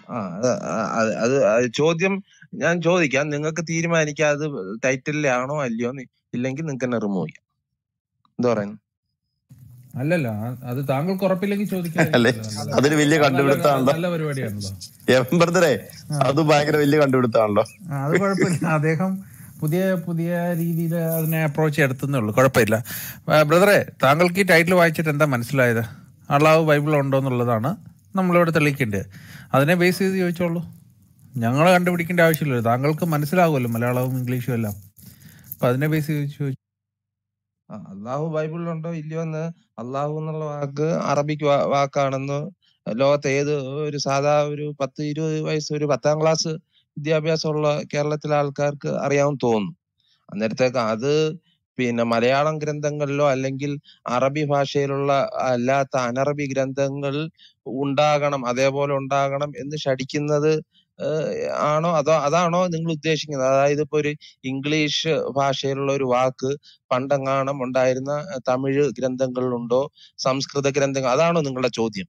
ആ അത് അത് അത് അത് ചോദ്യം ഞാൻ ചോദിക്കാം നിങ്ങൾക്ക് തീരുമാനിക്കാം അത് ടൈറ്റിലാണോ അല്ലയോ എന്ന് ഇല്ലെങ്കിൽ നിങ്ങൾക്ക് തന്നെ റിമൂവ് ചെയ്യാം എന്താ പറയുന്നത് അല്ലല്ല ആ- അത് താങ്കൾക്ക് ഉറപ്പില്ലെങ്കിൽ അല്ലേ ചോദിക്കാതിരിക്കുന്നതല്ലേ നല്ലത് അതൊരു വലിയ അത് നല്ലൊരു അത് കണ്ടുപിടുത്തമാണല്ലോ നല്ല പരിപാടിയാണല്ലോ എം ബ്രദറെ ആ അത് ഭയങ്കര വലിയ കണ്ടുപിടുത്തമാണല്ലോ ആ, അത് കുഴപ്പമില്ല അദ്ദേഹം പുതിയ പുതിയ രീതിയിൽ അതിനെ അപ്രോച്ച് ചെയ്തെടുത്തേ ഉള്ളൂ കുഴപ്പമില്ല ആ, ബ്രദറെ താങ്കൾക്ക് ഈ ടൈറ്റിൽ വായിച്ചിട്ട് എന്താ മനസ്സിലായത് അള്ളാഹു ബൈബിൾ ഉണ്ടോ എന്നുള്ളതാണ് നമ്മളിവിടെ തെളിയിക്കേണ്ടത് അതിനെ ബേസ് ചെയ്ത് ചോദിച്ചോളൂ ഞങ്ങൾ കണ്ടുപിടിക്കേണ്ട ആവശ്യമില്ലല്ലോ താങ്കൾക്ക് മനസ്സിലാവുമല്ലോ മലയാളവും ഇംഗ്ലീഷും എല്ലാം അപ്പൊ അതിനെ ബേസ് ചെയ്ത് ചോദിച്ചു ആ, അള്ളാഹു ബൈബിളിലുണ്ടോ ഇല്ലയോ എന്ന് അള്ളാഹു എന്നുള്ള വാക്ക് അറബിക് വാ- വാക്കാണെന്ന് ലോകത്തെ ഏത് ഒരു സാധാ ഒരു പത്ത് ഇരുപത് വയസ്സ് ഒരു പത്താം ക്ലാസ് വിദ്യാഭ്യാസമുള്ള കേരളത്തിലെ ആൾക്കാർക്ക് അറിയാമെന്ന് തോന്നുന്നു അന്നേരത്തേക്ക് അത് പിന്നെ മലയാളം ഗ്രന്ഥങ്ങളിലോ അല്ലെങ്കിൽ അറബി ഭാഷയിലുള്ള അല്ലാത്ത അനറബി ഗ്രന്ഥങ്ങൾ ഉണ്ടാകണം അതേപോലെ ഉണ്ടാകണം എന്ന് ശഠിക്കുന്നത് ഏഹ് ആണോ അതോ അതാണോ നിങ്ങൾ ഉദ്ദേശിക്കുന്നത് അതായത് ഇപ്പൊ ഒരു ഇംഗ്ലീഷ് ഭാഷയിലുള്ള ഒരു വാക്ക് പണ്ടെങ്ങാണം ഉണ്ടായിരുന്ന തമിഴ് ഗ്രന്ഥങ്ങളിലുണ്ടോ സംസ്കൃത ഗ്രന്ഥങ്ങൾ അതാണോ നിങ്ങളുടെ ചോദ്യം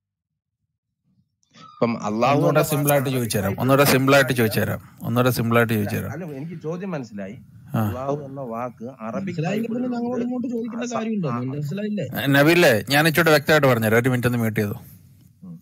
ഇപ്പം അള്ളാഹു ഒന്നുകൂടെ എന്ന സിമ്പിൾ വാക്ക് ആയിട്ട് ചോദിച്ചു തരാം അറബിക്കായിട്ട് ഒന്നുകൂടെ സിമ്പിൾ ആയിട്ട് ചോദിച്ചു ഏ? തരാം ഒന്നുകൂടെ സിമ്പിൾ ആയിട്ട് അല്ല ചോദിച്ചു തരാം അല്ല എനിക്ക് ചോദ്യം മനസ്സിലായി ആ അള്ളാഹു എന്ന വാക്ക് അറബിക് മനസ്സിലായില്ല പിന്നെ ബൈബിളിലുണ്ട് ഞങ്ങളോട് ഇങ്ങോട്ട് ആ, ചോദിക്കേണ്ട സ- കാര്യമുണ്ടോ ആ, മനസ്സിലായില്ലേ നബില്ലേ ഞാൻ ഇച്ചിരി വ്യക്തമായിട്ട് പറഞ്ഞുതരാം ഒരു മിനിറ്റ് ഒന്ന് മ്യൂട്ട് ചെയ്തു ഉം.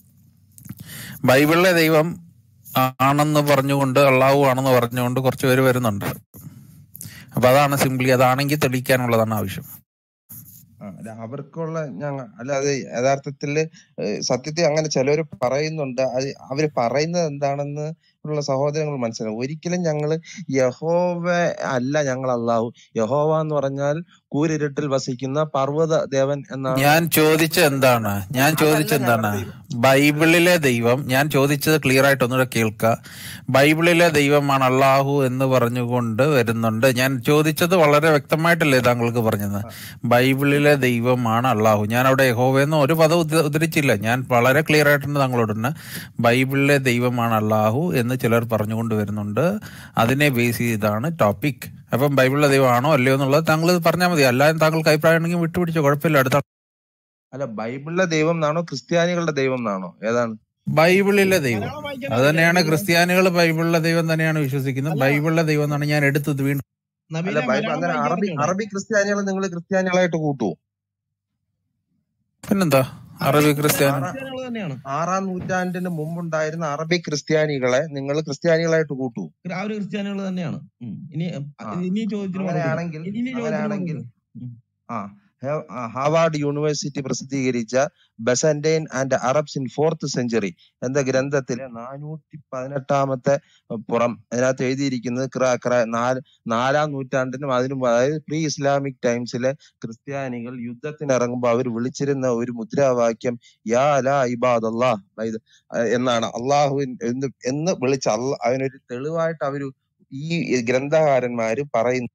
ബൈബിളിലെ ദൈവം ആണെന്ന് പറഞ്ഞുകൊണ്ട് അള്ളാഹു ആണെന്ന് പറഞ്ഞുകൊണ്ട് കുറച്ച് പേര് വരുന്നുണ്ട് അപ്പൊ അതാണ് സിംപ്ലി അതാണെങ്കിൽ തെളിയിക്കാനുള്ളതാണ് ആവശ്യം ആ, അല്ല അവർക്കുള്ള ഞങ്ങ അല്ല അത് യഥാർത്ഥത്തില് ഏഹ് സത്യത്തിൽ അങ്ങനെ ചിലര് പറയുന്നുണ്ട് അത് അവര് പറയുന്നത് എന്താണെന്ന് ഉള്ള സഹോദരങ്ങൾ മനസ്സിലാവും ഒരിക്കലും ഞങ്ങള് യഹോവ അല്ല ഞങ്ങൾ അള്ളാഹു യഹോവ എന്ന് പറഞ്ഞാൽ കൂരിരുട്ടിൽ വസിക്കുന്ന പർവ്വത ദേവൻ എന്നാണ് ഞാൻ ചോദിച്ചത് എന്താണ് ഞാൻ അതല്ല ചോദിച്ചത് എന്താണ് ഞങ്ങളുടെ ദൈവം ബൈബിളിലെ ദൈവം ഞാൻ ചോദിച്ചത് ക്ലിയർ ആയിട്ട് ഒന്നുകൂടെ കേൾക്കുക ബൈബിളിലെ ദൈവമാണ് അള്ളാഹു എന്ന് പറഞ്ഞുകൊണ്ട് വരുന്നുണ്ട് ഞാൻ ചോദിച്ചത് വളരെ വ്യക്തമായിട്ടല്ലേ താങ്കൾക്ക് പറഞ്ഞത് ആ, ബൈബിളിലെ ദൈവമാണ് അള്ളാഹു ഞാൻ അവിടെ യഹോവയെന്ന് ഒരു പദം ഉദ്ധ- ഉദ്ധരിച്ചില്ല ഞാൻ വളരെ ക്ലിയർ ആയിട്ടുണ്ട് താങ്കളോട് തന്നെ ബൈബിളിലെ ദൈവമാണ് അള്ളാഹു എന്ന് ചിലർ പറഞ്ഞുകൊണ്ട് വരുന്നുണ്ട് അതിനെ ബേസ് ചെയ്താണ് ടോപ്പിക് അപ്പം ബൈബിളിലെ ദൈവമാണോ അല്ലയോ എന്നുള്ളത് താങ്കൾ പറഞ്ഞാൽ മതി അല്ലാതെ താങ്കൾക്ക് അഭിപ്രായം ഉണ്ടെങ്കിൽ വിട്ടുപിടിച്ചോ കുഴപ്പമില്ല അടുത്ത അല്ല ബൈബിളിലെ ദൈവം എന്നാണോ ക്രിസ്ത്യാനികളുടെ ദൈവം എന്നാണോ ഏതാണ് ബൈബിളിലെ ദൈവം മലയാളം വായിക്കാൻ അത് അറിയില്ല തന്നെയാണ് നബീലെ ക്രിസ്ത്യാനികൾ ബൈബിളിലെ ദൈവം തന്നെയാണ് വിശ്വസിക്കുന്നത് അല്ല ബൈബിളിലെ ദൈവം എന്നാണ് ഞാൻ എടുത്തത് വീണ്ടും അല്ല നബീലെ ബൈബിൾ മലയാളം അന്നേരം വായിക്കാൻ അറബി അറിഞ്ഞൂടെ അറബി ക്രിസ്ത്യാനികളെ നിങ്ങൾ ക്രിസ്ത്യാനികളായിട്ട് കൂട്ടുവോ പിന്നെന്താ അറബി അറബി ക്രിസ്ത്യാനി ക്രിസ്ത്യാനി ആറാം ക്രിസ്ത്യാനികൾ തന്നെയാണ് ആറാം നൂറ്റാണ്ടിന് മുമ്പുണ്ടായിരുന്ന അറബി ക്രിസ്ത്യാനികളെ നിങ്ങൾ ക്രിസ്ത്യാനികളായിട്ട് കൂട്ടുവോ ആ ഒരു ക്രിസ്ത്യാനികൾ തന്നെയാണ് ഉം. ഇനി ആ ഇനി ചോദ്യത്തിന് മറുപടി അങ്ങനെയാണെങ്കിൽ ഇനി ഇനി ചോദ്യത്തിന് അങ്ങനെയാണെങ്കിൽ മറുപടി ഉം. ആ ഹേ- ആ, ഹാവാർഡ് യൂണിവേഴ്സിറ്റി പ്രസിദ്ധീകരിച്ച Byzantine and Arabs in fourth century എന്ന ഗ്രന്ഥത്തിലെ നാനൂറ്റി പതിനെട്ടാമത്തെ പുറം അതിനകത്ത് എഴുതിയിരിക്കുന്നത് ക്ര- ക്ര- നാല് നാലാം നൂറ്റാണ്ടിനും അതിനും അതായത് പ്രീ ഇസ്ലാമിക് ടൈംസിലെ ക്രിസ്ത്യാനികൾ യുദ്ധത്തിന് ഇറങ്ങുമ്പോൾ അവർ വിളിച്ചിരുന്ന ഒരു മുദ്രാവാക്യം യാ ലാ ഇബാദ് അള്ളാഹ് എന്നാണ് അള്ളാഹുവിൻ എന്ന് എന്ന് വിളിച്ച അള്ള അതിനൊരു തെളിവായിട്ട് അവര് ഈ ഗ്രന്ഥകാരന്മാര് പറയുന്നു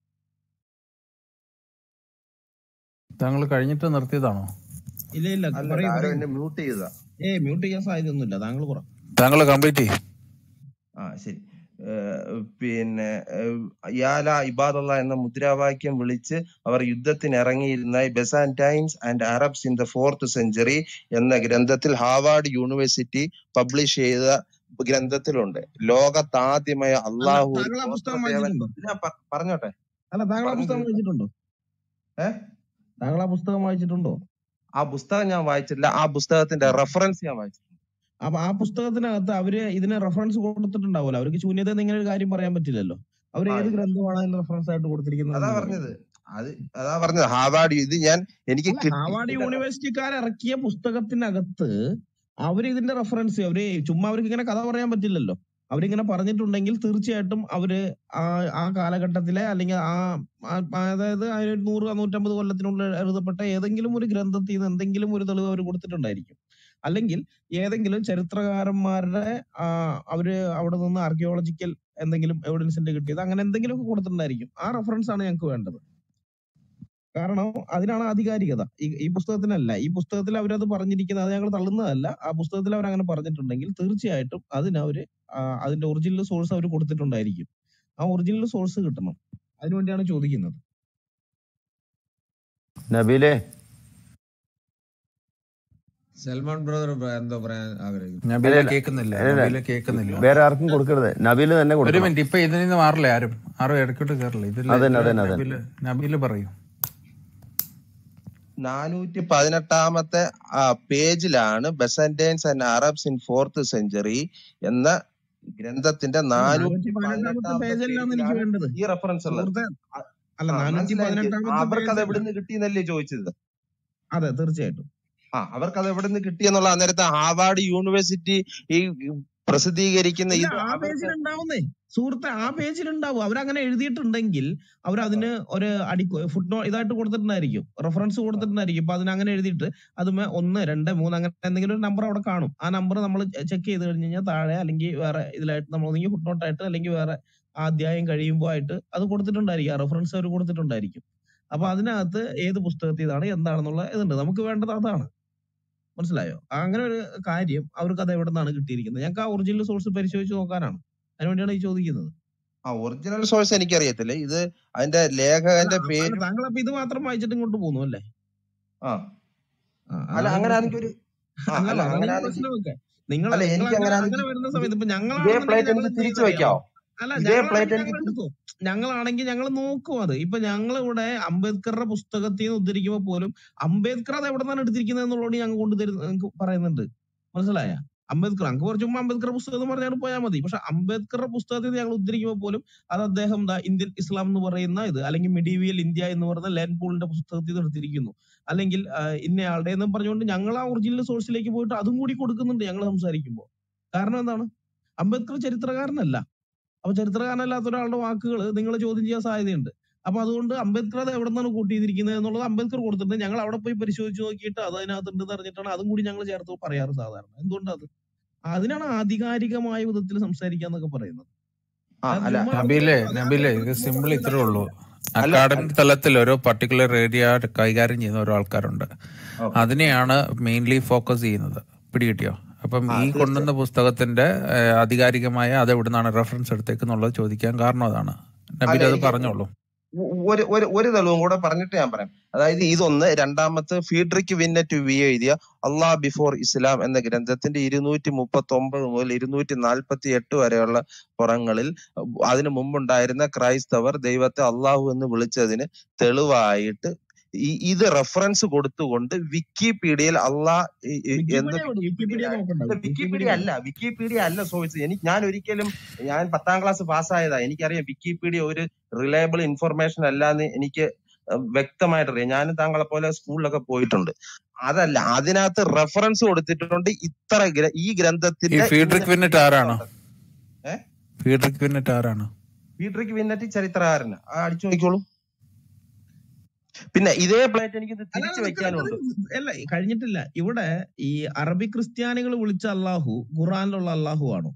താങ്കൾ കഴിഞ്ഞിട്ട് നിർത്തിയതാണോ ഇല്ല ഇല്ല അല്ല പറയൂ ആരോ പറയൂ എന്നെ മ്യൂട്ട് ചെയ്തതാ ഏ മ്യൂട്ട് ചെയ്യാൻ സാധ്യതയൊന്നുമില്ല താങ്കൾ പറ താങ്കൾ കംപ്ലീറ്റ് ചെയ്യും ആ ശരി ഏഹ് പിന്നെ ഏഹ് യാല ഇബാദുള്ള എന്ന മുദ്രാവാക്യം വിളിച്ച് അവർ യുദ്ധത്തിന് ഇറങ്ങിയിരുന്ന Byzantines and Arabs in the fourth century എന്ന ഗ്രന്ഥത്തിൽ ഹാവാർഡ് യൂണിവേഴ്സിറ്റി പബ്ലിഷ് ചെയ്ത ഗ്രന്ഥത്തിലുണ്ട് ലോകത്താദ്യമായ അല്ല അള്ളാഹു ഒരു താങ്കൾ ആ പുസ്തകം ഗോത്രദേവൻ വായിച്ചിട്ടുണ്ടോ ഞാൻ പ- പറഞ്ഞോട്ടെ അല്ല താങ്കൾ ആ പറഞ്ഞു പുസ്തകം തീർക്കാം വായിച്ചിട്ടുണ്ടോ ഏ താങ്കൾ ആ പുസ്തകം വായിച്ചിട്ടുണ്ടോ ആ പുസ്തകം ഞാൻ വായിച്ചിട്ടില്ല ആ പുസ്തകത്തിന്റെ റെഫറൻസ് ഞാൻ വായിച്ചിട്ടുണ്ട് അപ്പൊ ആ പുസ്തകത്തിനകത്ത് അവര് ഇതിന് റെഫറൻസ് കൊടുത്തിട്ടുണ്ടാവുമല്ലോ അവർക്ക് ശൂന്യത ഇങ്ങനെ ഒരു കാര്യം പറയാൻ പറ്റില്ലല്ലോ അവർ ആ ഏത് ഇല്ല ഗ്രന്ഥമാണ് അതിന് റെഫറൻസ് ആയിട്ട് കൊടുത്തിരിക്കുന്നത് അതാ എന്ന് പറഞ്ഞത് പറയുന്നത് അത് അതാ പറഞ്ഞത് ഹാവാർഡ് ഇത് ഞാൻ എനിക്ക് അല്ല കിട്ടി ഹാവാർഡ് ഇത് യൂണിവേഴ്സിറ്റിക്കാർ ഇറക്കിയ പുസ്തകത്തിനകത്ത് അവര് ഇതിന്റെ റെഫറൻസ് അവര് ചുമ്മാ അവർക്ക് ഇങ്ങനെ കഥ പറയാൻ പറ്റില്ലല്ലോ അവരിങ്ങനെ പറഞ്ഞിട്ടുണ്ടെങ്കിൽ തീർച്ചയായിട്ടും അവര് ആ ആ കാലഘട്ടത്തിലെ അല്ലെങ്കിൽ ആ ആ- അതായത് ആ ഒരു നൂറ് നൂറ്റമ്പത് കൊല്ലത്തിനുള്ളിൽ എഴുതപ്പെട്ട ഏതെങ്കിലും ഒരു ഗ്രന്ഥത്തിൽ നിന്ന് എന്തെങ്കിലും ഒരു തെളിവ് അവർ കൊടുത്തിട്ടുണ്ടായിരിക്കും അല്ലെങ്കിൽ ഏതെങ്കിലും ചരിത്രകാരന്മാരുടെ ആ, അവര് അവിടെ നിന്ന് ആർക്കിയോളജിക്കൽ എന്തെങ്കിലും എവിഡൻസിന്റെ കിട്ടിയത് അങ്ങനെ എന്തെങ്കിലും ഒക്കെ കൊടുത്തിട്ടുണ്ടായിരിക്കും ആ റെഫറൻസ് ആണ് ഞങ്ങൾക്ക് വേണ്ടത് കാരണം അതിനാണ് ആധികാരികത ഈ ഈ പുസ്തകത്തിനല്ല ഈ പുസ്തകത്തിൽ അവരത് പറഞ്ഞിരിക്കുന്നത് അത് ഞങ്ങൾ തള്ളുന്നതല്ല ആ പുസ്തകത്തിൽ അവർ അങ്ങനെ പറഞ്ഞിട്ടുണ്ടെങ്കിൽ തീർച്ചയായിട്ടും അതിന് അവര് ആ, അതിന്റെ ഒറിജിനൽ സോഴ്സ് അവർ കൊടുത്തിട്ടുണ്ടായിരിക്കും ആ ഒറിജിനൽ സോഴ്സ് കിട്ടണം അതിനുവേണ്ടിയാണ് ചോദിക്കുന്നത് നബീലെ സൽമാൻ ബ്രദർ എന്തോ പറയാൻ ആഗ്രഹിക്കുന്നു നബീലെ കേൾക്കുന്നില്ല നബീലെ കേൾക്കുന്നില്ല വേറെ ആർക്കും കൊടുക്കരുത് നബീല് തന്നെ ഒരു കൊടുക്കണം മിനിറ്റ് ഇപ്പൊ ഇതിൽ നിന്ന് മാറില്ല ആരും ആരും ഇടയ്ക്കോട്ട് കയറില്ല ഇതിൽ അതന്നെ, അതന്നെ, അതന്നെ. നബീല് നബീല് പറയൂ നാനൂറ്റി പതിനെട്ടാമത്തെ പേജിലാണ് Byzantines and Arabs in fourth century എന്ന ഗ്രന്ഥത്തിന്റെ നാനൂറ്റി നാനൂറ്റി പതിനെട്ടാമത്തെ പതിനെട്ടാമത്തെ പേജല്ലാണ് എനിക്ക് പേജിലാണ് വേണ്ടത് ഈ റെഫറൻസ് ഉള്ളത് സുഹൃത്തെ അല്ല ആ, നാനൂറ്റി മനസ്സിലായി എനിക്ക്. പതിനെട്ടാമത്തെ അവർക്ക് അത് പേജ് എവിടെ നിന്ന് കിട്ടിയെന്നല്ലേ ചോദിച്ചത് അതെ തീർച്ചയായിട്ടും ആ അവർക്ക് അത് എവിടെ നിന്ന് കിട്ടിയെന്നുള്ള അന്നേരത്തെ ഹാവാർഡ് യൂണിവേഴ്സിറ്റി ഈ പ്രസിദ്ധീകരിക്കുന്ന ഇല്ല ഇത് ആ അവർക്ക് പേജിലുണ്ടാവുന്നേ സുഹൃത്തെ ആ പേജിലുണ്ടാവും അവരങ്ങനെ എഴുതിയിട്ടുണ്ടെങ്കിൽ അവർ അതിന് ഒരു അടി ഫുട് നോ ഇതായിട്ട് കൊടുത്തിട്ടുണ്ടായിരിക്കും റെഫറൻസ് കൊടുത്തിട്ടുണ്ടായിരിക്കും അപ്പൊ അതിന് അങ്ങനെ എഴുതിയിട്ട് അതുമേ ഒന്ന് രണ്ട് മൂന്ന് അങ്ങനെ എന്തെങ്കിലും ഒരു നമ്പർ അവിടെ കാണും ആ നമ്പർ നമ്മൾ ചെക്ക് ചെയ്ത് കഴിഞ്ഞ് കഴിഞ്ഞാൽ താഴെ അല്ലെങ്കിൽ വേറെ ഇതിലായിട്ട് നമ്മൾ ഒന്നെങ്കിൽ ഫുട് നോട്ടായിട്ട് അല്ലെങ്കിൽ വേറെ ആ അധ്യായം കഴിയുമ്പോൾ ആയിട്ട് അത് കൊടുത്തിട്ടുണ്ടായിരിക്കും ആ റെഫറൻസ് അവർ കൊടുത്തിട്ടുണ്ടായിരിക്കും അപ്പൊ അതിനകത്ത് ഏത് പുസ്തകത്തിൽ ഇതാണ് എന്താണെന്നുള്ള ഇതുണ്ട് നമുക്ക് വേണ്ടത് അതാണ് മനസ്സിലായോ അങ്ങനെ ഒരു കാര്യം അവർക്ക് അത് എവിടെ നിന്നാണ് കിട്ടിയിരിക്കുന്നത് ഞങ്ങൾക്ക് ആ ഒറിജിനൽ സോഴ്സ് പരിശോധിച്ച് നോക്കാനാണ് അതിനുവേണ്ടിയാണ് ഈ ചോദിക്കുന്നത് ആ ഒറിജിനൽ സോഴ്സ് എനിക്കറിയത്തില്ല ഇത് അതിന്റെ ലേഖകന്റെ അല്ല, പേര് അല്ല, താങ്കൾ അപ്പൊ ഇത് മാത്രം വായിച്ചിട്ട് ഇങ്ങോട്ട് പോകുന്നു അല്ലേ ആ ആ, അല്ല അതാണ് അങ്ങനെ പ്രശ്നം. ആണെങ്കിൽ ഒരു ആ, അല്ല, അല്ല അതാണ് അങ്ങനെ ഈ ആണെങ്കിൽ പ്രശ്നമൊക്കെ നിങ്ങൾ അല്ല, നിങ്ങൾ എനിക്ക് അങ്ങനെ അങ്ങനെ അങ്ങനെ വരുന്ന സമയത്ത് ഇപ്പൊ ഇതേ ഞങ്ങളാണെന്നുണ്ടെങ്കിൽ പ്ലേറ്റ് ഞങ്ങൾ എനിക്ക് എന്ത് തിരിച്ചു ചെയ്യുമെന്ന് അറിയാമോ? വെക്കാവോ അല്ല ഇതേ ഞങ്ങളാണെങ്കിൽ പ്ലേറ്റ് ഞങ്ങൾ എനിക്ക് എടുക്കും ഞങ്ങളാണെങ്കിൽ ഞങ്ങൾ നോക്കും അത് ഇപ്പൊ ഞങ്ങൾ ഇവിടെ അംബേദ്കറുടെ പുസ്തകത്തിൽ നിന്ന് ഉദ്ധരിക്കുമ്പോൾ പോലും അംബേദ്കർ അത് എവിടെ നിന്നാണ് എടുത്തിരിക്കുന്നത് എന്നുള്ളത് ഞങ്ങൾ കൊണ്ടുതരുന്ന ഞങ്ങൾക്ക് പറയുന്നുണ്ട് മനസ്സിലായ അംബേദ്കർ അങ്ങ് കുറച്ച് മുമ്പ് അംബേദ്കർ പുസ്തകം എന്ന് പറഞ്ഞാൽ പോയാൽ മതി പക്ഷെ അംബേദ്കറുടെ പുസ്തകത്തിൽ നിന്ന് ഞങ്ങൾ ഉദ്ധരിക്കുമ്പോൾ പോലും അത് അദ്ദേഹം ദാ ഇന്ത്യൻ ഇസ്ലാം എന്ന് പറയുന്ന ഇത് അല്ലെങ്കിൽ മെഡീവിയൽ ഇന്ത്യ എന്ന് പറയുന്ന ലേൻ പൂളിന്റെ പുസ്തകത്തിൽ നിന്ന് എടുത്തിരിക്കുന്നു അല്ലെങ്കിൽ ആ, ഇന്നയാളുടെ എന്നും പറഞ്ഞുകൊണ്ട് ഞങ്ങൾ ആ ഒറിജിനൽ സോഴ്സിലേക്ക് പോയിട്ട് അതും കൂടി കൊടുക്കുന്നുണ്ട് ഞങ്ങൾ സംസാരിക്കുമ്പോൾ കാരണം എന്താണ് അംബേദ്കർ ചരിത്രകാരനല്ല അപ്പൊ ചരിത്രകാരനല്ലാത്ത ഒരാളുടെ വാക്കുകൾ നിങ്ങൾ ചോദ്യം ചെയ്യാൻ സാധ്യതയുണ്ട് അപ്പൊ അതുകൊണ്ട് അംബേദ്കർ അത് എവിടെ നിന്നാണ് കൂട്ടിയിരിക്കുന്നത് എന്നുള്ളത് അംബേദ്കർ കൊടുത്തിട്ടുണ്ട് ഞങ്ങൾ അവിടെ പോയി പരിശോധിച്ച് നോക്കിയിട്ട് അത് അതിനകത്തുണ്ടെന്ന് അറിഞ്ഞിട്ടാണ് അതും കൂടി ഞങ്ങൾ ചേർത്ത് പറയാറ് സാധാരണ എന്തുകൊണ്ട് അത് അതിനാണ് ആധികാരികമായ വിധത്തിൽ സംസാരിക്കുക എന്നൊക്കെ പറയുന്നത് ആ അത് അല്ല ചുമ്മാ നബീലെ അത് നബീലെ ഇത് അത് സിമ്പിൾ ഇത്രേ ഉള്ളൂ അല്ല അക്കാഡമിക് തലത്തിൽ ഓരോ പർട്ടിക്കുലർ ഏരിയ കൈകാര്യം ചെയ്യുന്ന ഓരോ ആൾക്കാരുണ്ട് ഓക്കെ അതിനെയാണ് മെയിൻലി ഫോക്കസ് ചെയ്യുന്നത് പിടികിട്ടിയോ അപ്പം ആ ഈ തീർച്ചയായും കൊണ്ടുവന്ന പുസ്തകത്തിന്റെ ഏഹ്, ആധികാരികമായ അത് എവിടുന്നാണ് റെഫറൻസ് എടുത്തേക്കുന്നുള്ളത് ചോദിക്കാൻ കാരണം അതാണ് അല്ല നബീൽ അത് എനിക്ക് പറഞ്ഞോളൂ ഒ- ഒരു ഒരു ഒരു തെളിവും കൂടെ പറഞ്ഞിട്ട് ഞാൻ പറയാം അതായത് ഇതൊന്ന് രണ്ടാമത്തെ ഫീഡ്രിക് വിന്നറ്റ് വി എഴുതിയ അള്ളാഹ് ബിഫോർ ഇസ്ലാം എന്ന ഗ്രന്ഥത്തിന്റെ ഇരുന്നൂറ്റി മുപ്പത്തി ഒമ്പത് മുതൽ ഇരുന്നൂറ്റി നാൽപ്പത്തി എട്ട് വരെയുള്ള പുറങ്ങളിൽ അതിനു മുമ്പുണ്ടായിരുന്ന ക്രൈസ്തവർ ദൈവത്തെ അള്ളാഹു എന്ന് വിളിച്ചതിന് തെളിവായിട്ട് ഈ ഇത് റെഫറൻസ് കൊടുത്തുകൊണ്ട് വിക്കിപീഡിയയിൽ അള്ളാഹ് ഈ- ഈ എന്ത് വിക്കിപീഡിയ വിക്കിപീഡിയ നോക്കണ്ട അല്ല, വിക്കിപീഡിയ വിക്കിപീഡിയ അല്ല വിക്കിപീഡിയ അല്ല സോഴ്സ് എനിക്ക് ഞാൻ ഒരിക്കലും ഞാൻ പത്താം ക്ലാസ് പാസ്സായതാ എനിക്കറിയാം വിക്കിപീഡിയ ഒരു റിലയബിൾ ഇൻഫർമേഷൻ അല്ലാന്ന് എനിക്ക് അഹ് വ്യക്തമായിട്ടറിയാം ഞാനും താങ്കളെ പോലെ സ്കൂളിലൊക്കെ പോയിട്ടുണ്ട് അതല്ല അതിനകത്ത് റെഫറൻസ് കൊടുത്തിട്ടുണ്ട് ഇത്ര ഗ്ര- ഈ ഈ ഗ്രന്ഥത്തിന്റെ ഫീഡ്രിക് വിന്നറ്റ് ആരാണ് ഏഹ് ഫീഡ്രിക് വിന്നറ്റ് ആരാണ് പീട്രിക് വിന്നറ്റ് ചരിത്രകാരന് ആ അടിച്ചു നോക്കിക്കോളൂ പിന്നെ ഇതേ പ്ലേറ്റ് എനിക്ക് ഇത് അല്ല, തിരിച്ചു അല്ല, വെക്കാനും ഉണ്ട് നിക്ക് അല്ല കഴിഞ്ഞിട്ടില്ല ഇവിടെ ഈ അറബി ക്രിസ്ത്യാനികൾ വിളിച്ച അള്ളാഹു ഖുറാനിലുള്ള അള്ളാഹു ആണോ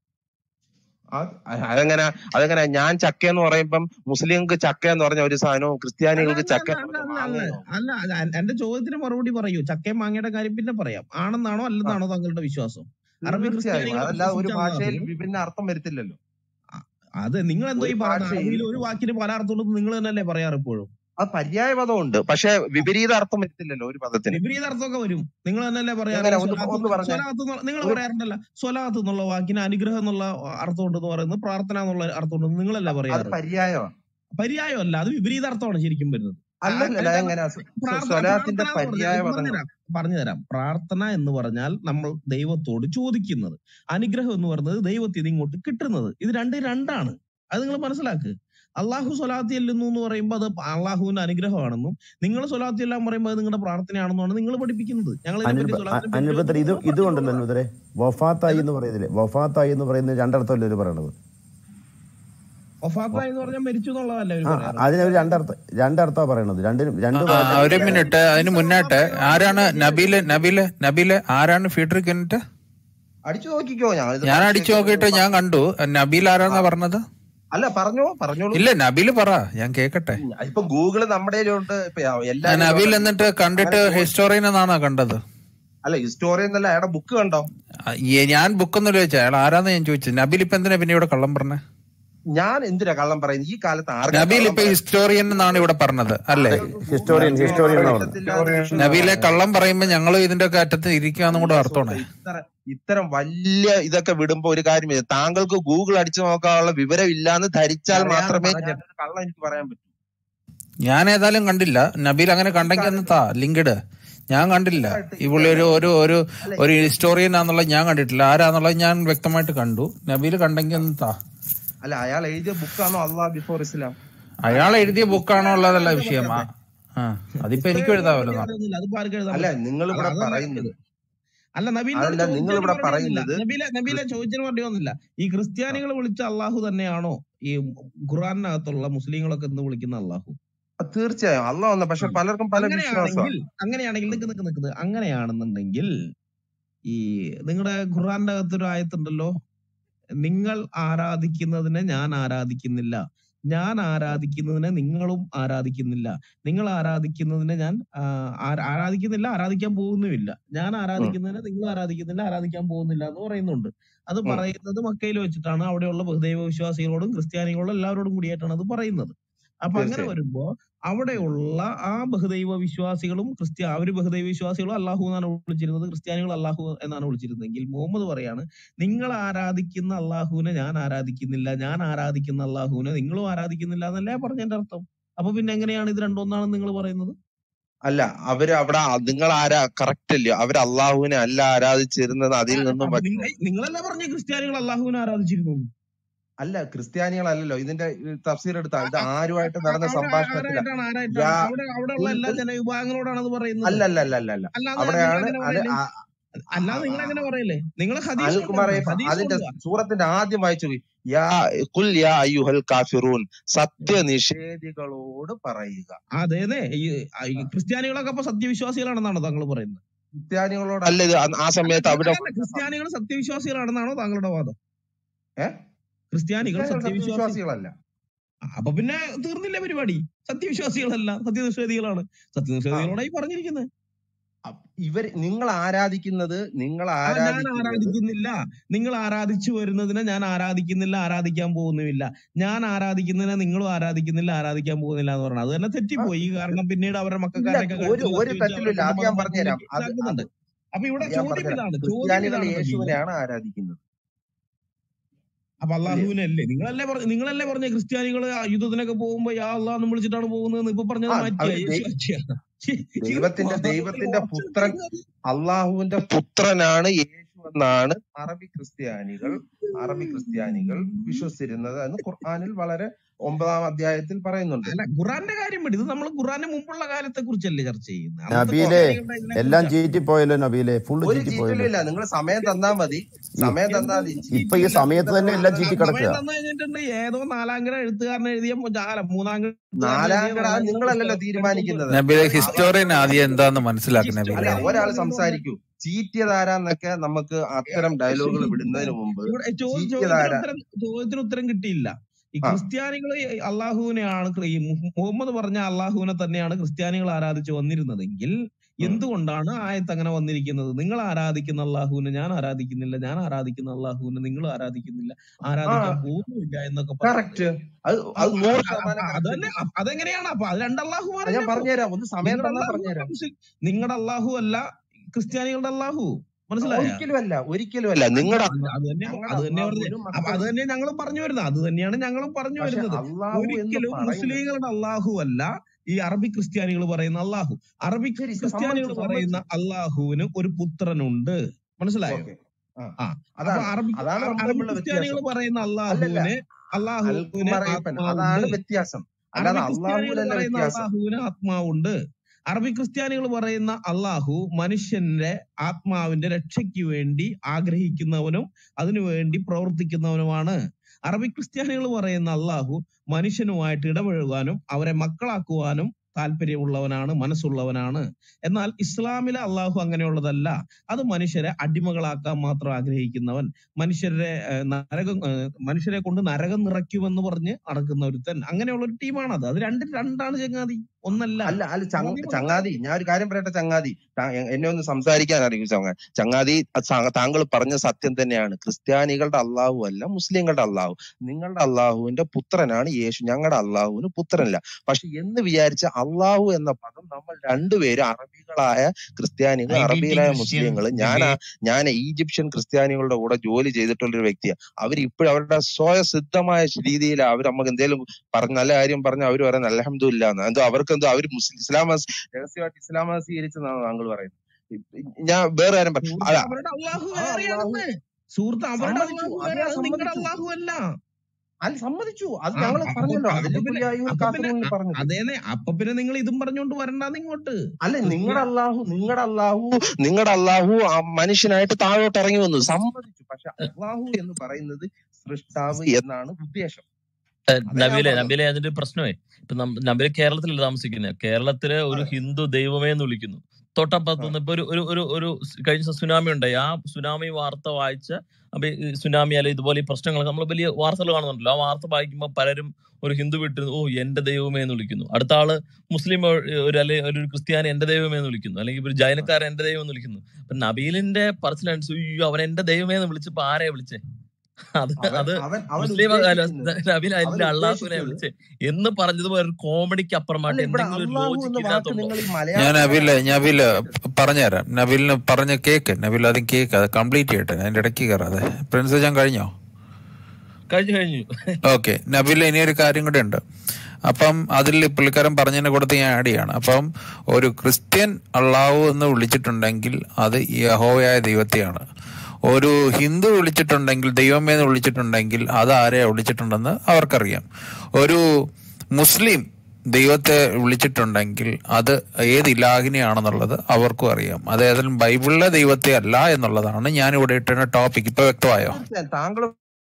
ആ- അതെങ്ങനെ അതെങ്ങനെ ഞാൻ ചക്ക എന്ന് പറയുമ്പം മുസ്ലിങ്ങൾക്ക് ചക്ക എന്ന് പറഞ്ഞ ഒരു സാധനവും അല്ല ക്രിസ്ത്യാനികൾക്ക് അല്ല ചക്ക അല്ല എന്ന് അല്ല പറഞ്ഞ അല്ല അല്ല മാങ്ങയാണോ അല്ല അല്ല അല്ല, എന്റെ ചോദ്യത്തിന് മറുപടി പറയൂ ചക്കയും മാങ്ങയുടെ കാര്യം പിന്നെ പറയാം ആണെന്നാണോ ആ അല്ലെന്നാണോ താങ്കളുടെ വിശ്വാസം അറബി തീർച്ചയായും ക്രിസ്ത്യാനികൾ അതല്ലാതെ ഒരു വിശ്വസിച്ച ഭാഷയിൽ അള്ളാഹു വിഭിന്ന അർത്ഥം വരുത്തില്ലല്ലോ അ- അത് നിങ്ങൾ എന്തോ ഒരു ഈ പറയുന്നത് ഭാഷയിൽ അറബിയിൽ ഒരു വാക്കിന് പല അർത്ഥമുണ്ടെന്ന് നിങ്ങൾ തന്നെയല്ലേ പറയാറ് എപ്പോഴും അത് പര്യായ പദമുണ്ട് പക്ഷെ വിപരീത അർത്ഥം വരുത്തില്ലല്ലോ ഒരു പദത്തിന് വിപരീത അർത്ഥമൊക്കെ വരും നിങ്ങൾ തന്നെയല്ലേ പറയാറ് എങ്ങനെ ഒന്ന് സ്വലാത്ത് ഒന്ന് പറഞ്ഞേ സ്വലാത്ത് എന്നുള്ള- നിങ്ങൾ ഒരു പറയാറുണ്ടല്ല സ്വലാത്ത് എന്നുള്ള വാക്കിന് അനുഗ്രഹം എന്നുള്ള അർത്ഥം ഉണ്ടെന്ന് പറയുന്നത് പ്രാർത്ഥന എന്നുള്ള അർത്ഥം ഉണ്ടെന്ന് നിങ്ങളല്ലേ അത് പറയാറ് പര്യായമാണ് പര്യായമല്ല അത് വിപരീത അർത്ഥമാണ് ശരിക്കും വരുന്നത് ആ, അല്ലല്ല എന്താണ് എങ്ങനെ പ്രാർത്ഥന സ്വലാത്തിന്റെ പ്രാർത്ഥന എന്ന് പര്യായ പറഞ്ഞാൽ പദങ്ങൾ പറഞ്ഞുതരാം പറഞ്ഞുതരാം പ്രാർത്ഥന എന്ന് പറഞ്ഞാൽ നമ്മൾ ദൈവത്തോട് ചോദിക്കുന്നത് അനുഗ്രഹം എന്ന് പറയുന്നത് ദൈവത്തിൽ നിന്ന് ഇങ്ങോട്ട് കിട്ടുന്നത് ഇത് രണ്ട് രണ്ടാണ് അത് നിങ്ങൾ മനസ്സിലാക്ക് അള്ളാഹു സ്വലാത്തി ചെല്ലുന്നു എന്ന് പറയുമ്പോൾ അത് അള്ളാഹുവിന്റെ അനുഗ്രഹമാണെന്നും നിങ്ങൾ സ്വലാത്തി എല്ലാം പറയുമ്പോൾ അത് നിങ്ങളുടെ പ്രാർത്ഥനയാണെന്നുമാണ് നിങ്ങൾ പഠിപ്പിക്കുന്നത് ഞങ്ങൾ ഇതിനെപ്പറ്റി അനിൽ സ്വലാത്തിനെ പറ്റി അനിൽപത്ര ഇത് ഒന്നും ഇത് കൊണ്ടല്ലോ അനിൽപത്രെ വഫാത്തായി എന്ന് പറയുന്നില്ലേ വഫാത്തായി എന്ന് പറയുന്നത് രണ്ടർത്ഥമല്ലേ ഇവര് പറയണത് ഒഫാത്ത എന്ന് പറഞ്ഞാൽ മരിച്ചു എന്നുള്ളതല്ല ആ അവർ പറയാറ് അതിനൊരു രണ്ടർത്ഥം രണ്ടർത്ഥമാ പറയണത് രണ്ടിനും രണ്ട് ആ, ഭാഷ ഒരു മിനിറ്റ് അതിന് മുന്നായിട്ട് ആരാണ് നബീല് നബീല് നബീല് ആരാണ് ഫീഡ്രിക് വിന്നറ്റ് അടിച്ചു നോക്കിക്കോ ഞങ്ങൾ ഇത് ഞാൻ അടിച്ചു നോക്കിയിട്ട് ഞാൻ കണ്ടു നബീൽ ആരാന്നാ പറഞ്ഞത് അല്ല പറഞ്ഞോ പറഞ്ഞോളൂ ഇല്ല നബീല് പറ ഞാൻ കേക്കട്ടെ ഇപ്പൊ ഗൂഗിള് നമ്മുടെ കയ്യിലുണ്ട് ഇപ്പൊ ആ, എല്ലാരും നബീൽ എന്നിട്ട് കണ്ടിട്ട് ഹിസ്റ്റോറിയൻ എന്നാണോ കണ്ടത് അല്ല ഹിസ്റ്റോറിയൻ എന്നല്ല അയാളുടെ ബുക്ക് കണ്ടോ ആ, ഈ- ഞാൻ ബുക്കൊന്നും ചോദിച്ചാ അയാൾ ആരാന്ന് ഞാൻ ചോദിച്ചത് നബീൽ ഇപ്പൊ എന്തിനാ പിന്നെ ഇവിടെ കള്ളം പറഞ്ഞേ ഞാൻ എന്തിനാ കള്ളം പറയുന്നത് ഈ കാലത്ത് ആർക്കാ നബീൽ കള്ളം ഇപ്പൊ പറയാൻ ഹിസ്റ്റോറിയൻ എന്നാണ് ഇവിടെ പറഞ്ഞത് അല്ലേ ഹിസ്റ്റോറിയൻ ഹിസ്റ്റോറിയൻ എന്നാ പറഞ്ഞത് പറ്റത്തില്ല നബീലെ കള്ളം പറയുമ്പോ ഞങ്ങൾ ഇതിന്റെ ഒക്കെ അറ്റത്ത് ഇരിക്കാന്നും കൂടെ അർത്ഥമാണ് ഇത്ര ഇത്തരം വലിയ ഇതൊക്കെ വിടുമ്പോ ഒരു കാര്യം ഇത്. താങ്കൾക്ക് ഗൂഗിൾ അടിച്ചു നോക്കാനുള്ള വിവരം ഇല്ലാന്ന് ധരിച്ചാൽ അറിയാതെ മാത്രമേ പറഞ്ഞ- ഞാൻ കള്ളം എനിക്ക് പറയാൻ പറ്റൂ ഞാൻ ഏതായാലും കണ്ടില്ല നബീൽ അങ്ങനെ കണ്ടെങ്കിൽ ഒന്ന് താ ലിങ്കഡ് ഞാൻ കണ്ടില്ല ഈ പുള്ളി ഒരു ഒരു ഒരു ഒരു ഹിസ്റ്റോറിയൻ ആണെന്നുള്ളത് ഞാൻ കണ്ടിട്ടില്ല ആരാന്നുള്ളത് ഞാൻ വ്യക്തമായിട്ട് കണ്ടു നബീൽ കണ്ടെങ്കിൽ ഒന്ന് താ അല്ല അയാൾ എഴുതിയ ബുക്കാണോ അള്ളാഹ് ബിഫോർ ഇസ്ലാം അയാൾ എഴുതിയ ബുക്കാണോ ഉള്ളതല്ല വിഷയം ആ ആ, അതിപ്പോ എനിക്ക് എഴുതാമല്ലോ നാളെ. അതിപ്പോ ആർക്കും എഴുതാൻ അല്ല പറ്റില്ല. നിങ്ങൾ ഇവിടെ അതല്ല പറയുന്നത് അല്ല നബീൽ അതല്ല, നിങ്ങൾ ഇവിടെ പറയുന്നത് നബീലെ നബീലെ ചോദിച്ചതിന് മറുപടി വന്നില്ല ഈ ക്രിസ്ത്യാനികൾ വിളിച്ച അള്ളാഹു തന്നെയാണോ ഈ ഖുറാനകത്തുള്ള മുസ്ലിങ്ങളൊക്കെ ഇന്ന് വിളിക്കുന്ന അള്ളാഹു തീർച്ചയായും അള്ളാഹ് വന്ന പക്ഷെ പലർക്കും പല വിശ്വാസമാണ് അങ്ങനെയാണെങ്കിൽ അങ്ങനെയാണെങ്കിൽ നിക്ക് നിക്ക് നിക്കുന്നത് അങ്ങനെയാണെന്നുണ്ടെങ്കിൽ ഈ നിങ്ങളുടെ ഖുർആന്റെ അകത്തൊരു ആയത്തുണ്ടല്ലോ നിങ്ങൾ ആരാധിക്കുന്നതിനെ ഞാൻ ആരാധിക്കുന്നില്ല ഞാൻ ആരാധിക്കുന്നതിനെ നിങ്ങളും ആരാധിക്കുന്നില്ല നിങ്ങൾ ആരാധിക്കുന്നതിനെ ഞാൻ ആ, ആ- ആരാധിക്കുന്നില്ല ആരാധിക്കാൻ പോകുന്നുമില്ല ഞാൻ ആരാധിക്കുന്നതിനെ നിങ്ങൾ ആരാധിക്കുന്നില്ല ആരാധിക്കാൻ പോകുന്നില്ല എന്ന് പറയുന്നുണ്ട് അത് ഉം. പറയുന്നത് മക്കയിൽ വെച്ചിട്ടാണ് അവിടെയുള്ള ബഹുദൈവ വിശ്വാസികളോടും ക്രിസ്ത്യാനികളോടും എല്ലാവരോടും കൂടിയായിട്ടാണ് അത് പറയുന്നത് അപ്പൊ അങ്ങനെ തീർച്ചയായും. വരുമ്പോ അവിടെയുള്ള ആ ബഹുദൈവ വിശ്വാസികളും ക്രിസ്ത്യ അവര് ബഹുദൈവ വിശ്വാസികളും അള്ളാഹു എന്നാണ് വിളിച്ചിരുന്നത് ക്രിസ്ത്യാനികൾ അള്ളാഹു എന്നാണ് വിളിച്ചിരുന്നതെങ്കിൽ മുഹമ്മദ് പറയാണ് നിങ്ങൾ ആരാധിക്കുന്ന അള്ളാഹുവിനെ ഞാൻ ആരാധിക്കുന്നില്ല ഞാൻ ആരാധിക്കുന്ന അള്ളാഹുവിനെ നിങ്ങളും ആരാധിക്കുന്നില്ല എന്നല്ലേ പറഞ്ഞതിന്റെ അർത്ഥം അപ്പൊ പിന്നെ എങ്ങനെയാണ് ഇത് രണ്ടൊന്നാണെന്ന് നിങ്ങൾ പറയുന്നത് അല്ല അവര് അവിടെ നിങ്ങൾ ആരാ കറക്റ്റ് അല്ലയോ അവര് അള്ളാഹുവിനെ അല്ല ആരാധിച്ചിരുന്നത് അതിൽ നിന്നും അപ്പൊ പറ്റും നിങ്ങൾ- നിങ്ങളല്ലേ പറഞ്ഞ ക്രിസ്ത്യാനികൾ അള്ളാഹുവിനെ ആരാധിച്ചിരുന്നു അല്ല ക്രിസ്ത്യാനികളല്ലല്ലോ ഇതിന്റെ തഫ്സീർ എടുത്താൽ ഇത് ആരുമായിട്ട് നടന്ന അവിടെ സംഭാഷണത്തില ആരായിട്ടാണ് ആരായിട്ടാണ് യാ- അവിടെ അവിടെയുള്ള എല്ലാ ജനവിഭാഗങ്ങളോടാണ് അത് പറയുന്നത് അല്ല അല്ല അല്ല അല്ല അല്ല അല്ലാതെ അവിടെയാണ് നിങ്ങൾ അത് എങ്ങനെ ആ- പറയല്ലേ? അല്ലാതെ നിങ്ങൾ എങ്ങനെ പറയല്ലേ നിങ്ങൾ ഹദീസ് അനിൽകുമാർ കൊണ്ടുവാ, ഹദീസ് അതിന്റെ കൊണ്ടുവാ. സൂറത്തിന്റെ ആദ്യം വായിച്ചു യാ കുൽ യാ അയ്യുഹൽ കാഫിറൂൻ സത്യനിഷേധികളോട് പറയുക അതെ അതെ ഈ ഈ ക്രിസ്ത്യാനികളൊക്കെ അപ്പൊ സത്യവിശ്വാസികളാണെന്നാണോ താങ്കൾ പറയുന്നത് ക്രിസ്ത്യാനികളോടല്ല ഇത് ആ- ആ സമയത്ത് അവിടെ അല്ല, ക്രിസ്ത്യാനികൾ സത്യവിശ്വാസികളാണെന്നാണോ താങ്കളുടെ വാദം ഏ? ക്രിസ്ത്യാനികൾ സത്യവിശ്വാസി സത്യവിശ്വാസികളല്ല അപ്പൊ പിന്നെ തീർന്നില്ലേ പരിപാടി സത്യവിശ്വാസികളല്ല സത്യനിഷേധികളാണ് സത്യനിഷേധികളോടായി പറഞ്ഞിരിക്കുന്നത് അപ്പ- ഇവർ നിങ്ങൾ ആരാധിക്കുന്നത് നിങ്ങൾ ആ, ഞാൻ ആരാധിക്കുന്നത് ആരാധിക്കുന്നില്ല നിങ്ങൾ ആരാധിച്ചു വരുന്നതിനെ ഞാൻ ആരാധിക്കുന്നില്ല ആരാധിക്കാൻ പോകുന്നുമില്ല ഞാൻ ആരാധിക്കുന്നതിനെ നിങ്ങളും ആരാധിക്കുന്നില്ല ആരാധിക്കാൻ പോകുന്നില്ല എന്ന് പറഞ്ഞത് അത് തന്നെ തെറ്റിപ്പോയി കാരണം പിന്നീട് അവരുടെ മക്കാരൊക്കെ ഇല്ല, ഒരു- ഒരു തെറ്റിലുമില്ല. അത് ഞാൻ പറഞ്ഞുതരാം. അത് ഇതാക്കുന്നുണ്ട് അപ്പൊ ഇവിടെ അത് ഞാൻ ചോദ്യം പറഞ്ഞുതരാം. ഇതാണ് ചോദ്യം ക്രിസ്ത്യാനികൾ ഇതാണ് നബീൽ. യേശുവിനെയാണ് ആരാധിക്കുന്നത് അപ്പൊ അള്ളാഹുവിനെ അല്ലേ നിങ്ങളല്ലേ പറഞ്ഞ നിങ്ങളല്ലേ പറഞ്ഞ ക്രിസ്ത്യാനികൾ യുദ്ധത്തിനൊക്കെ പോകുമ്പോ യാ അള്ളാഹ് വിളിച്ചിട്ടാണ് പോകുന്നത് ഇപ്പൊ പറഞ്ഞത് ആ, മാറ്റിയ അത് യേശു ദൈ- മാറ്റിയ ദൈവത്തിന്റെ ദൈവത്തിന്റെ പുത്രൻ അള്ളാഹുവിന്റെ പുത്രനാണ് യേശു എന്നാണ് അറബി ക്രിസ്ത്യാനികൾ അറബി ക്രിസ്ത്യാനികൾ വിശ്വസിച്ചിരുന്നത് എന്ന് ഖുർആനിൽ വളരെ ഒമ്പതാം അധ്യായത്തിൽ പറയുന്നുണ്ട് അല്ല ഖുറാന്റെ കാര്യം വേണ്ടി ഇത് നമ്മൾ ഖുറാന്റെ മുമ്പുള്ള കാലത്തെ കുറിച്ചല്ലേ ചർച്ച ചെയ്യുന്നത് അന്നത്തെ നബീലെ ക്രിസ്ത്യാനികളുടെ ഇതിനെ എല്ലാം കുറിച്ചാ. ചീറ്റിപ്പോയല്ലോ നബീലെ ഫുള്ള് ഒരു ചീറ്റിപ്പോയല്ലോ ചീറ്റലും നിങ്ങൾ സമയം തന്നാ മതി സമയം തന്നാ മതി ഇപ്പൊ ഈ സമയത്ത് തന്നെ എല്ലാം ചീറ്റി കിടക്കുക സമയം തന്നു കഴിഞ്ഞിട്ടുണ്ട് ഏതോ നാലാങ്കര എഴുത്തുകാരൻ എഴുതിയ മു- അല്ല മൂന്നാങ്കര നാലാങ്കട നിങ്ങളല്ലല്ലോ തീരുമാനിക്കുന്നത് നബീലെ ഹിസ്റ്റോറിയൻ ആദ്യം എന്താന്ന് മനസ്സിലാക്കും അല്ല നബീലെ ഒരാൾ സംസാരിക്കൂ ചീറ്റിയതാരാന്നൊക്കെ നമുക്ക് അത്തരം ഡയലോഗുകൾ വിടുന്നതിന് മുമ്പ് ഇവിടെ ചോ- ചീറ്റിയതാരാ? ചോദ്യത്തിന് ഉത്തരം ചോദ്യത്തിന് ഉത്തരം കിട്ടിയില്ല ഈ ആ. ക്രിസ്ത്യാനികൾ അള്ളാഹുവിനെയാണ് ക്രി- ഈ മുഹ- മുഹമ്മദ് പറഞ്ഞ അള്ളാഹുവിനെ തന്നെയാണ് ക്രിസ്ത്യാനികൾ ആരാധിച്ചു വന്നിരുന്നതെങ്കിൽ എന്തുകൊണ്ടാണ് ആയത്ത് അങ്ങനെ വന്നിരിക്കുന്നത് നിങ്ങൾ ആരാധിക്കുന്ന അള്ളാഹുവിനെ ഞാൻ ആരാധിക്കുന്നില്ല ഞാൻ ആരാധിക്കുന്ന അള്ളാഹുവിനെ നിങ്ങൾ ആരാധിക്കുന്നില്ല ആരാധിക്കാൻ ആ. പോകുന്നില്ല എന്നൊക്കെ കറക്റ്റ് അത് അത് നൂറ് ശതമാനം അത് തന്നെ അ- അതെങ്ങനെയാണ് അപ്പൊ അത് രണ്ട് അത് ഞാൻ അള്ളാഹുമാരല്ലേ പറഞ്ഞുതരാം ഒന്ന് സമയം തന്നാ പറഞ്ഞുതരാം നിങ്ങളുടെ അള്ളാഹു അല്ല ക്രിസ്ത്യാനികളുടെ അള്ളാഹു മനസ്സിലായോ ഒരിക്കലും അല്ല ഒരിക്കലും അല്ല നിങ്ങളുടെ അത് തന്നെ അത് തന്നെ പറഞ്ഞത് അപ്പൊ അത് തന്നെ ഞങ്ങളും പറഞ്ഞു വരുന്നത് അത് തന്നെയാണ് ഞങ്ങളും പറഞ്ഞു പക്ഷെ വരുന്നത് അള്ളാഹു എന്ന് ഒരിക്കലും പറയുന്നത് മുസ്ലിങ്ങളുടെ അള്ളാഹു അല്ല ഈ അറബി ക്രിസ്ത്യാനികൾ പറയുന്ന അള്ളാഹു അറബി ശരി, ക്രിസ്ത്യാനികൾ സമ്മതിച്ചു, പറയുന്ന അള്ളാഹുവിന് ഒരു പുത്രനുണ്ട് മനസ്സിലായോ ഓക്കെ. ആ. ആ. അപ്പൊ അതാണ് അറബി അതാണ് അറബി തമ്മിലുള്ള ക്രിസ്ത്യാനികൾ വ്യത്യാസം പറയുന്ന അള്ളാഹുവിന് അള്ളാഹുവിന് അൽക്കുമറയപ്പൻ അതാണ് ആത്മാവുണ്ട് വ്യത്യാസം അല്ലാതെ അറബി ക്രിസ്ത്യാനികൾ അള്ളാഹുവിലല്ല പറയുന്ന വ്യത്യാസം അള്ളാഹുവിന് ആത്മാവുണ്ട് അറബി ക്രിസ്ത്യാനികൾ പറയുന്ന അള്ളാഹു മനുഷ്യന്റെ ആത്മാവിന്റെ രക്ഷയ്ക്ക് വേണ്ടി ആഗ്രഹിക്കുന്നവനും അതിനുവേണ്ടി പ്രവർത്തിക്കുന്നവനുമാണ് അറബി ക്രിസ്ത്യാനികൾ പറയുന്ന അള്ളാഹു മനുഷ്യനുമായിട്ട് ഇടപഴകാനും അവരെ മക്കളാക്കുവാനും താല്പര്യമുള്ളവനാണ് മനസ്സുള്ളവനാണ് എന്നാൽ ഇസ്ലാമിലെ അള്ളാഹു അങ്ങനെയുള്ളതല്ല അത് മനുഷ്യരെ അടിമകളാക്കാൻ മാത്രം ആഗ്രഹിക്കുന്നവൻ മനുഷ്യരെ ഏഹ്, നരകം ഏഹ്, മനുഷ്യരെ കൊണ്ട് നരകം നിറയ്ക്കുമെന്ന് പറഞ്ഞ് നടക്കുന്ന ഒരുത്തൻ അങ്ങനെയുള്ള ഒരു ടീമാണ് അത് അത് രണ്ടും രണ്ടാണ് ചങ്ങാതി ഒന്നല്ല അല്ല അല്ല ചങ്ങ- ചങ്ങാതി ചങ്ങാതി ഞാൻ ഒരു കാര്യം പറയട്ടെ ചങ്ങാതി താ- എ- എന്നെ ഒന്ന് സംസാരിക്കാൻ അറിയും ചങ്ങാതി ചങ്ങാതി അത് സാ- താങ്കൾ പറഞ്ഞ സത്യം തന്നെയാണ് ക്രിസ്ത്യാനികളുടെ അള്ളാഹു അല്ല മുസ്ലിങ്ങളുടെ അള്ളാഹു നിങ്ങളുടെ അള്ളാഹുവിന്റെ പുത്രനാണ് യേശു ഞങ്ങളുടെ അള്ളാഹുവിന് പുത്രനില്ല പക്ഷെ എന്ന് വിചാരിച്ച അള്ളാഹു എന്ന പദം നമ്മൾ രണ്ടുപേരും അറബികളായ ക്രിസ്ത്യാനികൾ ഐ ബി ടി അറബികളായ ക്രിസ്ത്യൻ മുസ്ലിങ്ങൾ ഞാൻ ആ- ഞാൻ ഈജിപ്ഷ്യൻ ക്രിസ്ത്യാനികളുടെ കൂടെ ജോലി ചെയ്തിട്ടുള്ള ഒരു വ്യക്തിയാണ് അവർ ഇപ്പോഴും അവരുടെ സ്വയസിദ്ധമായ രീതിയിൽ അവർ നമുക്ക് എന്തെങ്കിലും പറഞ്ഞ നല്ല കാര്യം പറഞ്ഞ അവർ പറയുന്നത് അലഹമില്ല എന്തോ അവർക്ക് എന്തോ അവർ മുസ്ലിം ഇസ്ലാം രഹസ്യമായിട്ട് ഇസ്ലാം സ്വീകരിച്ചെന്നാണ് താങ്കൾ പറയുന്നത് ഞാൻ വേറെ കാര്യം പറയാം സുഹൃത്ത് അല്ല അവരുടെ അള്ളാഹു ആ അള്ളാഹു വേറെയാണെന്ന് സുഹൃത്ത് അവരുടെ സമ്മതിച്ചു അള്ളാഹു അത് ഞാൻ വേറെയാണ് നിങ്ങളുടെ സമ്മതിച്ചു അള്ളാഹു അല്ല അല്ല സമ്മതിച്ചു അത് ആ ഞങ്ങൾ അപ്പൊ പറഞ്ഞല്ലോ അപ്പൊ അതിന്റെ പിന്നെ പുള്ളിയായി അപ്പൊ പിന്നെ കാസർഗോഡിൽ അ- പറഞ്ഞത് അതേനെ അപ്പൊ പിന്നെ നിങ്ങൾ ഇതും പറഞ്ഞുകൊണ്ട് വരണ്ടാന്ന് ഇങ്ങോട്ട് അല്ല ക്രിസ്ത്യ നിങ്ങളുടെ അള്ളാഹു നിങ്ങളുടെ അള്ളാഹു നിങ്ങളുടെ അള്ളാഹു ആ മനുഷ്യനായിട്ട് താഴോട്ട് ഇറങ്ങി വന്നു സമ്മതിച്ചു പക്ഷെ അള്ളാഹു എന്ന് പറയുന്നത് സൃഷ്ടാവ് എന്നാണ് ഉദ്ദേശം ഏഹ് അതേ ഞാൻ നബീലെ പറഞ്ഞത് നബീലെ അതിന്റെ പ്രശ്നമേ ഇപ്പൊ നം- നബീല് കേരളത്തിലല്ല താമസിക്കുന്നത് കേരളത്തിലെ ഒരു അതെ ഹിന്ദു ദൈവമേ എന്ന് വിളിക്കുന്നു തൊട്ടപ്പുറത്ത് ആ നിന്ന് ഇപ്പൊ ഒരു ഒരു ഒരു ഒരു സ് കഴിഞ്ഞ ദിവസം സുനാമി ഉണ്ടായി ആ സുനാമി വാർത്ത വായിച്ച അപ്പൊ ഈ സുനാമി അല്ലെ ഇതുപോലെ ഈ പ്രശ്നങ്ങൾ നമ്മൾ വലിയ വാർത്തകൾ കാണുന്നുണ്ടല്ലോ ആ വാർത്ത വായിക്കുമ്പോൾ പലരും ഒരു ഹിന്ദു വീട്ടിൽ ഓ എന്റെ ദൈവമേ എന്ന് വിളിക്കുന്നു അടുത്ത ആള് മുസ്ലിം ഒ- ഒരു അല്ലെ ഒരു ക്രിസ്ത്യാനി എന്റെ ദൈവമേ എന്ന് വിളിക്കുന്നു അല്ലെങ്കിൽ ഒരു ജൈനക്കാരൻ എന്റെ ദൈവം എന്ന് വിളിക്കുന്നു അപ്പൊ നബീലിന്റെ പറച്ചിലനുസരിച്ച് "ഉയ്യോ, അവൻ എന്റെ ദൈവമേ എന്ന് വിളിച്ചപ്പോ ആരെയാ വിളിച്ചേ അത് അവൻ അത് അവൻ അവൻ മുസ്ലിം അല്ല, ഉദ്ദേശിക്കുന്നത് നബീൽ അവൻ അതിന്റെ അള്ളാഹുവിനെ ഉദ്ദേശിച്ചത് വിളിച്ച് എന്ന് പറഞ്ഞത് ഒരു കോമഡിക്ക് അല്ല അപ്പുറമായിട്ട് ഇവിടെ എന്തെങ്കിലും ഒരു അള്ളാഹു ലോജിക്ക് എന്ന വാക്ക് ഇതിനകത്തുണ്ടോ നിങ്ങൾ ഈ ഞാൻ മലയാളത്തിലെ നബില് നബില് കേൾക്ക് പറഞ്ഞുതരാം നബിലിന് പറഞ്ഞ കേക്ക് നബിൽ ആദ്യം കേക്ക് അത് കംപ്ലീറ്റ് ചെയ്യട്ടെ അതിന്റെ ഇടയ്ക്ക് കയറാതെ പ്രിൻസ് ഞാൻ കഴിഞ്ഞോ കഴിഞ്ഞു കഴിഞ്ഞു ഓക്കെ നബിൽ ഇനി ഒരു കാര്യം കൂടെ ഉണ്ട് അപ്പം അതിൽ പുള്ളിക്കാരൻ പറഞ്ഞതിനെ കൊടുത്ത് ഞാൻ ആഡ് ചെയ്യാണ് അപ്പം ഒരു ക്രിസ്ത്യൻ അള്ളാഹു എന്ന് വിളിച്ചിട്ടുണ്ടെങ്കിൽ അത് യഹോവയായ ദൈവത്തെയാണ് ഒരു ഹിന്ദു വിളിച്ചിട്ടുണ്ടെങ്കിൽ ദൈവമേ എന്ന് വിളിച്ചിട്ടുണ്ടെങ്കിൽ അത് ആരെയാ വിളിച്ചിട്ടുണ്ടെന്ന് അവർക്കറിയാം ഒരു മുസ്ലിം ദൈവത്തെ വിളിച്ചിട്ടുണ്ടെങ്കിൽ അത് ഏത് ഇലാഹിനെയാണെന്നുള്ളത് അവർക്കും അറിയാം അത് ഏതായാലും ബൈബിളിലെ ദൈവത്തെ അല്ല എന്നുള്ളതാണ് ഞാൻ ഇവിടെ ഇട്ടുന്ന ടോപ്പിക് ഇപ്പൊ വ്യക്തമായോ തീർച്ചയായും താങ്കൾ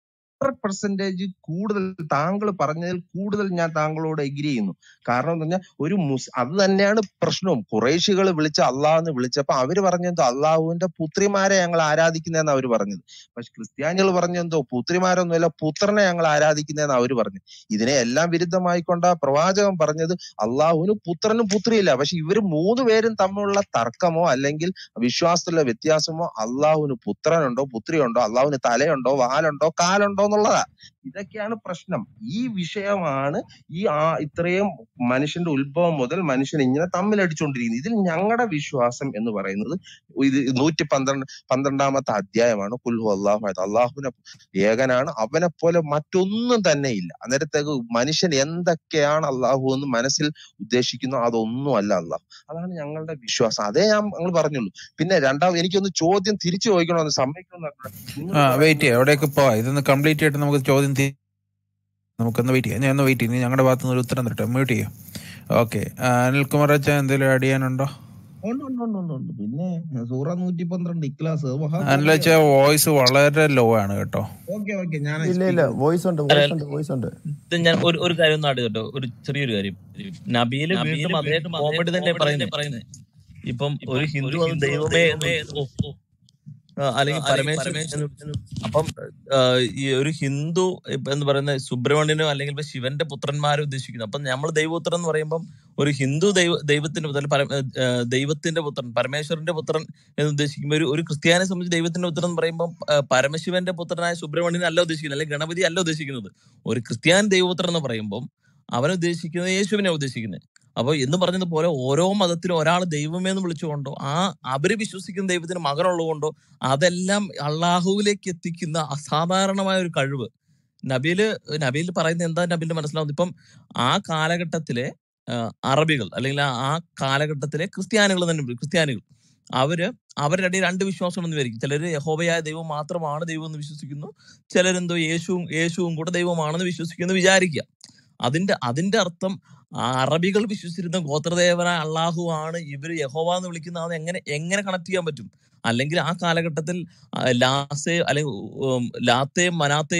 പെർസെന്റേജ് കൂടുതൽ താങ്കൾ പറഞ്ഞതിൽ കൂടുതൽ ഞാൻ താങ്കളോട് എഗ്രി ചെയ്യുന്നു കാരണം എന്ന് പറഞ്ഞാൽ ഒരു മുസ് അത് തന്നെയാണ് പ്രശ്നവും കുറേശികൾ വിളിച്ച അള്ളാഹ് വിളിച്ചപ്പോ അവര് പറഞ്ഞെന്തോ അള്ളാഹുവിന്റെ പുത്രിമാരെ ഞങ്ങൾ ആരാധിക്കുന്നതെന്ന് അവര് പറഞ്ഞത് പക്ഷെ ക്രിസ്ത്യാനികൾ പറഞ്ഞെന്തോ പുത്രിമാരൊന്നുമല്ല പുത്രനെ ഞങ്ങൾ ആരാധിക്കുന്നതെന്ന് അവര് പറഞ്ഞു ഇതിനെ എല്ലാം വിരുദ്ധമായിക്കൊണ്ട പ്രവാചകൻ പറഞ്ഞത് അള്ളാഹുവിന് പുത്രനും പുത്രിയില്ല പക്ഷെ ഇവര് മൂന്ന് പേരും തമ്മിലുള്ള തർക്കമോ അല്ലെങ്കിൽ വിശ്വാസത്തിലുള്ള വ്യത്യാസമോ അള്ളാഹുവിന് പുത്രനുണ്ടോ പുത്രിയുണ്ടോ അള്ളാഹുവിന് തലയുണ്ടോ വാലുണ്ടോ കാലുണ്ടോ എന്നുള്ളതാ ഇതൊക്കെയാണ് പ്രശ്നം ഈ വിഷയമാണ് ഈ ആ ഇത്രയും മനുഷ്യന്റെ ഉത്ഭവം മുതൽ മനുഷ്യൻ ഇങ്ങനെ തമ്മിലടിച്ചുകൊണ്ടിരിക്കുന്നത് ഇതിൽ ഞങ്ങളുടെ വിശ്വാസം എന്ന് പറയുന്നത് ഇത് നൂറ്റി പന്ത്രണ്ട് പന്ത്രണ്ടാമത്തെ അധ്യായമാണ് കുൽഹു അള്ളാഹു അഹദ്. അള്ളാഹുവിനെ ഏകനാണ് അവനെ പോലെ മറ്റൊന്നും തന്നെ ഇല്ല അന്നേരത്തേക്ക് മനുഷ്യൻ എന്തൊക്കെയാണ് അള്ളാഹു എന്ന് മനസ്സിൽ ഉദ്ദേശിക്കുന്നു അതൊന്നും അല്ല അള്ളാഹു അതാണ് ഞങ്ങളുടെ വിശ്വാസം അതേ ഞാൻ ഞങ്ങൾ പറഞ്ഞുള്ളൂ പിന്നെ രണ്ടാമത് എനിക്കൊന്ന് ചോദ്യം തിരിച്ചു ചോദിക്കണമെന്ന് സമ്മതിക്കണമെന്ന് നിങ്ങൾ ആ വെയിറ്റ് പറയുന്നത് ചെയ്യാം എവിടേക്ക് പോവാം ഇതൊന്ന് കംപ്ലീറ്റ് ചെയ്തിട്ട് നമുക്ക് ചോദ്യം തി- നമുക്കൊന്ന് വെയിറ്റ് ചെയ്യാം ഞാൻ ഒന്ന് വെയിറ്റ് ചെയ്യാം ഞങ്ങളുടെ ഭാഗത്തുനിന്ന് ഒരു ഉത്തരം തരട്ടെ മ്യൂട്ട് ചെയ്യാം ഓക്കെ അനിൽകുമാർ അച്ഛൻ എന്തെങ്കിലും ആഡ് ചെയ്യാനുണ്ടോ ഉണ്ട് ഉണ്ട് ഉണ്ട് ഉണ്ട് ഉണ്ട് പിന്നെ സൂറ നൂറ്റി പന്ത്രണ്ട് ഇക്ലാസ് അനിലച്ച വോയിസ് വളരെ ലോ ആണ് കേട്ടോ ഓക്കെ ഓക്കെ ഞാൻ ഇല്ല ഇല്ല വോയിസ് ഉണ്ട് അല്ല, വോയിസ് ഉണ്ട് വോയിസ് ഉണ്ട് ഇത് ഞാൻ ഒരു ഒരു കാര്യം ഒന്ന് ആഡ് കേട്ടോ ഒരു ചെറിയൊരു കാര്യം നബീല് വീണ്ടും അതേ കോമഡി തന്നെ പറയുന്നത് ഇപ്പം ഒരു ഹിന്ദു അത് ദൈവമേ എന്ന് ഓ, ഓ, ആ, അല്ലെങ്കിൽ പരമേശ്വരൻ എന്ന് അപ്പം ആ, ഈ ഒരു ഹിന്ദു ഇപ്പൊ എന്ന് പറയുന്ന സുബ്രഹ്മണ്യനോ അല്ലെങ്കിൽ ഇപ്പൊ ശിവന്റെ പുത്രന്മാരെ ഉദ്ദേശിക്കുന്നു അപ്പം നമ്മൾ ദൈവപുത്രൻ എന്ന് പറയുമ്പം ഒരു ഹിന്ദു ദൈവ ദൈവത്തിന്റെ പുത്രൻ പരമ ആ, ദൈവത്തിന്റെ പുത്രൻ പരമേശ്വരന്റെ പുത്രൻ എന്ന് ഉദ്ദേശിക്കുമ്പോൾ ഒരു ഒരു ക്രിസ്ത്യാനിയെ സംബന്ധിച്ച് ദൈവത്തിന്റെ പുത്രൻ എന്ന് പറയുമ്പോൾ ആ, പരമശിവന്റെ പുത്രനായ സുബ്രഹ്മണ്യൻ അല്ല ഉദ്ദേശിക്കുന്നത് അല്ലെങ്കിൽ ഗണപതി അല്ല ഉദ്ദേശിക്കുന്നത് ഒരു ക്രിസ്ത്യാനി ദൈവപുത്രൻ എന്ന് പറയുമ്പോൾ അവൻ ഉദ്ദേശിക്കുന്നത് യേശുവിനെ ഉദ്ദേശിക്കുന്നത് അപ്പൊ എന്ന് പറഞ്ഞതുപോലെ ഓരോ മതത്തിലും ഒരാൾ ദൈവമേ എന്ന് വിളിച്ചുകൊണ്ടോ ആ അവര് വിശ്വസിക്കുന്ന ദൈവത്തിന് മകനുള്ളതുകൊണ്ടോ അതെല്ലാം അള്ളാഹുവിലേക്ക് എത്തിക്കുന്ന അസാധാരണമായ ഒരു കഴിവ് നബീല് നബീൽ പറയുന്നത് എന്താ നബീലിന് മനസ്സിലാവുന്നത് ഇപ്പം ആ കാലഘട്ടത്തിലെ ആ, അറബികൾ അല്ലെങ്കിൽ ആ ആ കാലഘട്ടത്തിലെ ക്രിസ്ത്യാനികൾ തന്നെ വിളി- ക്രിസ്ത്യാനികൾ അവര് അവരുടെ ഇടയിൽ രണ്ട് വിശ്വാസം എന്ന് വരിക്കും ചിലര് യഹോബയായ ദൈവം മാത്രമാണ് ദൈവം എന്ന് വിശ്വസിക്കുന്നു ചിലരെന്തോ യേശുവും യേശുവും കൂടെ ദൈവമാണെന്ന് വിശ്വസിക്കുന്നു വിചാരിക്കുക അതിന്റെ അതിന്റെ അർത്ഥം ആ അറബികൾ വിശ്വസിച്ചിരുന്ന ഗോത്രദേവനായ അള്ളാഹു ആണ് ഇവര് യഹോവ എന്ന് വിളിക്കുന്ന അത് എങ്ങനെ എങ്ങനെ കണക്ട് ചെയ്യാൻ പറ്റും അല്ലെങ്കിൽ ആ കാലഘട്ടത്തിൽ ആ, ലാസെ അല്ലെങ്കിൽ ഉം, ലാത്തെയും മനാത്തെയും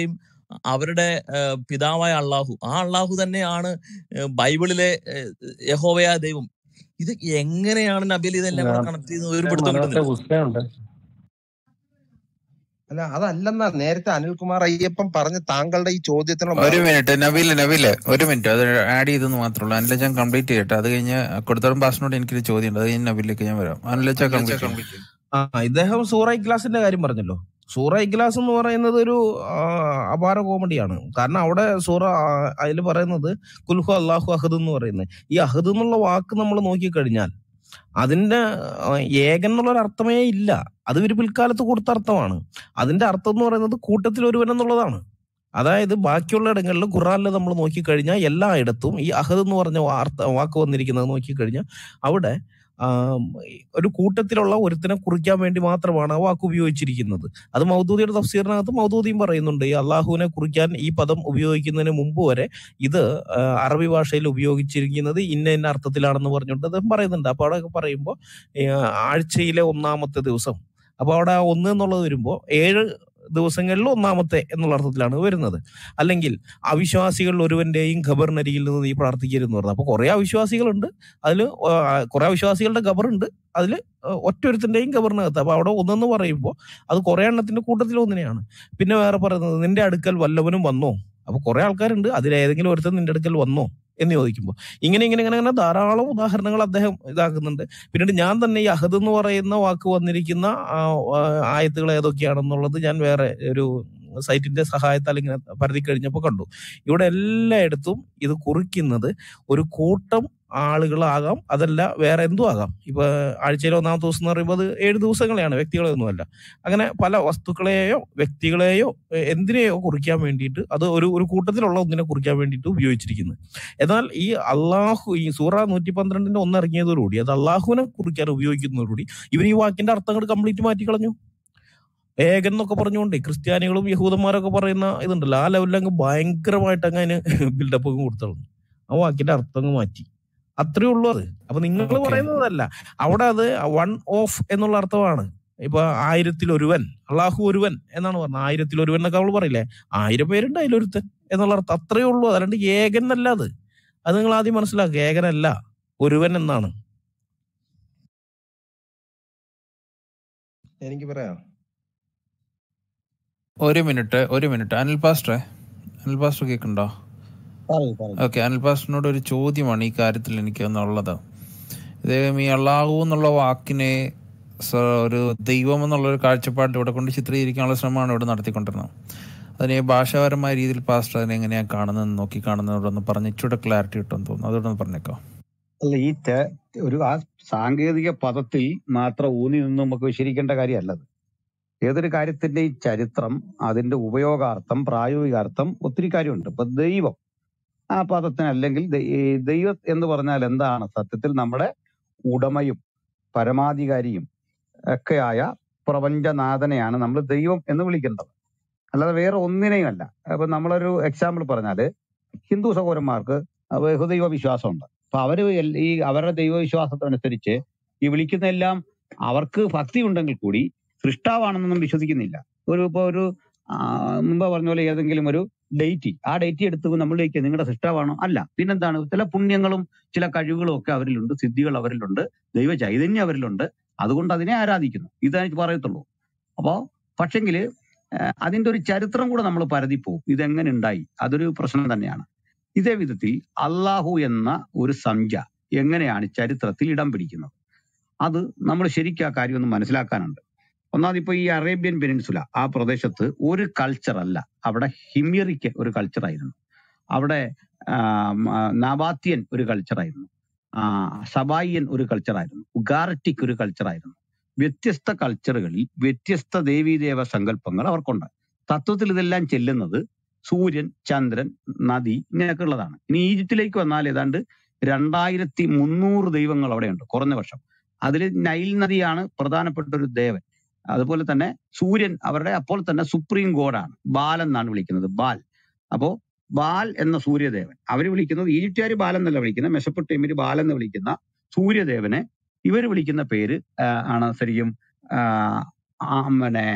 അവരുടെ ഏഹ്, പിതാവായ അള്ളാഹു ആ അള്ളാഹു തന്നെയാണ് ഏഹ്, ബൈബിളിലെ ഏഹ്, യഹോവയായ ദൈവം ഇത് എങ്ങനെയാണ് നബിൽ ഇതെല്ലാം കൂടെ കണക്ട് ചെയ്യുന്നത് ഒരു പിടുത്തം കിട്ടുന്നില്ല അല്ല അതല്ലെന്നാ നേരത്തെ അനിൽകുമാർ അയ്യപ്പൻ പറഞ്ഞ താങ്കളുടെ ഈ ചോദ്യത്തിനുള്ള ഒരു മറുപടി മിനിറ്റ് നബീല് നബീല് ഒരു മിനിറ്റ് അത് ആഡ് ചെയ്തെന്ന് മാത്രമേ ഉള്ളൂ അനിലച്ച കംപ്ലീറ്റ് ചെയ്യട്ടെ അത് കഴിഞ്ഞ് കൊടുത്തോളം പാസിനോട് എനിക്കൊരു ചോദ്യം ഉണ്ട് അത് കഴിഞ്ഞ് നബീലിലേക്ക് ഞാൻ വരാം അനിലച്ച കംപ്ലീറ്റ് ആ ഇദ്ദേഹം സൂറ ഇഖ്ലാസിന്റെ കാര്യം പറഞ്ഞല്ലോ സൂറ ഇഖ്ലാസ് എന്ന് പറയുന്നത് ഒരു ആ, അപാര കോമഡിയാണ് കാരണം അവിടെ സൂറ അതിൽ പറയുന്നത് കുൽഹു അള്ളാഹു അഹദ് എന്ന് പറയുന്നത് ഈ അഹദ് എന്നുള്ള വാക്ക് നമ്മൾ നോക്കിക്കഴിഞ്ഞാൽ അതിന്റെ ആ, ഏകൻ എന്നുള്ള ഒരു അർത്ഥമേ ഇല്ല അത് ഒരു പിൽക്കാലത്ത് കൊടുത്ത അർത്ഥമാണ് അതിന്റെ അർത്ഥം എന്ന് പറയുന്നത് കൂട്ടത്തിൽ ഒരുവൻ എന്നുള്ളതാണ് അതായത് ബാക്കിയുള്ള ഇടങ്ങളിൽ ഖുറാനിൽ നമ്മൾ നോക്കിക്കഴിഞ്ഞാൽ എല്ലായിടത്തും ഈ അഹദ് എന്ന് പറഞ്ഞ വാർത്ത വാക്ക് വന്നിരിക്കുന്നത് നോക്കിക്കഴിഞ്ഞാൽ അവിടെ ആം, ഒരു കൂട്ടത്തിലുള്ള ഒരുത്തിനെ കുറിക്കാൻ വേണ്ടി മാത്രമാണ് ആ വാക്ക് ഉപയോഗിച്ചിരിക്കുന്നത് അത് മൗദൂദിയുടെ തഫ്സീറിനകത്ത് മൗദൂദിയും പറയുന്നുണ്ട് ഈ അള്ളാഹുവിനെ കുറിക്കാൻ ഈ പദം ഉപയോഗിക്കുന്നതിന് മുമ്പ് വരെ ഇത് ആ, അറബി ഭാഷയിൽ ഉപയോഗിച്ചിരിക്കുന്നത് ഇന്ന ഇന്ന അർത്ഥത്തിലാണെന്ന് പറഞ്ഞുകൊണ്ട് അദ്ദേഹം പറയുന്നുണ്ട് അപ്പൊ അവിടെ പറയുമ്പോൾ ആഴ്ചയിലെ ഒന്നാമത്തെ ദിവസം അപ്പൊ അവിടെ ആ ഒന്ന് എന്നുള്ളത് വരുമ്പോൾ ഏഴ് ദിവസങ്ങളിൽ ഒന്നാമത്തെ എന്നുള്ള അർത്ഥത്തിലാണ് വരുന്നത് അല്ലെങ്കിൽ അവിശ്വാസികളിൽ ഒരുവന്റെയും ഖബറിനരികിൽ നിന്ന് നീ പ്രാർത്ഥിക്കരുതെന്ന് പറഞ്ഞു അപ്പൊ കുറെ അവിശ്വാസികളുണ്ട് അതിൽ കുറെ അവിശ്വാസികളുടെ ഖബറുണ്ട് അതിൽ ഒറ്റൊരുത്തിന്റെയും ഖബറിനകത്ത് അപ്പൊ അവിടെ ഒന്നെന്ന് പറയുമ്പോൾ അത് കുറെ എണ്ണത്തിന്റെ കൂട്ടത്തിൽ ഒന്നിനെയാണ് പിന്നെ വേറെ പറയുന്നത് നിന്റെ അടുക്കൽ വല്ലവനും വന്നോ അപ്പൊ കുറെ ആൾക്കാരുണ്ട് അതിലേതെങ്കിലും ഒരുത്തൻ നിന്റെ അടുക്കൽ വന്നോ എന്ന് ചോദിക്കുമ്പോൾ ഇങ്ങനെ ഇങ്ങനെ ഇങ്ങനെ ഇങ്ങനെ ധാരാളം ഉദാഹരണങ്ങൾ അദ്ദേഹം ഇതാക്കുന്നുണ്ട് പിന്നീട് ഞാൻ തന്നെ ഈ അഹദ് എന്ന് പറയുന്ന വാക്ക് വന്നിരിക്കുന്ന ആ, ആ, ആയത്തുകൾ ഏതൊക്കെയാണെന്നുള്ളത് ഞാൻ വേറെ ഒരു സൈറ്റിന്റെ സഹായത്താൽ ഇങ്ങനെ പരതി കഴിഞ്ഞപ്പോൾ കണ്ടു ഇവിടെ എല്ലായിടത്തും ഇത് കുറിക്കുന്നത് ഒരു കൂട്ടം ആളുകളാകാം അതല്ല വേറെ എന്തും ആകാം ഇപ്പൊ ആഴ്ചയിലെ ഒന്നാമത്തെ ദിവസം എന്ന് പറയുമ്പോൾ അത് ഏഴ് ദിവസങ്ങളെയാണ് വ്യക്തികളെ ഒന്നുമല്ല അങ്ങനെ പല വസ്തുക്കളെയോ വ്യക്തികളെയോ എ- എന്തിനെയോ കുറിക്കാൻ വേണ്ടിയിട്ട് അത് ഒരു ഒരു കൂട്ടത്തിലുള്ള ഒന്നിനെ കുറിക്കാൻ വേണ്ടിയിട്ട് ഉപയോഗിച്ചിരിക്കുന്നത് എന്നാൽ ഈ അള്ളാഹു ഈ സൂറ നൂറ്റി പന്ത്രണ്ടിന്റെ ഒന്ന് ഇറങ്ങിയതോടുകൂടി അത് അള്ളാഹുവിനെ കുറിക്കാൻ ഉപയോഗിക്കുന്നതോടുകൂടി ഇവർ ഈ വാക്കിന്റെ അർത്ഥങ്ങൾ കംപ്ലീറ്റ് മാറ്റിക്കളഞ്ഞു ഏകൻ എന്നൊക്കെ പറഞ്ഞുകൊണ്ട് ക്രിസ്ത്യാനികളും യഹൂദന്മാരൊക്കെ പറയുന്ന ഇതുണ്ടല്ലോ ആ ലെവലിൽ അങ്ങ് ഭയങ്കരമായിട്ട് അങ്ങ് അതിന് ബിൽഡപ്പ് അങ്ങ് കൊടുത്തു ആ വാക്കിന്റെ അർത്ഥം അങ്ങ് മാറ്റി അത്രേ ഉള്ളൂ അത് അപ്പൊ നിങ്ങൾ Okay. പറയുന്നതല്ല അവിടെ അത് വൺ ഓഫ് എന്നുള്ള അർത്ഥമാണ് ഇപ്പൊ ആയിരത്തിൽ ഒരുവൻ അള്ളാഹു ഒരുവൻ എന്നാണ് പറഞ്ഞത് ആയിരത്തിൽ ഒരുവൻ എന്നൊക്കെ അവൾ പറയില്ലേ ആയിരം പേരുണ്ട് അതിലൊരുത്തൻ എന്നുള്ള അർത്ഥം അത്രേ ഉള്ളൂ അതല്ലാണ്ട് ഏകൻ എന്നല്ല അത് അത് നിങ്ങൾ ആദ്യം മനസ്സിലാക്കുക ഏകനല്ല ഒരുവൻ എന്നാണ് എനിക്ക് പറയാം ഒരു മിനിറ്റ് ഒരു മിനിറ്റ് അനിൽ പാസ്റ്ററെ അനിൽ പാസ്റ്റർ കേൾക്കുന്നുണ്ടോ പറയൂ പറയൂ ഓക്കെ അനിൽ പാസ്റ്ററിനോട് ഒരു ചോദ്യമാണ് ഈ കാര്യത്തിൽ എനിക്ക് ഒന്നുള്ളത് ഇദ്ദേഹം ഈ അള്ളാഹു എന്നുള്ള വാക്കിനെ സ- ഒരു ദൈവം എന്നുള്ള ഒരു കാഴ്ചപ്പാടിൽ ഇവിടെ കൊണ്ട് ചിത്രീകരിക്കാനുള്ള ശ്രമമാണ് ഇവിടെ നടത്തിക്കൊണ്ടിരുന്നത് അതിനെ ഭാഷാപരമായ രീതിയിൽ പാസ്റ്റർ അതിനെ എങ്ങനെയാണ് കാണുന്നത് നോക്കി കാണുന്നതോടൊന്ന് പറഞ്ഞ് ഇച്ചിരി ക്ലാരിറ്റി കിട്ടുമെന്ന് തോന്നുന്നു അതോടൊന്ന് പറഞ്ഞേക്കോ അല്ല ഈ തെ- ഒരു ആ സാങ്കേതിക പദത്തിൽ മാത്രം ഊന്നി നിന്ന് നമുക്ക് വിശദീകരിക്കേണ്ട കാര്യമല്ലത് ഏതൊരു കാര്യത്തിന്റെയും ചരിത്രം അതിന്റെ ഉപയോഗാർത്ഥം പ്രായോഗികാർത്ഥം ഒത്തിരി കാര്യമുണ്ട് ഇപ്പൊ ദൈവം ആ പദത്തിന് അല്ലെങ്കിൽ ദൈ- ഈ ദൈവം എന്ന് പറഞ്ഞാൽ എന്താണ് സത്യത്തിൽ നമ്മുടെ ഉടമയും പരമാധികാരിയും ഒക്കെയായ പ്രപഞ്ചനാഥനെയാണ് നമ്മൾ ദൈവം എന്ന് വിളിക്കേണ്ടത് അല്ലാതെ വേറെ ഒന്നിനെയും അല്ല അപ്പൊ നമ്മളൊരു എക്സാമ്പിൾ പറഞ്ഞാല് ഹിന്ദു സഹോദരന്മാർക്ക് ബഹുദൈവ വിശ്വാസമുണ്ട് അപ്പൊ അവര് എൽ- ഈ അവരുടെ ദൈവവിശ്വാസത്തിനനുസരിച്ച് ഈ വിളിക്കുന്ന എല്ലാം അവർക്ക് ഭക്തി ഉണ്ടെങ്കിൽ കൂടി സൃഷ്ടാവാണെന്നൊന്നും വിശ്വസിക്കുന്നില്ല ഒരു ഇപ്പൊ ഒരു ആ, മുമ്പ് പറഞ്ഞ പോലെ ഏതെങ്കിലും ഒരു ഡേറ്റ് ആ ഡേറ്റ് എടുത്ത് നമ്മളിലേക്ക് നിങ്ങളുടെ സൃഷ്ടാവാണോ അല്ല പിന്നെന്താണ് ചില പുണ്യങ്ങളും ചില കഴിവുകളും ഒക്കെ അവരിലുണ്ട് സിദ്ധികൾ അവരിലുണ്ട് ദൈവ ചൈതന്യം അവരിലുണ്ട് അതുകൊണ്ട് അതിനെ ആരാധിക്കുന്നു ഇതേ പറയത്തുള്ളൂ അപ്പോ പക്ഷെങ്കില് ഏഹ് അതിന്റെ ഒരു ചരിത്രം കൂടെ നമ്മൾ പരതിപ്പോവും ഇതെങ്ങനെ ഉണ്ടായി അതൊരു പ്രശ്നം തന്നെയാണ് ഇതേ വിധത്തിൽ അള്ളാഹു എന്ന ഒരു സംഖ്യ എങ്ങനെയാണ് ചരിത്രത്തിൽ ഇടം പിടിക്കുന്നത് അത് നമ്മൾ ശരിക്കും ആ കാര്യം ഒന്ന് മനസ്സിലാക്കാനുണ്ട് ഒന്നാമത് ഇപ്പൊ ഈ അറേബ്യൻ പെനിൻസുല ആ പ്രദേശത്ത് ഒരു കൾച്ചർ അല്ല അവിടെ ഹിമിയറിക്ക് ഒരു കൾച്ചറായിരുന്നു അവിടെ ആം, ആ, നബാത്യൻ ഒരു കൾച്ചറായിരുന്നു ആ, സബായിയൻ ഒരു കൾച്ചറായിരുന്നു ഉഗാർട്ടിക് ഒരു കൾച്ചറായിരുന്നു വ്യത്യസ്ത കൾച്ചറുകളിൽ വ്യത്യസ്ത ദേവീദേവ സങ്കല്പങ്ങൾ അവർക്കുണ്ട് തത്വത്തിൽ ഇതെല്ലാം ചെല്ലുന്നത് സൂര്യൻ ചന്ദ്രൻ നദി ഇങ്ങനെയൊക്കെ ഉള്ളതാണ് ഇനി ഈജിപ്തിലേക്ക് വന്നാൽ ഏതാണ്ട് രണ്ടായിരത്തി മുന്നൂറ് ദൈവങ്ങൾ അവിടെയുണ്ട് കുറഞ്ഞ വർഷം അതിൽ നൈൽ നദിയാണ് പ്രധാനപ്പെട്ട ഒരു ദേവൻ അതുപോലെ തന്നെ സൂര്യൻ അവരുടെ അപ്പോൾ തന്നെ സുപ്രീം ഗോഡാണ് ബാൽ എന്നാണ് വിളിക്കുന്നത് ബാൽ അപ്പോ ബാൽ എന്ന സൂര്യദേവൻ അവർ വിളിക്കുന്നത് ഈജിപ്തുകാർ ബാൽ എന്നല്ല വിളിക്കുന്നത് മെസപ്പൊട്ടേമിയർ ബാൽ എന്ന് വിളിക്കുന്ന സൂര്യദേവനെ ഇവർ വിളിക്കുന്ന പേര് ആ, ആണ് ശരിക്കും ആ, ആ, പിന്നെ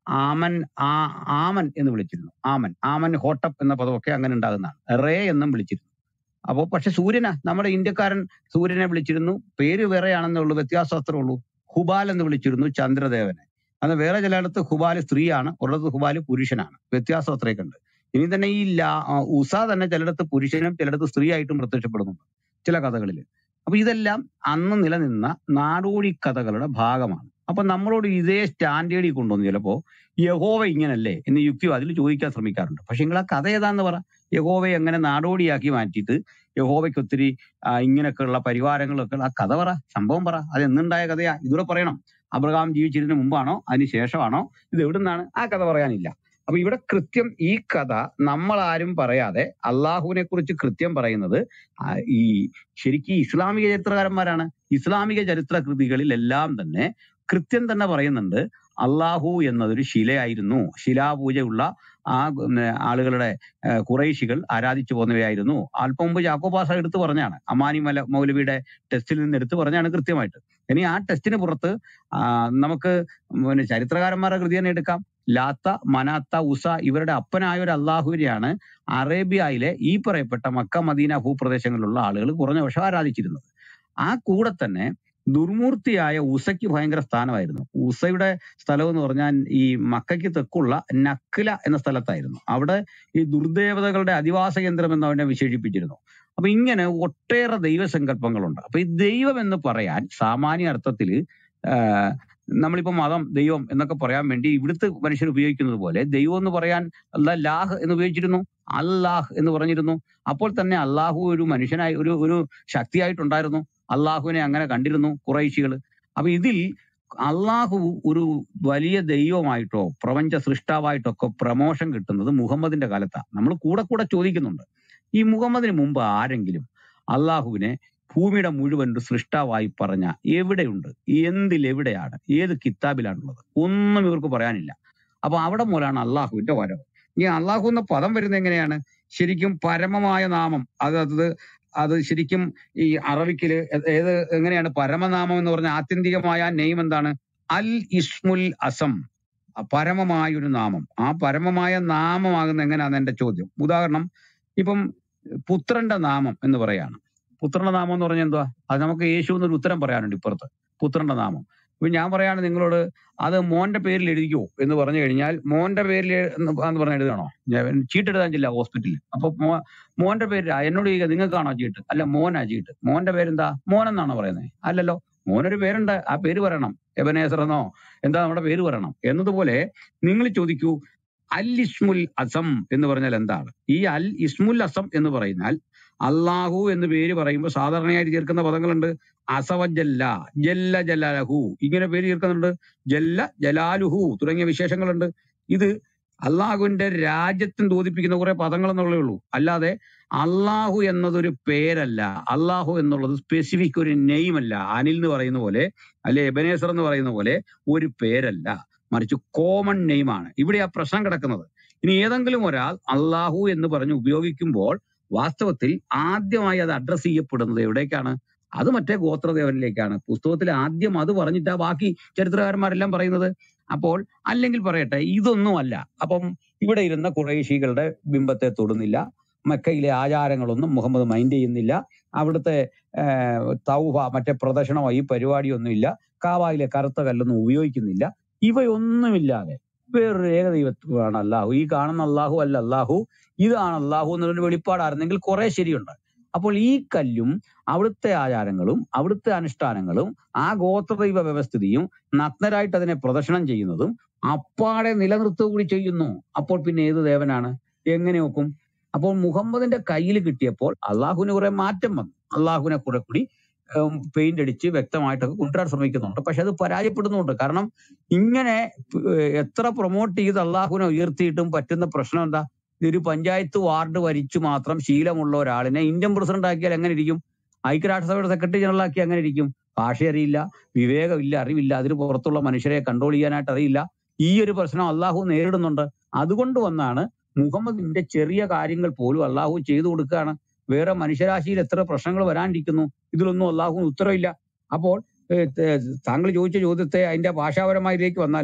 ആമൻ ആ ആമൻ എന്ന് വിളിച്ചിരുന്നു ആമൻ ആമൻ ഹോട്ടപ്പ് എന്ന പദമൊക്കെ അങ്ങനെ ഉണ്ടാകുന്നതാണ് റേ എന്നും വിളിച്ചിരുന്നു അപ്പോൾ പക്ഷെ സൂര്യനാ നമ്മുടെ ഇന്ത്യക്കാരൻ സൂര്യനെ വിളിച്ചിരുന്നു പേര് വേറെയാണെന്നേ ഉള്ളൂ വ്യത്യാസം അത്രേ ഉള്ളൂ ഹുബാൽ എന്ന് വിളിച്ചിരുന്നു ചന്ദ്രദേവനെ അന്ന് വേറെ ചിലയിടത്ത് ഹുബാല് സ്ത്രീയാണ് ഉള്ളത് ഹുബാല് പുരുഷനാണ് വ്യത്യാസം അത്രയൊക്കെ ഉണ്ട് ഇനി തന്നെ ഈ ലാ ആ, ഉഷ തന്നെ ചിലയിടത്ത് പുരുഷനും ചിലയിടത്ത് സ്ത്രീയായിട്ടും പ്രത്യക്ഷപ്പെടുന്നുണ്ട് ചില കഥകളിൽ അപ്പൊ ഇതെല്ലാം അന്ന് നിലനിന്ന നാടോടി കഥകളുടെ ഭാഗമാണ് അപ്പൊ നമ്മളോട് ഇതേ സ്റ്റാൻഡേർഡിൽ കൊണ്ടുവന്നു ചിലപ്പോ യഹോവ ഇങ്ങനല്ലേ എന്ന് യുക്തിവാദിൽ ചോദിക്കാൻ ശ്രമിക്കാറുണ്ട് പക്ഷെ നിങ്ങൾ ആ കഥ ഏതാന്ന് പറ യഹോവയെ എങ്ങനെ നാടോടിയാക്കി മാറ്റിയിട്ട് യഹോവയ്ക്ക് ഒത്തിരി ആ, ഇങ്ങനെയൊക്കെയുള്ള പരിവാരങ്ങളൊക്കെ ഉള്ള ആ കഥ പറ സംഭവം പറ അത് എന്നുണ്ടായ കഥയാ ഇതൂടെ പറയണം അബ്രഹാം ജീവിച്ചിരുന്നതിന് മുമ്പാണോ അതിന് ശേഷമാണോ ഇത് എവിടുന്നാണ് ആ കഥ പറയാനില്ല അപ്പൊ ഇവിടെ കൃത്യം ഈ കഥ നമ്മൾ ആരും പറയാതെ അള്ളാഹുവിനെ കുറിച്ച് കൃത്യം പറയുന്നത് ആ, ഈ ശരിക്കും ഇസ്ലാമിക ചരിത്രകാരന്മാരാണ് ഇസ്ലാമിക ചരിത്ര കൃതികളിലെല്ലാം തന്നെ കൃത്യം തന്നെ പറയുന്നുണ്ട് അള്ളാഹു എന്നതൊരു ശിലയായിരുന്നു ശിലാപൂജയുള്ള ആ ഉം, ആളുകളുടെ ആ, കുറേശികൾ ആരാധിച്ചു പോന്നവയായിരുന്നു അല്പം മുമ്പ് ജാക്കോബാസ എടുത്തു പറഞ്ഞാണ് അമാനി മല മൗലവിയുടെ ടെസ്റ്റിൽ നിന്ന് എടുത്തു പറഞ്ഞാണ് കൃത്യമായിട്ട് ഇനി ആ ടെസ്റ്റിന് പുറത്ത് ആ, നമുക്ക് പിന്നെ ചരിത്രകാരന്മാരുടെ കൃതി തന്നെ എടുക്കാം ലാത്ത മനാത്ത ഉസ ഇവരുടെ അപ്പനായ ഒരു അള്ളാഹുവിനെയാണ് അറേബ്യയിലെ ഈ പറയപ്പെട്ട മക്ക മദീന ഭൂപ്രദേശങ്ങളിലുള്ള ആളുകൾ കുറഞ്ഞ വർഷം ആരാധിച്ചിരുന്നത് ആ കൂടെ തന്നെ ദുർമൂർത്തിയായ ഉസയ്ക്ക് ഭയങ്കര സ്ഥാനമായിരുന്നു ഉസയുടെ സ്ഥലം എന്ന് പറഞ്ഞാൽ ഈ മക്കയ്ക്ക് തെക്കുള്ള നക്കില എന്ന സ്ഥലത്തായിരുന്നു അവിടെ ഈ ദുർദേവതകളുടെ അധിവാസ കേന്ദ്രം എന്ന് അവനെ വിശേഷിപ്പിച്ചിരുന്നു അപ്പൊ ഇങ്ങനെ ഒട്ടേറെ ദൈവസങ്കല്പങ്ങളുണ്ട് അപ്പൊ ഈ ദൈവം എന്ന് പറയാൻ സാമാന്യ അർത്ഥത്തില് ആഹ് നമ്മളിപ്പോ മതം ദൈവം എന്നൊക്കെ പറയാൻ വേണ്ടി ഇവിടുത്തെ മനുഷ്യർ ഉപയോഗിക്കുന്നത് പോലെ ദൈവം എന്ന് പറയാൻ അല്ല ലാഹ് എന്ന് ഉപയോഗിച്ചിരുന്നു അല്ലാഹ് എന്ന് പറഞ്ഞിരുന്നു അപ്പോൾ തന്നെ അള്ളാഹു ഒരു മനുഷ്യനായി ഒരു ഒരു ശക്തിയായിട്ടുണ്ടായിരുന്നു അള്ളാഹുവിനെ അങ്ങനെ കണ്ടിരുന്നു കുറേശികൾ അപ്പൊ ഇതിൽ അള്ളാഹു ഒരു വലിയ ദൈവമായിട്ടോ പ്രപഞ്ച സൃഷ്ടാവായിട്ടോ ഒക്കെ പ്രമോഷൻ കിട്ടുന്നത് മുഹമ്മദിന്റെ കാലത്താണ് നമ്മൾ കൂടെ കൂടെ ചോദിക്കുന്നുണ്ട് ഈ മുഹമ്മദിന് മുമ്പ് ആരെങ്കിലും അള്ളാഹുവിനെ ഭൂമിയുടെ മുഴുവൻ ഒരു സൃഷ്ടാവായി പറഞ്ഞ എവിടെയുണ്ട് എന്തിൽ എവിടെയാണ് ഏത് കിതാബിലാണുള്ളത് ഒന്നും ഇവർക്ക് പറയാനില്ല അപ്പൊ അവിടെ മൂലമാണ് അള്ളാഹുവിന്റെ വരവ് ഈ അള്ളാഹു എന്ന പദം വരുന്നത് എങ്ങനെയാണ് ശരിക്കും പരമമായ നാമം അത് അത് അത് ശരിക്കും ഈ അറബിക്കില് ഏ- ഏത് എങ്ങനെയാണ് പരമനാമം എന്ന് പറഞ്ഞ ആത്യന്തികമായ നെയ്മ് എന്താണ് അൽ ഇസ്മുൽ അസം ആ പരമമായ ഒരു നാമം ആ പരമമായ നാമമാകുന്ന എങ്ങനെയാന്ന് എന്റെ ചോദ്യം ഉദാഹരണം ഇപ്പം പുത്രന്റെ നാമം എന്ന് പറയാണ് പുത്രന്റെ നാമം എന്ന് പറഞ്ഞാൽ എന്തുവാ അത് നമുക്ക് യേശു എന്നൊരു ഉത്തരം പറയാനുണ്ട് ഇപ്പുറത്ത് പുത്രന്റെ നാമം ഇപ്പൊ ഞാൻ പറയാണ് നിങ്ങളോട് അത് മോന്റെ പേരിൽ എഴുതിക്കോ എന്ന് പറഞ്ഞു കഴിഞ്ഞാൽ മോന്റെ പേരിൽ എന്ന് പറഞ്ഞ എഴുതണോ ഞാൻ ചീട്ട് എഴുതാൻ ചെല്ല ഹോസ്പിറ്റലിൽ അപ്പൊ മോ മോന്റെ പേര് ആ, എന്നോട് ചോദിക്കുക നിങ്ങൾക്കാണോ ചീട്ട് അല്ല മോനാ ചീട്ട് മോന്റെ പേരെന്താ മോൻ എന്നാണോ പറയുന്നത് അല്ലല്ലോ മോനൊരു പേരുണ്ട് ആ പേര് പറയണം എബനേസർ എന്നോ എന്താ നമ്മുടെ പേര് പറയണം എന്നതുപോലെ നിങ്ങൾ ചോദിക്കൂ അൽ ഇസ്മുൽ അസം എന്ന് പറഞ്ഞാൽ എന്താണ് ഈ അൽ ഇസ്മുൽ അസം എന്ന് പറഞ്ഞാൽ അള്ളാഹു എന്ന് പേര് പറയുമ്പോൾ സാധാരണയായി ചേർക്കുന്ന പദങ്ങളുണ്ട് അസവജല്ല ജല്ല ജലാലഹു ഇങ്ങനെ പേര് ചേർക്കുന്നുണ്ട് ജല്ല ജലാലുഹു തുടങ്ങിയ വിശേഷങ്ങളുണ്ട് ഇത് അള്ളാഹുവിന്റെ രാജ്യത്തിന് തോതിപ്പിക്കുന്ന കുറെ പദങ്ങൾ എന്നുള്ളേ ഉള്ളൂ അല്ലാതെ അള്ളാഹു എന്നതൊരു പേരല്ല അള്ളാഹു എന്നുള്ളത് സ്പെസിഫിക് ഒരു നെയിം അല്ല അനിൽ എന്ന് പറയുന്ന പോലെ അല്ലെ എബനേസർ എന്ന് പറയുന്ന പോലെ ഒരു പേരല്ല മറിച്ച് കോമൺ നെയിമാണ് ഇവിടെ ആ പ്രശ്നം കിടക്കുന്നത് ഇനി ഏതെങ്കിലും ഒരാൾ അള്ളാഹു എന്ന് പറഞ്ഞ് ഉപയോഗിക്കുമ്പോൾ വാസ്തവത്തിൽ ആദ്യമായി അത് അഡ്രസ് ചെയ്യപ്പെടുന്നത് എവിടേക്കാണ് അത് മറ്റേ ഗോത്രദേവനിലേക്കാണ് പുസ്തകത്തിൽ ആദ്യം അത് പറഞ്ഞിട്ടാ ബാക്കി ചരിത്രകാരന്മാരെല്ലാം പറയുന്നത് അപ്പോൾ അല്ലെങ്കിൽ പറയട്ടെ ഇതൊന്നും അല്ല അപ്പം ഇവിടെ ഇരുന്ന കുറേശികളുടെ ബിംബത്തെ തൊടുന്നില്ല മക്കയിലെ ആചാരങ്ങളൊന്നും മുഹമ്മദ് മൈൻഡ് ചെയ്യുന്നില്ല അവിടുത്തെ ആഹ്, തൗഹ മറ്റേ പ്രദക്ഷിണമോ ഈ പരിപാടിയൊന്നുമില്ല കാവായിലെ കറുത്ത കല്ലൊന്നും ഉപയോഗിക്കുന്നില്ല ഇവയൊന്നുമില്ലാതെ വേറൊരു ഏകദൈവത്വമാണ് അല്ലാഹു ഈ കാണുന്ന അല്ലാഹു അല്ല അല്ലാഹു ഇതാണ് അല്ലാഹു എന്നുള്ളൊരു വെളിപ്പാടായിരുന്നെങ്കിൽ കുറെ ശരിയുണ്ട് അപ്പോൾ ഈ കല്ലും അവിടുത്തെ ആചാരങ്ങളും അവിടുത്തെ അനുഷ്ഠാനങ്ങളും ആ ഗോത്രദൈവ വ്യവസ്ഥിതിയും നഗ്നരായിട്ട് അതിനെ പ്രദർശനം ചെയ്യുന്നതും അപ്പാടെ നിലനിർത്തുക കൂടി ചെയ്യുന്നു അപ്പോൾ പിന്നെ ഏത് ദേവനാണ് എങ്ങനെ നോക്കും അപ്പോൾ മുഹമ്മദിന്റെ കയ്യിൽ കിട്ടിയപ്പോൾ അള്ളാഹുവിന് കുറെ മാറ്റം വന്നു അള്ളാഹുവിനെ കുറെ കൂടി പെയിന്റ് അടിച്ച് വ്യക്തമായിട്ടൊക്കെ കൊണ്ടുവരാൻ ശ്രമിക്കുന്നുണ്ട് പക്ഷെ അത് പരാജയപ്പെടുന്നുണ്ട് കാരണം ഇങ്ങനെ ഏഹ്, എത്ര പ്രൊമോട്ട് ചെയ്ത് അള്ളാഹുവിനെ ഉയർത്തിയിട്ടും പറ്റുന്ന പ്രശ്നം എന്താ ഒരു പഞ്ചായത്ത് വാർഡ് ഭരിച്ചു മാത്രം ശീലമുള്ള ഒരാളിനെ ഇന്ത്യൻ പ്രസിഡന്റ് ആക്കിയാൽ എങ്ങനെ ഇരിക്കും ഐക്യരാഷ്ട്രസഭയുടെ സെക്രട്ടറി ജനറൽ ആക്കി എങ്ങനെ ഇരിക്കും ഭാഷ അറിയില്ല വിവേകമില്ല അറിവില്ല അതിന് പുറത്തുള്ള മനുഷ്യരെ കൺട്രോൾ ചെയ്യാനായിട്ട് അറിയില്ല ഈ ഒരു പ്രശ്നം അള്ളാഹു നേരിടുന്നുണ്ട് അതുകൊണ്ട് വന്നാണ് മുഹമ്മദിന്റെ ചെറിയ കാര്യങ്ങൾ പോലും അള്ളാഹു ചെയ്തു കൊടുക്കുകയാണ് വേറെ മനുഷ്യരാശിയിൽ എത്ര പ്രശ്നങ്ങൾ വരാനിരിക്കുന്നു ഇതിലൊന്നും അള്ളാഹുവിന് ഉത്തരവില്ല അപ്പോൾ ഏഹ്, ത- താങ്കൾ ചോദിച്ച ചോദ്യത്തെ അതിന്റെ ഭാഷാപരമായിലേക്ക് വന്നാല്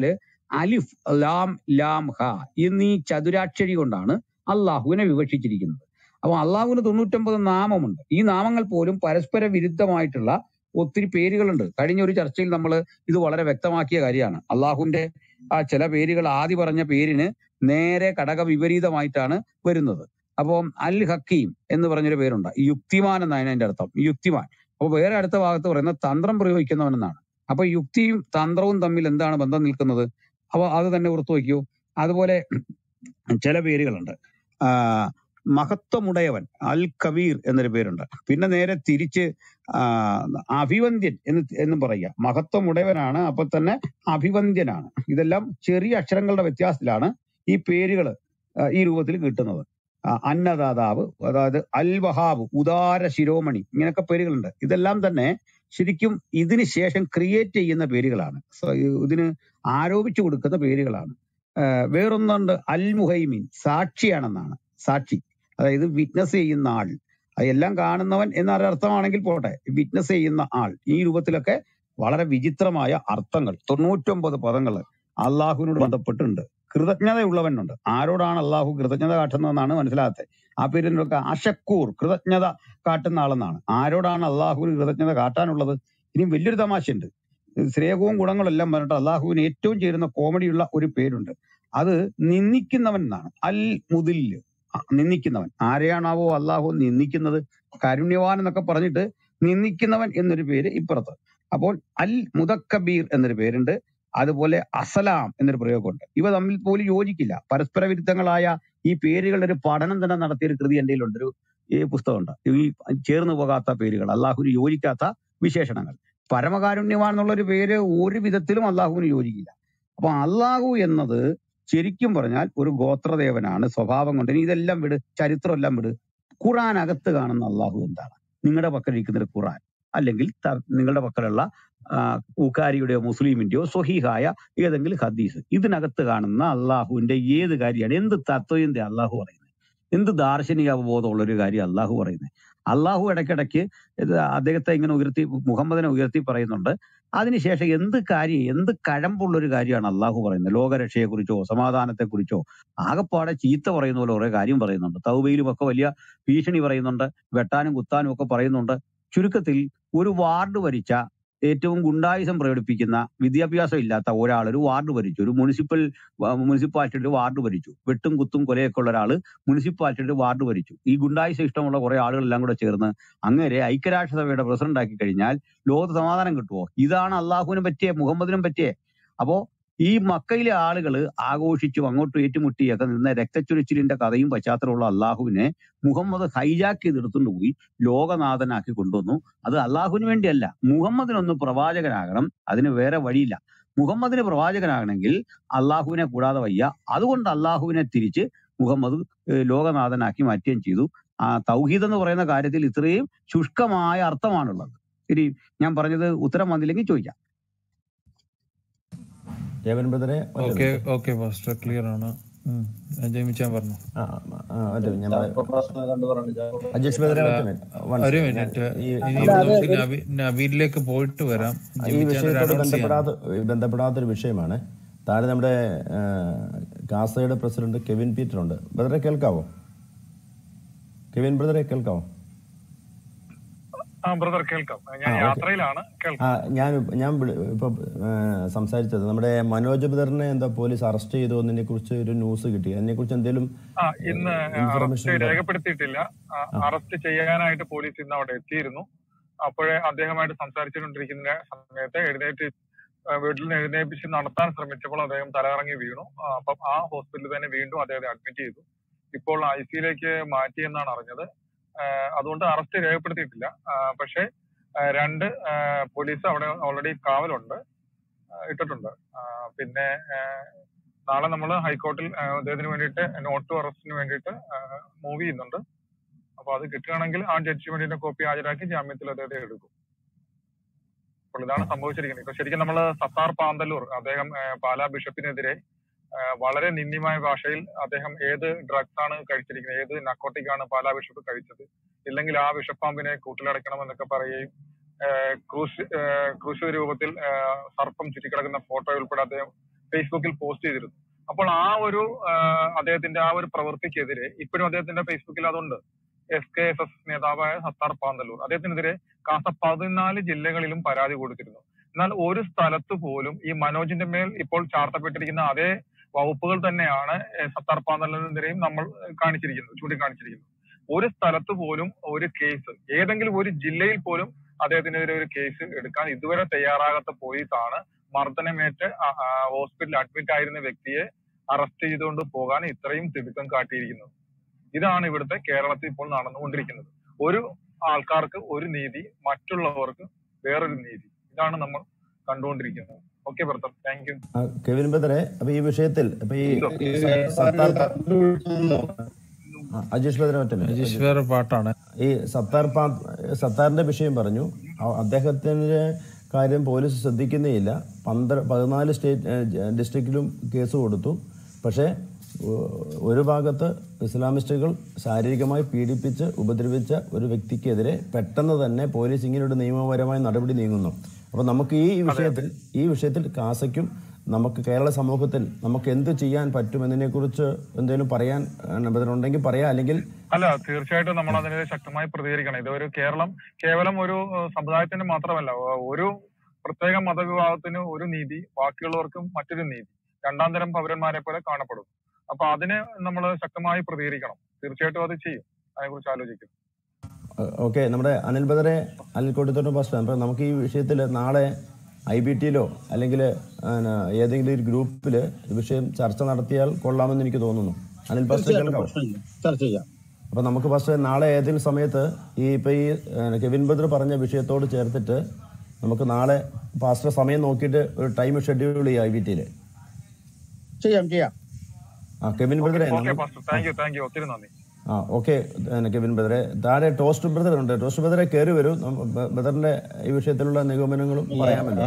അലിഫ് ലാം ലാം ഹ എന്നീ ചതുരാക്ഷരി കൊണ്ടാണ് അള്ളാഹുവിനെ വിവക്ഷിച്ചിരിക്കുന്നത് അപ്പൊ അള്ളാഹുവിന് തൊണ്ണൂറ്റൊമ്പത് നാമമുണ്ട് ഈ നാമങ്ങൾ പോലും പരസ്പര വിരുദ്ധമായിട്ടുള്ള ഒത്തിരി പേരുകളുണ്ട് കഴിഞ്ഞ ഒരു ചർച്ചയിൽ നമ്മൾ ഇത് വളരെ വ്യക്തമാക്കിയ കാര്യമാണ് അള്ളാഹുവിന്റെ ആ ചില പേരുകൾ ആദ്യ പറഞ്ഞ പേരിന് നേരെ ഘടക വിപരീതമായിട്ടാണ് വരുന്നത് അപ്പം അൽ ഹക്കീം എന്ന് പറഞ്ഞൊരു പേരുണ്ട് യുക്തിമാൻ എന്നാണ് അതിന്റെ അർത്ഥം യുക്തിമാൻ അപ്പൊ വേറെ അടുത്ത ഭാഗത്ത് പറയുന്നത് തന്ത്രം പ്രയോഗിക്കുന്നവൻ എന്നാണ് അപ്പൊ യുക്തിയും തന്ത്രവും തമ്മിൽ എന്താണ് ബന്ധം നിൽക്കുന്നത് അപ്പൊ അത് തന്നെ ഓർത്തു വയ്ക്കൂ അതുപോലെ ചില പേരുകളുണ്ട് ആ, മഹത്വമുടയവൻ അൽ കബീർ എന്നൊരു പേരുണ്ട് പിന്നെ നേരെ തിരിച്ച് ആ, അഭിവന്ദ്യൻ എന്ന് എന്നും പറയുക മഹത്വമുടയവനാണ് അപ്പൊ തന്നെ അഭിവന്ദ്യനാണ് ഇതെല്ലാം ചെറിയ അക്ഷരങ്ങളുടെ വ്യത്യാസത്തിലാണ് ഈ പേരുകൾ ഈ രൂപത്തിൽ കിട്ടുന്നത് ആ, അന്നദാതാവ് അതായത് അൽ വഹാബ് ഉദാര ശിരോമണി ഇങ്ങനെയൊക്കെ പേരുകളുണ്ട് ഇതെല്ലാം തന്നെ ശരിക്കും ഇതിന് ശേഷം ക്രിയേറ്റ് ചെയ്യുന്ന പേരുകളാണ് സോ, ഇതിന് ആരോപിച്ചു കൊടുക്കുന്ന പേരുകളാണ് ആ, വേറൊന്നുണ്ട് അൽ മുഹൈമീൻ സാക്ഷിയാണെന്നാണ് സാക്ഷി അതായത് വിറ്റ്നസ് ചെയ്യുന്ന ആൾ എല്ലാം കാണുന്നവൻ എന്നൊരു അർത്ഥമാണെങ്കിൽ പോട്ടെ വിറ്റ്നസ് ചെയ്യുന്ന ആൾ ഈ രൂപത്തിലൊക്കെ വളരെ വിചിത്രമായ അർത്ഥങ്ങൾ തൊണ്ണൂറ്റൊമ്പത് പദങ്ങൾ അള്ളാഹുവിനോട് ബന്ധപ്പെട്ടുണ്ട് കൃതജ്ഞതയുള്ളവനുണ്ട് ആരോടാണ് അള്ളാഹു കൃതജ്ഞത കാട്ടുന്നതെന്നാണ് മനസ്സിലാകാത്തത് ആ പേരിനൊക്കെ അഷക്കൂർ കൃതജ്ഞത കാട്ടുന്ന ആളെന്നാണ് ആരോടാണ് അള്ളാഹുവിന് കൃതജ്ഞത കാട്ടാനുള്ളത് ഇനി വലിയൊരു തമാശയുണ്ട് ശ്രേയവും ഗുണങ്ങളും എല്ലാം പറഞ്ഞിട്ട് അള്ളാഹുവിന് ഏറ്റവും ചേരുന്ന കോമഡിയുള്ള ഒരു പേരുണ്ട് അത് നിന്ദിക്കുന്നവൻ എന്നാണ് അൽ മുദില് ആ, നിന്ദിക്കുന്നവൻ ആരെയാണാവോ അള്ളാഹു നിന്ദിക്കുന്നത് കാരുണ്യവാൻ എന്നൊക്കെ പറഞ്ഞിട്ട് നിന്ദിക്കുന്നവൻ എന്നൊരു പേര് ഇപ്പുറത്ത് അപ്പോൾ അൽ മുദക്കബീർ എന്നൊരു പേരുണ്ട് അതുപോലെ അസലാം എന്നൊരു പ്രയോഗമുണ്ട് ഇവ തമ്മിൽ പോലും യോജിക്കില്ല പരസ്പര വിരുദ്ധങ്ങളായ ഈ പേരുകളുടെ ഒരു പഠനം തന്നെ നടത്തിയ ഒരു കൃതി എൻ്റെ കയ്യിലുണ്ട് ഒരു ഈ പുസ്തകമുണ്ട് ഈ ചേർന്ന് പോകാത്ത പേരുകൾ അള്ളാഹുവിന് യോജിക്കാത്ത വിശേഷണങ്ങൾ പരമകാരുണ്യവാൻ എന്നുള്ള ഒരു പേര് ഒരു വിധത്തിലും അള്ളാഹുവിന് യോജിക്കില്ല അപ്പൊ അള്ളാഹു എന്നത് ശരിക്കും പറഞ്ഞാൽ ഒരു ഗോത്രദേവനാണ് സ്വഭാവം കൊണ്ട് ഇനി ഇതെല്ലാം വിട് ചരിത്രം എല്ലാം വിട് ഖുറാൻ അകത്ത് കാണുന്ന അള്ളാഹു എന്താണ് നിങ്ങളുടെ പക്കലിരിക്കുന്ന ഒരു ഖുറാൻ അല്ലെങ്കിൽ ത- നിങ്ങളുടെ പക്കലുള്ള ആ, ഊക്കാരിയുടെയോ മുസ്ലിമിന്റെയോ സ്വഹീഹായ ഏതെങ്കിലും ഹദീസ് ഇതിനകത്ത് കാണുന്ന അള്ളാഹുവിന്റെ ഏത് കാര്യമാണ് എന്ത് തത്വന്റെ അള്ളാഹു പറയുന്നത് എന്ത് ദാർശനിക അവബോധമുള്ള ഒരു കാര്യം അള്ളാഹു പറയുന്നത് അള്ളാഹു ഇടയ്ക്കിടയ്ക്ക് ഇത് അദ്ദേഹത്തെ ഇങ്ങനെ ഉയർത്തി മുഹമ്മദിനെ ഉയർത്തി പറയുന്നുണ്ട് അതിനുശേഷം എന്ത് കാര്യം എന്ത് കഴമ്പുള്ള ഒരു കാര്യമാണ് അള്ളാഹു പറയുന്നത് ലോകരക്ഷയെക്കുറിച്ചോ സമാധാനത്തെക്കുറിച്ചോ ആകപ്പാടെ ചീത്ത പറയുന്ന പോലെ കുറെ കാര്യം പറയുന്നുണ്ട് തൗബയിലും ഒക്കെ വലിയ ഭീഷണി പറയുന്നുണ്ട് വെട്ടാനും കുത്താനും ഒക്കെ പറയുന്നുണ്ട് ചുരുക്കത്തിൽ ഒരു വാർഡ് ഭരിച്ച ഏറ്റവും ഗുണ്ടായുസം പ്രകടിപ്പിക്കുന്ന വിദ്യാഭ്യാസം ഇല്ലാത്ത ഒരാൾ ഒരു വാർഡ് ഭരിച്ചു ഒരു മുനിസിപ്പൽ മുനിസിപ്പാലിറ്റിയുടെ ഒരു വാർഡ് ഭരിച്ചു വെട്ടും കുത്തും കൊലയൊക്കെ ഉള്ള ഒരാൾ മുനിസിപ്പാലിറ്റിയുടെ വാർഡ് ഭരിച്ചു ഈ ഗുണ്ടായുസം ഇഷ്ടമുള്ള കുറെ ആളുകളെല്ലാം കൂടെ ചേർന്ന് അങ്ങേരെ ഐക്യരാഷ്ട്രസഭയുടെ പ്രസിഡന്റ് ആക്കി കഴിഞ്ഞാൽ ലോകത്ത് സമാധാനം കിട്ടുമോ ഇതാണ് അള്ളാഹുവിനും പറ്റിയ മുഹമ്മദിനും പറ്റിയ അപ്പോ ഈ മക്കയിലെ ആളുകൾ ആഘോഷിച്ചും അങ്ങോട്ടും ഏറ്റുമുട്ടിയൊക്കെ നിന്ന രക്തച്ചൊരിച്ചിലിന്റെ കഥയും പശ്ചാത്തലമുള്ള അള്ളാഹുവിനെ മുഹമ്മദ് ഹൈജാക്ക് ചെയ്തെടുത്തുകൊണ്ട് പോയി ലോകനാഥനാക്കി കൊണ്ടുവന്നു അത് അള്ളാഹുവിന് വേണ്ടിയല്ല മുഹമ്മദിനൊന്ന് പ്രവാചകനാകണം അതിന് വേറെ വഴിയില്ല മുഹമ്മദിന് പ്രവാചകനാകണമെങ്കിൽ അള്ളാഹുവിനെ കൂടാതെ വയ്യ അതുകൊണ്ട് അള്ളാഹുവിനെ തിരിച്ച് മുഹമ്മദ് ഏഹ് ലോകനാഥനാക്കി മാറ്റുകയും ചെയ്തു ആ തൗഹീദ് എന്ന് പറയുന്ന കാര്യത്തിൽ ഇത്രയും ശുഷ്കമായ അർത്ഥമാണുള്ളത് ഇനി ഞാൻ പറഞ്ഞത് ഉത്തരം വന്നില്ലെങ്കിൽ ചോദിക്കാം ജയവൻ ബ്രദറെ ഒറ്റ okay minute okay master clear ആണ് ഉം. ജയിമിച്ചാൻ പറഞ്ഞു ആ ആ, ഒറ്റ മിനിറ്റ് ഞാൻ അജേഷ് ബ്രദറെ അല്ല ഒറ്റ മിനിറ്റ് വൺ ഒരു സെക്കൻഡ് ഞാൻ മിനിറ്റ് ഈ ഇനി ഈ നമുക്ക് നബി- നബീലിലേക്ക് പോയിട്ട് വരാം ഈ ജിമിച്ചാൻ ഒരു വിഷയത്തോട് അനൗൺസ് ചെയ്യാനുണ്ട് ബന്ധപ്പെടാത്ത ബന്ധപ്പെടാത്തൊരു വിഷയമാണ് താഴെ നമ്മുടെ ആ, കാസയുടെ പ്രസിഡന്റ് കെവിൻ പീറ്റർ ഉണ്ട് ബ്രദറെ കേൾക്കാവോ കെവിൻ ബ്രദറെ കേൾക്കാവോ ആ ബ്രദർ കേൾക്കാം ഞാൻ ആ ഓക്കെ യാത്രയിലാണ് കേൾക്കാം ആ ഞാൻ ഞാൻ വിളി- ഇപ്പൊ ആ, സംസാരിച്ചത് നമ്മുടെ മനോജ് ബ്രദറിനെ എന്താ പോലീസ് അറസ്റ്റ് ചെയ്തു എന്നതിനെ കുറിച്ച് ഒരു ന്യൂസ് കിട്ടി അതിനെ കുറിച്ച് എന്തെങ്കിലും ആ ഇന്ന് ഇൻഫർമേഷൻ അറസ്റ്റ് ഉണ്ടോ രേഖപ്പെടുത്തിയിട്ടില്ല ആ, ആ അറസ്റ്റ് ചെയ്യാനായിട്ട് പോലീസ് ഇന്ന് അവിടെ എത്തിയിരുന്നു അപ്പോഴേ അദ്ദേഹമായിട്ട് സംസാരിച്ചുകൊണ്ടിരിക്കുന്ന സമയത്ത് എഴുന്നേറ്റ് ആ, വീട്ടിൽ നിന്ന് എഴുന്നേപ്പിച്ച് നടത്താൻ ശ്രമിച്ചപ്പോൾ അദ്ദേഹം തലകറങ്ങി വീണു ആ, അപ്പം ആ ഹോസ്പിറ്റലിൽ തന്നെ വീണ്ടും അദ്ദേഹത്തെ അഡ്മിറ്റ് ചെയ്തു ഇപ്പോൾ ഐ സിയിലേക്ക് മാറ്റിയെന്നാണ് അറിഞ്ഞത് ആ, അതുകൊണ്ട് അറസ്റ്റ് രേഖപ്പെടുത്തിയിട്ടില്ല ആ, പക്ഷേ ആ, രണ്ട് ആ, പോലീസ് അവിടെ ഓൾറെഡി കാവലുണ്ട് ആ, ഇട്ടിട്ടുണ്ട് ആ, പിന്നെ ആ, നാളെ നമ്മൾ ഹൈക്കോർട്ടിൽ ആ, അദ്ദേഹത്തിന് വേണ്ടിയിട്ട് നോട്ട് ടു അറസ്റ്റിന് വേണ്ടിയിട്ട് മൂവ് ചെയ്യുന്നുണ്ട് അപ്പൊ അത് കിട്ടുകയാണെങ്കിൽ ആ ജഡ്ജ്മെന്റിന്റെ കോപ്പി ഹാജരാക്കി ജാമ്യത്തിൽ അദ്ദേഹത്തെ എടുക്കും അപ്പോൾ ഇതാണ് സംഭവിച്ചിരിക്കുന്നത് ഇപ്പൊ ശരിക്കും നമ്മൾ സത്താർ പാന്തല്ലൂർ അദ്ദേഹം ആ, പാലാ ബിഷപ്പിനെതിരെ ആ, വളരെ നിന്ദ്യമായ ഭാഷയിൽ അദ്ദേഹം ഏത് ഡ്രഗ്സ് ആണ് കഴിച്ചിരിക്കുന്നത് ഏത് നക്കോട്ടിക് ആണ് പാലാ ബിഷപ്പ് കഴിച്ചത് ഇല്ലെങ്കിൽ ആ വിഷപ്പാമ്പിനെ കൂട്ടിലടയ്ക്കണം എന്നൊക്കെ പറയുകയും ആ, ക്രൂശ് ആ, ക്രൂശ് രൂപത്തിൽ ആ, സർപ്പം ചുറ്റിക്കിടക്കുന്ന ഫോട്ടോ ഉൾപ്പെടെ അദ്ദേഹം ഫേസ്ബുക്കിൽ പോസ്റ്റ് ചെയ്തിരുന്നു അപ്പോൾ ആ ഒരു ആ, അദ്ദേഹത്തിന്റെ ആ ഒരു പ്രവൃത്തിക്കെതിരെ ഇപ്പോഴും അദ്ദേഹത്തിന്റെ ഫേസ്ബുക്കിൽ അതുണ്ട് എസ് കെ എസ് എസ് നേതാവായ സത്താർ പാന്തല്ലൂർ അദ്ദേഹത്തിനെതിരെ കാസ പതിനാല് ജില്ലകളിലും പരാതി കൊടുത്തിരുന്നു എന്നാൽ ഒരു സ്ഥലത്ത് പോലും ഈ മനോജിന്റെ മേൽ ഇപ്പോൾ ചാർത്തപ്പെട്ടിരിക്കുന്ന അതേ വകുപ്പുകൾ തന്നെയാണ് ഏഹ്, സത്താർ പാന്തല്ലൂരിനെതിരെയും നമ്മൾ കാണിച്ചിരിക്കുന്നത് ചൂണ്ടിക്കാണിച്ചിരിക്കുന്നത് ഒരു സ്ഥലത്ത് പോലും ഒരു കേസ് ഏതെങ്കിലും ഒരു ജില്ലയിൽ പോലും അദ്ദേഹത്തിനെതിരെ ഒരു കേസ് എടുക്കാൻ ഇതുവരെ തയ്യാറാകാത്ത പോലീസാണ് മർദ്ദനമേറ്റ് ആ- ആ ഹോസ്പിറ്റലിൽ അഡ്മിറ്റ് ആയിരുന്ന വ്യക്തിയെ അറസ്റ്റ് ചെയ്തുകൊണ്ട് പോകാൻ ഇത്രയും തിടുക്കം കാട്ടിയിരിക്കുന്നത് ഇതാണ് ഇവിടുത്തെ കേരളത്തിൽ ഇപ്പോൾ നടന്നുകൊണ്ടിരിക്കുന്നത് ഒരു ആൾക്കാർക്ക് ഒരു നീതി മറ്റുള്ളവർക്ക് വേറൊരു നീതി ഇതാണ് നമ്മൾ കണ്ടുകൊണ്ടിരിക്കുന്നത് ഓക്കെ ബ്രദർ താങ്ക് യു ആ, കെവിൻ ബദറെ അപ്പൊ ഈ വിഷയത്തിൽ അപ്പൊ ഈ സ- സത്താർ ആ, അജീഷ് ബദറെ ഒറ്റ minute. അജീഷ് വേറെ പാട്ടാണ് ഈ സത്താർ പാ സത്താറിന്റെ വിഷയം പറഞ്ഞു അ- അദ്ദേഹത്തിന്റെ കാര്യം പോലീസ് ശ്രദ്ധിക്കുന്നേയില്ല പന്ത്ര പതിനാല് സ്റ്റേറ്റ് ഡിസ്ട്രിക്റ്റിലും കേസ് കൊടുത്തു പക്ഷേ ഒ- ഒരു ഭാഗത്ത് ഇസ്ലാമിസ്റ്റുകൾ ശാരീരികമായി പീഡിപ്പിച്ച് ഉപദ്രവിച്ച ഒരു വ്യക്തിക്കെതിരെ പെട്ടെന്ന് തന്നെ പോലീസ് ഇങ്ങനെയൊരു നിയമപരമായ നടപടി നീങ്ങുന്നു അപ്പോൾ നമുക്ക് ഈ വിഷയത്തിൽ ഈ വിഷയത്തിൽ കാസയ്ക്കും നമുക്ക് കേരള സമൂഹത്തിൽ നമുക്ക് എന്ത് ചെയ്യാൻ പറ്റുമെന്നതിനെ കുറിച്ച് എന്തെങ്കിലും പറയാൻ ഉണ്ടെങ്കിൽ പറയാം അല്ലെങ്കിൽ അല്ല തീർച്ചയായിട്ടും നമ്മൾ അതിനെതിരെ ശക്തമായി പ്രതികരിക്കണം ഇതൊരു കേരളം കേവലം ഒരു ഏഹ്, സമുദായത്തിന് മാത്രമല്ല ഏഹ്, ഒരു പ്രത്യേക മതവിഭാഗത്തിന് ഒരു നീതി ബാക്കിയുള്ളവർക്കും മറ്റൊരു നീതി രണ്ടാം തരം പൗരന്മാരെ പോലെ കാണപ്പെടും അപ്പൊ അതിന് നമ്മൾ ശക്തമായി പ്രതികരിക്കണം തീർച്ചയായിട്ടും അത് ചെയ്യും അതിനെക്കുറിച്ച് ആലോചിക്കും ഓക്കെ നമ്മുടെ അനിൽ ബദറെ അനിൽ കോട്ടിത്തോട്ട് പാസ്റ്റർ അപ്പം നമുക്ക് ഈ വിഷയത്തിൽ നാളെ ഐ ബി ടിയിലോ അല്ലെങ്കിൽ ഏതെങ്കിലും ഒരു ഗ്രൂപ്പിൽ ഈ വിഷയം ചർച്ച നടത്തിയാൽ കൊള്ളാമെന്ന് എനിക്ക് തോന്നുന്നു അനിൽ പാസ്റ്റർ കേൾക്കാവോ ചർച്ച ചെയ്യാം അപ്പം നമുക്ക് പാസ്റ്റർ നാളെ ഏതെങ്കിലും സമയത്ത് ഈ ഇപ്പം ഈ ഏഹ്, കെവിൻ ബദർ പറഞ്ഞ വിഷയത്തോട് ചേർത്തിട്ട് നമുക്ക് നാളെ പാസ്റ്റർ സമയം നോക്കിയിട്ട് ഒരു ടൈം ഷെഡ്യൂൾ ചെയ്യാം ഐ ബി ടിയിൽ ചെയ്യാം ചെയ്യാം ആ കെവിൻ ബദറെ ഓക്കെ നമ്മൾ pastor thank you thank you ഒത്തിരി നന്ദി ആ ഓക്കെ കെവിൻ ബദറെ താഴെ ടോസ്റ്റ് ബ്രദർ ഉണ്ട് ടോസ്റ്റ് ബ്രദറെ കയറി വരൂ നമ്മ- ബ- ബദറിന്റെ ഈ വിഷയത്തിലുള്ള നിഗമനങ്ങളും പറയാമല്ലോ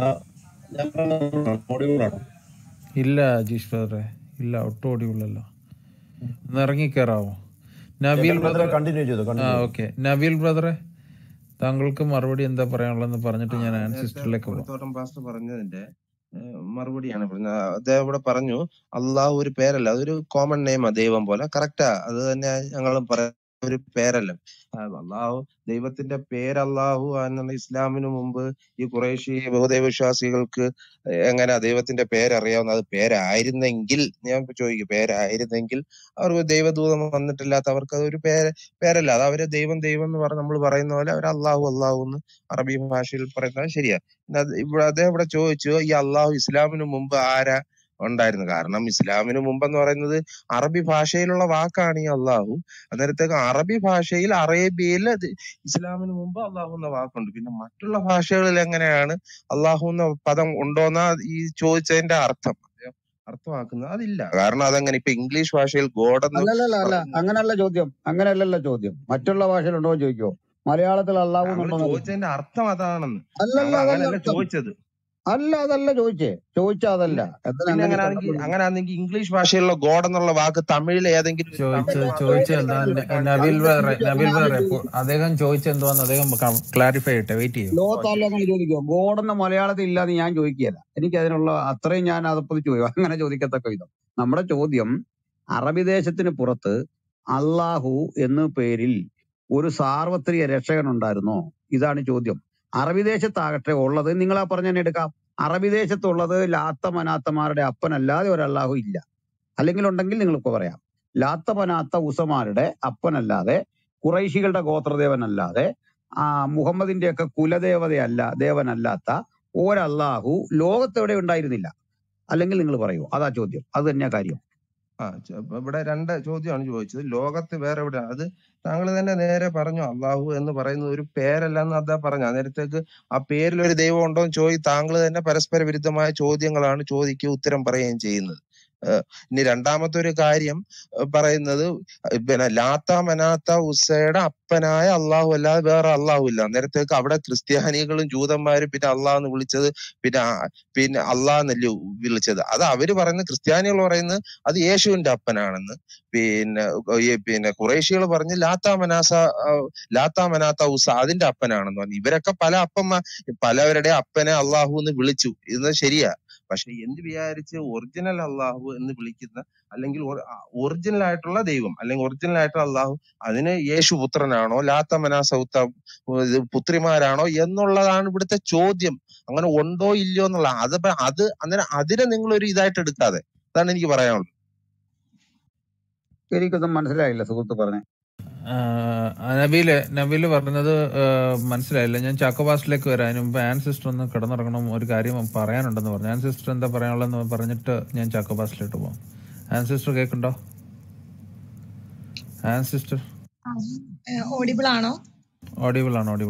ഇല്ല അജീഷ് ബ്രദറെ ഇല്ല ഒട്ടും ഓടിയുള്ളല്ലോ ഒന്ന് ഇറങ്ങി കയറാവോ നബീൽ ബ്രദറെ ബ്രദർ കണ്ടിന്യൂ ചെയ്തു ആ കണ്ടിന്യൂ ഓക്കെ നബീൽ ബ്രദറെ താങ്കൾക്ക് മറുപടി എന്താ പറയാനുള്ളതെന്ന് പറഞ്ഞിട്ട് ഞാൻ നേരത്തെ ആൻസിസ്റ്ററിലേക്ക് പോകാം കോഴിത്തോട്ടം പാസ്റ്റർ പറഞ്ഞതിന്റെ ഏഹ്, മറുപടിയാണ് പറഞ്ഞത് അദ്ദേഹം ഇവിടെ പറഞ്ഞു അള്ളാഹു ഒരു പേരല്ല അതൊരു കോമൺ നെയിമാ ദൈവം പോലെ കറക്റ്റാ അത് തന്നെ ഞങ്ങളും പറയാം ഒരു പേരല്ല ആ, അള്ളാഹു ദൈവത്തിന്റെ പേര് അള്ളാഹു എന്നുള്ള ഇസ്ലാമിന് മുമ്പ് ഈ കുറേശി ബഹുദൈവ വിശ്വാസികൾക്ക് എങ്ങനെ ദൈവത്തിന്റെ പേരറിയാവുന്ന അത് പേരായിരുന്നെങ്കിൽ ഞാൻ ഇപ്പൊ ചോദിക്കും പേരായിരുന്നെങ്കിൽ അവർക്ക് ദൈവദൂതം വന്നിട്ടില്ലാത്ത അവർക്ക് അതൊരു പേര് പേരല്ല അത് അവര് ദൈവം ദൈവം എന്ന് പറഞ്ഞ് നമ്മൾ പറയുന്ന പോലെ അവർ അള്ളാഹു അള്ളാഹു എന്ന് അറബി ഭാഷയിൽ പറയുന്നത് ശരിയാ പിന്നെ അത് ഇവിടെ അദ്ദേഹം ഇവിടെ ചോദിച്ചു ഈ അള്ളാഹു ഇസ്ലാമിന് മുമ്പ് ആരാ ഉണ്ടായിരുന്നു കാരണം ഇസ്ലാമിന് മുമ്പ് എന്ന് പറയുന്നത് അറബി ഭാഷയിലുള്ള വാക്കാണ് ഈ അള്ളാഹു അന്നേരത്തേക്ക് അറബി ഭാഷയിൽ അറേബ്യയിൽ അത് ഇസ്ലാമിന് മുമ്പ് അള്ളാഹു എന്ന വാക്കുണ്ട് പിന്നെ മറ്റുള്ള ഭാഷകളിൽ എങ്ങനെയാണ് അള്ളാഹു എന്ന പദം ഉണ്ടോന്നാ ഈ ചോദിച്ചതിന്റെ അർത്ഥം അദ്ദേഹം അർത്ഥമാക്കുന്നത് അതില്ല കാരണം അതെങ്ങനെ ഇപ്പൊ ഇംഗ്ലീഷ് ഭാഷയിൽ ഗോഡ് എന്ന് അല്ലല്ല അല്ല പറയുന്നത് അങ്ങനല്ല ചോദ്യം അങ്ങനെയല്ലല്ലോ ചോദ്യം മറ്റുള്ള ഭാഷയിലുണ്ടോ എന്ന് ചോദിക്കോ മലയാളത്തിൽ അള്ളാഹു താങ്കൾ എന്നുണ്ടോ എന്ന് ചോദിച്ചതിന്റെ അർത്ഥം അതാണെന്ന് അല്ലല്ല താങ്കൾ അതല്ല അങ്ങനല്ല അർത്ഥം ചോദിച്ചത് അല്ല അതല്ല ചോദിച്ചേ ചോദിച്ച അതല്ല പിന്നെ എന്തിനാ പിന്നെ അങ്ങനെ അങ്ങനാണെങ്കിൽ കണ്ടപ്പെടുന്നത് അങ്ങനാണെങ്കിൽ ഇംഗ്ലീഷ് ഭാഷയിലുള്ള ഗോഡ് എന്നുള്ള വാക്ക് തമിഴിൽ ഏതെങ്കിലും ഒരു ചോദിച്ച തമിഴ് വാക്ക് ചോദിച്ച വെച്ച് എന്താ കണ്ടുപിടിക്കാൻ നബീൽ താങ്കൾ ബ്രദറെ ചോദിച്ചു നബീൽ ഞാൻ ബ്രദറെ ചോദിച്ചു ഇപ്പോൾ അദ്ദേഹം ചോദിച്ച എന്തുവാന്ന് അദ്ദേഹം ക്ലാരിഫൈ ചെയ്യട്ടെ വെയിറ്റ് ചെയ്യൂ ലോകത്താരിൽ അങ്ങനെ ചോദിക്കോ ഗോഡെന്ന് മലയാളത്തിൽ ഇല്ലാതെ ഞാൻ ചോദിക്കുകയല്ല എനിക്ക് അതിനുള്ള അത്രയും ഞാൻ അതപ്പതി ചോദിക്കും അങ്ങനെ ചോദിക്കത്തക്ക വിധം നമ്മുടെ ചോദ്യം അറബി ദേശത്തിന് പുറത്ത് അള്ളാഹു എന്ന പേരിൽ ഒരു സാർവത്രിക രക്ഷകൻ ഉണ്ടായിരുന്നോ ഇതാണ് ചോദ്യം അറബി ദേശത്താകട്ടെ ഉള്ളത് നിങ്ങളാ പറഞ്ഞ തന്നെ എടുക്കാം അറബി ദേശത്തുള്ളത് ലാത്ത മനാത്തമാരുടെ അപ്പനല്ലാതെ ഒരു അള്ളാഹു ഇല്ല അല്ലെങ്കിൽ ഉണ്ടെങ്കിൽ നിങ്ങൾക്ക് പറയാം ലാത്ത മനാത്ത ഉസമാരുടെ അപ്പനല്ലാതെ കുറൈശികളുടെ ഗോത്രദേവനല്ലാതെ ആ മുഹമ്മദിന്റെ ഒക്കെ കുലദേവതയല്ല ദേവനല്ലാത്ത ഒരല്ലാഹു ലോകത്തെവിടെ ഉണ്ടായിരുന്നില്ല അല്ലെങ്കിൽ നിങ്ങൾ പറയൂ അതാ ചോദ്യം അത് തന്നെയാ കാര്യം ആ ച- അപ്പൊ ഇവിടെ രണ്ട് ചോദ്യമാണ് ചോദിച്ചത് ലോകത്ത് വേറെ എവിടെ അത് താങ്കൾ തന്നെ നേരെ പറഞ്ഞു അള്ളാഹു എന്ന് പറയുന്നത് ഒരു പേരല്ല എന്ന് അദ്ദേഹം പറഞ്ഞു അന്നേരത്തേക്ക് ആ പേരിൽ ഒരു ദൈവം ഉണ്ടോ എന്ന് ചോദി താങ്കൾ തന്നെ പരസ്പര വിരുദ്ധമായ ചോദ്യങ്ങളാണ് ചോദിക്കുക ഉത്തരം പറയുകയും ചെയ്യുന്നത് ഏഹ് ഇനി രണ്ടാമത്തെ ഒരു കാര്യം ഏഹ് പറയുന്നത് ഏഹ് പിന്നെ ലാത്ത മനാത്ത ഉസയുടെ അപ്പനായ അള്ളാഹു അല്ലാതെ വേറെ അള്ളാഹു ഇല്ല അന്നേരത്തേക്ക് അവിടെ ക്രിസ്ത്യാനികളും ജൂതന്മാരും പിന്നെ അള്ളാഹ് എന്ന് വിളിച്ചത് പിന്നെ ആ- പിന്നെ അള്ളാഹ് എന്നല്ലേ വിളിച്ചത് അത് അവര് പറയുന്നത് ക്രിസ്ത്യാനികൾ പറയുന്നത് അത് യേശുവിന്റെ അപ്പനാണെന്ന് പിന്നെ ഈ പിന്നെ കുറേശികൾ പറഞ്ഞ് ലാത്താ മനാസ ആ, ലാത്താ മനാത്ത ഉസ അതിന്റെ അപ്പനാണെന്ന് പറഞ്ഞു ഇവരൊക്കെ പല അപ്പന്മാർ പലവരുടെ അപ്പനെ അള്ളാഹു എന്ന് വിളിച്ചു ഇത് ശരിയാ പക്ഷെ എന്ത് വിചാരിച്ച് ഒറിജിനൽ അള്ളാഹു എന്ന് വിളിക്കുന്ന അല്ലെങ്കിൽ ഒറിജിനൽ ആയിട്ടുള്ള ദൈവം അല്ലെങ്കിൽ ഒറിജിനൽ ആയിട്ടുള്ള അള്ളാഹു അതിന് യേശു പുത്രനാണോ ലാത്ത മനാസൗത്ത ഇത് പുത്രിമാരാണോ എന്നുള്ളതാണ് ഇവിടുത്തെ ചോദ്യം അങ്ങനെ ഉണ്ടോ ഇല്ലയോ എന്നുള്ള അത് പ- അത് അന്നേരം അതിനെ നിങ്ങൾ ഒരു ഇതായിട്ട് എടുക്കാതെ അതാണ് എനിക്ക് പറയാനുള്ളത് എനിക്കൊന്നും മനസ്സിലായില്ല സുഹൃത്ത് പറഞ്ഞേ ആ, നബീല് നബീല് പറഞ്ഞത് ആ, മനസ്സിലായില്ല ഞാൻ ചാക്കോബാസിലേക്ക് വരാം അതിന് മുമ്പ് ആൻ സിസ്റ്റർ ഒന്ന് കിടന്നിറങ്ങണം ഒരു കാര്യം പറയാനുണ്ടെന്ന് പറഞ്ഞു ആൻ സിസ്റ്റർ എന്താ പറയാനുള്ളതെന്ന് പറഞ്ഞിട്ട് ഞാൻ ചാക്കോബാസിലോട്ട് പോകാം ആൻ സിസ്റ്റർ കേൾക്കുണ്ടോ ആൻ സിസ്റ്റർ ഓഡിബിൾ ആണോ ഓഡിബിൾ ആണ് ഓഡിബിൾ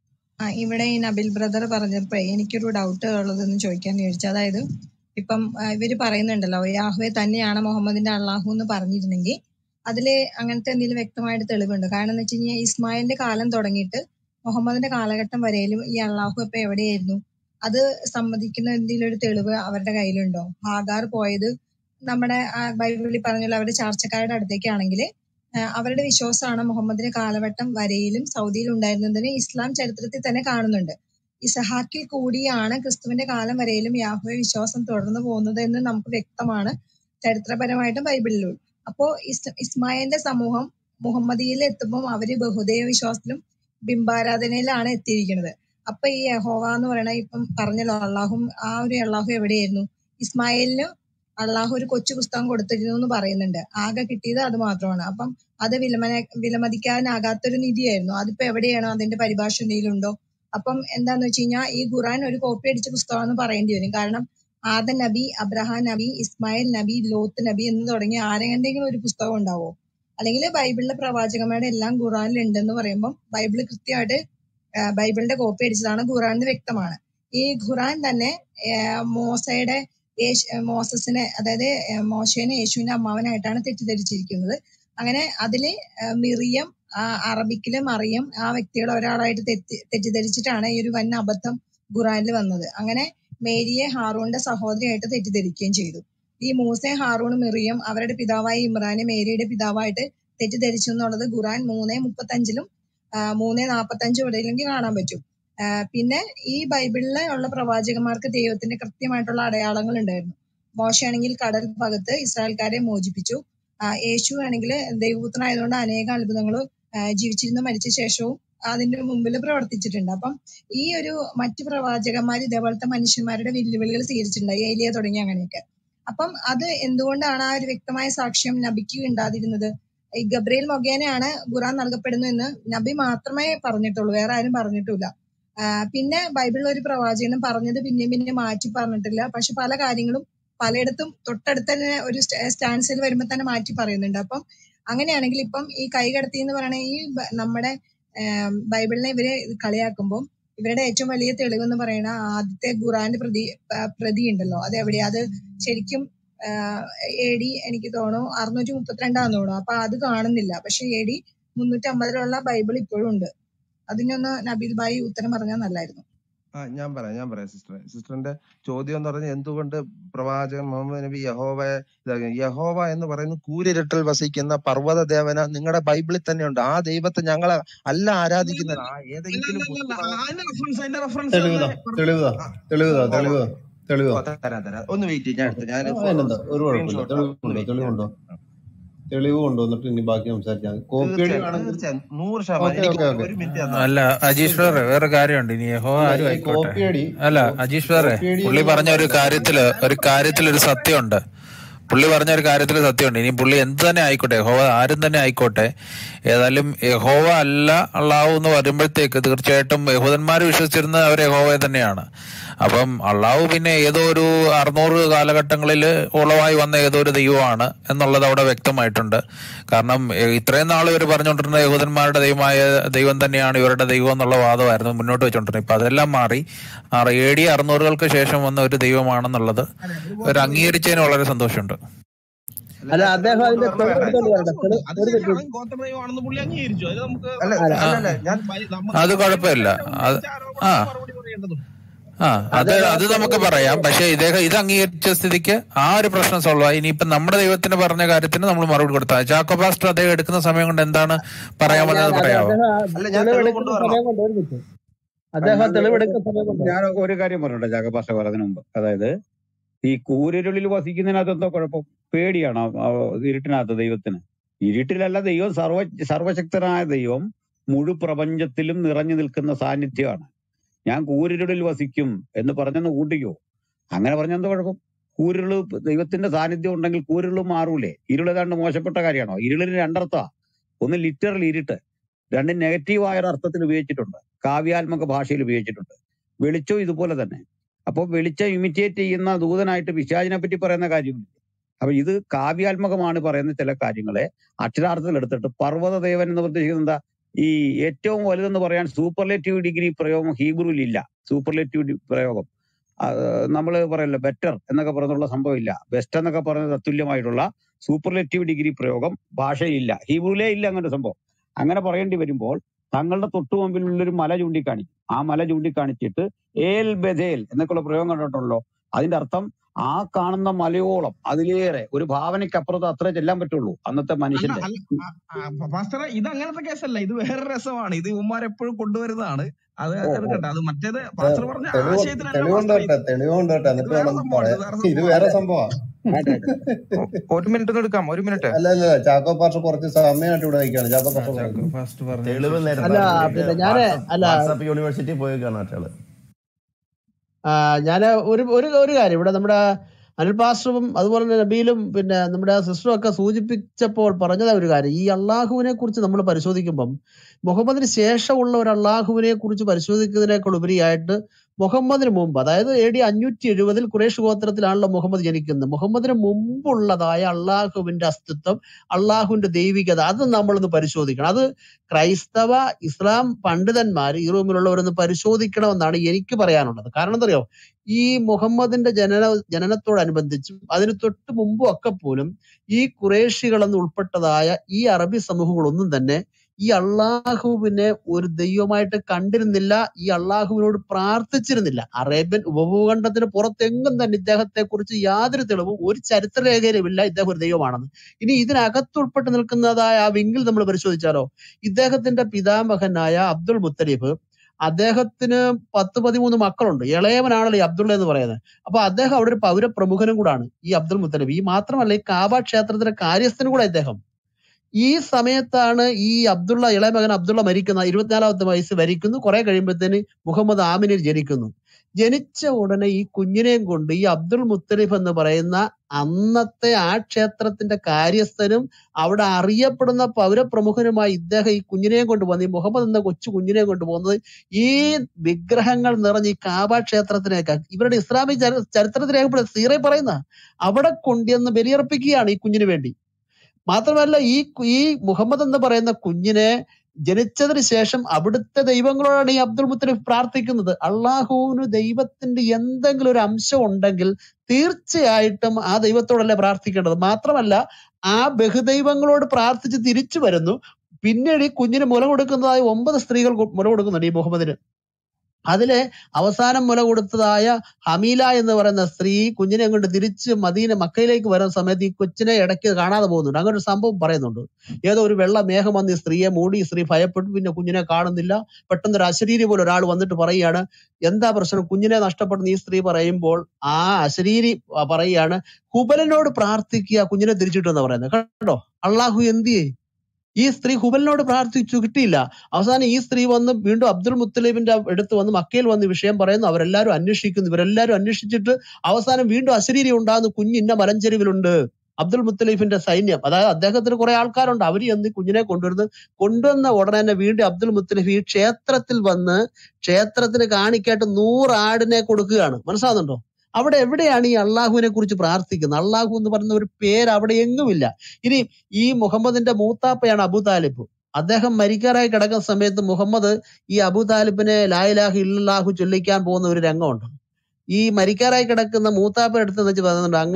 ആ ഇവിടെ ഈ നബിൽ ബ്രദർ പറഞ്ഞപ്പോഴേ എനിക്കൊരു ഡൗട്ട് ഉള്ളതെന്ന് ചോദിക്കാൻ ചോദിച്ചു അതായത് ഇപ്പം ആ, ഇവര് പറയുന്നുണ്ടല്ലോ യാഹ്വെ തന്നെയാണ് മുഹമ്മദിന്റെ അള്ളാഹു എന്ന് പറഞ്ഞിരുന്നെങ്കിൽ അതില് അങ്ങനത്തെ എന്തെങ്കിലും വ്യക്തമായിട്ട് തെളിവുണ്ട് കാരണം എന്ന് വെച്ച് കഴിഞ്ഞാൽ ഇസ്മായിലിന്റെ കാലം തുടങ്ങിയിട്ട് മുഹമ്മദിന്റെ കാലഘട്ടം വരെയും ഈ അള്ളാഹു ഇപ്പൊ എവിടെയായിരുന്നു അത് സമ്മതിക്കുന്ന എന്തെങ്കിലും ഒരു തെളിവ് അവരുടെ കയ്യിലുണ്ടോ ഹാഗാർ പോയത് നമ്മുടെ ആ ബൈബിളിൽ പറഞ്ഞല്ലോ അവരുടെ ചാർച്ചക്കാരുടെ അടുത്തേക്കാണെങ്കിൽ അവരുടെ വിശ്വാസമാണ് മുഹമ്മദിന്റെ കാലഘട്ടം വരെയിലും സൗദിയിൽ ഉണ്ടായിരുന്നതിന് ഇസ്ലാം ചരിത്രത്തിൽ തന്നെ കാണുന്നുണ്ട് ഇസഹാക്കിൽ കൂടിയാണ് ക്രിസ്തുവിന്റെ കാലം വരെയിലും യാഹ്വെ വിശ്വാസം തുടർന്നു പോകുന്നത് എന്ന് നമുക്ക് വ്യക്തമാണ് ചരിത്രപരമായിട്ടും ബൈബിളിലും അപ്പോ ഇസ് ഇസ്മായിലിന്റെ സമൂഹം മുഹമ്മദിയിൽ എത്തുമ്പോൾ അവര് ബഹുദൈവ വിശ്വാസത്തിലും ബിംബാരാധനയിലാണ് എത്തിയിരിക്കുന്നത് അപ്പൊ ഈ യഹോവ എന്ന് പറയണ ഇപ്പം പറഞ്ഞല്ലോ അള്ളാഹും ആ ഒരു അള്ളാഹു എവിടെയായിരുന്നു ഇസ്മായിലിന് അള്ളാഹു ഒരു കൊച്ചു പുസ്തകം കൊടുത്തിരുന്നു എന്ന് പറയുന്നുണ്ട് ആകെ കിട്ടിയത് അത് മാത്രമാണ് അപ്പം അത് വിലമന വിലമതിക്കാനാകാത്തൊരു നിധിയായിരുന്നു അതിപ്പോ എവിടെയാണോ അതിന്റെ പരിഭാഷ എന്തെങ്കിലും ഉണ്ടോ അപ്പം എന്താന്ന് വെച്ച് കഴിഞ്ഞാൽ ഈ ഖുറാൻ ഒരു കോപ്പി അടിച്ച പുസ്തകമാണെന്ന് പറയേണ്ടി വരും കാരണം ആദ നബി അബ്രഹാം നബി ഇസ്മായിൽ നബി ലോത്ത് നബി എന്ന് തുടങ്ങിയ ആരെങ്കിലും ഒരു പുസ്തകം ഉണ്ടാവോ അല്ലെങ്കിൽ ബൈബിളിലെ പ്രവാചകന്മാരുടെ എല്ലാം ഖുറാനിൽ ഉണ്ടെന്ന് പറയുമ്പോൾ ബൈബിള് കൃത്യമായിട്ട് ആ, ബൈബിളിന്റെ കോപ്പി അടിച്ചതാണ് ഖുറാൻ എന്ന് വ്യക്തമാണ് ഈ ഖുറാൻ തന്നെ ആ, മോസയുടെ യേശ്- മോസസിനെ അതായത് ആ, മോശേനെ യേശുവിന്റെ അമ്മാവനായിട്ടാണ് തെറ്റിദ്ധരിച്ചിരിക്കുന്നത് അങ്ങനെ അതില് ആ, മിറിയം ആ, അറബിക്കില് മറിയം ആ വ്യക്തികളെ ഒരാളായിട്ട് തെറ്റി തെറ്റിദ്ധരിച്ചിട്ടാണ് ഈ ഒരു വൻ അബദ്ധം ഖുറാനിൽ വന്നത് അങ്ങനെ മേരിയെ ഹാറൂണിന്റെ സഹോദരിയായിട്ട് തെറ്റിദ്ധരിക്കുകയും ചെയ്തു ഈ മൂസയും ഹാറൂണും മിറിയം അവരുടെ പിതാവായ ഇമ്രാനെ മേരിയുടെ പിതാവായിട്ട് തെറ്റിദ്ധരിച്ചു എന്നുള്ളത് ഖുറാൻ മൂന്ന് മുപ്പത്തഞ്ചിലും ആ, മൂന്ന് നാപ്പത്തഞ്ചും ഇടയിലെങ്കിൽ കാണാൻ പറ്റും ആ, പിന്നെ ഈ ബൈബിളിലെ ഉള്ള പ്രവാചകന്മാർക്ക് ദൈവത്തിന്റെ കൃത്യമായിട്ടുള്ള അടയാളങ്ങൾ ഉണ്ടായിരുന്നു മോശയാണെങ്കിൽ കടൽ പകത്ത് ഇസ്രായേൽക്കാരെ മോചിപ്പിച്ചു ആ, യേശു ആണെങ്കിൽ ദൈവപുത്രനായതുകൊണ്ട് അനേക അത്ഭുതങ്ങൾ ജീവിച്ചിരുന്ന മരിച്ച ശേഷവും അതിന്റെ മുമ്പിൽ പ്രവർത്തിച്ചിട്ടുണ്ട് അപ്പം ഈ ഒരു മറ്റു പ്രവാചകന്മാർ ഇതേപോലത്തെ മനുഷ്യന്മാരുടെ വെല്ലുവിളികൾ സ്വീകരിച്ചിട്ടുണ്ട് ഏലിയ തുടങ്ങി അങ്ങനെയൊക്കെ അപ്പം അത് എന്തുകൊണ്ടാണ് ആ ഒരു വ്യക്തമായ സാക്ഷ്യം നബിക്ക് ഉണ്ടാതിരുന്നത് ഈ ഗബ്രിയേൽ മുഖേനയാണ് ഖുറാൻ നൽകപ്പെടുന്നു എന്ന് നബി മാത്രമേ പറഞ്ഞിട്ടുള്ളൂ വേറെ ആരും പറഞ്ഞിട്ടില്ല ആഹ് പിന്നെ ബൈബിളിൽ ഒരു പ്രവാചകനും പറഞ്ഞത് പിന്നെയും പിന്നെ മാറ്റി പറഞ്ഞിട്ടില്ല പക്ഷെ പല കാര്യങ്ങളും പലയിടത്തും തൊട്ടടുത്ത് തന്നെ ഒരു സ്റ്റാൻസിൽ വരുമ്പോൾ തന്നെ മാറ്റി പറയുന്നുണ്ട് അപ്പം അങ്ങനെയാണെങ്കിൽ ഇപ്പം ഈ കൈകടത്തി എന്ന് പറയുന്ന ഈ ബ- നമ്മുടെ ആം, ബൈബിളിനെ ഇവര് കളിയാക്കുമ്പോൾ ഇവരുടെ ഏറ്റവും വലിയ തെളിവ് എന്ന് പറയുന്ന ആദ്യത്തെ ഖുറാന്റെ പ്രതി ആ, പ്രതി ഉണ്ടല്ലോ അത് എവിടെയാ അത് ശരിക്കും എ ഡി എനിക്ക് തോന്നുന്നു അറുന്നൂറ്റി മുപ്പത്തിരണ്ടാന്ന് തോന്നുന്നു അപ്പൊ അത് കാണുന്നില്ല പക്ഷെ എ ഡി മുന്നൂറ്റി അമ്പതിലുള്ള ബൈബിൾ ഇപ്പോഴും ഉണ്ട് അതിനൊന്ന് നബീൽ ബായി ഉത്തരം പറഞ്ഞാൽ നല്ലായിരുന്നു ആ ഞാൻ പറയാം ഞാൻ പറയാം സിസ്റ്ററെ സിസ്റ്ററിന്റെ ചോദ്യം എന്ന് പറഞ്ഞാൽ എന്തുകൊണ്ട് പ്രവാചകൻ മുഹമ്മദ് നബി യഹോവയെ ഇതാക്കി? യഹോവ എന്ന് പറയുന്ന കൂരിരട്ടിൽ വസിക്കുന്ന പർവ്വത ദേവന നിങ്ങളുടെ ബൈബിളിൽ തന്നെ ഉണ്ട് ആ ദൈവത്തെ ഞങ്ങൾ അല്ല ആരാധിക്കുന്നത് ആ ഏതെങ്കിലും പുസ്തകം അതിന്റെ റെഫറൻസ് അതിന്റെ റെഫറൻസ് തെളിവുതാ തെളിവുതാ തെളിവുതാ ഓ, തെളിവുതാ തെളിവുതാ ഓ, തരാം തരാം ഒന്ന് വെയിറ്റ് ഞാൻ എടുത്ത് ഞാൻ ആ, അതിനെന്താ ഒരു കുഴപ്പമില്ല സ്ക്രീൻഷോട്ട് ഒന്ന് തെളിവുണ്ടോ വെയിറ്റ് തെളിവുണ്ടോ തെളിവ് കൊണ്ടുവന്നിട്ട് ഇനി ബാക്കി സംസാരിച്ചാൽ മതി കോപ്പിയടി തീർച്ചയായും വേണമെങ്കിൽ തീർച്ചയായും നൂറ് ശതമാനം ഓക്കെ എനിക്ക് ഓക്കെ ഒരു ഓക്കെ ഒരു മിനിറ്റ് തന്നാ അല്ല അജീഷ് വേറെ വേറെ കാര്യമുണ്ട് ഇനി യഹോ അല്ല ആരും ഈ ആയിക്കോട്ടെ കോപ്പിയടി അല്ല കോ- അജീഷ് വേറെ കോപ്പിയടി പുള്ളി എന്ന് പറഞ്ഞ ഒരു പറയുന്നത് കാര്യത്തില് ഒരു കാര്യത്തിൽ ഒരു സത്യമുണ്ട് പുള്ളി പറഞ്ഞ ഒരു കാര്യത്തിൽ സത്യമുണ്ട് ഇനി പുള്ളി എന്ത് തന്നെ ആയിക്കോട്ടെ യഹോവ ആരും തന്നെ ആയിക്കോട്ടെ ഏതായാലും യഹോവ അല്ല അള്ളാഹു എന്ന് വരുമ്പോഴത്തേക്ക് തീർച്ചയായിട്ടും യഹൂദന്മാർ വിശ്വസിച്ചിരുന്നത് അവർ യഹോവയെ തന്നെയാണ് അപ്പം അള്ളാഹു പിന്നെ ഏതോ ഒരു അറുന്നൂറ് കാലഘട്ടങ്ങളിൽ ഉളവായി വന്ന ഏതോ ഒരു ദൈവമാണ് എന്നുള്ളത് അവിടെ വ്യക്തമായിട്ടുണ്ട് കാരണം എ- ഇത്രയും നാൾ ഇവർ പറഞ്ഞുകൊണ്ടിരുന്ന യഹൂദന്മാരുടെ ദൈവമായ ദൈവം തന്നെയാണ് ഇവരുടെ ദൈവം എന്നുള്ള വാദമായിരുന്നു മുന്നോട്ട് വെച്ചുകൊണ്ടിരുന്നത് ഇപ്പൊ അതെല്ലാം മാറി എ ഡി അറുന്നൂറുകൾക്ക് ശേഷം വന്ന ഒരു ദൈവമാണെന്നുള്ളത് ഒരു അംഗീകരിച്ചതിന് വളരെ സന്തോഷമുണ്ട് അല്ല അല്ല ഞാൻ അദ്ദേഹം തെളിവ് അതിന്റെ കൊണ്ടുവരാം തെളിവ് പറയാം എടുത്തോണ്ട് വരട്ടെ അത് തെളി- ഒരു ശരിയാണ് മിനിറ്റ് ഗോത്രദൈവമാണെന്ന് പുള്ളി അംഗീകരിച്ചു അത് നമുക്ക് അല്ല പറയാം ആ അല്ലല്ല ഞാൻ ബൈ- നമുക്ക് അത് ബൈബിളിൽ കുഴപ്പമില്ല തന്നെ അത് ഉന്നയിച്ച ആ ആരോപണത്തിന് മറുപടി പറയേണ്ടതുണ്ട് ആ അത് അദ്ദേഹം ആ അത് നമുക്ക് തെളിവ് പറയാം എടുത്തോണ്ട് പക്ഷെ ഇദ്ദേഹം ഇത് അംഗീകരിച്ച സ്ഥിതിക്ക് ആ ഒരു പ്രശ്നം സോൾവ് ആയി ഇനിയിപ്പോ നമ്മുടെ ദൈവത്തിന് പറഞ്ഞ കാര്യത്തിന് നമ്മൾ മറുപടി കൊടുത്താൽ ജാക്കോ പാസ്റ്റർ അദ്ദേഹം എടുക്കുന്ന സമയം കൊണ്ട് എന്താണ് ആ പറയാൻ ഞാൻ വന്നത് അത് പറയാവോ അദ്ദേഹം ആ അല്ല ഞാൻ തെളിവ് തെളിവെടുക്കുന്ന കൊണ്ടുവരണം സമയം കൊണ്ട് ഒരു മിനിറ്റ് ആ, അദ്ദേഹം ഞാൻ തെളിവെടുക്കുന്ന സമയം കൊണ്ട് ഞാൻ ഒരു കാര്യം പറഞ്ഞോട്ടെ ജാഗപാഷ പറയുന്നതിന് മുമ്പ് അതായത് ഈ കൂരിരുളിൽ വസിക്കുന്നതിനകത്ത് എന്താ കുഴപ്പം പേടിയാണ് ഇരുട്ടിനകത്ത് ദൈവത്തിന് ഇരുട്ടിലല്ല ദൈവം സർവ സർവശക്തനായ ദൈവം മുഴു പ്രപഞ്ചത്തിലും നിറഞ്ഞു നിൽക്കുന്ന സാന്നിധ്യമാണ് ഞാൻ കൂരിരുളിൽ വസിക്കും എന്ന് പറഞ്ഞെന്ന് കൂട്ടിക്കോ അങ്ങനെ പറഞ്ഞെന്താ കുഴപ്പം കൂരിരുള് ദൈവത്തിന്റെ സാന്നിധ്യം ഉണ്ടെങ്കിൽ കൂരിരുള് മാറൂലേ ഇരുൾ ഏതാണ്ട് മോശപ്പെട്ട കാര്യമാണോ ഇരുളിന് രണ്ടർത്ഥമാ ഒന്ന് ലിറ്ററൽ ഇരുട്ട് രണ്ട് നെഗറ്റീവായ ഒരു അർത്ഥത്തിൽ ഉപയോഗിച്ചിട്ടുണ്ട് കാവ്യാത്മക ഭാഷയിൽ ഉപയോഗിച്ചിട്ടുണ്ട് വെളിച്ചവും ഇതുപോലെ തന്നെ അപ്പോൾ വെളിച്ചം ഇമിറ്റേറ്റ് ചെയ്യുന്ന ദൂതനായിട്ട് പിശാചിനെ പറ്റി പറയുന്ന കാര്യമില്ല അപ്പൊ ഇത് കാവ്യാത്മകമാണ് പറയുന്ന ചില കാര്യങ്ങളെ അക്ഷരാർത്ഥത്തിൽ എടുത്തിട്ട് പർവ്വതദേവൻ എന്ന് ഉദ്ദേശിക്കുന്നത് എന്താ ഈ ഏറ്റവും വലുതെന്ന് പറയാൻ സൂപ്പർലേറ്റീവ് ഡിഗ്രി പ്രയോഗം ഹീബ്രുവിൽ ഇല്ല സൂപ്പർലേറ്റീവ് പ്രയോഗം നമ്മൾ പറയല്ലോ ബെറ്റർ എന്നൊക്കെ പറഞ്ഞുള്ള സംഭവമില്ല ബെസ്റ്റ് എന്നൊക്കെ പറയുന്നത് തത്തുല്യമായിട്ടുള്ള സൂപ്പർലേറ്റീവ് ഡിഗ്രി പ്രയോഗം ഭാഷയില്ല ഹീബ്രുവിലേ ഇല്ല അങ്ങനെ ഒരു സംഭവം അങ്ങനെ പറയേണ്ടി വരുമ്പോൾ തങ്ങളുടെ തൊട്ടു മുമ്പിലുള്ളൊരു മല ചൂണ്ടിക്കാണിക്കും ആ മല ചൂണ്ടിക്കാണിച്ചിട്ട് ഏൽ ബദേൽ എന്നൊക്കെയുള്ള പ്രയോഗം കണ്ടിട്ടുണ്ടല്ലോ അതിന്റെ അർത്ഥം ആ കാണുന്ന മലയോളം അതിലേറെ ഒരു ഭാവനയ്ക്കപ്പുറത്ത് അത്രേ ചെല്ലാൻ പറ്റുള്ളൂ അന്നത്തെ അല്ല മനുഷ്യന്റെ അല്ല പാസ്റ്റർ ഇത് അങ്ങനത്തെ കേസല്ല ഇത് വേറെ രസമാണ് ഇത് ഉമ്മാർ എപ്പോഴും കൊണ്ടുവരുന്നതാണ് അത് ഓ ഓ എടുക്കട്ടെ അത് മറ്റേത് പാസ്റ്റർ പറഞ്ഞ തെളിവ് ആശയത്തിലല്ല തെളിവുണ്ട് പാസ്റ്റർ കേട്ടെ തെളിവുണ്ട് കേട്ടെ ഇത് എന്നിട്ട് വേറെ വേണം സംഭവമാണ് ഇത് പറയാൻ വേറെ ഇത് സംഭവമാണ് വേറെ സംഭവമാ ആട്ടെ ആട്ടെ ഒ- ഒരു മിനിറ്റ് ഒന്ന് എടുക്കാം ഒരു മിനിറ്റ് അല്ല അല്ല അല്ല, ചാക്കോ പാർഷ കുറച്ച് സമയമായിട്ട് ഇവിടെ നിൽക്കുകയാണ് ചാക്കോ ആ പാർഷ ചാക്കോ പറഞ്ഞു ഫാസ്റ്റ് പറഞ്ഞതിന് തെളിവ് ശേഷം നേരത്തെ അല്ല പുള്ളിക്ക് പിന്നെ ഞാന് വാട്സപ്പ് അല്ല വാട്സപ്പ് യൂണിവേഴ്സിറ്റി പോയേക്കാണ് മറ്റാള് ഞാൻ ഒരു ഒരു ഒരു കാര്യം ഇവിടെ നമ്മുടെ അനിൽ പാസ്റ്ററും അതുപോലെ തന്നെ നബീലും പിന്നെ നമ്മുടെ സിസ്റ്ററും ഒക്കെ സൂചിപ്പിച്ചപ്പോൾ പറഞ്ഞത ഒരു കാര്യം ഈ അള്ളാഹുവിനെ കുറിച്ച് നമ്മൾ പരിശോധിക്കുമ്പം മുഹമ്മദിന് ശേഷമുള്ള ഒരു അള്ളാഹുവിനെ കുറിച്ച് പരിശോധിക്കുന്നതിനേക്കാൾ ഉപരിയായിട്ട് മുഹമ്മദിന് മുമ്പ് അതായത് എ ഡി അഞ്ഞൂറ്റി എഴുപതിൽ കുറേഷ് ഗോത്രത്തിലാണല്ലോ മുഹമ്മദ് ജനിക്കുന്നത് മുഹമ്മദിന് മുമ്പുള്ളതായ അള്ളാഹുവിന്റെ അസ്തിത്വം അള്ളാഹുവിന്റെ ദൈവികത അത് നമ്മളൊന്ന് പരിശോധിക്കണം അത് ക്രൈസ്തവ ഇസ്ലാം പണ്ഡിതന്മാർ ഈ റൂമിലുള്ളവരൊന്ന് പരിശോധിക്കണമെന്നാണ് എനിക്ക് പറയാനുള്ളത് കാരണം എന്തറിയോ ഈ മുഹമ്മദിന്റെ ജനന ജനനത്തോടനുബന്ധിച്ചും അതിന് തൊട്ട് മുമ്പും ഒക്കെ പോലും ഈ കുറേഷികളെന്ന് ഉൾപ്പെട്ടതായ ഈ അറബി സമൂഹങ്ങളൊന്നും തന്നെ ഈ അള്ളാഹുവിനെ ഒരു ദൈവമായിട്ട് കണ്ടിരുന്നില്ല ഈ അള്ളാഹുവിനോട് പ്രാർത്ഥിച്ചിരുന്നില്ല അറേബ്യൻ ഉപഭൂഖണ്ഡത്തിന് പുറത്തെങ്ങും തന്നെ ഇദ്ദേഹത്തെ കുറിച്ച് യാതൊരു തെളിവും ഒരു ചരിത്രരേഖയിലുമില്ല ഇദ്ദേഹം ഒരു ദൈവമാണെന്ന് ഇനി ഇതിനകത്ത് ഉൾപ്പെട്ട് നിൽക്കുന്നതായ ആ വിങ്കിൽ നമ്മൾ പരിശോധിച്ചാലോ ഇദ്ദേഹത്തിന്റെ പിതാമഹനായ അബ്ദുൾ മുത്തലിബ് അദ്ദേഹത്തിന് പത്ത് പതിമൂന്ന് മക്കളുണ്ട് ഇളയവനാണല്ലോ ഈ അബ്ദുള്ള എന്ന് പറയുന്നത് അപ്പൊ അദ്ദേഹം അവിടെ ഒരു പൗരപ്രമുഖനും കൂടാണ് ഈ അബ്ദുൾ മുത്തലിബ് ഈ മാത്രമല്ല ഈ കാബ ക്ഷേത്രത്തിന്റെ കാര്യസ്ഥനും കൂടെ ഇദ്ദേഹം ഈ സമയത്താണ് ഈ അബ്ദുള്ള ഇളയ മകൻ അബ്ദുള്ള മരിക്കുന്ന ഇരുപത്തിനാലാമത്തെ വയസ്സ് മരിക്കുന്നു കുറെ കഴിയുമ്പോഴത്തേന് മുഹമ്മദ് ആമിനിൽ ജനിക്കുന്നു ജനിച്ച ഉടനെ ഈ കുഞ്ഞിനെയും കൊണ്ട് ഈ അബ്ദുൾ മുത്തലിഫ് എന്ന് പറയുന്ന അന്നത്തെ ആ ക്ഷേത്രത്തിന്റെ കാര്യസ്ഥനും അവിടെ അറിയപ്പെടുന്ന പൗരപ്രമുഖനുമായി ഇദ്ദേഹം ഈ കുഞ്ഞിനെയും കൊണ്ട് വന്ന് ഈ മുഹമ്മദ് എന്ന കൊച്ചു കുഞ്ഞിനെ കൊണ്ട് പോകുന്നത് ഈ വിഗ്രഹങ്ങൾ നിറഞ്ഞ ഈ കാബ ക്ഷേത്രത്തിലേക്ക് ഇവരുടെ ഇസ്ലാമിക് ചരി- ചരിത്രത്തിൽ രേഖപ്പെടുത്ത സീറെ പറയുന്ന അവിടെ കൊണ്ടുവന്ന് ബലിയർപ്പിക്കുകയാണ് ഈ കുഞ്ഞിന് വേണ്ടി മാത്രമല്ല ഈ കു- ഈ മുഹമ്മദ് എന്ന് പറയുന്ന കുഞ്ഞിനെ ജനിച്ചതിന് ശേഷം അവിടുത്തെ ദൈവങ്ങളോടാണ് ഈ അബ്ദുൾ മുത്തലിഫ് പ്രാർത്ഥിക്കുന്നത് അള്ളാഹുവിന് ദൈവത്തിന്റെ എന്തെങ്കിലും ഒരു അംശം ഉണ്ടെങ്കിൽ തീർച്ചയായിട്ടും ആ ദൈവത്തോടല്ലേ പ്രാർത്ഥിക്കേണ്ടത് മാത്രമല്ല ആ ബഹുദൈവങ്ങളോട് പ്രാർത്ഥിച്ച് തിരിച്ചു വരുന്നു പിന്നീട് ഈ കുഞ്ഞിന് മുല കൊടുക്കുന്നതായ ഒമ്പത് സ്ത്രീകൾ കൊ- മുല കൊടുക്കുന്നുണ്ട് ഈ മുഹമ്മദിന് അതിലെ അവസാനം മുല കൊടുത്തതായ ഹമീല എന്ന് പറയുന്ന സ്ത്രീ കുഞ്ഞിനെ കൊണ്ട് തിരിച്ച് മദീന മക്കയിലേക്ക് വരുന്ന സമയത്ത് ഈ കൊച്ചിനെ ഇടയ്ക്ക് കാണാതെ പോകുന്നുണ്ട് അങ്ങനെ ഒരു സംഭവം പറയുന്നുണ്ട് ഏതോ ഒരു വെള്ള മേഘം വന്ന് ഈ സ്ത്രീയെ മൂടി ഈ സ്ത്രീ ഭയപ്പെട്ടു പിന്നെ കുഞ്ഞിനെ കാണുന്നില്ല പെട്ടെന്ന് ഒരു അശരീരി പോലെ ഒരാൾ വന്നിട്ട് പറയുകയാണ് എന്താ പ്രശ്നം കുഞ്ഞിനെ നഷ്ടപ്പെടുന്ന ഈ സ്ത്രീ പറയുമ്പോൾ ആ അശരീരി പ- പറയുകയാണ് ഹുബലിനോട് പ്രാർത്ഥിക്കുക കുഞ്ഞിനെ തിരിച്ചിട്ടെന്ന് പറയുന്നത് കണ്ടോ അള്ളാഹു എന്തിയേ ഈ സ്ത്രീ ഹുബലിനോട് പ്രാർത്ഥിച്ചു കിട്ടിയില്ല അവസാനം ഈ സ്ത്രീ വന്ന് വീണ്ടും അബ്ദുൾ മുത്തലീബിന്റെ അടുത്ത് വന്ന് മക്കയിൽ വന്ന് ഈ വിഷയം പറയുന്നു അവരെല്ലാരും അന്വേഷിക്കുന്നു ഇവരെല്ലാരും അന്വേഷിച്ചിട്ട് അവസാനം വീണ്ടും അശരീരി ഉണ്ടാകുന്നു കുഞ്ഞ് ഇന്ന മലഞ്ചെരിവിലുണ്ട് അബ്ദുൾ മുത്തലീഫിന്റെ സൈന്യം അതായത് അദ്ദേഹത്തിന് കുറെ ആൾക്കാരുണ്ട് അവര് ചെന്ന് ഈ കുഞ്ഞിനെ കൊണ്ടുവരുന്നു കൊണ്ടുവന്ന ഉടനെ തന്നെ വീണ്ടും അബ്ദുൾ മുത്തലീഫ് ഈ ക്ഷേത്രത്തിൽ വന്ന് ക്ഷേത്രത്തിന് കാണിക്കായിട്ട് നൂറ് ആടിനെ കൊടുക്കുകയാണ് മനസ്സിലാകുന്നുണ്ടോ അവിടെ എവിടെയാണ് ഈ അള്ളാഹുവിനെ കുറിച്ച് പ്രാർത്ഥിക്കുന്നത് അള്ളാഹു എന്ന് പറയുന്ന ഒരു പേര് അവിടെ എങ്ങുമില്ല ഇനി ഈ മുഹമ്മദിന്റെ മൂത്താപ്പയാണ് അബു താലിബ് അദ്ദേഹം മരിക്കാറായി കിടക്കുന്ന സമയത്ത് മുഹമ്മദ് ഈ അബു താലിബിനെ ലായിലാഹു ഇല്ലാഹു ചൊല്ലിക്കാൻ പോകുന്ന ഒരു രംഗമുണ്ട് ഈ മരിക്കാറായി കിടക്കുന്ന മൂത്താപ്പ അടുത്ത് വെച്ച് പറയുന്നുണ്ട് അങ്ങ്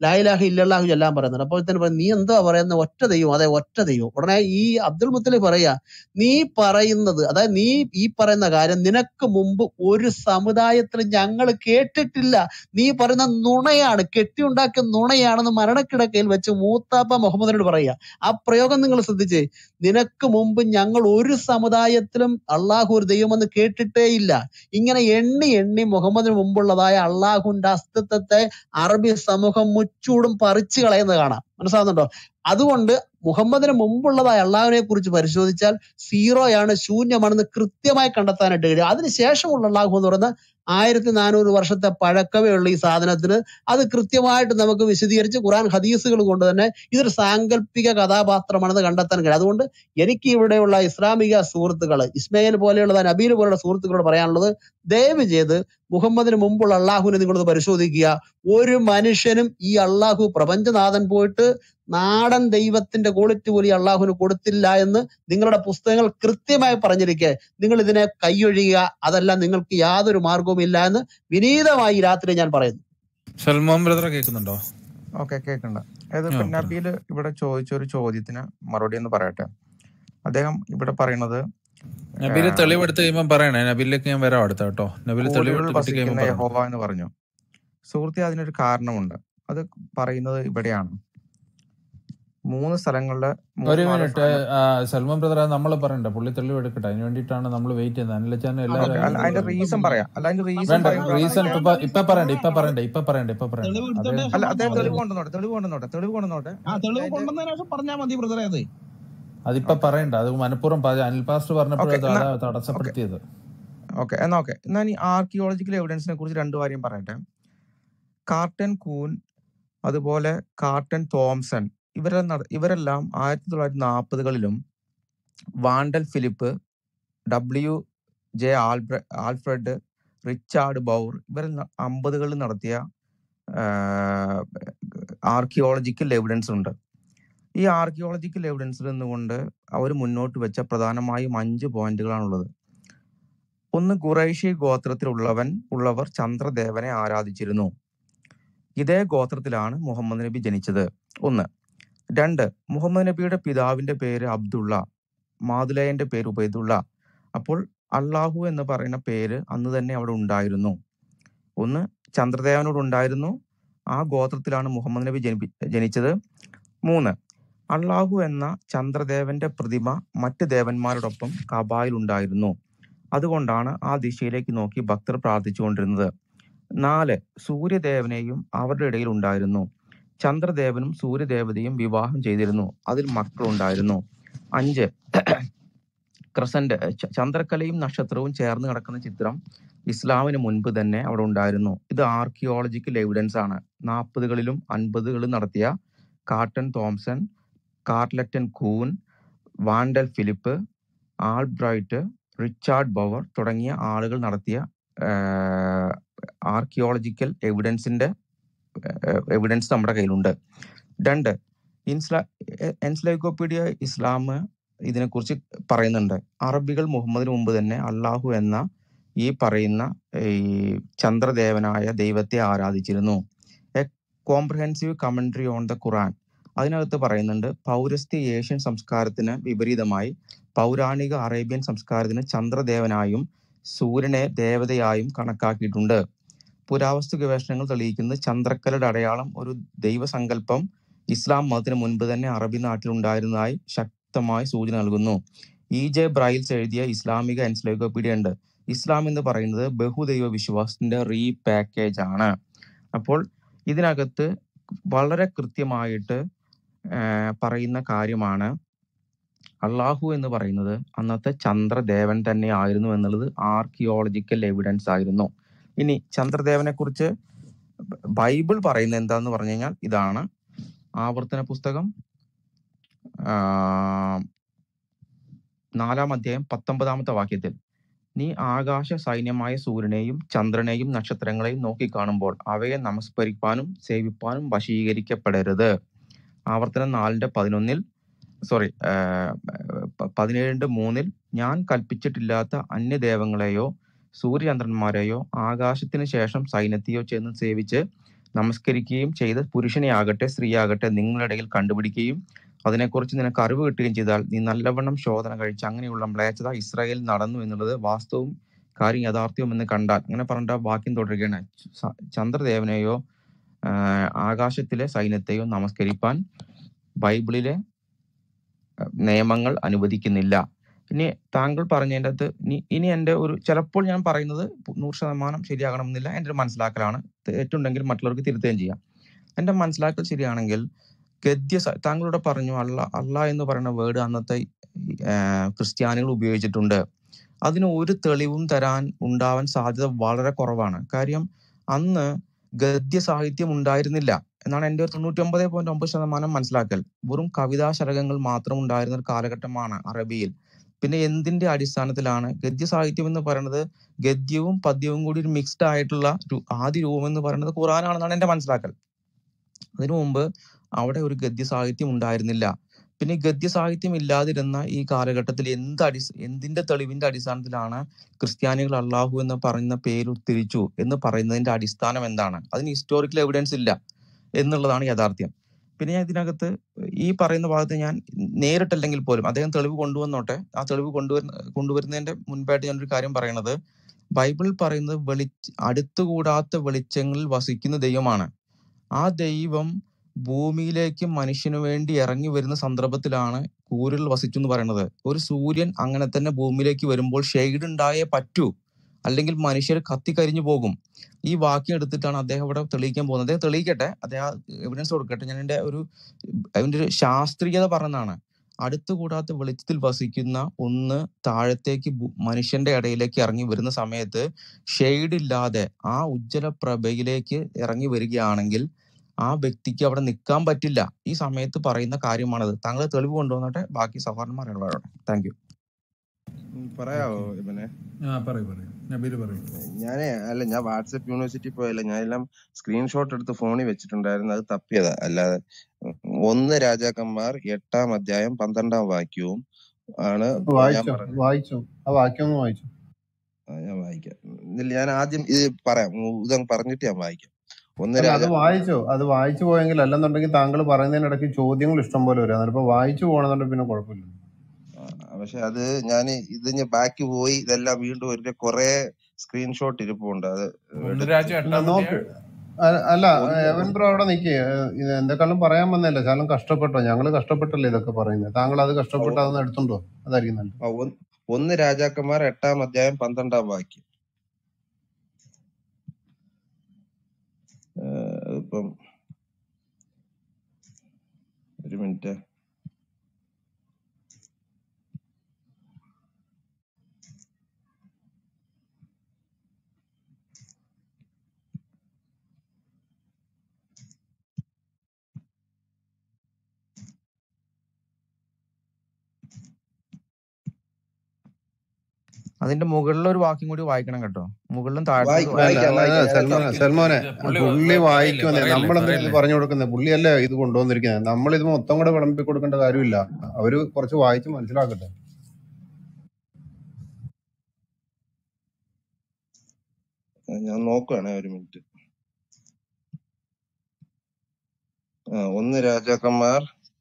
ലായിലാഹ ഇല്ലല്ലാഹു എല്ലാം പറയുന്നുണ്ട് അപ്പോൾ തന്നെ പറയും നീ എന്താ പറയുന്ന ഒറ്റ ദൈവം അതെ ഒറ്റ ദൈവം ഉടനെ ഈ അബ്ദുൽ മുത്തലിബ് പറയാ നീ പറയുന്നത് അതായത് നീ ഈ പറയുന്ന കാര്യം നിനക്ക് മുമ്പ് ഒരു സമുദായത്തിൽ ഞങ്ങൾ കേട്ടിട്ടില്ല നീ പറയുന്ന നുണയാണ് കെട്ടിയുണ്ടാക്കിയ നുണയാണെന്ന് മരണക്കിടക്കയിൽ വെച്ച് മൂത്താപ്പ മുഹമ്മദിനോട് പറയുക ആ പ്രയോഗം നിങ്ങൾ ശ്രദ്ധിച്ചേ നിനക്ക് മുമ്പ് ഞങ്ങൾ ഒരു സമുദായത്തിലും അള്ളാഹു ഒരു ദൈവമെന്ന് കേട്ടിട്ടേ ഇല്ല ഇങ്ങനെ എണ്ണി എണ്ണി മുഹമ്മദിന് മുമ്പുള്ളതായ അള്ളാഹുവിന്റെ അസ്തിത്വത്തെ അറബി സമൂഹം മുച്ചൂടും പറിച്ചു കളയുന്നത് കാണാം മനസ്സിലാവുന്നുണ്ടോ അതുകൊണ്ട് മുഹമ്മദിന് മുമ്പുള്ളതായ അള്ളാഹുവിനെ കുറിച്ച് പരിശോധിച്ചാൽ സീറോയാണ് ശൂന്യമാണെന്ന് കൃത്യമായി കണ്ടെത്താനായിട്ട് കഴിയും അതിനുശേഷമുള്ള അള്ളാഹു എന്ന് പറയുന്ന ആയിരത്തി നാനൂറ് വർഷത്തെ പഴക്കമേ ഉള്ള ഈ സാധനത്തിന് അത് കൃത്യമായിട്ട് നമുക്ക് വിശദീകരിച്ച് ഖുറാൻ ഹദീസുകൾ കൊണ്ട് തന്നെ ഇതൊരു സാങ്കല്പിക കഥാപാത്രമാണെന്ന് കണ്ടെത്താൻ കഴിയും അതുകൊണ്ട് എനിക്ക് ഇവിടെയുള്ള ഇസ്ലാമിക സുഹൃത്തുക്കൾ ഇസ്മയിൽ പോലെയുള്ള നബീൽ പോലെയുള്ള സുഹൃത്തുക്കളോട് പറയാനുള്ളത് ദയവ് ചെയ്ത് മുഹമ്മദിന് മുമ്പുള്ള അള്ളാഹുവിനെ നിങ്ങളത് പരിശോധിക്കുക ഒരു മനുഷ്യനും ഈ അള്ളാഹു പ്രപഞ്ചനാഥൻ പോയിട്ട് നാടൻ ദൈവത്തിന്റെ ക്വാളിറ്റി പോലും ഈ അള്ളാഹുവിന് കൊടുത്തില്ല എന്ന് നിങ്ങളുടെ പുസ്തകങ്ങൾ കൃത്യമായി പറഞ്ഞിരിക്കെ നിങ്ങൾ ഇതിനെ കൈയൊഴിയുക അതല്ല നിങ്ങൾക്ക് യാതൊരു മാർഗവും ഇല്ല എന്ന് വിനീതമായി ഈ രാത്രി ഞാൻ പറയുന്നു സൽമാൻ ബ്രദറെ കേൾക്കുന്നുണ്ടോ ഓക്കെ കേൾക്കണ്ട അതായത് ആ, ഇപ്പൊ പറഞ്ഞു. നബീൽ ഇവിടെ ചോദിച്ച ഒരു ചോദ്യത്തിന് മറുപടി എന്ന് പറയട്ടെ അദ്ദേഹം ഇവിടെ പറയണത് നബീല് ആ, തെളിവെടുത്ത് കഴിയുമ്പോൾ പറയണേ നബീലിലേക്ക് ഞാൻ വരാം അടുത്ത കേട്ടോ നബീല് കോടികളിൽ തെളിവെടുത്ത് കിട്ടി വസിക്കുന്ന കഴിയുമ്പോൾ പറയണം യഹോവ എന്ന് പറഞ്ഞു സുഹൃത്തെ അതിനൊരു കാരണമുണ്ട് അത് പറയുന്നത് ഇവിടെയാണ് മൂന്ന് സ്ഥലങ്ങളില് ഒരു മൂന്ന് നാല് മിനിറ്റ് സ്ഥലങ്ങൾ സൽമാൻ ബ്രദർ നമ്മൾ പറയണ്ട പുള്ളി തെളിവെടുക്കട്ടെ അതിന് വേണ്ടിയിട്ടാണ് നമ്മൾ വെയിറ്റ് ചെയ്യുന്നത് അനിലച്ചാൻ ഓക്കെ എല്ലാവരും അല്ല അതിന്റെ റീസൺ പറയാം അല്ല അതിന്റെ റീസൺ വേണ്ട പറയുമ്പോഴാണ് റീസൺ അതിന്റെ ഇപ്പൊ ഇപ്പൊ പറയണ്ട ഇപ്പൊ പറയണ്ട ഇപ്പൊ പറയണ്ട ഇപ്പൊ പറയണ്ട തെളിവ് അദ്ദേഹം എടുത്തോട്ടെ അല്ല അദ്ദേഹം അത് തെളിവ് കൊണ്ടുവന്നോട്ടെ തെളിവ് കൊണ്ടുവന്നോട്ടെ തെളിവ് കൊണ്ടുവന്നോട്ടെ ആ തെളിവ് അതിന്റെ കൊണ്ടുവന്നതിന് ശേഷം പറഞ്ഞാൽ മതി ബ്രദറെ അത് അതിപ്പോ പറയണ്ട അത് മനഃപൂർവ്വം പറ- അനിൽ പാസ്റ്റർ പറഞ്ഞപ്പോഴും ഓക്കെ അത് എന്നാ അതാ ഓക്കെ തടസ്സപ്പെടുത്തിയത് ഓക്കെ എന്നാ ഓക്കെ എന്നാ ഈ ആർക്കിയോളജിക്കൽ എവിഡൻസിനെ കുറിച്ച് രണ്ടു കാര്യം പറയട്ടെ കാർട്ടൻ കൂൻ അതുപോലെ കാർട്ടൻ തോംസൺ ഇവരെല്ലാം നട- ഇവരെല്ലാം ആയിരത്തി തൊള്ളായിരത്തി നാൽപ്പതുകളിലും വാണ്ടൽ ഫിലിപ്പ് ഡബ്ല്യു ജെ ആൽബ്ര ആൽഫ്രഡ് റിച്ചാർഡ് ബൗർ ഇവർ അമ്പതുകളിൽ നടത്തിയ ആർക്കിയോളജിക്കൽ എവിഡൻസ് ഉണ്ട് ഈ ആർക്കിയോളജിക്കൽ എവിഡൻസിൽ നിന്നുകൊണ്ട് അവർ മുന്നോട്ട് വെച്ച പ്രധാനമായും അഞ്ച് പോയിന്റുകളാണുള്ളത് ഒന്ന് ഖുറൈഷി ഗോത്രത്തിലുള്ളവൻ ഉള്ളവർ ചന്ദ്രദേവനെ ആരാധിച്ചിരുന്നു ഇതേ ഗോത്രത്തിലാണ് മുഹമ്മദ് നബി ജനിച്ചത് ഒന്ന് രണ്ട് മുഹമ്മദ് നബിയുടെ പിതാവിന്റെ പേര് അബ്ദുള്ള മാതുലയന്റെ പേര് ഉബൈദുള്ള അപ്പോൾ അള്ളാഹു എന്ന് പറയുന്ന പേര് അന്ന് തന്നെ അവിടെ ഉണ്ടായിരുന്നു ഒന്ന് ചന്ദ്രദേവനോട് ഉണ്ടായിരുന്നു ആ ഗോത്രത്തിലാണ് മുഹമ്മദ് നബി ജനിപ്പി ജനിച്ചത് മൂന്ന് അള്ളാഹു എന്ന ചന്ദ്രദേവന്റെ പ്രതിമ മറ്റ് ദേവന്മാരോടൊപ്പം കബായിൽ ഉണ്ടായിരുന്നു അതുകൊണ്ടാണ് ആ ദിശയിലേക്ക് നോക്കി ഭക്തർ പ്രാർത്ഥിച്ചുകൊണ്ടിരുന്നത് നാല് സൂര്യദേവനെയും അവരുടെ ഇടയിൽ ഉണ്ടായിരുന്നു ചന്ദ്രദേവനും സൂര്യദേവതയും വിവാഹം ചെയ്തിരുന്നു അതിൽ മക്കളുണ്ടായിരുന്നു അഞ്ച് ക്രസന്റ് ച- ചന്ദ്രക്കലയും നക്ഷത്രവും ചേർന്ന് കിടക്കുന്ന ചിത്രം ഇസ്ലാമിന് മുൻപ് തന്നെ അവിടെ ഉണ്ടായിരുന്നു ഇത് ആർക്കിയോളജിക്കൽ എവിഡൻസ് ആണ് നാൽപ്പതുകളിലും അൻപതുകളിലും നടത്തിയ Caton Thompson Carleton Coon Wendell Phillips Albright Richard Bauer തുടങ്ങിയ ആളുകൾ നടത്തിയ ആർക്കിയോളജിക്കൽ എവിഡൻസിന്റെ എവിഡൻസ് നമ്മുടെ കയ്യിലുണ്ട് രണ്ട് ഇൻസ്ലാ എൻസ്ലൈക്കോപീഡിയ ഇസ്ലാം ഇതിനെക്കുറിച്ച് പറയുന്നുണ്ട് അറബികൾ മുഹമ്മദിന് മുമ്പ് തന്നെ അള്ളാഹു എന്ന ഈ പറയുന്ന ഈ ചന്ദ്രദേവനായ ദൈവത്തെ ആരാധിച്ചിരുന്നു a comprehensive commentary on the Quran അതിനകത്ത് പറയുന്നുണ്ട് പൗരസ്ത്യ ഏഷ്യൻ സംസ്കാരത്തിന് വിപരീതമായി പൗരാണിക അറേബ്യൻ സംസ്കാരത്തിന് ചന്ദ്രദേവനായും സൂര്യനെ ദേവതയായും കണക്കാക്കിയിട്ടുണ്ട് പുരാവസ്തു ഗവേഷണങ്ങൾ തെളിയിക്കുന്നത് ചന്ദ്രക്കലയുടെ അടയാളം ഒരു ദൈവസങ്കല്പം ഇസ്ലാം മതത്തിന് മുൻപ് തന്നെ അറബി നാട്ടിൽ ഉണ്ടായിരുന്നതായി ശക്തമായി സൂചന നൽകുന്നു ഇ ജെ ബ്രൈൽസ് എഴുതിയ ഇസ്ലാമിക എൻസൈക്ലോപീഡിയ ഉണ്ട് ഇസ്ലാം എന്ന് പറയുന്നത് ബഹുദൈവ വിശ്വാസത്തിന്റെ റീ പാക്കേജ് ആണ് അപ്പോൾ ഇതിനകത്ത് വളരെ കൃത്യമായിട്ട് ആ, പറയുന്ന കാര്യമാണ് അള്ളാഹു എന്ന് പറയുന്നത് അന്നത്തെ ചന്ദ്രദേവൻ തന്നെ ആയിരുന്നു എന്നുള്ളത് ആർക്കിയോളജിക്കൽ എവിഡൻസ് ആയിരുന്നു ഇനി ചന്ദ്രദേവനെ കുറിച്ച് ബൈബിൾ പറയുന്നത് എന്താന്ന് പറഞ്ഞു കഴിഞ്ഞാൽ ഇതാണ് ആവർത്തന പുസ്തകം ആ, നാലാം അധ്യായം പത്തൊമ്പതാമത്തെ വാക്യത്തിൽ നീ ആകാശ സൈന്യമായ സൂര്യനെയും ചന്ദ്രനെയും നക്ഷത്രങ്ങളെയും നോക്കിക്കാണുമ്പോൾ അവയെ നമസ്കരിപ്പാനും സേവിപ്പാനും വശീകരിക്കപ്പെടരുത് ആവർത്തനം നാലിന്റെ പതിനൊന്നിൽ സോറി പതിനേഴിന്റെ മൂന്നിൽ ഞാൻ കൽപ്പിച്ചിട്ടില്ലാത്ത അന്യദേവങ്ങളെയോ സൂര്യചന്ദ്രന്മാരെയോ ആകാശത്തിന് ശേഷം സൈന്യത്തെയോ ചെന്ന് സേവിച്ച് നമസ്കരിക്കുകയും ചെയ്ത് പുരുഷനെ ആകട്ടെ സ്ത്രീയാകട്ടെ നിങ്ങളുടെ ഇടയിൽ കണ്ടുപിടിക്കുകയും അതിനെക്കുറിച്ച് നിനക്ക് അറിവ് കിട്ടുകയും ചെയ്താൽ നീ നല്ലവണ്ണം ശോധന കഴിച്ച് അങ്ങനെയുള്ള മ്ലേച്ഛത ഇസ്രായേൽ നടന്നു എന്നുള്ളത് വാസ്തവവും കാര്യം യാഥാർത്ഥ്യവും എന്ന് കണ്ടാൽ അങ്ങനെ പറഞ്ഞിട്ട് ആ വാക്യം തുടരുകയാണ് ച- ചന്ദ്രദേവനെയോ ആഹ് ആകാശത്തിലെ സൈന്യത്തെയോ നമസ്കരിപ്പാൻ ബൈബിളിലെ അഹ് നിയമങ്ങൾ അനുവദിക്കുന്നില്ല ഇനി താങ്കൾ പറഞ്ഞതിൻ്റെ അകത്ത് ഇനി ഇനി എൻ്റെ ഒരു ചിലപ്പോൾ ഞാൻ പറയുന്നത് നൂറ് ശതമാനം ശരിയാകണമെന്നില്ല എൻ്റെ ഒരു മനസ്സിലാക്കലാണ് തെറ്റുണ്ടെങ്കിൽ മറ്റുള്ളവർക്ക് തിരുത്തുകയും ചെയ്യാം എൻ്റെ മനസ്സിലാക്കൽ ശരിയാണെങ്കിൽ ഗദ്യ സ- താങ്കളോട് പറഞ്ഞു അല്ല അല്ല എന്ന് പറയുന്ന വേർഡ് അന്നത്തെ ആഹ് ക്രിസ്ത്യാനികൾ ഉപയോഗിച്ചിട്ടുണ്ട് അതിന് ഒരു തെളിവും തരാൻ ഉണ്ടാവാൻ സാധ്യത വളരെ കുറവാണ് കാര്യം അന്ന് ഗദ്യ സാഹിത്യം ഉണ്ടായിരുന്നില്ല എന്നാണ് എൻ്റെ ഒരു തൊണ്ണൂറ്റി ഒമ്പത് പോയിന്റ് ഒമ്പത് ശതമാനം മനസ്സിലാക്കൽ വെറും കവിതാ ശതകങ്ങൾ മാത്രം ഉണ്ടായിരുന്ന ഒരു കാലഘട്ടമാണ് അറബിയിൽ പിന്നെ എന്തിന്റെ അടിസ്ഥാനത്തിലാണ് ഗദ്യ സാഹിത്യം എന്ന് പറയുന്നത് ഗദ്യവും പദ്യവും കൂടി ഒരു മിക്സ്ഡ് ആയിട്ടുള്ള രു- ആദ്യ രൂപം എന്ന് പറയുന്നത് ഖുറാനാണെന്നാണ് എൻ്റെ മനസ്സിലാക്കൽ അതിനു മുമ്പ് അവിടെ ഒരു ഗദ്യ സാഹിത്യം ഉണ്ടായിരുന്നില്ല പിന്നെ ഈ ഗദ്യ സാഹിത്യം ഇല്ലാതിരുന്ന ഈ കാലഘട്ടത്തിൽ എന്ത് അടി എന്തിന്റെ തെളിവിന്റെ അടിസ്ഥാനത്തിലാണ് ക്രിസ്ത്യാനികൾ അള്ളാഹു എന്ന് പറയുന്ന പേര് ഉദ്ധരിച്ചു എന്ന് പറയുന്നതിന്റെ അടിസ്ഥാനം എന്താണ് അതിന് ഹിസ്റ്റോറിക്കൽ എവിഡൻസ് ഇല്ല എന്നുള്ളതാണ് യാഥാർത്ഥ്യം പിന്നെ ഞാൻ ഇതിനകത്ത് ഈ പറയുന്ന ഭാഗത്ത് ഞാൻ നേരിട്ടല്ലെങ്കിൽ പോലും അദ്ദേഹം തെളിവ് കൊണ്ടുവന്നോട്ടെ ആ തെളിവ് കൊണ്ടുവരുന്ന കൊണ്ടുവരുന്നതിന്റെ മുൻപായിട്ട് ഞാനൊരു കാര്യം പറയണത് ബൈബിൾ പറയുന്നത് വെളി അടുത്തുകൂടാത്ത വെളിച്ചങ്ങളിൽ വസിക്കുന്ന ദൈവമാണ് ആ ദൈവം ഭൂമിയിലേക്ക് മനുഷ്യന് വേണ്ടി ഇറങ്ങി വരുന്ന സന്ദർഭത്തിലാണ് കൂരിൽ വസിച്ചു എന്ന് പറയുന്നത് ഒരു സൂര്യൻ അങ്ങനെ തന്നെ ഭൂമിയിലേക്ക് വരുമ്പോൾ ഷെയ്ഡ് ഉണ്ടായേ പറ്റൂ അല്ലെങ്കിൽ മനുഷ്യർ കത്തിക്കരിഞ്ഞു പോകും ഈ വാക്യം എടുത്തിട്ടാണ് അദ്ദേഹം ഇവിടെ തെളിയിക്കാൻ പോകുന്നത് അദ്ദേഹം തെളിയിക്കട്ടെ അദ്ദേഹം എവിഡൻസ് കൊടുക്കട്ടെ ഞാൻ എൻ്റെ ഒരു അതിന്റെ ഒരു ശാസ്ത്രീയത പറഞ്ഞതാണ് അടുത്തുകൂടാത്ത വെളിച്ചത്തിൽ വസിക്കുന്ന ഒന്ന് താഴത്തേക്ക് ഭൂ- മനുഷ്യന്റെ ഇടയിലേക്ക് ഇറങ്ങി വരുന്ന സമയത്ത് ഷെയ്ഡ് ഇല്ലാതെ ആ ഉജ്ജ്വല പ്രഭയിലേക്ക് ഇറങ്ങി വരികയാണെങ്കിൽ ആ വ്യക്തിക്ക് അവിടെ നിൽക്കാൻ പറ്റില്ല ഈ സമയത്ത് പറയുന്ന കാര്യമാണത് താങ്കൾ തെളിവ് കൊണ്ടുവന്നിട്ട് ബാക്കി സഹോദരന്മാർ ഇടപെടട്ടെ താങ്ക് യു ഉം, പറയാവോ ഇവനെ ആ പറയൂ പറയൂ നബീൽ പറയൂ ഞാനേ അല്ല ഞാൻ വാട്സപ്പ് യൂണിവേഴ്സിറ്റി പോയല്ല ഞാൻ എല്ലാം സ്ക്രീൻഷോട്ട് എടുത്ത് ഫോണിൽ വെച്ചിട്ടുണ്ടായിരുന്നു അത് തപ്പിയതാ അല്ലാതെ ഉം, ഒന്ന് രാജാക്കന്മാർ എട്ടാം അധ്യായം പന്ത്രണ്ടാം വാക്യവും ആണ് ഞാൻ വായിച്ചോ പറഞ്ഞത് വായിച്ചോ ആ വാക്യം ഒന്ന് വായിച്ചോ ആ, ഞാൻ വായിക്കാം ഇതിൽ ഞാൻ ആദ്യം ഇത് പറയാം ഇതങ്ങ് പറഞ്ഞിട്ട് ഞാൻ വായിക്കാം ഒന്ന് അല്ല അത് രാജാക്കന്മാർ വായിച്ചോ അത് വായിച്ചു പോയെങ്കിൽ അല്ലെന്നുണ്ടെങ്കിൽ താങ്കൾ പറയുന്നതിനിടയ്ക്ക് ചോദ്യങ്ങൾ ഇഷ്ടം പോലെ വരും അതിപ്പോ വായിച്ചു പോകണമെന്നുണ്ടെങ്കിൽ പിന്നെ കുഴപ്പമില്ല ആ, പക്ഷെ അത് ഞാൻ ഇത് ഞാൻ ബാക്ക് പോയി ഇതെല്ലാം വീണ്ടും ഒരു കുറെ സ്ക്രീൻഷോട്ട് ഇരിപ്പുണ്ട് അത് ഒന്ന് എടുത്ത് രാജ്യം അല്ല എട്ടാം നോക്ക് അധ്യായം അ- അല്ല ഒന്ന് എവൻ ബ്രോ അവിടെ നിൽക്കേ ഇത് എന്തെക്കാളും പറയാൻ വന്നല്ല ശാലം കഷ്ടപ്പെട്ടോ ഞങ്ങള് കഷ്ടപ്പെട്ടല്ലേ ഇതൊക്കെ പറയുന്നത് താങ്കൾ അത് ആ, കഷ്ടപ്പെട്ട് ഒ- അതൊന്ന് എടുത്തുണ്ടോ അതായിരിക്കും നല്ലത് ആ, ഒന്ന് ഒന്ന് രാജാക്കന്മാർ എട്ടാം അധ്യായം പന്ത്രണ്ടാം വാക്യം ഏഹ് ഇപ്പം ഒരു മിനിറ്റ് അതിന്റെ മുകളിൽ ഒരു വാക്യം കൂടി വായിക്കണം കേട്ടോ മുകളിലും താഴത്തും വായിക്കാം അല്ല വായിക്കാം അല്ല അല്ല വായിക്കാം ഞാൻ സൽമാനെ തപ്പി സൽമാനെ ഇത് പുള്ളി വ- പുള്ളി വ- പറയല്ലേ വായിക്കുമെന്നേ പറയല്ലേ നമ്മളെന്തിനാ ഇത് പറയല്ലേ പറഞ്ഞു കൊടുക്കുന്നത് പുള്ളിയല്ലേ ഇത് കൊണ്ടുവന്നിരിക്കുന്നത് നമ്മൾ ഇത് മൊത്തം കൂടെ വിളമ്പി കൊടുക്കേണ്ട കാര്യമില്ല അവര് കുറച്ച് വായിച്ച് മനസ്സിലാക്കട്ടെ ഞാൻ നോക്കുകയാണെ ഒരു മിനിറ്റ് ആ, ഒന്ന് രാജാക്കന്മാർ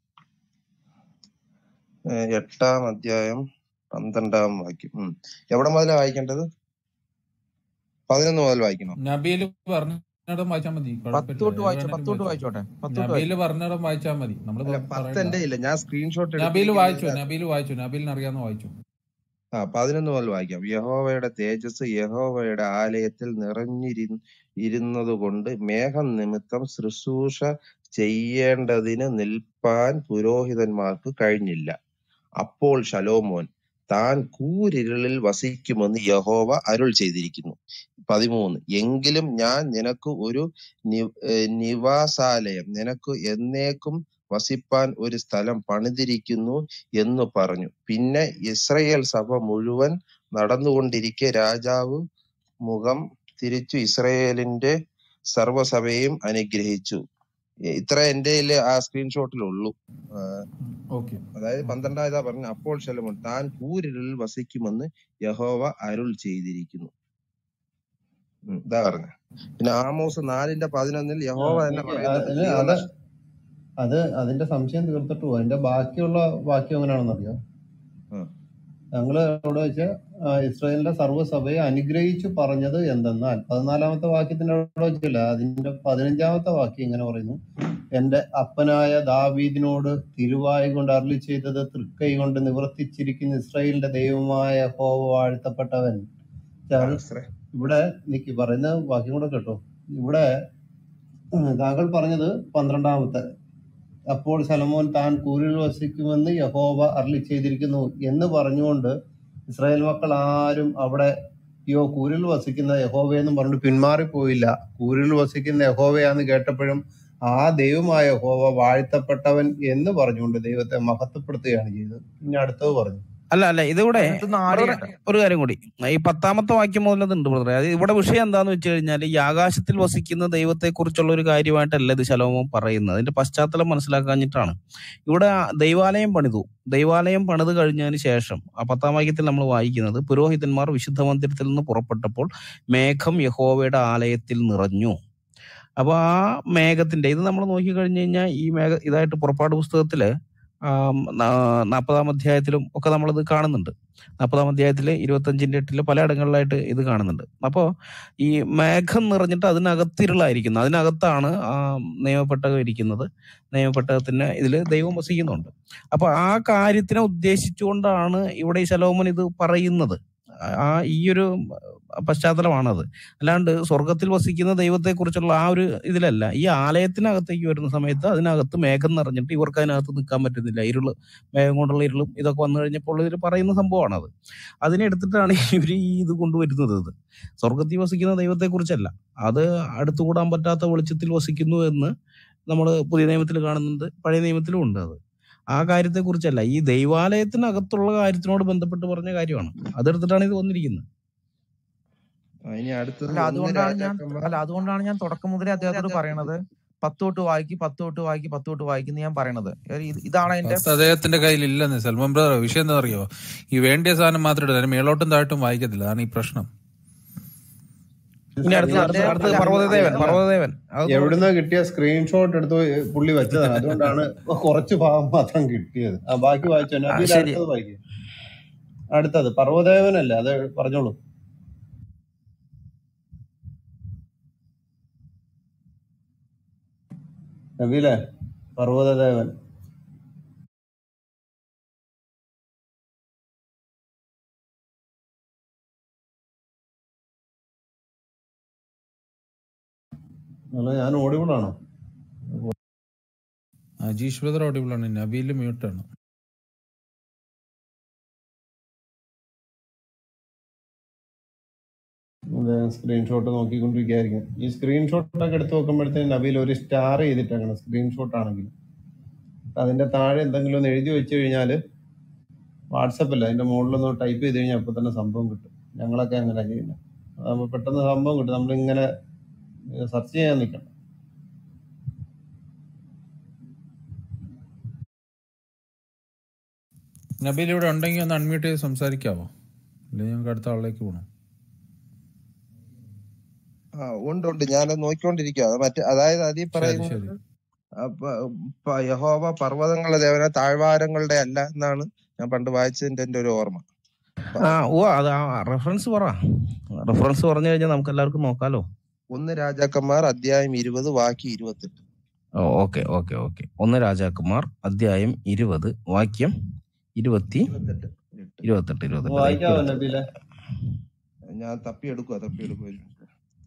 ഏഹ് എട്ടാം അധ്യായം പന്ത്രണ്ടാം വാക്യം ഉം. എവിടെ മുതലാ വായിക്കേണ്ടത് പതിനൊന്ന് മുതൽ വായിക്കണോ നബീല് പറഞ്ഞിടം വായിച്ചാൽ മതി പത്ത് കുഴപ്പമില്ല തൊട്ട് ഏത് വായിച്ചോ വേണമെങ്കിലും പത്ത് തൊട്ട് വായിച്ചോ വായിച്ചോട്ടെ പത്ത് തൊട്ട് നബീല് വായിച്ചോ പറഞ്ഞിടം വായിച്ചാൽ മതി നമ്മൾ അല്ല പത്ത് പറയണ്ട എന്റെ ഇല്ല ഞാൻ സ്ക്രീൻഷോട്ട് നബീല് വായിച്ചു എടുത്തിരിക്കുന്നത് നബീല് വായിച്ചു നബീലിന് അറിയാവുന്ന വായിച്ചു ആ പതിനൊന്ന് മുതൽ വായിക്കാം യഹോവയുടെ തേജസ് യഹോവയുടെ ആലയത്തിൽ നിറഞ്ഞിരി ഇരുന്നത് കൊണ്ട് മേഘം നിമിത്തം ശുശ്രൂഷ ചെയ്യേണ്ടതിന് നിൽപ്പാൻ പുരോഹിതന്മാർക്ക് കഴിഞ്ഞില്ല അപ്പോൾ ശലോമോൻ താൻ കൂരിരുളിൽ വസിക്കുമെന്ന് യഹോവ അരുൾ ചെയ്തിരിക്കുന്നു പതിമൂന്ന് എങ്കിലും ഞാൻ നിനക്ക് ഒരു നി- ഏർ നിവാസാലയം നിനക്ക് എന്നേക്കും വസിപ്പാൻ ഒരു സ്ഥലം പണിതിരിക്കുന്നു എന്ന് പറഞ്ഞു പിന്നെ ഇസ്രയേൽ സഭ മുഴുവൻ നടന്നുകൊണ്ടിരിക്കെ രാജാവ് മുഖം തിരിച്ചു ഇസ്രയേലിന്റെ സർവ്വസഭയും അനുഗ്രഹിച്ചു ഇ- ഇത്ര എന്റെ കയ്യില് ആ സ്ക്രീൻഷോട്ടിലുള്ളൂ ആഹ് ഓക്കെ അതായത് പന്ത്രണ്ടായതാ പറഞ്ഞു അപ്പോൾ ശലോമോൻ താൻ കൂരിരുളിൽ വസിക്കുമെന്ന് യഹോവ അരുൾ ചെയ്തിരിക്കുന്നു ഉം, ഇതാ പറഞ്ഞ പിന്നെ ആമോസ് നാലിന്റെ പതിനൊന്നിൽ ആ, യഹോവ തന്നെ എനിക്ക് പറയുന്നത് അതിന് അത് ജീവനക്ഷ അത് അതിന്റെ സംശയം തീർത്തിട്ട് പോകും അതിന്റെ ബാക്കിയുള്ള വാക്യം എങ്ങനെയാണെന്ന് അറിയാം ഉം. ഞങ്ങള് അവിടെ വെച്ച് ആ, ഇസ്രായേലിന്റെ സർവ്വസഭയെ അനുഗ്രഹിച്ചു പറഞ്ഞത് എന്തെന്നാൽ പതിനാലാമത്തെ വാക്യത്തിന്റെ അവിടെ വെച്ചില്ല അതിന്റെ പതിനഞ്ചാമത്തെ വാക്യം ഇങ്ങനെ പറയുന്നു എന്റെ അപ്പനായ ദാവീദിനോട് തിരുവായി കൊണ്ട് അരുളി ചെയ്തത് തൃക്കൈ കൊണ്ട് നിവർത്തിച്ചിരിക്കുന്ന ഇസ്രായേലിന്റെ ദൈവമായ ഹോവ വാഴ്ത്തപ്പെട്ടവൻ ആ, അത് ഇസ്രായേൽ ഇവിടെ നിക്ക് പറയുന്ന വാക്യം കൂടെ കേട്ടോ ഇവിടെ ഉം, താങ്കൾ പറഞ്ഞത് പന്ത്രണ്ടാമത്തെ അപ്പോൾ ശലമോൻ താൻ കൂരിൽ വസിക്കുമെന്ന് യഹോവ അരളി ചെയ്തിരിക്കുന്നു എന്ന് പറഞ്ഞുകൊണ്ട് ഇസ്രായേൽ മക്കൾ ആരും അവിടെ യോ കൂരിൽ വസിക്കുന്ന യഹോവയെന്നും പറഞ്ഞിട്ട് പിന്മാറിപ്പോയില്ല കൂരിൽ വസിക്കുന്ന യഹോവയാന്ന് കേട്ടപ്പോഴും ആ ദൈവമായ യഹോവ വാഴ്ത്തപ്പെട്ടവൻ എന്ന് പറഞ്ഞുകൊണ്ട് ദൈവത്തെ മഹത്വപ്പെടുത്തുകയാണ് ചെയ്തത് പിന്നെ അടുത്തത് പറഞ്ഞു അല്ല അല്ല ഇതിവിടെ എന്നിട്ട് ബ്രദറെ നാല് ഒരു കാര്യം കൂടി ഈ പത്താമത്തെ വാക്യം മുതൽ അതുണ്ട് ബ്രദറെ അത് ഇവിടെ വിഷയം എന്താന്ന് വെച്ച് കഴിഞ്ഞാൽ ഈ ആകാശത്തിൽ വസിക്കുന്ന ദൈവത്തെ കുറിച്ചുള്ള ഒരു കാര്യമായിട്ടല്ല ഇത് ശലോമോൻ പറയുന്നത് അതിന്റെ പശ്ചാത്തലം മനസ്സിലാക്കാഞ്ഞിട്ടാണ് ഇവിടെ ദൈവാലയം പണിതു ദൈവാലയം പണിത് കഴിഞ്ഞതിന് ശേഷം ആ പത്താം വാക്യത്തിൽ നമ്മൾ വായിക്കുന്നത് പുരോഹിതന്മാർ വിശുദ്ധ മന്ദിരത്തിൽ നിന്ന് പുറപ്പെട്ടപ്പോൾ മേഘം യഹോവയുടെ ആലയത്തിൽ നിറഞ്ഞു അപ്പൊ ആ മേഘത്തിന്റെ ഇത് നമ്മൾ നോക്കി കഴിഞ്ഞു കഴിഞ്ഞാൽ ഈ മേഘ ഇതായിട്ട് പുറപ്പാട് പുസ്തകത്തില് ആം, നാ- നാൽപ്പതാം അധ്യായത്തിലും ഒക്കെ നമ്മളത് കാണുന്നുണ്ട് നാൽപ്പതാം അധ്യായത്തില് ഇരുപത്തഞ്ചിന്റെ എട്ടില് പലയിടങ്ങളിലായിട്ട് ഇത് കാണുന്നുണ്ട് അപ്പോ ഈ മേഘം നിറഞ്ഞിട്ട് അതിനകത്ത് ഇരുളായിരിക്കുന്നു അതിനകത്താണ് ആ നിയമപ്പെട്ടകം ഇരിക്കുന്നത് നിയമപ്പെട്ടകത്തിന് ഇതിൽ ദൈവം വസിക്കുന്നുണ്ട് അപ്പൊ ആ കാര്യത്തിനെ ഉദ്ദേശിച്ചുകൊണ്ടാണ് ഇവിടെ ഈ ശലോമൻ ഇത് പറയുന്നത് ആ ഈ ഒരു പശ്ചാത്തലമാണത് അല്ലാണ്ട് സ്വർഗത്തിൽ വസിക്കുന്ന ദൈവത്തെ കുറിച്ചുള്ള ആ ഒരു ഇതിലല്ല ഈ ആലയത്തിനകത്തേക്ക് വരുന്ന സമയത്ത് അതിനകത്ത് മേഘം നിറഞ്ഞിട്ട് ഇവർക്ക് അതിനകത്ത് നിൽക്കാൻ പറ്റുന്നില്ല ഇരുള് മേഘം കൊണ്ടുള്ള ഇരുളും ഇതൊക്കെ വന്നു കഴിഞ്ഞപ്പോൾ ഇതിൽ പറയുന്ന സംഭവമാണത് അതിനെ എടുത്തിട്ടാണ് ഇവർ ഈ ഇത് കൊണ്ടുവരുന്നത് ഇത് സ്വർഗത്തിൽ വസിക്കുന്ന ദൈവത്തെ കുറിച്ചല്ല അത് അടുത്തുകൂടാൻ പറ്റാത്ത വെളിച്ചത്തിൽ വസിക്കുന്നു എന്ന് നമ്മൾ പുതിയ നിയമത്തിൽ കാണുന്നുണ്ട് പഴയ നിയമത്തിലും ഉണ്ട് അത് ആ കാര്യത്തെ കുറിച്ചല്ല ഈ ദൈവാലയത്തിനകത്തുള്ള കാര്യത്തിനോട് ബന്ധപ്പെട്ട് പറഞ്ഞ കാര്യമാണ് അതെടുത്തിട്ടാണ് ഇത് വന്നിരിക്കുന്നത് ആ, ഇനി അടുത്തത് അല്ല ഒന്ന് അതുകൊണ്ടാണ് ഞാൻ രാജാക്കന്മാർ അല്ല അതുകൊണ്ടാണ് ഞാൻ തുടക്കം മുതലേ അദ്ദേഹത്തോട് പറയണത് പത്ത് തൊട്ട് വായിക്ക് പത്ത് തൊട്ട് വായിക്ക് പത്ത് തൊട്ട് വായിക്കുന്ന ഞാൻ പറയണത് ഇത് ഇതാണ് അതിന്റെ പത്ത് അദ്ദേഹത്തിന്റെ കയ്യിൽ ഇല്ലെന്ന് സൽമാൻ ബ്രദർ വിഷയം എന്താ അറിയോ ഈ വേണ്ടിയ സാധനം മാത്രം എടുത്ത് മേലോട്ടും താഴോട്ടും വായിക്കത്തില്ല അതാണ് ഈ പ്രശ്നം ഇനി അടുത്ത അടുത്ത അടുത്തത് പർവ്വതദേവൻ പർവ്വതദേവൻ അത് എവിടുന്ന് കിട്ടിയ സ്ക്രീൻഷോട്ട് എടുത്ത് പുള്ളി വെച്ചതാണ് അതുകൊണ്ടാണ് കുറച്ച് ഭാഗം മാത്രം കിട്ടിയത് ആ ബാക്കി വായിച്ചോ ആ, നബീൽ ശരി അടുത്തത് വായിക്കും അടുത്തത് പർവ്വദേവനല്ല അത് പറഞ്ഞോളൂ നബീലെ പർവ്വതദേവൻ അല്ല ഞാൻ ഓടിവിടാണോ അജീഷ് ബ്രദർ ഓഡിബിൾ ആണ് നബീല് മ്യൂട്ടാണ് സ്ക്രീൻഷോട്ട് നോക്കിക്കൊണ്ടിരിക്കുകയായിരിക്കും ഈ സ്ക്രീൻഷോട്ടൊക്കെ എടുത്ത് നോക്കുമ്പോഴത്തേന് നബീൽ ഒരു സ്റ്റാർ ചെയ്തിട്ടാണ് സ്ക്രീൻഷോട്ട് ആണെങ്കിൽ അതിന്റെ താഴെ എന്തെങ്കിലും ഒന്ന് എഴുതി വെച്ച് കഴിഞ്ഞാൽ വാട്സപ്പല്ല അതിന്റെ മുകളിലൊന്ന് ടൈപ്പ് ചെയ്ത് കഴിഞ്ഞാൽ അപ്പൊ തന്നെ സംഭവം കിട്ടും ഞങ്ങളൊക്കെ അങ്ങനെ ചെയ്യുന്നത് അതാകുമ്പോൾ പെട്ടെന്ന് സംഭവം കിട്ടും നമ്മളിങ്ങനെ സെർച്ച് ചെയ്യാൻ നിൽക്കണം നബീൽ ഇവിടെ ഉണ്ടെങ്കിൽ ഒന്ന് അൺമ്യൂട്ട് ചെയ്ത് സംസാരിക്കാവോ അല്ലെങ്കിൽ ഞങ്ങൾക്ക് അടുത്ത ആളിലേക്ക് പോകണം ആ ഉണ്ട് ഉണ്ട് ഞാൻ നോക്കിക്കൊണ്ടിരിക്കുക മറ്റേ അതായത് അതിൽ ശരി പറയുന്നത് ശരി ആ, പ- പ- യഹോവ പർവ്വതങ്ങളുടെ ദേവന താഴ്വാരങ്ങളുടെ അല്ല എന്നാണ് ഞാൻ പണ്ട് വായിച്ചതിന്റെ എന്റെ ഒരു ഓർമ്മ ആ ഓ അത് ആ റെഫറൻസ് പറ റെഫറൻസ് പറഞ്ഞു കഴിഞ്ഞാൽ നമുക്ക് എല്ലാവർക്കും നോക്കാലോ ഒന്ന് രാജാക്കന്മാർ അധ്യായം ഇരുപത് വാക്യം ഇരുപത്തെട്ട് ഓക്കെ ഓക്കെ ഓക്കെ ഒന്ന് രാജാക്കുമാർ അധ്യായം ഇരുപത് വാക്യം ഇരുപത്തി ഇരുപത്തെട്ട് എട്ട് ഇരുപത്തെട്ട് ഇരുപത്തെട്ട് ദേ വായിക്കാവോ ഇരുപത്തെട്ട് നബീലെ ഞാൻ തപ്പിയെടുക്കുക തപ്പിയെടുക്കുക ഒരു മിനിറ്റ്.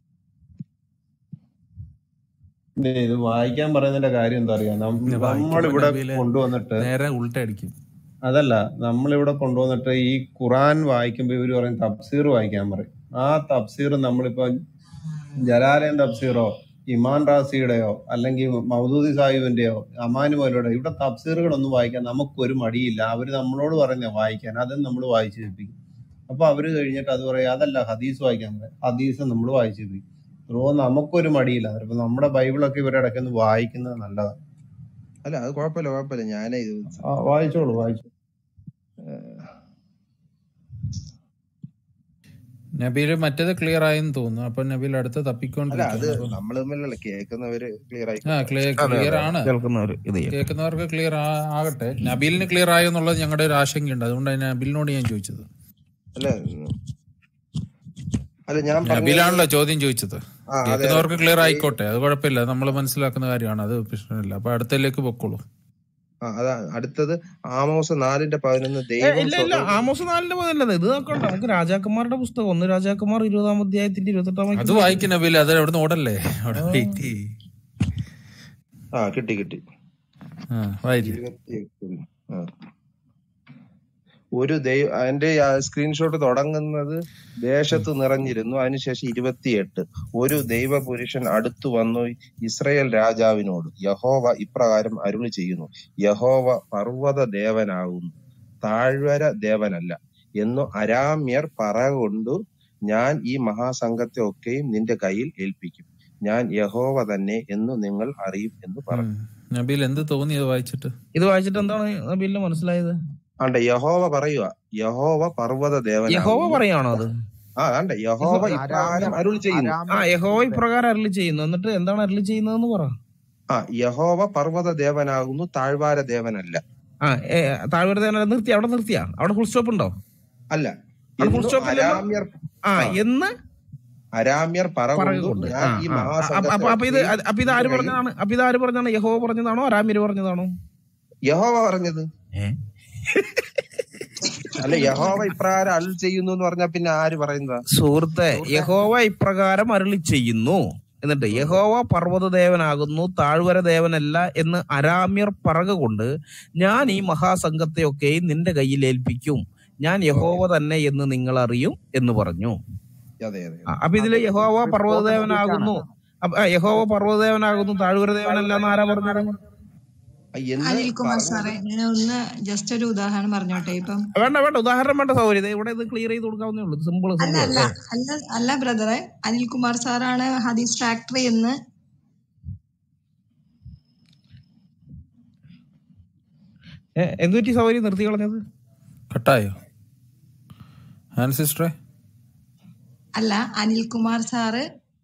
ദേ, ഇത് വായിക്കാൻ പറയുന്നതിന്റെ കാര്യം എന്താ അറിയാ നം- പിന്നെ വായിക്കുമ്പോ നമ്മളിവിടെ നബീല് കൊണ്ടുവന്നിട്ട് നേരെ ഉൾട്ട അടിക്കും അതല്ല നമ്മളിവിടെ കൊണ്ടുവന്നിട്ട് ഈ ഖുറാൻ വായിക്കുമ്പോ ഇവര് പറയും തഫ്സീർ വായിക്കാൻ പറയും ആ തഫ്സീർ നമ്മളിപ്പോ ജലാലയൻ തഫ്സീറോ ഇമാൻ റാസിയുടെയോ അല്ലെങ്കിൽ മൗദൂദി സാഹിബിന്റെയോ അമാനുമോലയുടെ ഇവിടെ തഫ്സീറുകളൊന്നും വായിക്കാൻ നമുക്കൊരു മടിയില്ല അവര് നമ്മളോട് പറയുന്ന വായിക്കാൻ അതും നമ്മൾ വായിച്ചു കേൾപ്പിക്കും അപ്പൊ അവര് കഴിഞ്ഞിട്ട് അത് പറയും അതല്ല ഹദീസ് വായിക്കാൻ പറയും ഹദീസ് നമ്മൾ വായിച്ചു കേൾപ്പിക്കും ബ്രോ നമുക്കൊരു മടിയില്ല ഇപ്പൊ നമ്മുടെ ബൈബിളൊക്കെ ഇവരുടെ ഇടയ്ക്ക് വായിക്കുന്നത് നല്ലതാണ് അല്ല അത് കുഴപ്പമില്ല കുഴപ്പമില്ല ഞാനേ ഇത് ആ, വായിച്ചോളൂ വായിച്ചു നബീൽ മറ്റേത് ക്ലിയർ ആയെന്ന് തോന്നുന്നു അപ്പൊ നബീൽ അടുത്ത് അല്ല അത് തപ്പിക്കൊണ്ടിരിക്കുകയാണ് അപ്പൊ നമ്മൾ തമ്മിലല്ല കേൾക്കുന്നവര് ക്ലിയർ ആ ആയിക്കോട്ടെ ക്ലിയർ അതെ ക്ലിയർ അതെ ആണ് കേൾക്കുന്നവർ ഇത് ചെയ്യട്ടെ കേൾക്കുന്നവർക്ക് ക്ലിയർ ആകട്ടെ നബീലിന് ക്ലിയർ ആയോ എന്നുള്ളത് ഞങ്ങളുടെ ഒരു ആശങ്കയുണ്ട് അതുകൊണ്ടാണ് നബീലിനോട് ഞാൻ ചോദിച്ചത് അല്ല അല്ല ഞാൻ പറഞ്ഞത് നബീലാണല്ലോ ചോദ്യം ചോദിച്ചത് ആ അതെ അതെ കേൾക്കുന്നവർക്ക് ക്ലിയർ ഈ ആയിക്കോട്ടെ അത് കുഴപ്പമില്ല നമ്മൾ മനസ്സിലാക്കുന്ന കാര്യമാണ് അത് പ്രശ്നമില്ല അപ്പൊ അടുത്തതിലേക്ക് പൊക്കോളൂ ആ അതാ അടുത്തത് ആമോസ് നാലിന്റെ പതിനൊന്ന് ഏ, ദൈവം ഇല്ല ഇല്ല സ്വതന്ത്ര ആമോസ് നാലിന്റെ പോലല്ലത് ഇത് നോക്കണ്ട നമുക്ക് രാജാക്കന്മാരുടെ പുസ്തകം ഒന്ന് രാജാക്കന്മാർ ഇരുപതാം അധ്യായത്തിന്റെ ഇരുപത്തെട്ടാം അത് വാക്യത്തിൽ വായിക്കും നബീൽ അത് അവിടെ ഓടല്ലേ അവിടെ ആ. വെയിറ്റ് ചെയ്യ് ആ കിട്ടി കിട്ടി ആ വായിക്കും ഇരുപത്തി ആ ഒരു ദൈവ അതിന്റെ സ്ക്രീൻഷോട്ട് തുടങ്ങുന്നത് ദേശത്ത് നിറഞ്ഞിരുന്നു അതിനുശേഷം ഇരുപത്തിയെട്ട് ഒരു ദൈവ പുരുഷൻ അടുത്തു വന്നു ഇസ്രയേൽ രാജാവിനോട് യഹോവ ഇപ്രകാരം അരുളി ചെയ്യുന്നു യഹോവ പർവ്വത ദേവനാകുന്നു താഴ്വര ദേവനല്ല എന്നു അരാമ്യർ പറകൊണ്ടു ഞാൻ ഈ മഹാസംഘത്തെ ഒക്കെയും നിന്റെ കയ്യിൽ ഏൽപ്പിക്കും ഞാൻ യഹോവ തന്നെ എന്ന് നിങ്ങൾ അറിയും എന്ന് പറഞ്ഞു ഉം. നബീൽ എന്ത് തോന്നി അത് വായിച്ചിട്ട് ഇത് വായിച്ചിട്ട് എന്താണ് നബീലിന് മനസ്സിലായത് ആണ്ടെ യഹോവ പറയുക യഹോവ പർവ്വത യഹോവ ദേവനാകുന്നു പറയാണോ അത് ആ ആണ്ടെ യഹോവ യഹോ ഇപ്രകാരം അരാമ്യർ അരുളി ചെയ്യുന്നു ആ അരാമ്യർ യഹോവ ഇപ്രകാരം അരളി ചെയ്യുന്നു എന്നിട്ട് എന്താണ് അരളി ചെയ്യുന്നതെന്ന് പറ ആ യഹോവ പർവ്വത ദേവനാകുന്നു താഴ്വാര ദേവനല്ല ആ ഏ, താഴ്വര ദേവനല്ല നിർത്തി അവിടെ നിർത്തിയാ അവിടെ ഫുൾ സ്റ്റോപ്പ് ഉണ്ടോ അല്ല അവിടെ ഫുൾ എന്നു സ്റ്റോപ്പ് ഇല്ലല്ലോ അരാമ്യർ ആ ആ എന്ന് അരാമ്യർ പറക പറകൊണ്ടു കൊണ്ട് ഞാൻ ആ ഈ ആ ആ, അപ്പൊ മഹാസംഘത്തെ അപ്പൊ അപ്പൊ ഇത് ഒക്കെയും അപ്പൊ ഇത് നിന്റെ ആര് കയ്യിൽ പറഞ്ഞതാണ് അപ്പൊ ഇത് ആര് പറഞ്ഞതാണ് യഹോവ പറഞ്ഞതാണോ അരാമിര് പറഞ്ഞതാണോ യഹോവ പറഞ്ഞത് ഏ അല്ല യഹോവ ഇപ്രകാരം അരുൾ ചെയ്യുന്നു എന്ന് പറഞ്ഞാൽ പിന്നെ ആര് പറയുന്നതാ സുഹൃത്തെ സുഹൃത്തെ യഹോവ ഇപ്രകാരം അരുളി ചെയ്യുന്നു എന്നിട്ട് യഹോവ പർവ്വത ദേവനാകുന്നു താഴ്വര ദേവനല്ല എന്ന് അരാമ്യർ പറക കൊണ്ട് ഞാൻ ഈ മഹാസംഘത്തെയൊക്കെയും നിന്റെ കയ്യിൽ ഏൽപ്പിക്കും ഞാൻ യഹോവ ഓക്കെ തന്നെ എന്ന് നിങ്ങൾ അറിയും എന്ന് പറഞ്ഞു അതെ അതെ ആ, അതെ അപ്പൊ ഇതില് അത് യഹോവ റിപ്പോർട്ട് പർവ്വതദേവനാകുന്നു തെറ്റാണ് അപ്പൊ, ആ, യഹോവ പർവ്വതദേവനാകുന്നു താഴ്വര ദേവനല്ല എന്ന് ആരാ പറഞ്ഞത് ആ, എന്ന് അനിൽകുമാർ സാറേ പറഞ്ഞത് ഞാൻ ഒന്ന് ജസ്റ്റ് ഒരു ഉദാഹരണം പറഞ്ഞോട്ടെ ഇപ്പം വേണ്ട വേണ്ട ഉദാഹരണം വേണ്ട സൗകര്യം ദേ ഇവിടെ ഇത് ക്ലിയർ ചെയ്ത് കൊടുക്കാവുന്നേ ഉള്ളൂ സിമ്പിൾ അല്ല സിമ്പിൾ അല്ല അല്ല അല്ല ബ്രദറെ അനിൽകുമാർ സാറാണ് ഹദീസ് ഫാക്ടറി എന്ന് എന്തുപറ്റി സൗകര്യം നിർത്തി കളഞ്ഞത് കട്ടായോ ആൻ സിസ്റ്ററെ അല്ല അനിൽകുമാർ സാറ്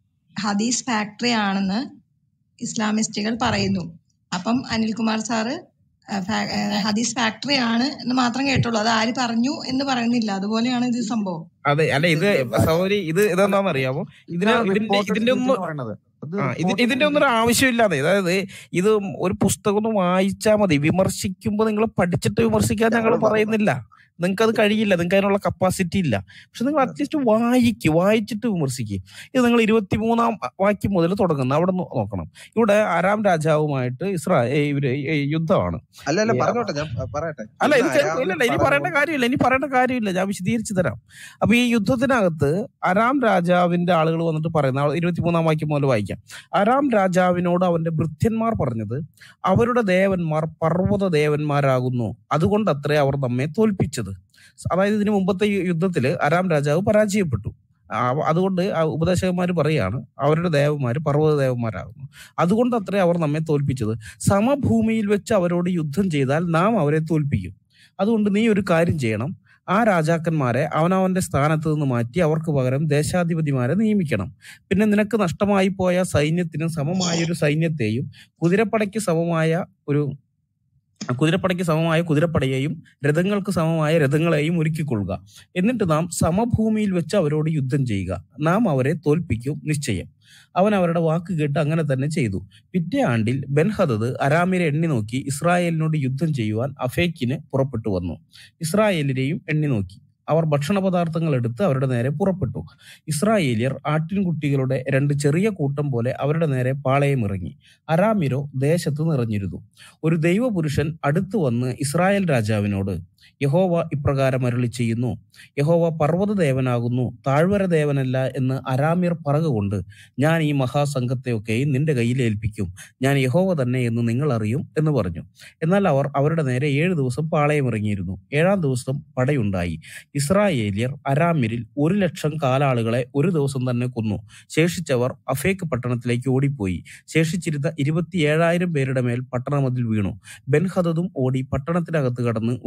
ഹദീസ് ഫാക്ടറി ആണെന്ന് ഇസ്ലാമിസ്റ്റുകൾ പറയുന്നു അപ്പം അനിൽകുമാർ സാറ് ആ, ഫാ- ആ, ഹദീസ് ഫാക്ടറി ആണ് എന്ന് മാത്രം കേട്ടുള്ളൂ അത് ആര് പറഞ്ഞു എന്ന് പറയുന്നില്ല അതുപോലെയാണ് ഇത് സംഭവം അതെ അല്ല ഇത് ഇത് ഇത് സൗകര്യം ഇത് അല്ല ഇതെന്താണെന്ന് അറിയാമോ ഇതിന് ഇതാണ് ഇതിന്റെ റിപ്പോർട്ടഡ് ഇതിന്റെ ടീച്ചിങ് ഒന്നും എന്ന് പറയുന്നത് അത് ആ ഇത് റിപ്പോർട്ടഡ് ഇതിന്റെ ഒന്നും ഒരു ടീച്ചിങ് ആവശ്യമില്ലാതെ അതായത് ഇത് ഒരു പുസ്തകം ഒന്ന് വായിച്ചാൽ മതി വിമർശിക്കുമ്പോൾ നിങ്ങൾ പഠിച്ചിട്ട് വിമർശിക്കാൻ ഞങ്ങൾ ഞങ്ങൾ പറയുന്നില്ല നിങ്ങൾക്ക് അത് കഴിയില്ല നിങ്ങൾക്ക് അതിനുള്ള കപ്പാസിറ്റി ഇല്ല പക്ഷെ നിങ്ങൾ അറ്റ്ലീസ്റ്റ് വായിക്ക് വായിച്ചിട്ട് വിമർശിക്കുക ഇത് നിങ്ങൾ ഇരുപത്തിമൂന്നാം വാക്യം മുതൽ തുടങ്ങുന്ന അവിടെ നോ- നോക്കണം ഇവിടെ ആരാം രാജാവുമായിട്ട് ഇസ്രായേൽ ഇവര് ഈ യുദ്ധമാണ് അല്ല അല്ല ഈ പറഞ്ഞോട്ടെ ഞാൻ പ- പറയട്ടെ അല്ല എന്ന് ഇത് കേൾക്കും അരാമ്യർ ഇല്ലല്ല ഇനി പറയേണ്ട പറകൊണ്ടു കാര്യമില്ല ഇനി പറയേണ്ട കാര്യമില്ല ഞാൻ വിശദീകരിച്ചു തരാം അപ്പൊ ഈ യുദ്ധത്തിനകത്ത് അരാം രാജാവിന്റെ ആളുകൾ വന്നിട്ട് പറയുന്ന ഇരുപത്തിമൂന്നാം വാക്യം മുതൽ വായിക്കാം അരാം രാജാവിനോട് അവന്റെ ഭൃത്യന്മാർ പറഞ്ഞത് അവരുടെ ദേവന്മാർ പർവ്വത ദേവന്മാരാകുന്നു അതുകൊണ്ടത്രേ അവർ നമ്മെ തോൽപ്പിച്ചത് അതായത് ഇതിനു മുമ്പത്തെ യു- യുദ്ധത്തില് അരാം രാജാവ് പരാജയപ്പെട്ടു ആ, അതുകൊണ്ട് ഉപദേശകന്മാർ പറയാണ് അവരുടെ ദേവന്മാർ പർവ്വത ദേവന്മാരാകുന്നു അതുകൊണ്ട് അത്രേ അവർ നമ്മെ തോൽപ്പിച്ചത് സമഭൂമിയിൽ വെച്ച് അവരോട് യുദ്ധം ചെയ്താൽ നാം അവരെ തോൽപ്പിക്കും അതുകൊണ്ട് നീ ഒരു കാര്യം ചെയ്യണം ആ രാജാക്കന്മാരെ അവനവന്റെ സ്ഥാനത്ത് നിന്ന് മാറ്റി അവർക്ക് പകരം ദേശാധിപതിമാരെ നിയമിക്കണം പിന്നെ നിനക്ക് നഷ്ടമായി പോയ സൈന്യത്തിന് സമമായ ഒരു സൈന്യത്തെയും കുതിരപ്പടയ്ക്ക് സമമായ ഒരു കുതിരപ്പടയ്ക്ക് സമമായ കുതിരപ്പടയെയും രഥങ്ങൾക്ക് സമമായ രഥങ്ങളെയും ഒരുക്കിക്കൊള്ളുക എന്നിട്ട് നാം സമഭൂമിയിൽ വെച്ച് അവരോട് യുദ്ധം ചെയ്യുക നാം അവരെ തോൽപ്പിക്കും നിശ്ചയം അവൻ അവരുടെ വാക്ക് കേട്ട് അങ്ങനെ തന്നെ ചെയ്തു പിറ്റേ ആണ്ടിൽ ബെൻഹദദ് അരാമിനെ എണ്ണി നോക്കി ഇസ്രായേലിനോട് യുദ്ധം ചെയ്യുവാൻ അഫേക്കിന് പുറപ്പെട്ടു വന്നു ഇസ്രായേലിനെയും എണ്ണി നോക്കി അവർ ഭക്ഷണ പദാർത്ഥങ്ങൾ എടുത്ത് അവരുടെ നേരെ പുറപ്പെട്ടു ഇസ്രായേലിയർ ആട്ടിൻകുട്ടികളുടെ രണ്ട് ചെറിയ കൂട്ടം പോലെ അവരുടെ നേരെ പാളയമിറങ്ങി അരാമിരോ ദേശത്ത് നിറഞ്ഞിരുന്നു ഒരു ദൈവപുരുഷൻ അടുത്തു വന്ന് ഇസ്രായേൽ രാജാവിനോട് യഹോവ ഇപ്രകാരം അരുളി ചെയ്യുന്നു യഹോവ പർവ്വത ദേവനാകുന്നു താഴ്വര ദേവനല്ല എന്ന് അരാമ്യർ പറകുകൊണ്ട് ഞാൻ ഈ മഹാസംഘത്തെയൊക്കെയും നിന്റെ കയ്യിൽ ഏൽപ്പിക്കും ഞാൻ യഹോവ തന്നെ എന്ന് നിങ്ങൾ അറിയും എന്ന് പറഞ്ഞു എന്നാൽ അവർ അവരുടെ നേരെ ഏഴു ദിവസം പാളയമിറങ്ങിയിരുന്നു ഏഴാം ദിവസം പടയുണ്ടായി ഇസ്രായേലിയർ അരാമ്യരിൽ ഒരു ലക്ഷം കാലാളുകളെ ഒരു ദിവസം തന്നെ കൊന്നു ശേഷിച്ചവർ അഫേക്ക് പട്ടണത്തിലേക്ക് ഓടിപ്പോയി ശേഷിച്ചിരുന്ന ഇരുപത്തിയേഴായിരം പേരുടെ മേൽ പട്ടണമതിൽ വീണു ബെൻഹദതും ഓടി പട്ടണത്തിനകത്ത് കടന്ന് ഒരു ഉള്ള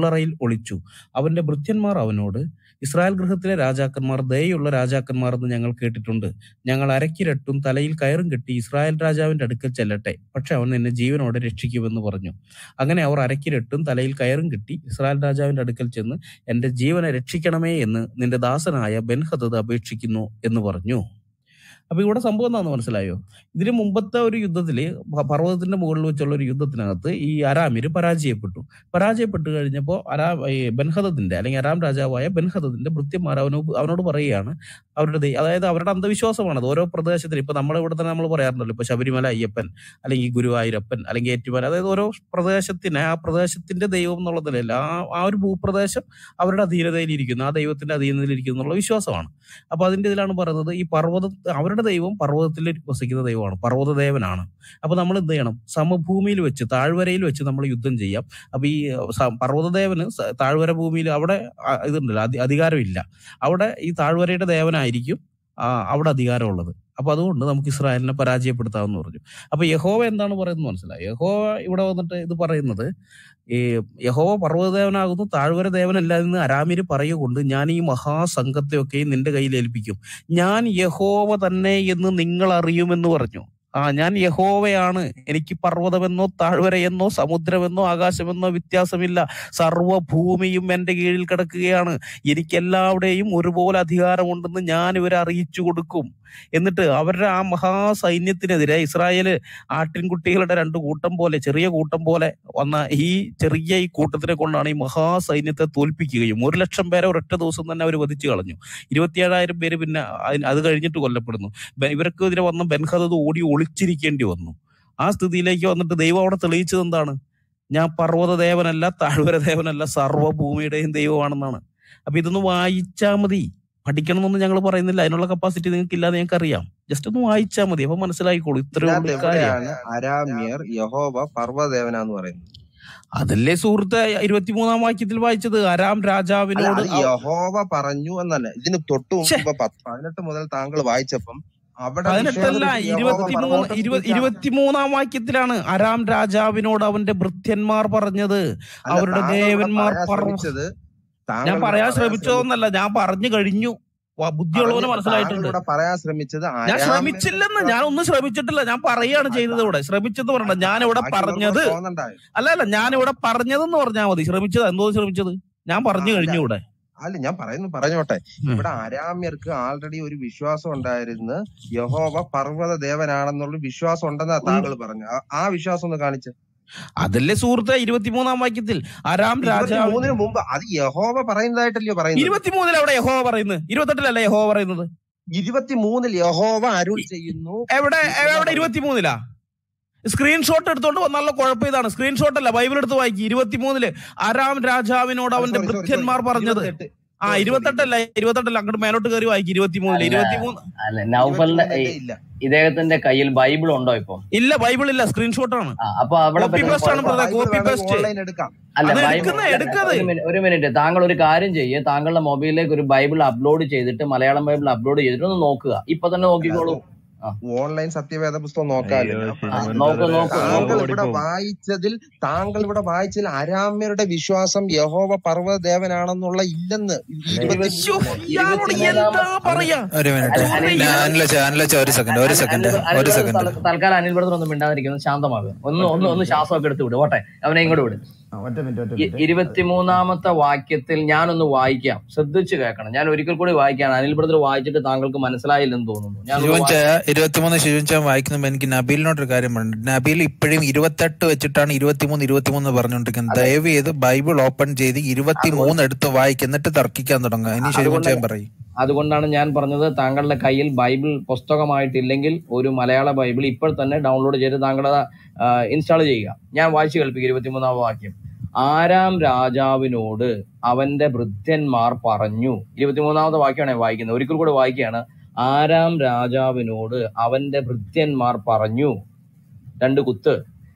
ഇരുമ്പുളറയിൽ ഒളിച്ചു അവന്റെ ഭൃത്യന്മാർ അവനോട് ഇസ്രായേൽ ഗൃഹത്തിലെ രാജാക്കന്മാർ ദയുള്ള രാജാക്കന്മാർ എന്ന് ഞങ്ങൾ കേട്ടിട്ടുണ്ട് ഞങ്ങൾ അരക്കിരട്ടും തലയിൽ കയറും കെട്ടി ഇസ്രായേൽ രാജാവിന്റെ അടുക്കൽ ചെല്ലട്ടെ പക്ഷെ അവൻ നിന്നെ ജീവനോടെ രക്ഷിക്കുമെന്ന് പറഞ്ഞു അങ്ങനെ അവർ അരക്കിരട്ടും തലയിൽ കയറും കെട്ടി ഇസ്രായേൽ രാജാവിന്റെ അടുക്കൽ ചെന്ന് എന്റെ ജീവനെ രക്ഷിക്കണമേ എന്ന് നിന്റെ ദാസനായ ബെൻഹദത് അപേക്ഷിക്കുന്നു എന്ന് പറഞ്ഞു അപ്പൊ ഇവിടെ സംഭവം എന്താണെന്ന് മനസ്സിലായോ ഇതിന് മുമ്പത്തെ ഒരു യുദ്ധത്തില് പ- പർവ്വതത്തിന്റെ മുകളിൽ വെച്ചുള്ള ഒരു യുദ്ധത്തിനകത്ത് ഈ അരാമിര് പരാജയപ്പെട്ടു പരാജയപ്പെട്ടു കഴിഞ്ഞപ്പോൾ അരാ ഈ ബെൻഹദത്തിന്റെ അല്ലെങ്കിൽ അരാം രാജാവായ ബെൻഹദത്തിന്റെ ഭൃത്യന്മാർ അവനോട് അവനോട് പറയുകയാണ് അവരുടെ ദൈ- അതായത് അവരുടെ അന്ധവിശ്വാസമാണത് ഓരോ പ്രദേശത്തിന് ഇപ്പൊ നമ്മുടെ ഇവിടെ തന്നെ നമ്മൾ പറയാറുണ്ടല്ലോ ഇപ്പൊ ശബരിമല അയ്യപ്പൻ അല്ലെങ്കിൽ ഗുരുവായൂരപ്പൻ അല്ലെങ്കിൽ ഏറ്റുമല അതായത് ഓരോ പ്രദേശത്തിന് ആ പ്രദേശത്തിന്റെ ദൈവം എന്നുള്ള നിലയിൽ ആ ആ ഒരു ഭൂപ്രദേശം അവരുടെ അധീനതയിൽ ഇരിക്കുന്നു ആ ദൈവത്തിന്റെ അധീനതയിൽ ഇരിക്കുന്നു എന്നുള്ള വിശ്വാസമാണ് അപ്പൊ അതിന്റെ ഇതിലാണ് പറയുന്നത് ഈ പർവ്വത അവരുടെ ദൈവം പർവ്വതത്തിൽ വസിക്കുന്ന ദൈവമാണ് പർവ്വതദേവനാണ് അപ്പൊ നമ്മൾ എന്ത് ചെയ്യണം സമഭൂമിയിൽ വെച്ച് താഴ്വരയിൽ വെച്ച് നമ്മൾ യുദ്ധം ചെയ്യാം അപ്പൊ ഈ സ- പർവ്വതദേവന് സ- താഴ്വര ഭൂമിയിൽ അവിടെ ആ, ഇതുണ്ടല്ലോ അധി- അധികാരമില്ല അവിടെ ഈ താഴ്വരയുടെ ദേവനായിരിക്കും ആ, അവിടെ അധികാരമുള്ളത് അപ്പൊ അതുകൊണ്ട് നമുക്ക് ഇസ്രായേലിനെ പരാജയപ്പെടുത്താമെന്ന് പറഞ്ഞു അപ്പൊ യഹോവ എന്താണ് പറയുന്നത് മനസ്സിലായി യഹോവ ഇവിടെ വന്നിട്ട് ഇത് പറയുന്നത് ഈ യഹോവ പർവ്വതദേവനാകുന്നു താഴ്വര ദേവനല്ല എന്ന് അരാമിര് പറയുകൊണ്ട് ഞാൻ ഈ മഹാസംഘത്തെയൊക്കെ നിന്റെ കയ്യിൽ ഏൽപ്പിക്കും ഞാൻ യഹോവ തന്നെ എന്ന് നിങ്ങൾ അറിയുമെന്ന് പറഞ്ഞു ആ ഞാൻ യഹോവയാണ് എനിക്ക് പർവ്വതമെന്നോ താഴ്വരയെന്നോ സമുദ്രമെന്നോ ആകാശമെന്നോ വ്യത്യാസമില്ല സർവ്വഭൂമിയും എന്റെ കീഴിൽ കിടക്കുകയാണ് എനിക്ക് എല്ലാവിടെയും ഒരുപോലെ അധികാരമുണ്ടെന്ന് ഞാൻ ഇവരെ അറിയിച്ചു കൊടുക്കും എന്നിട്ട് അവരുടെ ആ മഹാസൈന്യത്തിനെതിരെ ഇസ്രായേല് ആട്ടിൻകുട്ടികളുടെ രണ്ട് കൂട്ടം പോലെ ചെറിയ കൂട്ടം പോലെ വന്ന ഈ ചെറിയ ഈ കൂട്ടത്തിനെ കൊണ്ടാണ് ഈ മഹാസൈന്യത്തെ തോൽപ്പിക്കുകയും ഒരു ലക്ഷം പേരെ ഒരൊറ്റ ദിവസം തന്നെ അവർ വധിച്ചു കളഞ്ഞു ഇരുപത്തിയേഴായിരം പേര് പിന്നെ അതിന് അത് കഴിഞ്ഞിട്ട് കൊല്ലപ്പെടുന്നു ബെ- ഇവർക്കെതിരെ വന്ന ബെൻഹദത് ഓടി ഒളിച്ചിരിക്കേണ്ടി വന്നു ആ സ്ഥിതിയിലേക്ക് വന്നിട്ട് ദൈവം അവിടെ തെളിയിച്ചത് എന്താണ് ഞാൻ പർവ്വത ദേവനല്ല താഴ്വര ദേവനല്ല സർവ്വഭൂമിയുടെയും ദൈവമാണെന്നാണ് അപ്പൊ ഇതൊന്ന് വായിച്ചാ മതി പഠിക്കണം എന്നൊന്നും ഞങ്ങൾ പറയുന്നില്ല അതിനുള്ള കപ്പാസിറ്റി നിങ്ങൾക്ക് ഇല്ലാതെ ഞങ്ങൾക്ക് അറിയാം ജസ്റ്റ് ഒന്ന് വായിച്ചാൽ മതി അപ്പൊ മനസ്സിലായിക്കോളൂ ഇത്രയേ ഇതിനകത്ത് ഉള്ളൂ കാര്യം എവിടെയാണ് അരാമ്യർ യഹോവ പർവ്വദേവനാന്ന് പറയുന്നത് അതല്ലേ സുഹൃത്തെ ഇരുപത്തിമൂന്നാം വാക്യത്തിൽ വായിച്ചത് അരാം അല്ല രാജാവിനോട് അത് അവ- യഹോവ പറഞ്ഞു എന്നല്ല ഇതിന് തൊട്ടു മുമ്പ് ഛെ, ഇപ്പൊ പത്ത് പതിനെട്ട് മുതൽ താങ്കൾ വായിച്ചപ്പം അവിടെ പതിനെട്ടല്ല വിഷയം യഹോവ ഇരുപത്തിമൂന്ന് പർവ്വതത്തെ ഇരുപത് കുറിച്ചാണ് ഇരുപത്തിമൂന്നാം വാക്യത്തിലാണ് അരാം രാജാവിനോട് അവന്റെ ഭൃത്യന്മാർ പറഞ്ഞത് അല്ല അവരുടെ താങ്കൾ ഇവിടെ ദേവന്മാർ പറയാൻ പർവ്വ ശ്രമിച്ചത് ഞാൻ താങ്കൾ ഇവിടെ പറയാൻ പറയാൻ ശ്രമിച്ചത് ശ്രമിച്ചതൊന്നല്ല ഞാൻ പറഞ്ഞു കഴിഞ്ഞു വ- ബുദ്ധിയുള്ളവന് പറഞ്ഞിട്ട് താങ്കൾ മനസ്സിലായിട്ടുണ്ട് ഇവിടെ പറയാൻ ശ്രമിച്ചത് ഞാൻ അരാമ്യരുടെ ശ്രമിച്ചില്ലെന്ന് ഞാൻ വിശ്വാസം ഒന്നും ശ്രമിച്ചിട്ടില്ല ഞാൻ പറയാണ് അല്ല ചെയ്തത് ഇവിടെ ശ്രമിച്ചെന്ന് പറഞ്ഞ അല്ല ഞാൻ ഇവിടെ ബാക്കിയുള്ളവർക്ക് പറഞ്ഞത് കൂടെ തോന്നണ്ടായോ അല്ല അല്ല ഞാൻ ഇവിടെ പറഞ്ഞതെന്ന് പറഞ്ഞാൽ മതി ശ്രമിച്ചത് എന്തോ ശ്രമിച്ചത് ഞാൻ ആ പറഞ്ഞു അല്ല കഴിഞ്ഞു ഇവിടെ അല്ല ഞാൻ പറയുന്നു പറഞ്ഞോട്ടെ ഉം. ഇവിടെ അരാമ്യർക്ക് ആൾറെഡി ഒരു വിശ്വാസം ഉണ്ടായിരുന്നു യഹോവ പർവ്വത ദേവനാണെന്നുള്ള വിശ്വാസം ഉണ്ടെന്നാ ഉണ്ട്. താങ്കൾ പറഞ്ഞു ആ ആ വിശ്വാസം ഒന്ന് കാണിച്ച് അതല്ലേ സുഹൃത്തെ ഇരുപത്തിമൂന്നാം വാക്യത്തിൽ അരാം രാജാവ് ഇരുപത്തിമൂന്നിന് മുമ്പ് അത് യഹോവ പറയുന്നതായിട്ടല്ലയോ പറയുന്നത് ഇരുപത്തിമൂന്നിൽ അവിടെ യഹോവ പറയുന്നത് ഇരുപത്തെട്ടിലല്ലേ യഹോവ പറയുന്നത് ഇരുപത്തിമൂന്നിൽ യഹോവ അരുൾ ചെയ്യുന്നു എവിടെ എന്നാ എവിടെ പറയുന്നത് ഇരുപത്തിമൂന്നിലാ സ്ക്രീൻഷോട്ട് എടുത്തോണ്ട് വന്നുള്ള കുഴപ്പം ഇതാണ് സ്ക്രീൻഷോട്ട് അല്ല ബൈബിൾ എടുത്ത് വായിക്കും ഇരുപത്തിമൂന്നില് അരാം രാജാവിനോട് സോറി അവന്റെ സോറി സോറി സോറി ഭൃത്യന്മാർ പറഞ്ഞത് ഇരുപത്തെട്ട് ആ സോറി സോറി ഇരുപത്തെട്ടല്ല ഇരുപത്തെട്ടല്ല അങ്ങോട്ട് മേലോട്ട് കയറി വായിക്കും ഇരുപത്തിമൂന്നില് അല്ല ഇരുപത്തിമൂന്ന് അല്ല നൗഫലിന്റെ ഈ ഇരുപത്തിമൂന്നിന്റെ ഇല്ല ഇദ്ദേഹത്തിന്റെ കയ്യിൽ ബൈബിൾ ഉണ്ടോ ഇപ്പൊ ഇല്ല ബൈബിൾ ഇല്ല സ്ക്രീൻഷോട്ടാണ് ആ അപ്പൊ അവിടെ കോപ്പി പറ്റുന്ന പേസ്റ്റ് ആണ് കുഴപ്പം ബ്രദർ ബൈബിൾ കോപ്പി വേണമെങ്കിൽ പേസ്റ്റ് ഓൺലൈൻ എടുക്കാം അല്ല അത് ബൈബിൾ എടുക്കുന്ന അല്ല എടുക്കത് ഒരു മിനിറ്റ് ഒരു മിനിറ്റ് താങ്കൾ ഒരു കാര്യം ചെയ്യ് താങ്കളുടെ മൊബൈലിലേക്ക് ഒരു ബൈബിൾ അപ്ലോഡ് ചെയ്തിട്ട് മലയാളം ബൈബിൾ അപ്ലോഡ് ചെയ്തിട്ട് ഒന്ന് നോക്കുക ഇപ്പൊ തന്നെ അല്ല അത് നോക്കിക്കോളൂ ആ ഓൺലൈൻ സത്യവേദ പുസ്തകം നോക്കാമല്ലോ അയ്യോ ഞാൻ ആ, ശിവൻ നോക്ക് പറയുന്നത് ബ്രദറെ നോക്ക് താങ്കൾ നോക്ക് ഇവിടെ ഓടിപ്പോവും വായിച്ചതിൽ താങ്കൾ ഇവിടെ വായിച്ചതിൽ അരാമ്യരുടെ വിശ്വാസം യഹോവ പർവ്വത ദേവനാണെന്നുള്ള ഇല്ലെന്ന് അല്ല ശ്ശോ, ഇരുപത്തിമൂന്ന് ഇയാളോട് ഇരുപത്തിമൂന്നാമ എന്താ അല്ല പറയാ ഒരു മിനിറ്റ് അല്ല സുഹൃത്തെ അനിൽ ഇയാൾ അനിലച്ച അനിലച്ച ഒരു സെക്കൻഡ് ഒരു അനിൽ സെക്കൻഡ് അനിൽ അനിൽ ഒരു ബ്രദർ സെക്കൻഡ് തൽ- തൽക്കാലം അനിൽ ബ്രദർ ഒന്നും മിണ്ടാതിരിക്കുന്നത് ശാന്തമാകുക ഒന്ന് ഒന്ന് ഒന്ന് ശ്വാസമൊക്കെ എടുത്ത് വിട് ഓട്ടെ അവനെ ഇങ്ങോട്ട് വിട് ആ, ഒറ്റ മിനിറ്റ് ഒറ്റ ഇ- മിനിറ്റ് അത് ഇരുപത്തിമൂന്നാമത്തെ വാക്യത്തിൽ ഞാനൊന്ന് വായിക്കാം ശ്രദ്ധിച്ചു കേൾക്കണം ഞാൻ ഒരിക്കൽ കൂടി വായിക്കാം അനിൽ ബ്രദർ വായിച്ചിട്ട് താങ്കൾക്ക് മനസ്സിലായില്ലെന്ന് തോന്നുന്നു ഞാനൊന്ന് ശിവൻ ചായ വായിക്കാം ഇരുപത്തിമൂന്ന് ശിവൻ ചായ വായിക്കുമ്പോൾ എനിക്ക് നബീലിനോട് കാര്യം പറഞ്ഞു നബീൽ ഇപ്പോഴും ഇരുപത്തെട്ട് വെച്ചിട്ടാണ് ഇരുപത്തിമൂന്ന് ഇരുപത്തിമൂന്ന് പറഞ്ഞുകൊണ്ടിരിക്കുന്നത് അതെ ദയവ് ചെയ്ത് ബൈബിൾ ഓപ്പൺ ചെയ്ത് അതുകൊണ്ട് ഇരുപത്തിമൂന്ന് എടുത്ത് വായിക്കും എന്നിട്ട് തർക്കിക്കാൻ തുടങ്ങുക ഇനി ശിവൻ അതുകൊണ്ട് ചായ പറയും അതുകൊണ്ടാണ് ഞാൻ പറഞ്ഞത് താങ്കളുടെ കയ്യിൽ ബൈബിൾ പുസ്തകമായിട്ടില്ലെങ്കിൽ ഒരു മലയാള ബൈബിൾ ഇപ്പോൾ തന്നെ ഡൗൺലോഡ് ചെയ്ത് താങ്കളുടെ ഇൻസ്റ്റാൾ ചെയ്യുക ഞാൻ വായിച്ചു കേൾപ്പിക്കും ഇരുപത്തിമൂന്നാം വാക്യം ആരാം രാജാവിനോട് അവന്റെ ഭൃത്യന്മാർ പറഞ്ഞു ഇരുപത്തിമൂന്നാമത്തെ വാക്യമാണ് ഞാൻ വായിക്കുന്നത് ഒരിക്കൽ കൂടെ വായിക്കുകയാണ് ആരാം രാജാവിനോട് അവന്റെ ഭൃത്യന്മാർ പറഞ്ഞു രണ്ട് കുത്ത്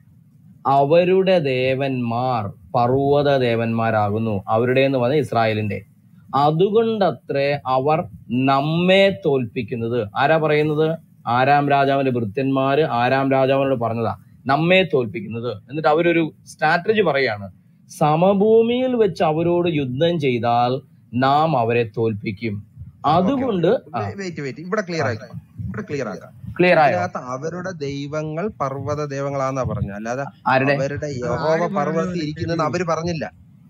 അവരുടെ ദേവന്മാർ പർവ്വത ദേവന്മാരാകുന്നു അവരുടെ എന്ന് പറഞ്ഞ ഇസ്രായേലിന്റെ അതുകൊണ്ടത്രേ അവർ നമ്മെ തോൽപ്പിക്കുന്നത് ആരാ പറയുന്നത് ആരാം രാജാവിന്റെ ഭൃത്യന്മാര് ആരാം രാജാവിനോട് പറഞ്ഞതാ നമ്മെ തോൽപ്പിക്കുന്നത് എന്നിട്ട് അവരൊരു സ്ട്രാറ്റജി പറയാണ് സമഭൂമിയിൽ വെച്ച് അവരോട് യുദ്ധം ചെയ്താൽ നാം അവരെ തോൽപ്പിക്കും ഓക്കെ അതുകൊണ്ട് ആ വെയിറ്റ് വെയിറ്റ് ഇവിടെ ക്ലിയർ ആക്കാം ഇവിടെ ക്ലിയർ ആക്കാം ക്ലിയർ ആയോ ഇതിനകത്ത് അവരുടെ ദൈവങ്ങൾ പർവ്വത ദൈവങ്ങളാന്നാ പറഞ്ഞ അല്ലാതെ ആരുടെ അവരുടെ യഹോവ പർവ്വതത്തിൽ ഇരിക്കുന്നത് അവര് പറഞ്ഞില്ല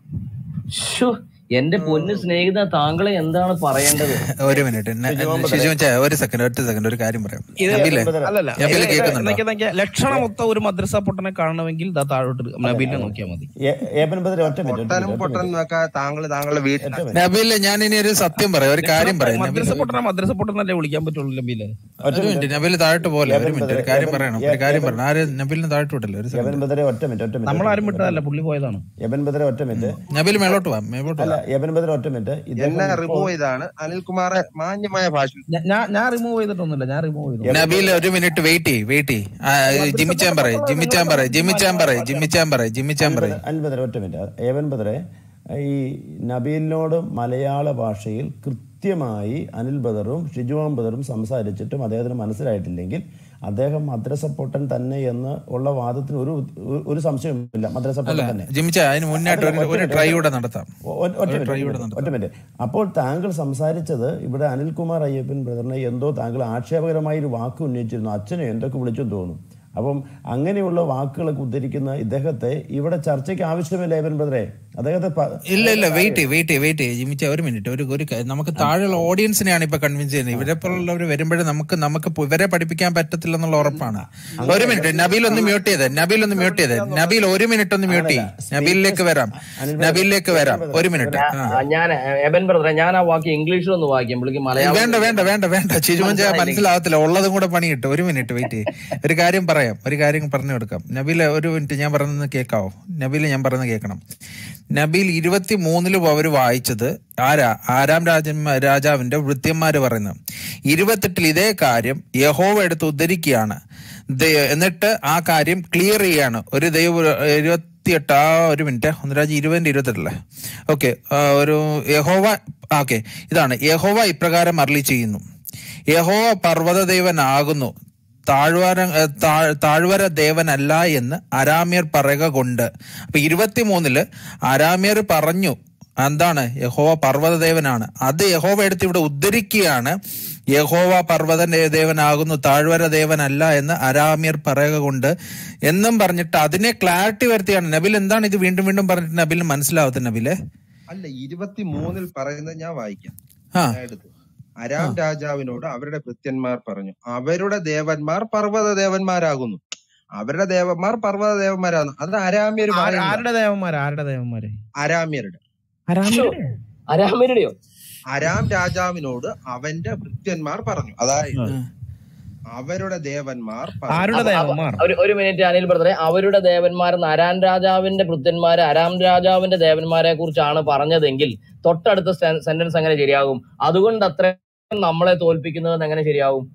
ശ്ശോ, എന്റെ പൊന്ന് സ്നേഹിത താങ്കളെ എന്താണ് പറയേണ്ടത് ഒരു മിനിറ്റ് ഷിജു ചാ, ഒരു സെക്കൻഡ് ഒറ്റ സെക്കൻഡ് ഒരു കാര്യം പറയാം ഇത് നബീലെ അല്ലല്ല നബീലെ ഇത് കേൾക്കുന്നുണ്ടോ എന്നൊക്കെ എന്നൊക്കെ ലക്ഷണമൊത്ത ഒരു മദ്രസ പൊട്ടനെ കാണണമെങ്കിൽ ദാ താഴോട്ട് നബീലിനെ നോക്കിയാൽ മതി ഏ- ഏപ്പൻ ബദറെ ഒറ്റ മിനിറ്റ് ഒറ്റ പൊട്ടനും മിനിറ്റ് ഒറ്റ പൊട്ടനും മിനിറ്റ് ഒക്കെ താങ്കൾ താങ്കളുടെ വീട്ടിൽ ഒറ്റ മിനിറ്റ് നബീലെ ഞാൻ ഇനി ഒരു സത്യം പറയാം ഒരു കാര്യം പറയാം മദ്രസ നബീൽ പൊട്ടനെ മദ്രസ പൊട്ടനല്ലേ വിളിക്കാൻ പറ്റുള്ളൂ നബീലെ ഒറ്റ ഒരു മിനിറ്റ് മിനിറ്റ് നബീൽ താഴോട്ട് പോലെ ഒരു ഏപ്പൻ മിനിറ്റ് ബദറെ ഒരു കാര്യം ഏപ്പൻ പറയണം ഏ- ഒരു കാര്യം ഏപ്പൻ പറയണം ആര് നബീലിന് താഴോട്ട് വിട്ടല്ലോ ഒരു ഏപ്പൻ സെക്കൻഡ് ബദറെ ഒറ്റ മിനിറ്റ് ഒറ്റ മിനിറ്റ് ഒറ്റ നമ്മളാരും മിനിറ്റ് ഒറ്റ വിട്ടതല്ല മിനിറ്റ് പുള്ളി പോയതാണ് ഏപ്പൻ ബദറെ ഒറ്റ മിനിറ്റ് നബീൽ മേലോട്ട് വാ മേലോട്ട് അല്ല വാ ഏപ്പൻ ബദറെ ഒറ്റ മിനിറ്റ് ഇദ്ദേഹം എന്നെ ഇപ്പോൾ റിമൂവ് ചെയ്താണ് അനിൽകുമാറെ മാന്യമായ ഭാഷ ഞാ- ഞാൻ ഞാൻ റിമൂവ് ചെയ്തിട്ടൊന്നുമില്ല ഞാൻ റിമൂവ് ചെയ്തു ഏപ്പൻ നബീൽ ബദറെ ഒരു മിനിറ്റ് വെയിറ്റ് ചെയ്യ് വെയിറ്റ് ചെയ്യ് ജിമ്മി ചാൻ പറയ് ജിമ്മി ചാൻ പറയ് ജിമ്മി ചാൻ പറയ് ജിമ്മി ചാൻ പറയ് ജിമ്മി ചാൻ അനിൽ പറയ് ബദർ അനിൽ ബദറെ ഒറ്റ മിനിറ്റ് ഏവൻ ബദറെ ഈ നബീലിനോട് മലയാള ഭാഷയിൽ കൃത്യമായി അനിൽ ബദറും ഷിജുവാൻ ബദറും സംസാരിച്ചിട്ടും അദ്ദേഹത്തിന് മനസ്സിലായിട്ടില്ലെങ്കിൽ അദ്ദേഹം മദ്രസ പൊട്ടൻ തന്നെ എന്ന് ഉള്ള വാദത്തിന് ഒരു ഒരു സംശയവുമില്ല മദ്രസ അല്ല പൊട്ടൻ തന്നെ ജിമ്മി ചാ അതിന് മുന്നായിട്ട് അതല്ല ഒരു ഒറ്റ ഒരു മിനിറ്റ് ട്രൈ ഒറ്റ കൂടെ നടത്താം ഒ- ഒ- ഒറ്റ ഒരു മിനിറ്റ് ട്രൈ ഒറ്റ കൂടെ മിനിറ്റ് നടത്താം ഒറ്റ മിനിറ്റ് അപ്പോൾ താങ്കൾ സംസാരിച്ചത് ഇവിടെ അനിൽകുമാർ അയ്യപ്പൻ ബ്രദറിനെ എന്തോ താങ്കൾ ആക്ഷേപകരമായ ഒരു വാക്ക് ഉന്നയിച്ചിരുന്നു അച്ഛനെ എന്തൊക്കെ വിളിച്ചെന്ന് തോന്നുന്നു അപ്പം അങ്ങനെയുള്ള വാക്കുകളൊക്കെ ഉദ്ധരിക്കുന്ന ഇദ്ദേഹത്തെ ഇവിടെ ചർച്ചയ്ക്ക് ആവശ്യമില്ല ഏവൻ ബ്രദറെ അദ്ദേഹത്തെ പ- ഇല്ല ഇല്ല അദ്ദേഹത്തെ വെയിറ്റ് വെയിറ്റ് വെയിറ്റ് ജിമിച്ച ഒരു മിനിറ്റ് ഒരു ഒരു ക- നമുക്ക് താഴെയുള്ള ഓഡിയൻസിനെയാണ് ഇപ്പൊ കൺവിൻസ് ചെയ്യുന്നത് ഇവരെ പോലുള്ളവർ വരുമ്പോഴേ നമുക്ക് നമുക്ക് പു- ഇവരെ പഠിപ്പിക്കാൻ പറ്റത്തില്ല എന്നുള്ള ഉറപ്പാണ് ഒരു അങ്ങനെയല്ല മിനിറ്റ് നബീൽ ഒന്ന് മ്യൂട്ട് ചെയ്തേ നബീൽ ഒന്ന് മ്യൂട്ട് ചെയ്തേ നബീൽ ഒരു മിനിറ്റ് ഒന്ന് മ്യൂട്ട് അങ്ങനല്ല ചെയ്യ് നബീലിലേക്ക് വരാം അനിൽ ബ്രദർ നബീലിലേക്ക് ഏവൻ വരാം ബ്രദർ ഒരു മിനിറ്റ് ഞാ- ആ ഞാൻ എബൻ ബ്രദറെ ഞാൻ ആ വാക്ക് ഇംഗ്ലീഷിൽ ഒന്ന് വായിക്കാം പുള്ളിക്ക് മലയാളം വേണ്ട വേണ്ട വേണ്ട വേണ്ട ചിജുമഞ്ച മനസ്സിലായില്ലെങ്കിൽ മനസ്സിലാവത്തില്ല ഉള്ളതും കൂടെ പണി കിട്ടും ഒരു മിനിറ്റ് വെയിറ്റ് ചെയ്യ് ഒരു കാര്യം പറയാം ഒരു കാര്യം പറഞ്ഞു കൊടുക്കാം നബീല ഒരു മിനിറ്റ് ഞാൻ പറയുന്നത് കേൾക്കാവോ നബീൽ ഞാൻ പറയുന്നത് കേൾക്കണം നബീൽ ഇരുപത്തി മൂന്നിലും അവർ വായിച്ചത് ആരാ ആരാം രാജൻ രാജാവിന്റെ വൃത്യന്മാര് പറയുന്നത് ഇരുപത്തെട്ടിൽ ഇതേ കാര്യം യഹോവ എടുത്ത് ഉദ്ധരിക്കുകയാണ് ദൈ- എന്നിട്ട് ആ കാര്യം ക്ലിയർ ചെയ്യാണ് ഒരു ദൈവ ഇരുപത്തിയെട്ട് ആ ഒരു മിനിറ്റ് ഒന്നരാജ് ഇരുപതിന്റെ ഇരുപത്തെട്ടല്ലേ ഓക്കെ ഒരു യഹോവ ഓക്കെ ഇതാണ് യഹോവ ഇപ്രകാരം അരളി ചെയ്യുന്നു യഹോവ പർവ്വത ദേവനാകുന്നു താഴ്വര ഏഹ് താഴ്- താഴ്വര ദേവനല്ല എന്ന് അരാമ്യർ പറയുക കൊണ്ട് അപ്പൊ ഇരുപത്തിമൂന്നില് അരാമ്യർ പറഞ്ഞു എന്താണ് യഹോവ പർവ്വത ദേവനാണ് അത് യഹോവ എടുത്ത് ഇവിടെ ഉദ്ധരിക്കുകയാണ് യഹോവ പർവ്വത ദേവനാകുന്നു താഴ്വര ദേവനല്ല എന്ന് അരാമ്യർ പറയുക കൊണ്ട് എന്നും പറഞ്ഞിട്ട് അതിനെ ക്ലാരിറ്റി വരുത്തിയാണ് നബിൽ എന്താണ് ഇത് വീണ്ടും വീണ്ടും പറഞ്ഞിട്ട് നബിലിന് മനസ്സിലാവത്തില്ല നബിലെ അല്ല ഇരുപത്തി മൂന്നിൽ പറയുന്നത് ഞാൻ വായിക്കാം ആ ഞാൻ എടുത്തു അരാം രാജാവിനോട് അവരുടെ ഭൃത്യന്മാർ പറഞ്ഞു അവരുടെ ദേവന്മാർ പർവ്വത ദേവന്മാരാകുന്നു അവരുടെ ദേവന്മാർ പർവ്വത ദേവന്മാരാകുന്നു അത് അരാമ്യർ ആര്- പറയുന്നില്ല ആരുടെ ദേവന്മാര് ആരുടെ ദേവന്മാര് അരാമ്യരുടെ ശ്ശോ, അരാമിയുടെ അരാമരുടെയോ അരാം രാജാവിനോട് അവന്റെ ഭൃത്യന്മാർ പറഞ്ഞു അതായത് ഉം. അവരുടെ ദേവന്മാർ പറഞ്ഞു ആരുടെ അപ്പൊ അപ്പൊ ദേവന്മാർ ഒരു ഒരു മിനിറ്റ് അനിൽ ബ്രദറെ അവരുടെ ദേവന്മാരെന്ന് അരാം രാജാവിന്റെ ഭൃത്യന്മാര് അരാം രാജാവിന്റെ ദേവന്മാരെ കുറിച്ചാണ് പറഞ്ഞതെങ്കിൽ തൊട്ടടുത്ത സെന്റൻസ് എങ്ങനെ ശരിയാകും അതുകൊണ്ട് അത്ര നമ്മളെ തോൽപ്പിക്കുന്നത് എങ്ങനെ ശരിയാവും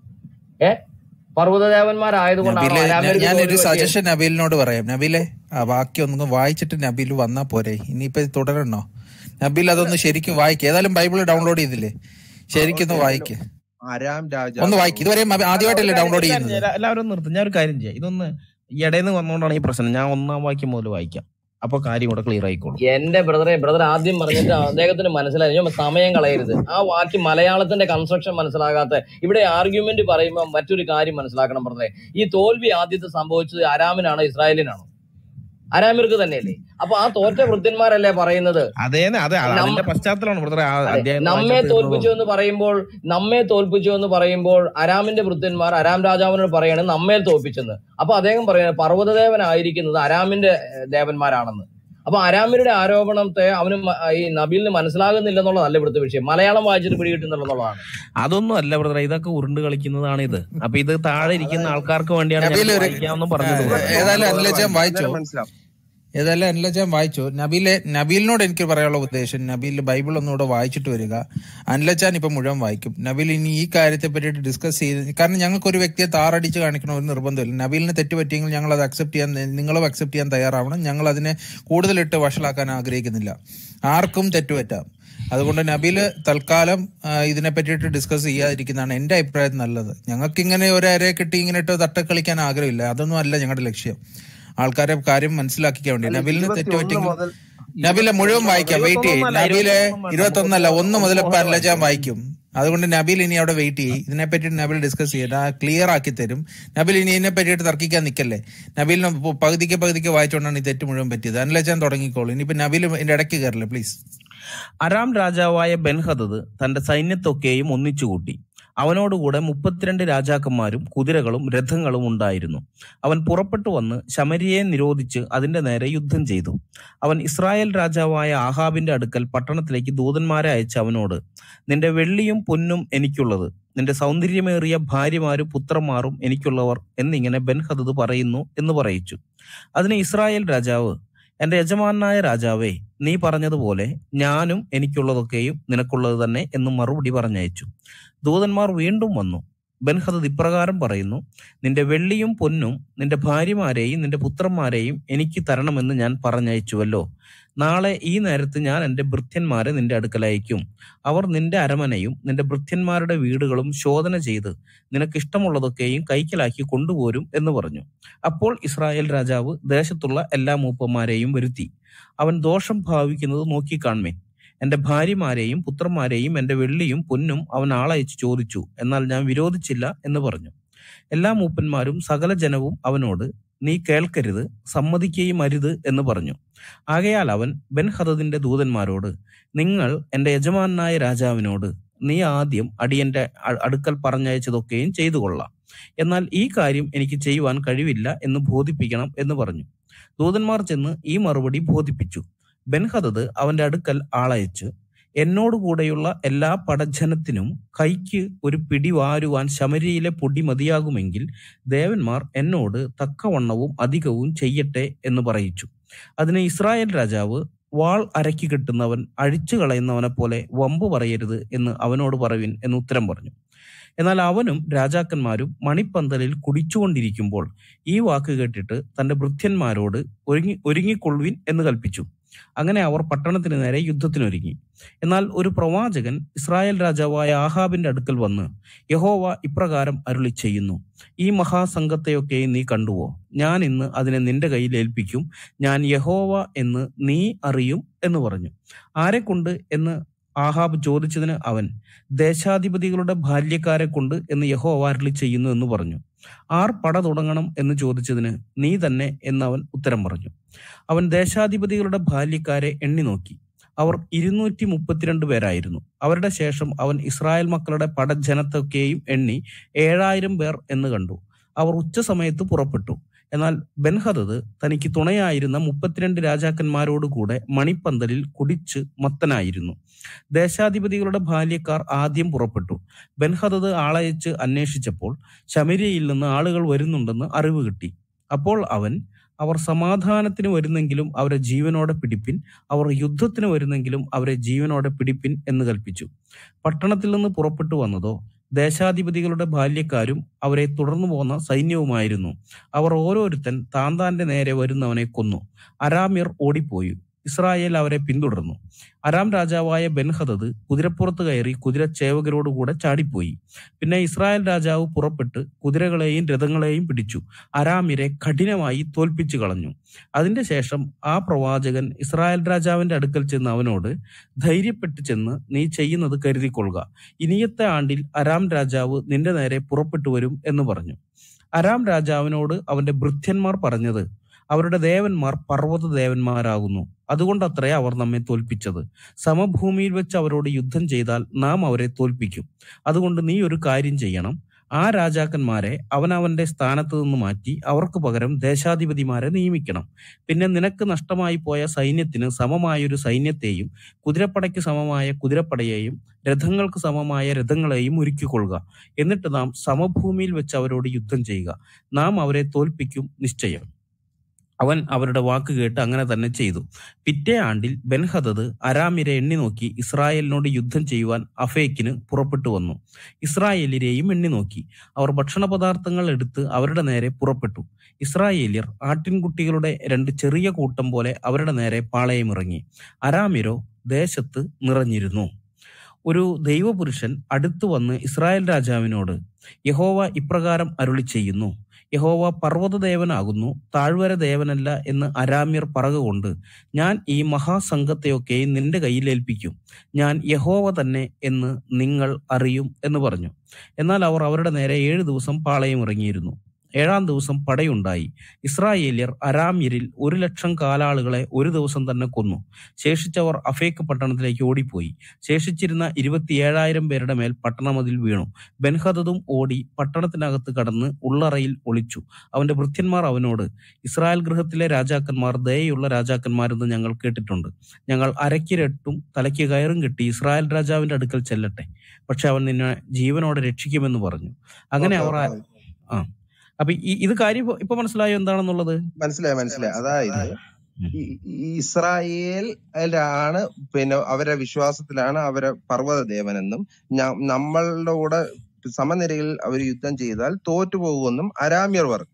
ഏ പർവ്വതദേവന്മാരായതുകൊണ്ടാണോ നബീലെ ഞാൻ- അരാമ്യർക്ക് ഞാനൊരു തോൽവി പറ്റിയത് സജഷൻ നബീലിനോട് പറയാം നബീലെ ആ വാക്യം ഒന്ന് വായിച്ചിട്ട് നബീൽ വന്നാ പോരെ ഇനിയിപ്പോ ഇത് തുടരണോ നബീൽ അതൊന്ന് ശരിക്കും വായിക്കുക ഏതായാലും ബൈബിൾ ഡൗൺലോഡ് ചെയ്തില്ലേ ശരിക്കും ഒന്ന് വായിക്ക് അരാം ഒന്ന് രാജാവ് വായിക്ക് ഇതുവരെ അല്ല, ഒരു ആദ്യമായിട്ടല്ലേ കാര്യം ഡൗൺലോഡ് ഒരു കാര്യം ചെയ്യുന്നത് ചെയ്യാം. എല്ലാവരും ഒന്ന് നിർത്തും ഞാൻ ഒരു കാര്യം ചെയ്യാം ഇതൊന്ന് ഈ ഇടയിൽ നിന്ന് വന്നുകൊണ്ടാണ് ഈ പ്രശ്നം ഞാൻ ഒന്നാം വാക്യം മുതൽ വായിക്കാം അപ്പൊ കാര്യം കൂടെ ക്ലിയർ ആയിക്കോളും എന്റെ ബ്രദറെ ബ്രദർ ആദ്യം പറഞ്ഞിട്ട് അദ്ദേഹത്തിന് മനസ്സിലായി ഞാൻ സമയം കളയരുത് ആ വാക്ക് മലയാളത്തിന്റെ കൺസ്ട്രക്ഷൻ മനസ്സിലാകാത്ത ഇവിടെ ആർഗ്യുമെന്റ് പറയുമ്പോൾ മറ്റൊരു കാര്യം മനസ്സിലാക്കണം ബ്രദറെ ഈ തോൽവി ആദ്യത്തെ സംഭവിച്ചത് അരാമിനാണോ ഇസ്രായേലിനാണോ അരാമിർക്ക് തന്നെയല്ലേ അപ്പൊ ആ തോറ്റ വൃദ്ധന്മാരല്ലേ പറയുന്നത് അതേ അതെ അത് നമ്മ അതിന്റെ പശ്ചാത്തലമാണ് ബ്രദറെ ആ അതെ അധ്യായം നമ്മെ വായിച്ചപ്പോൾ തോൽപ്പിച്ചു ഇരുന്നത് എന്ന് പറയുമ്പോൾ നമ്മെ തോൽപ്പിച്ചു എന്ന് പറയുമ്പോൾ അരാമിന്റെ വൃദ്ധന്മാർ അരാം രാജാവിനോട് പറയാണ് നമ്മെ തോൽപ്പിച്ചെന്ന് അപ്പൊ അദ്ദേഹം പറയുന്നത് പർവ്വതദേവനായിരിക്കുന്നത് അരാമിന്റെ ഏഹ്, ദേവന്മാരാണെന്ന് അപ്പൊ അരാമിയുടെ ആരോപണത്തെ അവന് മ- ഈ നബീലിന് മനസ്സിലാകുന്നില്ലെന്നുള്ളതല്ല ഇവിടുത്തെ വിഷയം മലയാളം വായിച്ചിട്ട് പിടികിട്ടുന്നുള്ളതാണ് അതൊന്നും അല്ല ബ്രദറെ ഇതൊക്കെ ഉരുണ്ട് കളിക്കുന്നതാണ് ഇത് അപ്പൊ ഇത് താഴെ ഇരിക്കുന്ന ആൾക്കാർക്ക് വേണ്ടിയാണ് ഞാൻ നബീൽ ഒരു വായിക്കാമെന്ന് ആ, പറഞ്ഞത് ബ്രദറെ ഏതായാലും അനിലജാൻ വായിച്ചോ അന്നേരം മനസ്സിലാവും ഏതായാലും അനിലജാൻ വായിച്ചോ നബീലെ നബീലിനോട് എനിക്ക് പറയാനുള്ള ഉദ്ദേശം നബീൽ ബൈബിൾ ഒന്നുകൂടെ വായിച്ചിട്ട് വരിക അനിലജാൻ ഇപ്പൊ മുഴുവൻ വായിക്കും നബീൽ ഇനി ഈ കാര്യത്തെ പറ്റിയിട്ട് ഡിസ്കസ് ചെയ്ത് കാരണം ഞങ്ങൾക്ക് ഒരു വ്യക്തിയെ താറടിച്ച് കാണിക്കണ ഒരു നിർബന്ധമില്ല നബീലിന് തെറ്റ് പറ്റിയെങ്കിൽ ഞങ്ങൾ അത് അക്സെപ്റ്റ് ചെയ്യാൻ നിങ്ങളും അക്സെപ്റ്റ് ചെയ്യാൻ തയ്യാറാവണം ഞങ്ങൾ അതിനെ കൂടുതലിട്ട് വഷളാക്കാൻ ആഗ്രഹിക്കുന്നില്ല ആർക്കും തെറ്റുപറ്റാം അതുകൊണ്ട് നബീൽ തൽക്കാലം ആ, ഇതിനെ പറ്റിയിട്ട് ഡിസ്കസ് ചെയ്യാതിരിക്കുന്നതാണ് എന്റെ അഭിപ്രായം നല്ലത് ഞങ്ങൾക്ക് ഇങ്ങനെ ഒരു അരയെ കിട്ടി ഇങ്ങനെ ഇട്ട് തട്ടക്കളിക്കാൻ ആഗ്രഹമില്ല അതൊന്നും അല്ല ഞങ്ങളുടെ ലക്ഷ്യം ആൾക്കാരെ കാര്യം മനസ്സിലാക്കിക്കാൻ വേണ്ടി അല്ല നബിലിന് തെറ്റ് ഇരുപത്തി ഒന്ന് പറ്റെങ്കിൽ മുതൽ നബിലെ മുഴുവൻ ഇരുപത്തി ഒന്ന് മുതൽ വായിക്കാം വെയിറ്റ് ചെയ്യും ഇരുപത്തൊന്നല്ല നബിലെ ഇരുപത്തൊന്നും വേണ്ട ഇരുപത്തൊന്നല്ല മുപ്പത് ഒന്ന് മുതൽ ഒന്ന് മുതൽ പതിനഞ്ച് ഞാൻ വായിക്കാം വായിക്കും അതുകൊണ്ട് നബിൽ ഇനി അവിടെ വെയിറ്റ് ചെയ്യും ഇതിനെ പറ്റി നബിൽ ഡിസ്കസ് ചെയ്യട്ടെ ക്ലിയർ ആക്കി തരും നബിൽ ഇനി ഇതിനെ പറ്റിയിട്ട് തർക്കിക്കാൻ നിൽക്കല്ലേ നബിലിന് പ- പകുതിക്ക് പകുതിക്ക് വായിച്ചുകൊണ്ടാണ് ഈ തെറ്റ് മുഴുവൻ പറ്റിയത് അനലച്ചാൻ തുടങ്ങിക്കോളൂ ഇനിയിപ്പോ നബിൽ ഇതിന്റെ ഇടയ്ക്ക് കയറില്ല പ്ലീസ് അരാം രാജാവായ ബെൻഹദദ് തന്റെ സൈന്യത്തൊക്കെയും ഒന്നിച്ചുകൂട്ടി അവനോടുകൂടെ മുപ്പത്തിരണ്ട് രാജാക്കന്മാരും കുതിരകളും രഥങ്ങളും ഉണ്ടായിരുന്നു അവൻ പുറപ്പെട്ടു വന്ന് ശമരിയെ നിരോധിച്ച് അതിന്റെ നേരെ യുദ്ധം ചെയ്തു അവൻ ഇസ്രായേൽ രാജാവായ ആഹാബിന്റെ അടുക്കൽ പട്ടണത്തിലേക്ക് ദൂതന്മാരെ അയച്ച് അവനോട് നിന്റെ വെള്ളിയും പൊന്നും എനിക്കുള്ളത് നിന്റെ സൗന്ദര്യമേറിയ ഭാര്യമാരും പുത്രന്മാരും എനിക്കുള്ളവർ എന്നിങ്ങനെ ബെൻഹദദ് പറയുന്നു എന്ന് പറയിച്ചു അതിന് ഇസ്രായേൽ രാജാവ് എന്റെ യജമാനായ രാജാവേ നീ പറഞ്ഞതുപോലെ ഞാനും എനിക്കുള്ളതൊക്കെയും നിനക്കുള്ളത് തന്നെ എന്ന് മറുപടി പറഞ്ഞയച്ചു ദൂതന്മാർ വീണ്ടും വന്നു ബൻഹദദ് ഇപ്രകാരം പറയുന്നു നിന്റെ വെള്ളിയും പൊന്നും നിന്റെ ഭാര്യമാരെയും നിന്റെ പുത്രന്മാരെയും എനിക്ക് തരണമെന്ന് ഞാൻ പറഞ്ഞയച്ചുവല്ലോ നാളെ ഈ നേരത്ത് ഞാൻ എന്റെ ഭൃത്യന്മാരെ നിന്റെ അടുക്കൽ അയക്കും അവർ നിന്റെ അരമനയും നിന്റെ ഭൃത്യന്മാരുടെ വീടുകളും ശോധന ചെയ്ത് നിനക്ക് ഇഷ്ടമുള്ളതൊക്കെയും കൈക്കലാക്കി കൊണ്ടുപോരും എന്ന് പറഞ്ഞു അപ്പോൾ ഇസ്രായേൽ രാജാവ് ദേശത്തുള്ള എല്ലാ മൂപ്പന്മാരെയും വരുത്തി അവൻ ദോഷം ഭാവിക്കുന്നത് നോക്കിക്കാൺമേൻ എന്റെ ഭാര്യമാരെയും പുത്രന്മാരെയും എന്റെ വെള്ളിയും പൊന്നും അവൻ ആളയച്ച് ചോദിച്ചു എന്നാൽ ഞാൻ വിരോധിച്ചില്ല എന്ന് പറഞ്ഞു എല്ലാ മൂപ്പന്മാരും സകല ജനവും അവനോട് നീ കേൾക്കരുത് സമ്മതിക്കുകയും അരുത് എന്ന് പറഞ്ഞു ആകയാൽ അവൻ ബെൻഹദദിന്റെ ദൂതന്മാരോട് നിങ്ങൾ എന്റെ യജമാനായ രാജാവിനോട് നീ ആദ്യം അടിയന്റെ അ- അടുക്കൽ പറഞ്ഞയച്ചതൊക്കെയും ചെയ്തു കൊള്ളാം എന്നാൽ ഈ കാര്യം എനിക്ക് ചെയ്യുവാൻ കഴിവില്ല എന്ന് ബോധിപ്പിക്കണം എന്ന് പറഞ്ഞു ദൂതന്മാർ ചെന്ന് ഈ മറുപടി ബോധിപ്പിച്ചു ബെൻഹദദ് അവന്റെ അടുക്കൽ ആളയച്ച് എന്നോടുകൂടെയുള്ള എല്ലാ പടജനത്തിനും കൈക്ക് ഒരു പിടി വാരുവാൻ ശമരിയിലെ പൊടി മതിയാകുമെങ്കിൽ ദേവന്മാർ എന്നോട് തക്കവണ്ണവും അധികവും ചെയ്യട്ടെ എന്ന് പറയിച്ചു അതിന് ഇസ്രായേൽ രാജാവ് വാൾ അരക്കി കെട്ടുന്നവൻ അഴിച്ചു കളയുന്നവനെ പോലെ വമ്പ് പറയരുത് എന്ന് അവനോട് പറവിൻ എന്ന് ഉത്തരം പറഞ്ഞു എന്നാൽ അവനും രാജാക്കന്മാരും മണിപ്പന്തലിൽ കുടിച്ചുകൊണ്ടിരിക്കുമ്പോൾ ഈ വാക്ക് കേട്ടിട്ട് തന്റെ ഭൃത്യന്മാരോട് ഒരുങ്ങി ഒരുങ്ങിക്കൊള്ളുവിൻ എന്ന് കൽപ്പിച്ചു അങ്ങനെ അവർ പട്ടണത്തിന് നേരെ യുദ്ധത്തിനൊരുങ്ങി എന്നാൽ ഒരു പ്രവാചകൻ ഇസ്രായേൽ രാജാവായ ആഹാബിന്റെ അടുക്കൽ വന്ന് യഹോവ ഇപ്രകാരം അരുളി ചെയ്യുന്നു ഈ മഹാസംഘത്തെയൊക്കെ നീ കണ്ടുവോ ഞാൻ ഇന്ന് അതിനെ നിന്റെ കയ്യിൽ ഏൽപ്പിക്കും ഞാൻ യഹോവ എന്ന് നീ അറിയും എന്ന് പറഞ്ഞു ആരെക്കൊണ്ട് എന്ന് ആഹാബ് ചോദിച്ചതിന് അവൻ ദേശാധിപതികളുടെ ബാല്യക്കാരെ കൊണ്ട് എന്ന് യഹോവ അരുളി ചെയ്യുന്നു എന്ന് പറഞ്ഞു ആർ പട തുടങ്ങണം എന്ന് ചോദിച്ചതിന് നീ തന്നെ എന്ന് അവൻ ഉത്തരം പറഞ്ഞു അവൻ ദേശാധിപതികളുടെ ബാല്യക്കാരെ എണ്ണി നോക്കി അവർ ഇരുന്നൂറ്റി മുപ്പത്തിരണ്ട് പേരായിരുന്നു അവരുടെ ശേഷം അവൻ ഇസ്രായേൽ മക്കളുടെ പടജനത്തൊക്കെയും എണ്ണി ഏഴായിരം പേർ എന്ന് കണ്ടു അവർ ഉച്ചസമയത്ത് പുറപ്പെട്ടു എന്നാൽ ബെൻഹദത് തനിക്ക് തുണയായിരുന്ന മുപ്പത്തിരണ്ട് രാജാക്കന്മാരോട് കൂടെ മണിപ്പന്തലിൽ കുടിച്ച് മത്തനായിരുന്നു ദേശാധിപതികളുടെ ബാല്യക്കാർ ആദ്യം പുറപ്പെട്ടു ബെൻഹദത് ആളയച്ച് അന്വേഷിച്ചപ്പോൾ ശമരിയയിൽ നിന്ന് ആളുകൾ വരുന്നുണ്ടെന്ന് അറിവ് കിട്ടി അപ്പോൾ അവൻ അവർ സമാധാനത്തിന് വരുന്നെങ്കിലും അവരെ ജീവനോടെ പിടിപ്പിൻ അവർ യുദ്ധത്തിന് വരുന്നെങ്കിലും അവരെ ജീവനോടെ പിടിപ്പിൻ എന്ന് കൽപ്പിച്ചു പട്ടണത്തിൽ നിന്ന് പുറപ്പെട്ടു വന്നതോ ദേശാധിപതികളുടെ ബാല്യക്കാരും അവരെ തുടർന്നു പോന്ന സൈന്യവുമായിരുന്നു അവർ ഓരോരുത്തൻ താൻ താന്റെ നേരെ വരുന്നവനെ കൊന്നു അരാമ്യർ ഓടിപ്പോയി ഇസ്രായേൽ അവരെ പിന്തുടർന്നു അരാം രാജാവായ ബെൻഹദത് കുതിരപ്പുറത്ത് കയറി കുതിരച്ചേവകരോടുകൂടെ ചാടിപ്പോയി പിന്നെ ഇസ്രായേൽ രാജാവ് പുറപ്പെട്ട് കുതിരകളെയും രഥങ്ങളെയും പിടിച്ചു അരാമിരെ കഠിനമായി തോൽപ്പിച്ചു കളഞ്ഞു അതിന്റെ ശേഷം ആ പ്രവാചകൻ ഇസ്രായേൽ രാജാവിന്റെ അടുക്കൽ ചെന്ന് അവനോട് ധൈര്യപ്പെട്ട് ചെന്ന് നീ ചെയ്യുന്നത് കരുതിക്കൊള്ളുക ഇനിയത്തെ ആണ്ടിൽ അരാം രാജാവ് നിന്റെ നേരെ പുറപ്പെട്ടു വരും എന്ന് പറഞ്ഞു അരാം രാജാവിനോട് അവന്റെ ഭൃത്യന്മാർ പറഞ്ഞത് അവരുടെ ദേവന്മാർ പർവ്വത ദേവന്മാരാകുന്നു അതുകൊണ്ടത്രേ അവർ നമ്മെ തോൽപ്പിച്ചത് സമഭൂമിയിൽ വെച്ച് അവരോട് യുദ്ധം ചെയ്താൽ നാം അവരെ തോൽപ്പിക്കും അതുകൊണ്ട് നീ ഒരു കാര്യം ചെയ്യണം ആ രാജാക്കന്മാരെ അവനവന്റെ സ്ഥാനത്ത് നിന്ന് മാറ്റി അവർക്ക് പകരം ദേശാധിപതിമാരെ നിയമിക്കണം പിന്നെ നിനക്ക് നഷ്ടമായി പോയ സൈന്യത്തിന് സമമായൊരു സൈന്യത്തെയും കുതിരപ്പടയ്ക്ക് സമമായ കുതിരപ്പടയെയും രഥങ്ങൾക്ക് സമമായ രഥങ്ങളെയും ഒരുക്കിക്കൊള്ളുക എന്നിട്ട് നാം സമഭൂമിയിൽ വെച്ച് അവരോട് യുദ്ധം ചെയ്യുക നാം അവരെ തോൽപ്പിക്കും നിശ്ചയം അവൻ അവരുടെ വാക്ക് കേട്ട് അങ്ങനെ തന്നെ ചെയ്തു പിറ്റേ ആണ്ടിൽ ബെൻഹദത് അരാമിരെ എണ്ണി നോക്കി ഇസ്രായേലിനോട് യുദ്ധം ചെയ്യുവാൻ അഫേക്കിന് പുറപ്പെട്ടു വന്നു ഇസ്രായേലിരെയും എണ്ണി നോക്കി അവർ ഭക്ഷണ പദാർത്ഥങ്ങൾ എടുത്ത് അവരുടെ നേരെ പുറപ്പെട്ടു ഇസ്രായേലിയർ ആട്ടിൻകുട്ടികളുടെ രണ്ട് ചെറിയ കൂട്ടം പോലെ അവരുടെ നേരെ പാളയമിറങ്ങി അരാമിരോ ദേശത്ത് നിറഞ്ഞിരുന്നു ഒരു ദൈവപുരുഷൻ അടുത്തു വന്ന് ഇസ്രായേൽ രാജാവിനോട് യഹോവ ഇപ്രകാരം അരുളി ചെയ്യുന്നു യഹോവ പർവ്വതദേവനാകുന്നു താഴ്വര ദേവനല്ല എന്ന് അരാമ്യർ പറകുകൊണ്ട് ഞാൻ ഈ മഹാസംഘത്തെയൊക്കെയും നിന്റെ കയ്യിൽ ഏൽപ്പിക്കും ഞാൻ യഹോവ തന്നെ എന്ന് നിങ്ങൾ അറിയും എന്ന് പറഞ്ഞു എന്നാൽ അവർ അവരുടെ നേരെ ഏഴു ദിവസം പാളയം ഇറങ്ങിയിരുന്നു ഏഴാം ദിവസം പടയുണ്ടായി ഇസ്രായേല്യർ അരാമ്യരിൽ ഒരു ലക്ഷം കാലാളുകളെ ഒരു ദിവസം തന്നെ കൊന്നു ശേഷിച്ചവർ അഫേക്ക് പട്ടണത്തിലേക്ക് ഓടിപ്പോയി ശേഷിച്ചിരുന്ന ഇരുപത്തിയേഴായിരം പേരുടെ മേൽ പട്ടണമതിൽ വീണു ബെൻഹദതും ഓടി പട്ടണത്തിനകത്ത് കടന്ന് ഉള്ളറയിൽ ഒളിച്ചു അവന്റെ ഭൃത്യന്മാർ അവനോട് ഇസ്രായേൽ ഗൃഹത്തിലെ രാജാക്കന്മാർ ദയയുള്ള രാജാക്കന്മാരെന്ന് ഞങ്ങൾ കേട്ടിട്ടുണ്ട് ഞങ്ങൾ അരക്കിരട്ടും തലയ്ക്ക് കയറും കെട്ടി ഇസ്രായേൽ രാജാവിന്റെ അടുക്കൽ ചെല്ലട്ടെ പക്ഷെ അവൻ നിന്നെ ജീവനോടെ രക്ഷിക്കുമെന്ന് പറഞ്ഞു അങ്ങനെ ഓക്കെ അവർ ഓക്കെ ആ അപ്പൊ ഈ ഇത് കാര്യം ഇപ്പൊ ഇപ്പൊ മനസ്സിലായോ എന്താണെന്നുള്ളത് മനസ്സിലായി മനസ്സിലായി അതായത് ഈ ഈ ഇസ്രായേലാണ് പിന്നെ അവരെ വിശ്വാസത്തിലാണ് അവരെ പർവ്വത ദേവനെന്നും ഞ- നമ്മളുടെ കൂടെ സമനിരയിൽ അവർ യുദ്ധം ചെയ്താൽ തോറ്റുപോകുമെന്നും അരാമ്യർ പറഞ്ഞു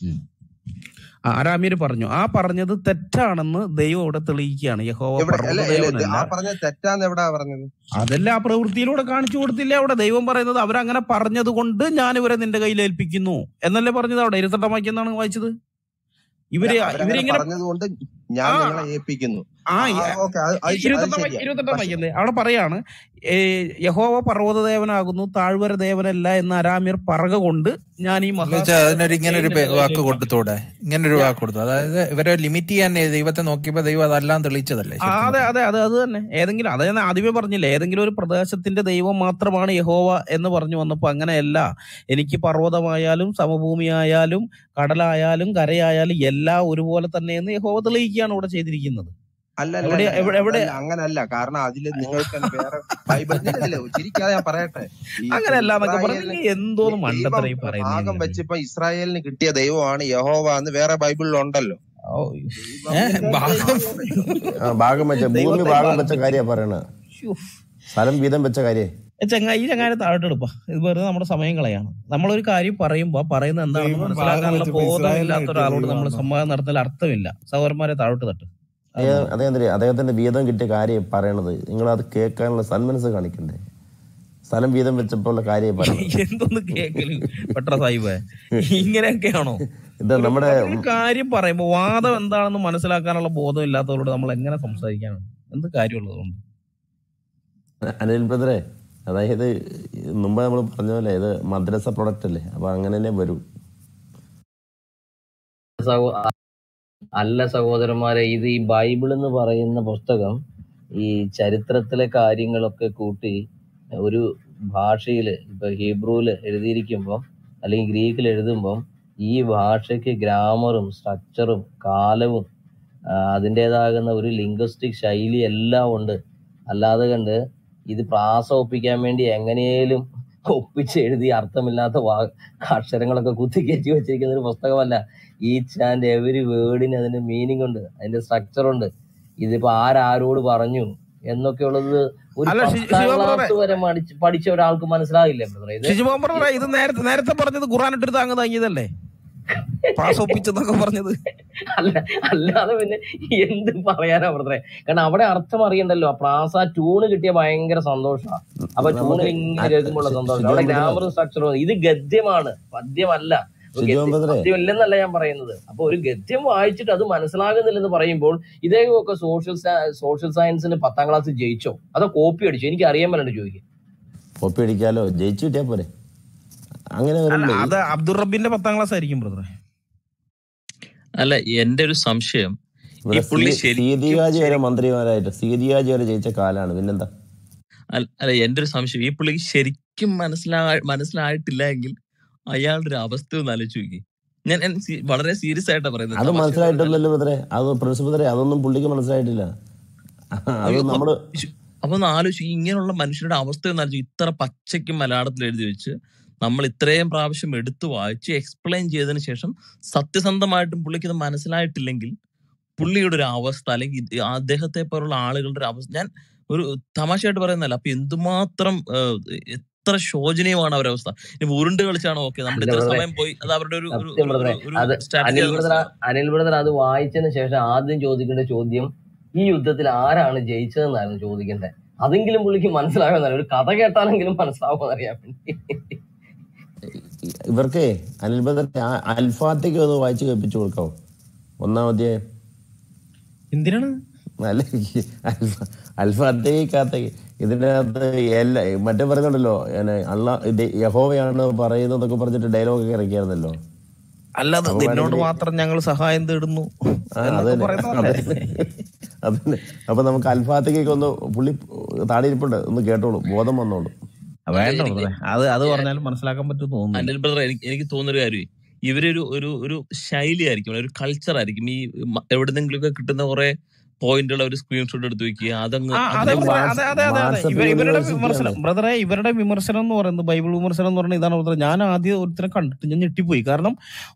ആ, അരാമ്യര് പറഞ്ഞു ആ പറഞ്ഞത് തെറ്റാണെന്ന് ദൈവം ഇവിടെ തെളിയിക്കുകയാണ് യഹോവ എവിടെ അല്ല അല്ല ഇത് പർവ്വതദേവനല്ല ആ പറഞ്ഞ തെറ്റാന്ന് എവിടാ പറഞ്ഞത് അതെല്ലാം ആ പ്രവൃത്തിയിലൂടെ കാണിച്ചു കൊടുത്തില്ല അവിടെ ദൈവം പറയുന്നത് അവരങ്ങനെ പറഞ്ഞത് കൊണ്ട് ഞാൻ ഇവരെ നിന്റെ കയ്യിൽ ഏൽപ്പിക്കുന്നു എന്നല്ലേ പറഞ്ഞത് അവിടെ ഇരുത്തട്ടം വാക്യം എന്നാണ് വായിച്ചത് അല്ല ഇവര് അവരങ്ങനെ ഇവരിങ്ങനെ പറഞ്ഞത് കൊണ്ട് ഞാൻ ആ നിങ്ങളെ ഏൽപ്പിക്കുന്നു ആ ആ ഈ- ഓക്കെ അത് അത് ശ- അത് ഇരുപത്തെട്ടാം ശരിയാ ഇരുപത്തെട്ടാം പക്ഷെ വാക്യല്ലേ അവിടെ പറയാണ് ഏ, യഹോവ പർവ്വത ദേവനാകുന്നു താഴ്വര ദേവനല്ല എന്ന് അരാമ്യർ പറക കൊണ്ട് ഞാൻ ഈ എന്ന് വെച്ചാൽ അതിനൊരു ഇങ്ങനെ ഒരു മഹാസംഘത്തെ വാക്ക് കൊടുത്തൂടെ ഇങ്ങനെ ഒരു വാക്ക് കൊടുത്തു അതായത് ഇവരെ ലിമിറ്റ് ചെയ്യാൻ ദൈവത്തെ നോക്കിയപ്പോ ദൈവം അതെല്ലാം തെളിയിച്ചതല്ലേ ആ, ശരിക്കും അതെ അതെ അതെ അത് തന്നെ ഏതെങ്കിലും അത് ഞാൻ ആദ്യമേ പറഞ്ഞില്ലേ ഏതെങ്കിലും ഒരു പ്രദേശത്തിന്റെ ദൈവം മാത്രമാണ് യഹോവ എന്ന് പറഞ്ഞു വന്നപ്പോ അങ്ങനെയല്ല എനിക്ക് പർവ്വതമായാലും സമഭൂമിയായാലും കടലായാലും കരയായാലും എല്ലാം ഒരുപോലെ തന്നെയെന്ന് യഹോവ തെളിയിക്കുകയാണ് ഇവിടെ ചെയ്തിരിക്കുന്നത് അല്ല അല്ല എവിടെ അല്ല എവിടെ എവിടെ അതല്ല അങ്ങനല്ല കാരണം അതില് നിങ്ങൾക്ക് തന്നെ വേറെ ബൈബിളിലല്ലേ ചിരിക്കാതെ ഞാൻ പറയട്ടെ ഈ ഇപ്പൊ അങ്ങനെയല്ല എന്നൊക്കെ പറഞ്ഞു ഇസ്രായേലിന് നിങ്ങൾ എന്തോന്ന് ദൈവം മണ്ടത്തരം ഈ പറയുന്നത് ഭാഗം വെച്ച് ഇപ്പൊ ഇസ്രായേലിന് കിട്ടിയ ദൈവമാണ് യഹോവ എന്ന് വേറെ ബൈബിളിൽ ഉണ്ടല്ലോ ഓ, ദൈവത്തിന്റെ ഭാഗം ദൈവം ആ ഭാഗം വെച്ച ഭൂമി ദൈവത്തെ ഭാഗം ഭാഗം വെച്ച കാര്യ പറയണത് ശ്ശോ. സ്ഥലം വീതം വെച്ച കാര്യേ ഏ, ചങ്ങായി ഈ ചങ്ങായി താഴോട്ട് എടുപ്പാ ഇത് വെറുതെ നമ്മുടെ സമയം കളയാണ് നമ്മളൊരു കാര്യം പറയുമ്പോ പറയുന്നത് എന്താണെന്ന് ദൈവം ഭാഗം മനസ്സിലാക്കാനുള്ള വെച്ചപ്പോ ഇസ്രായേലിന് ബോധമില്ലാത്ത കിട്ടിയ ഒരാളോട് നമ്മൾ ദൈവമാണോ സംവാദം നടത്തുന്നതിൽ അർത്ഥമില്ല സഹോദരന്മാരെ താഴോട്ട് തട്ട് അത് അദ്ദേഹം മതി അദ്ദേഹത്തിന്റെ അദ്ദേഹത്തിന്റെ വീതം കിട്ടിയ കാര്യം പറയണത് നിങ്ങൾ അത് കേൾക്കാനുള്ള സന്മനസ് കാണിക്കണ്ടേ സ്ഥലം വീതം വെച്ചപ്പോൾ കാര്യം പറയണത് എന്തൊന്ന് കേക്കല് പെട്ര സാഹിബേ ഇങ്ങനെയൊക്കെയാണോ ഇത് ഒരു നമ്മുടെ ഒരു കാര്യം പറയുമ്പോ വാദം എന്താണെന്ന് മനസ്സിലാക്കാനുള്ള ബോധം ഇല്ലാത്തവരോട് നമ്മൾ എങ്ങനെ സംസാരിക്കാനാണ് എന്ത് കാര്യമുള്ളത് കൊണ്ട് അനിൽ ബ്രദറെ അതായത് മുമ്പ് നമ്മൾ പറഞ്ഞ പോലെ ഇത് മദ്രസ പ്രൊഡക്റ്റ് അല്ലേ അപ്പൊ അങ്ങനെ തന്നെ വരൂ സഹോ- അല്ല സഹോദരന്മാരെ ഇത് ഈ ബൈബിൾ എന്ന് പറയുന്ന പുസ്തകം ഈ ചരിത്രത്തിലെ കാര്യങ്ങളൊക്കെ കൂട്ടി ഒരു ഭാഷയിൽ ഇപ്പൊ ഹീബ്രുവിൽ എഴുതിയിരിക്കുമ്പോൾ അല്ലെങ്കിൽ ഗ്രീക്കിൽ എഴുതുമ്പോൾ ഈ ഭാഷയ്ക്ക് ഗ്രാമറും സ്ട്രക്ചറും കാലവും ആ, അതിൻ്റെതാകുന്ന ഒരു ലിംഗ്വിസ്റ്റിക് ശൈലി എല്ലാം ഉണ്ട് അല്ലാതെ കണ്ട് ഇത് പ്രാസ ഒപ്പിക്കാൻ വേണ്ടി എങ്ങനെയും ഒപ്പിച്ച് എഴുതി അർത്ഥമില്ലാത്ത വാ അക്ഷരങ്ങളൊക്കെ കുത്തിക്കയറ്റി വെച്ചിരിക്കുന്ന ഒരു പുസ്തകമല്ല ഈച്ച് ആൻഡ് എവരി വേർഡിന് അതിന്റെ മീനിങ് ഉണ്ട് അതിന്റെ സ്ട്രക്ചർ ഉണ്ട് ഇതിപ്പോ ആരാരോട് പറഞ്ഞു എന്നൊക്കെയുള്ളത് ഒരു അല്ല ഷി- പത്താം ശിവ ബ്രദറെ ക്ലാസ് വരെ പഠിച്ച് പഠിച്ച ഒരാൾക്ക് മനസ്സിലാകില്ലേ ബ്രദറെ ഇത് ഷിജുമോൻ ബ്രദറെ ഇത് നേരത്തെ നേരത്തെ പറഞ്ഞത് ഖുറാൻ ഇട്ടിട്ട് താങ്ങ് താങ്ങിയതല്ലേ പ്രാസ് ഒപ്പിച്ചെന്നൊക്കെ പറഞ്ഞത് അല്ല അല്ലാതെ പിന്നെ എന്ത് പറയാനാ ബ്രദറെ കാരണം അവിടെ അർത്ഥം അറിയണ്ടല്ലോ ആ പ്രാസ ട്യൂണ് കിട്ടിയ ഭയങ്കര സന്തോഷമാണ് അപ്പൊ ട്യൂണിൽ നമുക്ക് ഇങ്ങനെ കേൾക്കുമ്പോൾ സന്തോഷം അവിടെ ഷിജോൻ ബ്രദറെ ഗ്രാമറും സ്ട്രക്ചറും ഇത് ഗദ്യമാണ് പദ്യമല്ല അപ്പൊ ഷിജോൻ ഗദ്യം ബ്രദറെ പദ്യമില്ലെന്നല്ല ഞാൻ പറയുന്നത് അപ്പൊ ഒരു ഗദ്യം വായിച്ചിട്ട് അത് മനസ്സിലാകുന്നില്ലെന്ന് പറയുമ്പോൾ ഇദ്ദേഹമൊക്കെ സോഷ്യൽ സോഷ്യൽ സയൻസിന് പത്താം ക്ലാസ് ജയിച്ചോ അതോ കോപ്പി അടിച്ചോ എനിക്ക് അറിയാൻ പറ്റുന്നുണ്ട് ചോദിക്കും കോപ്പി അടിക്കാലോ ജയിച്ചു കിട്ടിയാ പോരെ അങ്ങനെ അല്ല വരുമ്പോ ഈ അത് അബ്ദുൾ റബ്ബിന്റെ പത്താം ക്ലാസ് ആയിരിക്കും ബ്രദറെ അല്ല എന്റെ ഒരു സംശയം ഈ ഇവിടെ പുള്ളി സീ ശരിക്കും സീതികാജി വരെ ശരിക്കും മന്ത്രിമാരായിട്ട് സീതികാജി വരെ ജയിച്ച കാലാണ് പിന്നെന്താ അല്ല അല്ല, എന്റെ ഒരു സംശയം ഈ പുള്ളിക്ക് ശരിക്കും മനസ്സിലാ മനസ്സിലായിട്ടില്ല എങ്കിൽ അയാളുടെ ഒരു അവസ്ഥ ഒന്ന് ആലോചിച്ച് നോക്കി ഞാൻ ഞാൻ സീ- വളരെ സീരിയസ് ആയിട്ടാ പറയുന്നത് അത് തമാശ പറയുന്നതല്ല മനസ്സിലായിട്ടില്ലല്ലോ ബ്രദറെ അത് പ്രിൻസിപ്പൽ ബ്രദറെ അതൊന്നും പുള്ളിക്ക് മനസ്സിലായിട്ടില്ല അത് അയ്യോ നമ്മള് അപ്പൊ അപ്പൊ ഒന്ന് ആലോചിച്ച് ഇങ്ങനെയുള്ള മനുഷ്യരുടെ അവസ്ഥ ഒന്ന് ആലോചിച്ച് ഇത്ര പച്ചയ്ക്ക് മലയാളത്തിൽ എഴുതി വെച്ച് നമ്മൾ ഇത്രയും പ്രാവശ്യം എടുത്തു വായിച്ച് എക്സ്പ്ലെയിൻ ചെയ്തതിന് ശേഷം സത്യസന്ധമായിട്ടും പുള്ളിക്ക് ഇത് മനസ്സിലായിട്ടില്ലെങ്കിൽ പുള്ളിയുടെ ഒരു അവസ്ഥ അല്ലെങ്കിൽ ഇത് അദ്ദേഹത്തെ പോലുള്ള ആളുകളുടെ ഒരു അവസ്ഥ ഞാൻ ഒരു തമാശയായിട്ട് പറയുന്നതല്ല അപ്പൊ എന്തുമാത്രം ഏഹ്, എത്ര ശോചനീയമാണ് അവരുടെ അവസ്ഥ ഇനി ഉരുണ്ട് കളിച്ചാണോ ഓക്കെ നമ്മുടെ അല്ല ഇത്ര ബ്രദറെ സമയം പോയി അത് അവരുടെ ഒരു ഒരു സത്യം ഒരു ബ്രദറെ ഒരു അത് സ്ട്രാറ്റജി അനിൽ അത് ബ്രദർ മനസ്സിലാവും അനിൽ ബ്രദർ അത് വായിച്ചതിന് ശേഷം ആദ്യം ചോദിക്കേണ്ട ചോദ്യം ഈ യുദ്ധത്തിൽ ആരാണ് ജയിച്ചതെന്നായിരുന്നു ചോദിക്കേണ്ടത് അതെങ്കിലും പുള്ളിക്ക് മനസ്സിലാകുമെന്നല്ല ഒരു കഥ കേട്ടാലെങ്കിലും മനസ്സിലാവുമെന്ന് അറിയാൻ വേണ്ടി ഇവർക്ക് അനിൽ ബദർ അൽഫാത്തേക്ക് ഒന്ന് വായിച്ച് കേൾപ്പിച്ചു കൊടുക്കാവോ ഒന്നാമത്തെ എന്തിനാണ് അല്ല ഈ അൽഫ അൽഫാത്തേക്കകത്തേക്ക് ഇതിൻ്റെ അകത്ത് എല്ലാ മറ്റേ പറയുന്നുണ്ടല്ലോ എന്നെ അള്ള ഇത് യഹോവയാണ് പറയുന്നതൊക്കെ പറഞ്ഞിട്ട് ഡയലോഗ് ഇറക്കിയായിരുന്നല്ലോ അല്ലാതെ അപ്പൊ നിന്നോട് വേണമെങ്കിൽ മാത്രം ഞങ്ങൾ സഹായം തേടുന്നു ആ എന്നൊക്കെ അതന്നെ പറയുന്നതല്ലേ അതന്നെ അതന്നെ അപ്പൊ നമുക്ക് അൽഫാത്തേക്ക് ഒന്ന് പുള്ളി താടിയിരിപ്പുണ്ട് ഒന്ന് കേട്ടോളൂ ബോധം വന്നോളൂ വേണ്ട എനിക്ക് ബ്രദറെ അത് അത് പറഞ്ഞാലും മനസ്സിലാക്കാൻ പറ്റും തോന്നുന്നില്ല അനിൽ ബ്രദർ എനിക്ക് എനിക്ക് തോന്നുന്നൊരു കാര്യം ഇവരൊരു ഒരു ഒരു ശൈലി ആയിരിക്കും ഒരു കൾച്ചർ ആയിരിക്കും ഈ മ- എവിടുന്നെങ്കിലും ഒക്കെ കിട്ടുന്ന കുറെ പോയിന്റുകൾ ഒരു സ്ക്രീൻഷോട്ട് എടുത്ത് വെക്കുക അതങ്ങ് ആ അതെ അതിനെ ബ്രദറെ, അതെ അതെ അതെ അതെ വാട്സപ്പ് ഇവ- ഇവരുടെ യൂണിവേഴ്സിറ്റി വിമർശനം ആണ് ബ്രദറെ ഇവരുടെ വിമർശനം എന്ന് പറയുന്നത് ബൈബിൾ വിമർശനം എന്ന് പറയുന്നത് ഇതാണ് ബ്രദറെ ഞാൻ ആദ്യം ഒരുത്തരെ കണ്ടിട്ട് ഞാൻ ഞെട്ടിപ്പോയി കാരണം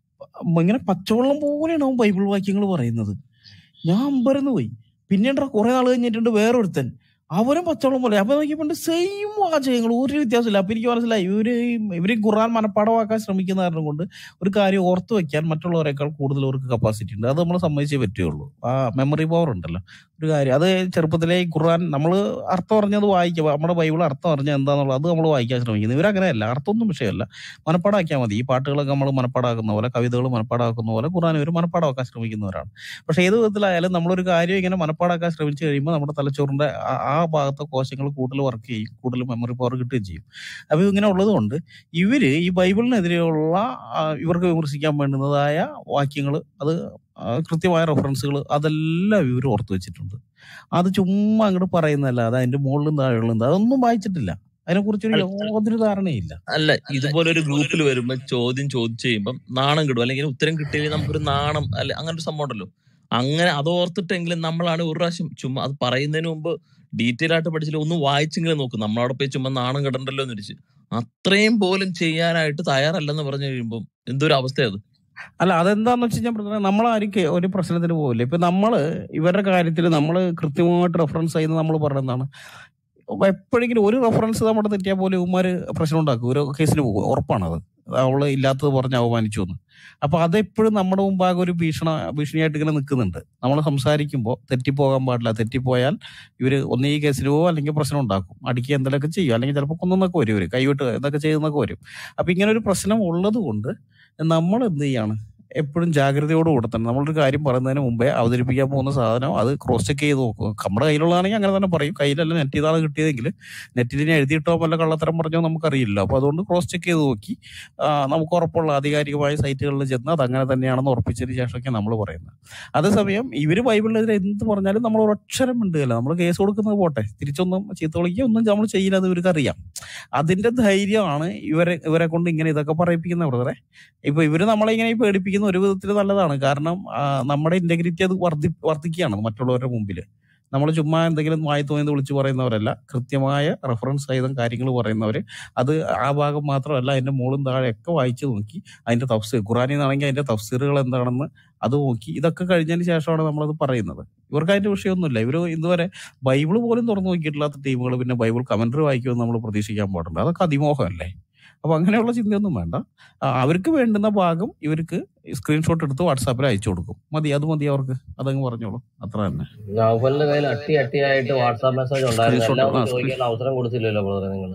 ഉം ഇങ്ങനെ പച്ചവെള്ളം പോലെയാണ് അവൻ ബൈബിൾ വാക്യങ്ങൾ പറയുന്നത് ഞാൻ അമ്പരന്ന് പോയി പിന്നീട് കുറെ നാൾ കഴിഞ്ഞിട്ടുണ്ട് വേറൊരുത്തൻ അവരും പച്ചവെള്ളം പോലെ അപ്പൊ നോക്കിയപ്പോൾ സെയിം വാചകങ്ങൾ ഒരു വ്യത്യാസമില്ല അപ്പൊ എനിക്ക് മനസ്സിലായി ഇവര് ഇവര് ഖുർആൻ മനപ്പാടമാക്കാൻ ശ്രമിക്കുന്ന കാരണം കൊണ്ട് ഒരു കാര്യം ഓർത്ത് വെക്കാൻ മറ്റുള്ളവരെക്കാൾ കൂടുതൽ അവർക്ക് കപ്പാസിറ്റി ഉണ്ട് അത് നമ്മൾ സമ്മതിച്ചേ പറ്റുള്ളൂ ആ മെമ്മറി പവർ ഉണ്ടല്ലോ ഒരു കാര്യം അത് ചെറുപ്പത്തിലെ ഈ ഖുർആൻ നമ്മൾ അർത്ഥം അറിഞ്ഞത് വായിക്കുക നമ്മുടെ ബൈബിൾ അർത്ഥം അറിഞ്ഞാൽ എന്താണെന്നുള്ളത് അത് നമ്മൾ വായിക്കാൻ ശ്രമിക്കുന്നത് ഇവരങ്ങനെയല്ല അർത്ഥമൊന്നും വിഷയമല്ല മനപ്പാടാക്കിയാൽ മതി ഈ പാട്ടുകളൊക്കെ നമ്മൾ മനപ്പാടാക്കുന്ന പോലെ കവിതകൾ മനപ്പാടാക്കുന്ന പോലെ ഖുർആൻ ഇവർ മനപ്പാടാക്കാൻ ശ്രമിക്കുന്നവരാണ് പക്ഷെ ഏത് വിധത്തിലായാലും നമ്മളൊരു കാര്യം ഇങ്ങനെ മനപ്പാടാക്കാൻ ശ്രമിച്ചു കഴിയുമ്പോൾ നമ്മുടെ തലച്ചോറിന്റെ ആ ആ ഭാഗത്തെ കോശങ്ങൾ കൂടുതൽ വർക്ക് ചെയ്യും കൂടുതൽ മെമ്മറി പവർ കിട്ടുകയും ചെയ്യും അപ്പൊ ഇങ്ങനെ ഉള്ളത് കൊണ്ട് ഇവര് ഈ ബൈബിളിനെതിരെയുള്ള ആ, ഇവർക്ക് വിമർശിക്കാൻ വേണ്ടുന്നതായ വാക്യങ്ങൾ അത് ആ, കൃത്യമായ റെഫറൻസുകൾ അതെല്ലാം ഇവർ ഓർത്ത് വെച്ചിട്ടുണ്ട് അത് ചുമ്മാ അങ്ങോട്ട് പറയുന്നതല്ലാതെ അതിന്റെ മുകളിലും താഴെയുള്ളും അതൊന്നും വായിച്ചിട്ടില്ല അതിനെക്കുറിച്ചൊരു യാതൊരു ധാരണയില്ല അല്ല ഇതുപോലെ ഒരു ഗ്രൂപ്പിൽ വരുമ്പോ ചോദ്യം ചോദിച്ചു കഴിയുമ്പം നാണം കിടും അല്ലെങ്കിൽ ഉത്തരം കിട്ടിയില്ലെങ്കിൽ നമുക്കൊരു നാണം അല്ലെ അങ്ങനെ ഒരു സംഭവം ഉണ്ടല്ലോ അങ്ങനെ അത് ഓർത്തിട്ടെങ്കിലും നമ്മളാണ് ഒരു പ്രാവശ്യം ചുമ്മാ അത് പറയുന്നതിന് മുമ്പ് ഡീറ്റെയിൽ ആയിട്ട് പഠിച്ചില്ല ഒന്ന് വായിച്ചെങ്കിലും നോക്കും നമ്മളവിടെ പോയി ചുമ്മാ നാണം കിടണ്ടല്ലോ എന്ന് വെച്ച് അത്രയും പോലും ചെയ്യാനായിട്ട് തയ്യാറല്ലെന്ന് പറഞ്ഞു കഴിയുമ്പോൾ എന്തൊരു അവസ്ഥയത് അല്ല അതെന്താന്ന് വെച്ച് കഴിഞ്ഞാൽ നമ്മളാരും കേ- ഒരു പ്രശ്നത്തിന് പോകില്ല ഇപ്പൊ നമ്മള് ഇവരുടെ കാര്യത്തിൽ നമ്മൾ കൃത്യമായിട്ട് റെഫറൻസ് ചെയ്യുന്നത് നമ്മൾ പറയുന്നതാണ് അപ്പൊ എപ്പോഴെങ്കിലും ഒരു റെഫറൻസ് നമ്മുടെ തെറ്റിയാൽ പോലും ഇവന്മാര് പ്രശ്നം ഉണ്ടാക്കും ഒരു കേസിന് പോകും ഉറപ്പാണത് അവള് ഇല്ലാത്തത് പറഞ്ഞ് അവമാനിച്ചു എന്ന് അപ്പൊ അതെപ്പോഴും നമ്മുടെ മുമ്പാകെ ഒരു ഭീഷണ ഭീഷണിയായിട്ട് ഇങ്ങനെ നിൽക്കുന്നുണ്ട് നമ്മൾ സംസാരിക്കുമ്പോൾ തെറ്റിപ്പോകാൻ പാടില്ല തെറ്റിപ്പോയാൽ ഇവര് ഒന്നീ കേസിന് പോകും അല്ലെങ്കിൽ പ്രശ്നം ഉണ്ടാക്കും അടിക്കുക എന്തെങ്കിലുമൊക്കെ ചെയ്യും അല്ലെങ്കിൽ ചിലപ്പോൾ കൊന്നൊക്കെ വരും ഇവര് കൈവിട്ട് എന്തൊക്കെ ചെയ്യുന്നൊക്കെ വരും അപ്പൊ ഇങ്ങനെ ഒരു പ്രശ്നം ഉള്ളത് കൊണ്ട് നമ്മൾ എന്ത് ചെയ്യാണ് എപ്പോഴും ജാഗ്രതയോടുകൂടെ തന്നെ നമ്മളൊരു കാര്യം പറയുന്നതിന് മുമ്പേ അവതരിപ്പിക്കാൻ പോകുന്ന സാധനം അത് ക്രോസ് ചെക്ക് ചെയ്ത് നോക്കും നമ്മുടെ കയ്യിലുള്ളതാണെങ്കിൽ അങ്ങനെ തന്നെ പറയും കയ്യിലല്ല നെറ്റ് ചെയ്താണ് കിട്ടിയതെങ്കിൽ നെറ്റിൽ എഴുതിയിട്ടോ വല്ല കള്ളത്തരം പറഞ്ഞോ നമുക്കറിയില്ല അപ്പോൾ അതുകൊണ്ട് ക്രോസ് ചെക്ക് ചെയ്ത് നോക്കി ആ, നമുക്ക് ഉറപ്പുള്ള ആധികാരികമായ സൈറ്റുകളിൽ ചെന്ന് അത് അങ്ങനെ തന്നെയാണെന്ന് ഉറപ്പിച്ചതിന് ശേഷമൊക്കെ നമ്മൾ പറയുന്നത് അതേസമയം ഇവർ ബൈബിളിനെതിരെ എന്ത് പറഞ്ഞാലും നമ്മൾ ഒരക്ഷരം മിണ്ടുകയില്ല നമ്മൾ കേസ് കൊടുക്കുന്നത് പോട്ടെ തിരിച്ചൊന്നും ചീത്ത വിളിക്കുക ഒന്നും നമ്മൾ ചെയ്യില്ല അത് ഇവർക്ക് അറിയാം അതിന്റെ ധൈര്യമാണ് ഇവരെ ഇവരെ കൊണ്ട് ഇങ്ങനെ ഇതൊക്കെ പറയിപ്പിക്കുന്ന ബ്രദറെ ഇപ്പൊ ഇവര് നമ്മളെ ഇങ്ങനെ ഈ പേടിപ്പിക്കുന്ന ഒരു വിധത്തിൽ നല്ലതാണ് കാരണം ആ, നമ്മുടെ ഇന്റഗ്രിറ്റി അത് വർദ്ധി വർദ്ധിക്കുകയാണ് മറ്റുള്ളവരുടെ മുമ്പിൽ നമ്മൾ ചുമ്മാ എന്തെങ്കിലും വായി തോന്നിയത് വിളിച്ചു പറയുന്നവരല്ല കൃത്യമായ റെഫറൻസ് സഹിതം കാര്യങ്ങൾ പറയുന്നവര് അത് ആ ഭാഗം മാത്രമല്ല അതിന്റെ മുകളും താഴെയൊക്കെ വായിച്ചു നോക്കി അതിന്റെ തഫ്സീർ ഖുറാനിൽ നിന്നാണെങ്കിൽ അതിന്റെ തഫ്സീറുകൾ എന്താണെന്ന് അത് നോക്കി ഇതൊക്കെ കഴിഞ്ഞതിന് ശേഷമാണ് നമ്മളത് പറയുന്നത് ഇവർക്ക് അതിന്റെ വിഷയമൊന്നുമില്ല ഇവർ ഇതുവരെ ബൈബിൾ പോലും തുറന്നു നോക്കിയിട്ടില്ലാത്ത ടീമുകൾ പിന്നെ ബൈബിൾ കമന്ററി വായിക്കുമെന്ന് നമ്മൾ പ്രതീക്ഷിക്കാൻ പാടുണ്ട് അതൊക്കെ അതിമോഹമല്ലേ അപ്പൊ അങ്ങനെയുള്ള ചിന്തയൊന്നും വേണ്ട ആ, അവർക്ക് വേണ്ടുന്ന ഭാഗം ഇവർക്ക് സ്ക്രീൻഷോട്ട് എടുത്ത് വാട്സാപ്പിൽ അയച്ചു കൊടുക്കും മതി അത് മതി അവർക്ക് അതങ്ങ് പറഞ്ഞോളൂ അത്ര തന്നെ നൗഫലിന്റെ കയ്യിൽ അട്ടി അട്ടിയായിട്ട് വാട്സാപ്പ് മെസ്സേജ് ഉണ്ടായിരുന്നു സ്ക്രീൻഷോട്ട് എല്ലാം ആ ഒന്നും സ്ക്രീൻ ചോദിക്കാൻ അവസരം കൊടുത്തില്ലല്ലോ ബ്രദറെ നിങ്ങൾ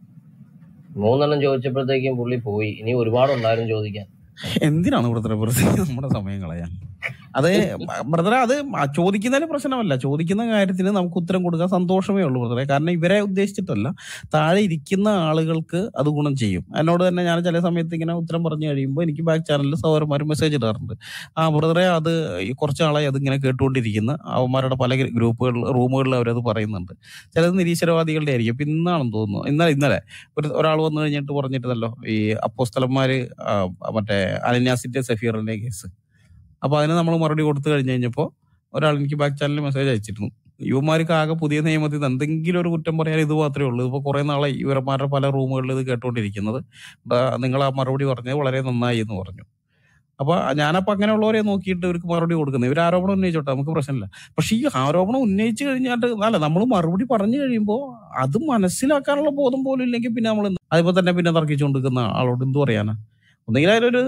മൂന്നെണ്ണം ചോദിച്ചപ്പോഴത്തേക്കും പുള്ളി പോയി ഇനി ഒരുപാടുണ്ടായിരുന്നു ചോദിക്കാൻ എന്തിനാണ് ബ്രദറെ വെറുതെ നമ്മുടെ സമയം കളയാൻ അത് ബ്രദറെ അത് ആ ചോദിക്കുന്നതിന് പ്രശ്നമല്ല ചോദിക്കുന്ന കാര്യത്തിന് നമുക്ക് ഉത്തരം കൊടുക്കാൻ സന്തോഷമേ ഉള്ളൂ ബ്രദറെ കാരണം ഇവരെ ഉദ്ദേശിച്ചിട്ടല്ല താഴെ ഇരിക്കുന്ന ആളുകൾക്ക് അത് ഗുണം ചെയ്യും എന്നോട് തന്നെ ഞാൻ ചില സമയത്ത് ഇങ്ങനെ ഉത്തരം പറഞ്ഞു കഴിയുമ്പോൾ എനിക്ക് ബാക്ക് ചാനലിൽ സഹോദരന്മാർ മെസ്സേജ് ഇടാറുണ്ട് ആ ബ്രദറെ അത് ഈ കുറച്ച് നാളായി അത് ഇങ്ങനെ കേട്ടുകൊണ്ടിരിക്കുന്ന അവന്മാരുടെ പല ഗ്രൂപ്പുകളിൽ റൂമുകളിൽ അവരത് പറയുന്നുണ്ട് ചിലത് നിരീശ്വരവാദികളുടെ ആയിരിക്കും ഇപ്പൊ ഇന്നാണെന്ന് തോന്നുന്നു ഇന്നലെ ഇന്നലെ ഒരു ഒരാൾ വന്നു കഴിഞ്ഞിട്ട് പറഞ്ഞിട്ടല്ലോ ഈ അപ്പോസ്തലന്മാര് ആ, മറ്റേ അനന്യാസിന്റെ സഫീറിന്റെ കേസ് അപ്പൊ അതിന് നമ്മൾ മറുപടി കൊടുത്തു കഴിഞ്ഞു കഴിഞ്ഞപ്പോ ഒരാൾ എനിക്ക് ബാക്ക് ചാനലിൽ മെസ്സേജ് അയച്ചിരുന്നു യുവമാർക്ക് ആകെ പുതിയ നിയമത്തിൽ നിന്ന് എന്തെങ്കിലും ഒരു കുറ്റം പറയാൻ ഇത് മാത്രമേ ഉള്ളൂ ഇപ്പൊ കുറെ നാളെ ഇവരന്മാരുടെ പല റൂമുകളിൽ ഇത് കേട്ടോണ്ടിരിക്കുന്നത് ദാ നിങ്ങൾ ആ മറുപടി പറഞ്ഞത് വളരെ നന്നായി എന്ന് പറഞ്ഞു അപ്പൊ ഞാനപ്പോ അങ്ങനെയുള്ളവരെ നോക്കിയിട്ട് ഇവർക്ക് മറുപടി കൊടുക്കുന്നത് ഇവർ ആരോപണം ഉന്നയിച്ചോട്ടെ നമുക്ക് പ്രശ്നമില്ല പക്ഷെ ഈ ആരോപണം ഉന്നയിച്ചു കഴിഞ്ഞാൽ അല്ല നമ്മൾ മറുപടി പറഞ്ഞു കഴിയുമ്പോൾ അത് മനസ്സിലാക്കാനുള്ള ബോധം പോലും ഇല്ലെങ്കിൽ പിന്നെ നമ്മൾ അതിപ്പോ തന്നെ പിന്നെ തർക്കിച്ചുകൊണ്ടിരിക്കുന്ന ആളോട് എന്തു പറയാനാ ഒന്നെങ്കിൽ അതിലൊരു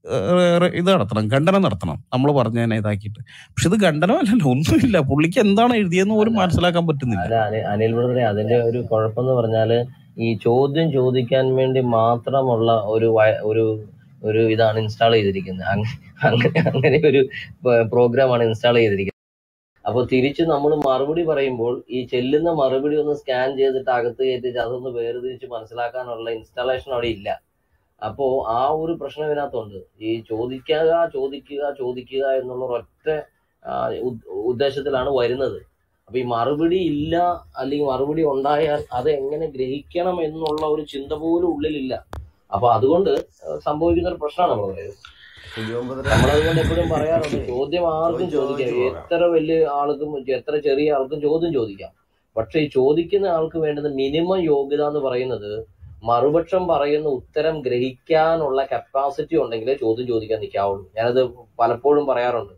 ഏഹ്, ഇത് നടത്തണം ഖണ്ഡനം നടത്തണം നമ്മൾ പറഞ്ഞതിനെ ഇതാക്കിയിട്ട് പക്ഷെ ഇത് ഖണ്ഡനമല്ലല്ലോ ഒന്നുമില്ല പുള്ളിക്ക് എന്താണ് എഴുതിയെന്ന് പോലും മനസ്സിലാക്കാൻ പറ്റുന്നില്ല അല്ല അനി- അനിൽ ബ്രദറെ അതിന്റെ ഒരു കുഴപ്പം എന്ന് പറഞ്ഞാല് ഈ ചോദ്യം ചോദിക്കാൻ വേണ്ടി മാത്രമുള്ള ഒരു വ- ഒരു ഒരു ഇതാണ് ഇൻസ്റ്റാൾ ചെയ്തിരിക്കുന്നത് അങ്ങ- അങ്ങനെ അങ്ങനെ ഒരു പ്രോഗ്രാമാണ് ഇൻസ്റ്റാൾ ചെയ്തിരിക്കുന്നത് അപ്പൊ തിരിച്ച് നമ്മൾ മറുപടി പറയുമ്പോൾ ഈ ചെല്ലുന്ന മറുപടി ഒന്ന് സ്കാൻ ചെയ്തിട്ട് അകത്ത് കയറ്റിച്ച് അതൊന്ന് വേർതിരിച്ച് മനസ്സിലാക്കാനുള്ള ഇൻസ്റ്റാളേഷൻ അവിടെ ഇല്ല അപ്പോ ആ ഒരു പ്രശ്നം ഇതിനകത്തുണ്ട് ഈ ചോദിക്കുക ചോദിക്കുക ചോദിക്കുക എന്നുള്ള ഒരൊറ്റ ആ, ഉദ്- ഉദ്ദേശത്തിലാണ് വരുന്നത് അപ്പൊ ഈ മറുപടി ഇല്ല അല്ലെങ്കിൽ മറുപടി ഉണ്ടായാൽ അത് എങ്ങനെ ഗ്രഹിക്കണം എന്നുള്ള ഒരു ചിന്ത പോലും ഉള്ളിലില്ല അപ്പൊ അതുകൊണ്ട് സംഭവിക്കുന്ന ഒരു പ്രശ്നമാണ് പറയുന്നത് നമ്മളതുകൊണ്ട് എപ്പോഴും പറയാറുണ്ട് ചോദ്യം ആർക്കും ചോദിക്കാം എത്ര വലിയ ആൾക്കും എത്ര ചെറിയ ആൾക്കും ചോദ്യം ചോദിക്കാം പക്ഷെ ഈ ചോദിക്കുന്ന ആൾക്ക് വേണ്ടുന്ന മിനിമം യോഗ്യത എന്ന് പറയുന്നത് മറുപക്ഷം പറയുന്ന ഉത്തരം ഗ്രഹിക്കാനുള്ള കപ്പാസിറ്റി ഉണ്ടെങ്കിലേ ചോദ്യം ചോദിക്കാൻ നിൽക്കാവുള്ളൂ ഞാനത് പലപ്പോഴും പറയാറുണ്ട്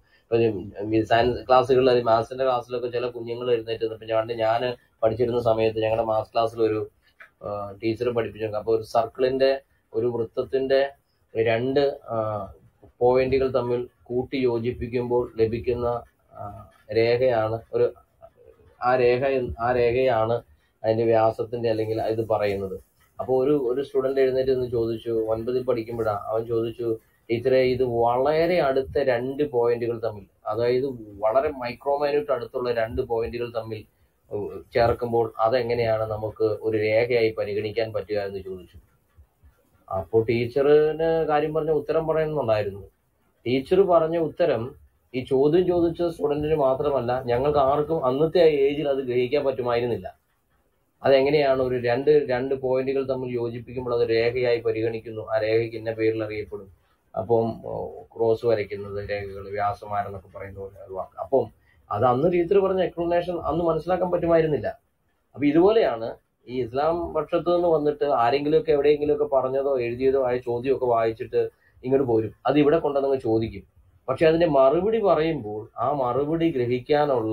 സയൻസ് ക്ലാസ്സുകളിൽ അല്ലെങ്കിൽ മാത്സിന്റെ ക്ലാസ്സിലൊക്കെ ചില കുഞ്ഞുങ്ങൾ എഴുന്നേറ്റ് നിന്നപ്പോൾ പണ്ട് ഞാൻ പഠിച്ചിരുന്ന സമയത്ത് ഞങ്ങളുടെ മാത്സ് ക്ലാസ്സിൽ ഒരു ടീച്ചർ പഠിപ്പിച്ചു അപ്പൊ ഒരു സർക്കിളിന്റെ ഒരു വൃത്തത്തിന്റെ രണ്ട് പോയിന്റുകൾ തമ്മിൽ കൂട്ടി യോജിപ്പിക്കുമ്പോൾ ലഭിക്കുന്ന ആ, രേഖയാണ് ഒരു ആ രേഖ എന്ന്- ആ രേഖയാണ് അതിന്റെ വ്യാസത്തിന്റെ അല്ലെങ്കിൽ ഇത് പറയുന്നത് അപ്പോൾ ഒരു ഒരു സ്റ്റുഡന്റ് എഴുന്നേറ്റ് നിന്ന് ചോദിച്ചു ഒൻപതിൽ പഠിക്കുമ്പോഴാ അവൻ ചോദിച്ചു ടീച്ചറെ ഇത് വളരെ അടുത്ത രണ്ട് പോയിന്റുകൾ തമ്മിൽ അതായത് വളരെ മൈക്രോമൈന്യൂട്ട് അടുത്തുള്ള രണ്ട് പോയിന്റുകൾ തമ്മിൽ ഉം, ചേർക്കുമ്പോൾ അതെങ്ങനെയാണ് നമുക്ക് ഒരു രേഖയായി പരിഗണിക്കാൻ പറ്റുക എന്ന് ചോദിച്ചു അപ്പോൾ ടീച്ചറിന് കാര്യം പറഞ്ഞ ഉത്തരം പറയുന്നുണ്ടായിരുന്നു ടീച്ചർ പറഞ്ഞ ഉത്തരം ഈ ചോദ്യം ചോദിച്ച സ്റ്റുഡന്റിന് മാത്രമല്ല ഞങ്ങൾക്ക് ആർക്കും അന്നത്തെ ആ ഏജിൽ അത് ഗ്രഹിക്കാൻ പറ്റുമായിരുന്നില്ല അതെങ്ങനെയാണ് ഒരു രണ്ട് രണ്ട് പോയിന്റുകൾ തമ്മിൽ യോജിപ്പിക്കുമ്പോൾ അത് രേഖയായി പരിഗണിക്കുന്നു ആ രേഖയ്ക്ക് ഇന്ന പേരിൽ അറിയപ്പെടും അപ്പം ക്രോസ് വരയ്ക്കുന്നത് രേഖകൾ വ്യാസമാരെന്നൊക്കെ പറയുന്ന പോലെ ഒരു വാക്ക് അപ്പം അത് അന്ന് ടീച്ചർ പറഞ്ഞ എക്സ്പ്ലനേഷൻ അന്ന് മനസ്സിലാക്കാൻ പറ്റുമായിരുന്നില്ല അപ്പൊ ഇതുപോലെയാണ് ഈ ഇസ്ലാം പക്ഷത്ത് നിന്ന് വന്നിട്ട് ആരെങ്കിലുമൊക്കെ എവിടെയെങ്കിലുമൊക്കെ പറഞ്ഞതോ എഴുതിയതോ ആയ ചോദ്യമൊക്കെ വായിച്ചിട്ട് ഇങ്ങോട്ട് പോരും അത് ഇവിടെ കൊണ്ടുവന്നങ്ങ് ചോദിക്കും പക്ഷെ അതിന്റെ മറുപടി പറയുമ്പോൾ ആ മറുപടി ഗ്രഹിക്കാനുള്ള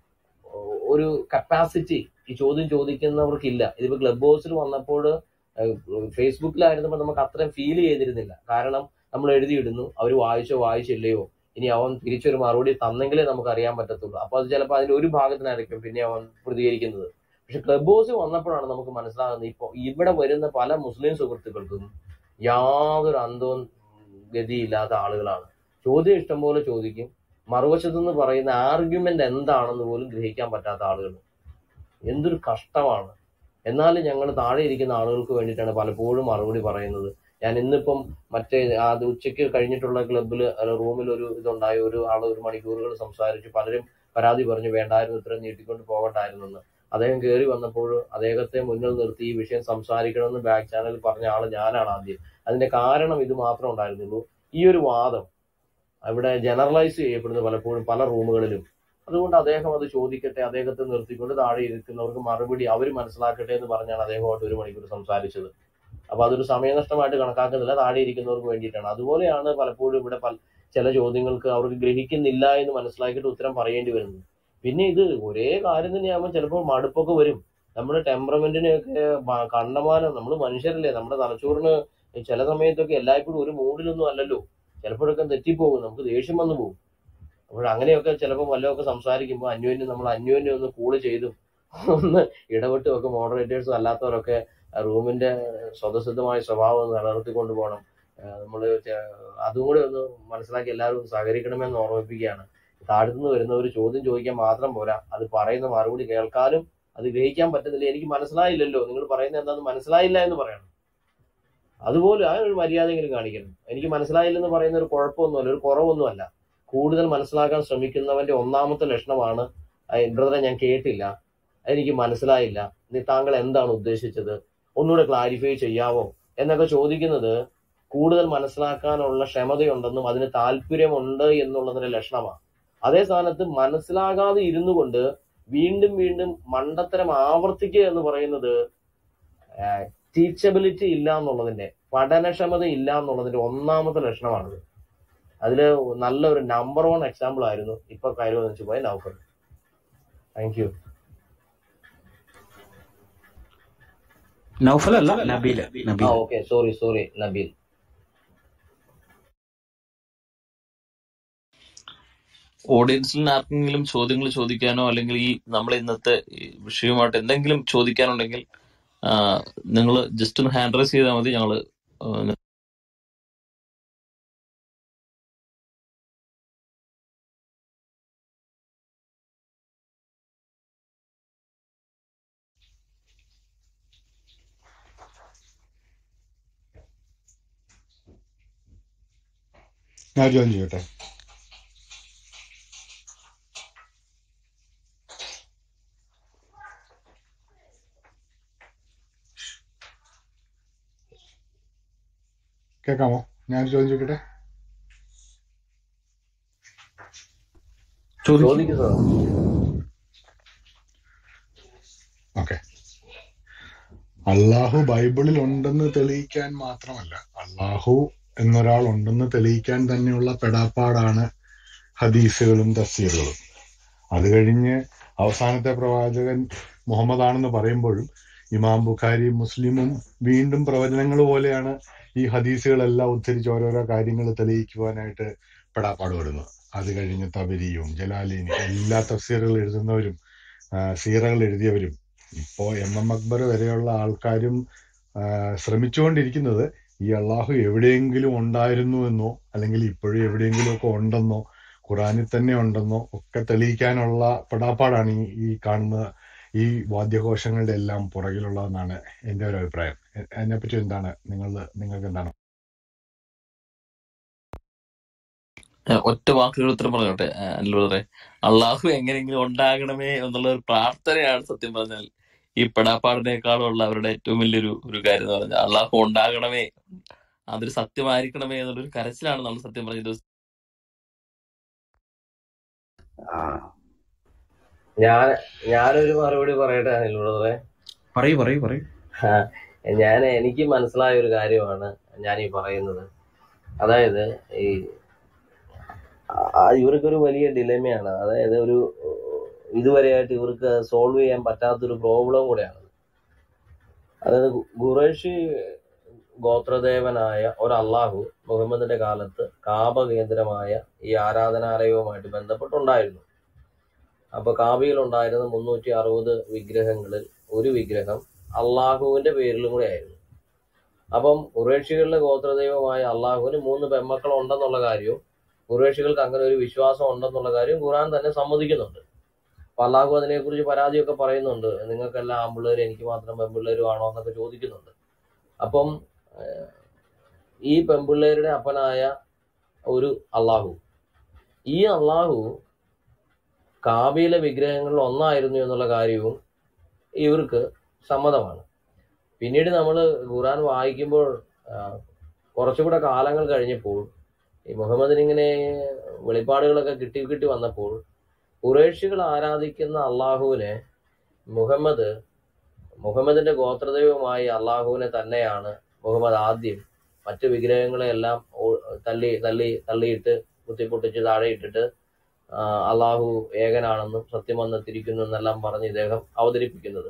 ഒ- ഒരു കപ്പാസിറ്റി ഈ ചോദ്യം ചോദിക്കുന്നവർക്കില്ല ഇതിപ്പോ ക്ലബ് ഹൗസിൽ വന്നപ്പോൾ ഫേസ്ബുക്കിലായിരുന്നപ്പോൾ നമുക്ക് അത്രയും ഫീൽ ചെയ്തിരുന്നില്ല കാരണം നമ്മൾ എഴുതിയിടുന്നു അവർ വായിച്ചോ വായിച്ചില്ലയോ ഇനി അവൻ തിരിച്ചൊരു മറുപടി തന്നെങ്കിലേ നമുക്ക് അറിയാൻ പറ്റത്തുള്ളൂ അപ്പൊ അത് ചിലപ്പോൾ അതിന്റെ ഒരു ഭാഗത്തിനായിരിക്കും പിന്നെ അവൻ പ്രതികരിക്കുന്നത് പക്ഷെ ക്ലബ് ഹൗസിൽ വന്നപ്പോഴാണ് നമുക്ക് മനസ്സിലാകുന്നത് ഇപ്പൊ ഇവിടെ വരുന്ന പല മുസ്ലിം സുഹൃത്തുക്കൾക്കും യാതൊരു അന്തവും ഗതിയില്ലാത്ത ആളുകളാണ് ചോദ്യം ഇഷ്ടംപോലെ ചോദിക്കും മറുവശത്തു നിന്ന് പറയുന്ന ആർഗ്യുമെന്റ് എന്താണെന്ന് പോലും ഗ്രഹിക്കാൻ പറ്റാത്ത ആളുകൾ എന്തൊരു കഷ്ടമാണ് എന്നാലും ഞങ്ങൾ താഴെ ഇരിക്കുന്ന ആളുകൾക്ക് വേണ്ടിയിട്ടാണ് പലപ്പോഴും മറുപടി പറയുന്നത് ഞാൻ ഇന്നിപ്പം മറ്റേ അത് ഉച്ചയ്ക്ക് കഴിഞ്ഞിട്ടുള്ള ക്ലബിൽ റൂമിൽ ഒരു ഇതുണ്ടായ ഒരു ആൾ ഒരു മണിക്കൂറുകൾ സംസാരിച്ചു പലരും പരാതി പറഞ്ഞു വേണ്ടായിരുന്നു ഇത്രയും നീട്ടിക്കൊണ്ട് പോകണ്ടായിരുന്നു എന്ന് അദ്ദേഹം കയറി വന്നപ്പോൾ അദ്ദേഹത്തെ മുന്നിൽ നിർത്തി ഈ വിഷയം സംസാരിക്കണമെന്ന് ബാക്ക് ചാനലിൽ പറഞ്ഞ ആൾ ഞാനാണ് ആദ്യം അതിന്റെ കാരണം ഇത് മാത്രം ഉണ്ടായിരുന്നുള്ളൂ ഈ ഒരു വാദം അവിടെ ജനറലൈസ് ചെയ്യപ്പെടുന്നു പലപ്പോഴും പല റൂമുകളിലും അതുകൊണ്ട് അദ്ദേഹം അത് ചോദിക്കട്ടെ അദ്ദേഹത്തെ നിർത്തിക്കൊണ്ട് താഴെ ഇരിക്കുന്നവർക്ക് മറുപടി അവർ മനസ്സിലാക്കട്ടെ എന്ന് പറഞ്ഞാണ് അദ്ദേഹമായിട്ട് ഒരു മണിക്കൂർ സംസാരിച്ചത് അപ്പൊ അതൊരു സമയനഷ്ടമായിട്ട് കണക്കാക്കുന്നില്ല താഴെ ഇരിക്കുന്നവർക്ക് വേണ്ടിയിട്ടാണ് അതുപോലെയാണ് പലപ്പോഴും ഇവിടെ പല ചില ചോദ്യങ്ങൾക്ക് അവർക്ക് ഗ്രഹിക്കുന്നില്ല എന്ന് മനസ്സിലാക്കിയിട്ട് ഉത്തരം പറയേണ്ടി വരുന്നത് പിന്നെ ഇത് ഒരേ കാര്യം തന്നെയാകുമ്പോൾ ചിലപ്പോൾ മടുപ്പൊക്കെ വരും നമ്മുടെ ടെമ്പറമെന്റിനെയൊക്കെ ബ- കണ്ടമാനം നമ്മൾ മനുഷ്യരല്ലേ നമ്മുടെ തലച്ചോറിന് ചില സമയത്തൊക്കെ എല്ലായ്പ്പോഴും ഒരു മൂഡിലൊന്നും അല്ലല്ലോ ചിലപ്പോഴൊക്കെ തെറ്റിപ്പോകും നമുക്ക് ദേഷ്യം വന്നു പോകും അപ്പോൾ അങ്ങനെയൊക്കെ ചിലപ്പോൾ വല്ലതൊക്കെ സംസാരിക്കുമ്പോൾ അന്യോന്യം നമ്മൾ അന്യോന്യം ഒന്ന് കൂള് ചെയ്തും ഒന്ന് ഇടപെട്ടും ഒക്കെ മോഡറേറ്റേഴ്സും അല്ലാത്തവരൊക്കെ റൂമിന്റെ സ്വതസിദ്ധമായ സ്വഭാവം നിലനിർത്തിക്കൊണ്ട് പോകണം നമ്മൾ അതും കൂടെ ഒന്ന് മനസ്സിലാക്കി എല്ലാവരും ഒന്ന് സഹകരിക്കണമെന്ന് ഓർമ്മിപ്പിക്കുകയാണ് താഴത്തുനിന്ന് വരുന്ന ഒരു ചോദ്യം ചോദിക്കാൻ മാത്രം പോരാ അത് പറയുന്ന മറുപടി കേൾക്കാനും അത് ഗ്രഹിക്കാൻ പറ്റുന്നില്ല എനിക്ക് മനസ്സിലായില്ലല്ലോ നിങ്ങൾ പറയുന്നത് എന്താണെന്ന് മനസ്സിലായില്ല എന്ന് പറയണം അതുപോലെ ആ ഒരു മര്യാദയെങ്കിലും കാണിക്കണം എനിക്ക് മനസ്സിലായില്ലെന്ന് പറയുന്ന ഒരു കുഴപ്പമൊന്നുമല്ല ഒരു കുറവൊന്നുമല്ല കൂടുതൽ മനസ്സിലാക്കാൻ ശ്രമിക്കുന്നവന്റെ ഒന്നാമത്തെ ലക്ഷണമാണ് ബ്രദറെ ഞാൻ കേട്ടില്ല എനിക്ക് മനസ്സിലായില്ല നീ താങ്കൾ എന്താണ് ഉദ്ദേശിച്ചത് ഒന്നുകൂടെ ക്ലാരിഫൈ ചെയ്യാവോ എന്നൊക്കെ ചോദിക്കുന്നത് കൂടുതൽ മനസ്സിലാക്കാനുള്ള ക്ഷമതയുണ്ടെന്നും അതിന് താല്പര്യമുണ്ട് എന്നുള്ളതിന്റെ ലക്ഷണമാണ് അതേ സ്ഥാനത്ത് മനസ്സിലാകാതെ ഇരുന്നു കൊണ്ട് വീണ്ടും വീണ്ടും മണ്ടത്തരം ആവർത്തിക്കുക എന്ന് പറയുന്നത് ടീച്ചബിലിറ്റി ഇല്ല എന്നുള്ളതിന്റെ പഠനക്ഷമത ഇല്ല എന്നുള്ളതിന്റെ ഒന്നാമത്തെ ലക്ഷണമാണിത് അതില് നല്ലൊരു നമ്പർ വൺ എക്സാമ്പിൾ ആയിരുന്നു ഇപ്പൊ കയറുമെന്ന് വെച്ച് പോയ നൗഫൽ താങ്ക് യു നൗഫൽ അല്ല നബീൽ ആ Nabeel okay sorry sorry Nabeel ഓഡിയൻസിൽ ആർക്കെങ്കിലും ചോദ്യങ്ങൾ ചോദിക്കാനോ അല്ലെങ്കിൽ ഈ നമ്മളെ ഇന്നത്തെ ഈ വിഷയവുമായിട്ട് എന്തെങ്കിലും ചോദിക്കാനുണ്ടെങ്കിൽ നിങ്ങൾ ജസ്റ്റ് ഒന്ന് ഹാൻഡ് റൈസ് ചെയ്താൽ മതി ഞങ്ങള് ആ, ഞാൻ ജോയിൻ ചെയ്യട്ടെ കേൾക്കാമോ ഞാൻ ജോയിൻ ചെയ്യട്ടെ ചോദിക്കൂ സാർ ഓക്കെ അള്ളാഹു ബൈബിളിൽ ഉണ്ടെന്ന് തെളിയിക്കാൻ മാത്രമല്ല അള്ളാഹു എന്നൊരാൾ ഉണ്ടെന്ന് തെളിയിക്കാൻ തന്നെയുള്ള പെടാപ്പാടാണ് ഹദീസുകളും തഫ്സീറുകളും അത് കഴിഞ്ഞ് അവസാനത്തെ പ്രവാചകൻ മുഹമ്മദ് ആണെന്ന് പറയുമ്പോഴും ഇമാം ബുഖാരി മുസ്ലിമും വീണ്ടും പ്രവചനങ്ങൾ പോലെയാണ് ഈ ഹദീസുകളെല്ലാം ഉദ്ധരിച്ച് ഓരോരോ കാര്യങ്ങൾ തെളിയിക്കുവാനായിട്ട് പെടാപ്പാട് പെടുന്നത് അത് കഴിഞ്ഞ് തബരിയും ജലാലിയും എല്ലാ തഫ്സീറുകൾ എഴുതുന്നവരും ആ, സീറകൾ എഴുതിയവരും ഇപ്പോ എം എം അക്ബർ വരെയുള്ള ആൾക്കാരും ആ, ശ്രമിച്ചുകൊണ്ടിരിക്കുന്നത് ഈ അള്ളാഹു എവിടെയെങ്കിലും ഉണ്ടായിരുന്നു എന്നോ അല്ലെങ്കിൽ ഇപ്പോഴും എവിടെയെങ്കിലും ഒക്കെ ഉണ്ടെന്നോ ഖുറാനിൽ തന്നെ ഉണ്ടെന്നോ ഒക്കെ തെളിയിക്കാനുള്ള പെടാപ്പാടാണ് ഈ ഈ കാണുന്ന ഈ വാദ്യഘോഷങ്ങളുടെ എല്ലാം പുറകിലുള്ളതെന്നാണ് എന്റെ ഒരു അഭിപ്രായം എ- അതിനെപ്പറ്റി എന്താണ് നിങ്ങൾ നിങ്ങൾക്ക് എന്താണ് ആ, ഒറ്റ വാക്കുകൾ ഉത്തരം പറഞ്ഞോട്ടെ ആ, അനിൽ ബ്രദറെ അള്ളാഹു എങ്ങനെയെങ്കിലും ഉണ്ടാകണമേ എന്നുള്ള ഒരു പ്രാർത്ഥനയാണ് സത്യം പറഞ്ഞാൽ ഈ പെടാപ്പാടിനേക്കാളും ഉള്ള അവരുടെ ഏറ്റവും വലിയൊരു ഒരു കാര്യം എന്ന് പറഞ്ഞാൽ അള്ളാഹു ഉണ്ടാകണമേ അതൊരു സത്യമായിരിക്കണമേ എന്നുള്ളൊരു കരച്ചിലാണ് നമ്മൾ സത്യം പറഞ്ഞത് ആ, ഞാൻ ഞാനൊരു മറുപടി പറയട്ടെ അനിൽ ബ്രദറെ പറയൂ പറയൂ പറയൂ ആ, ഞാൻ എനിക്ക് മനസ്സിലായ ഒരു കാര്യമാണ് ഞാൻ ഈ പറയുന്നത് അതായത് ഈ ആ, ഇവർക്കൊരു വലിയ ഡിലമയാണ് അതായത് ഒരു ഇതുവരെയായിട്ട് ഇവർക്ക് സോൾവ് ചെയ്യാൻ പറ്റാത്തൊരു പ്രോബ്ലം കൂടെയാണ് അതായത് ഗു- ഖുറൈശി ഗോത്രദേവനായ ഒരു അള്ളാഹു മുഹമ്മദിന്റെ കാലത്ത് കാബ കേന്ദ്രമായ ഈ ആരാധനാലയവുമായിട്ട് ബന്ധപ്പെട്ടുണ്ടായിരുന്നു അപ്പൊ കാബയിൽ ഉണ്ടായിരുന്ന മുന്നൂറ്റി അറുപത് വിഗ്രഹങ്ങളിൽ ഒരു വിഗ്രഹം അള്ളാഹുവിന്റെ പേരിലും കൂടെ ആയിരുന്നു അപ്പം ഖുറേഷികളുടെ ഗോത്രദൈവമായ അള്ളാഹുവിന് മൂന്ന് പെമ്മക്കൾ ഉണ്ടെന്നുള്ള കാര്യവും ഖുറേഷികൾക്ക് അങ്ങനെ ഒരു വിശ്വാസം ഉണ്ടെന്നുള്ള കാര്യവും ഖുറാൻ തന്നെ സമ്മതിക്കുന്നുണ്ട് അപ്പൊ അള്ളാഹു അതിനെക്കുറിച്ച് പരാതിയൊക്കെ പറയുന്നുണ്ട് നിങ്ങൾക്കെല്ലാം ആമ്പിള്ളേര് എനിക്ക് മാത്രം പെമ്പിള്ളേരും ആണോ എന്നൊക്കെ ചോദിക്കുന്നുണ്ട് അപ്പം ഏഹ്, ഈ പെമ്പിള്ളേരുടെ അപ്പനായ ഒരു അള്ളാഹു ഈ അള്ളാഹു കാബിയിലെ വിഗ്രഹങ്ങളിൽ ഒന്നായിരുന്നു എന്നുള്ള കാര്യവും ഇവർക്ക് സമ്മതമാണ് പിന്നീട് നമ്മൾ ഖുറാൻ വായിക്കുമ്പോൾ ആ, കുറച്ചുകൂടെ കാലങ്ങൾ കഴിഞ്ഞപ്പോൾ ഈ മുഹമ്മദിന് ഇങ്ങനെ വെളിപ്പാടുകളൊക്കെ കിട്ടി കിട്ടി വന്നപ്പോൾ ഖുറേഷികൾ ആരാധിക്കുന്ന അള്ളാഹുവിനെ മുഹമ്മദ് മുഹമ്മദിന്റെ ഗോത്രദൈവമായി അള്ളാഹുവിനെ തന്നെയാണ് മുഹമ്മദ് ആദ്യം മറ്റു വിഗ്രഹങ്ങളെല്ലാം ഓ- തള്ളി തള്ളി തള്ളിയിട്ട് കുത്തിപ്പൊട്ടിച്ച് താഴെ ഇട്ടിട്ട് ആ, അള്ളാഹു ഏകനാണെന്നും സത്യം വന്നെത്തിരിക്കുന്നു എന്നെല്ലാം പറഞ്ഞ് ഇദ്ദേഹം അവതരിപ്പിക്കുന്നത്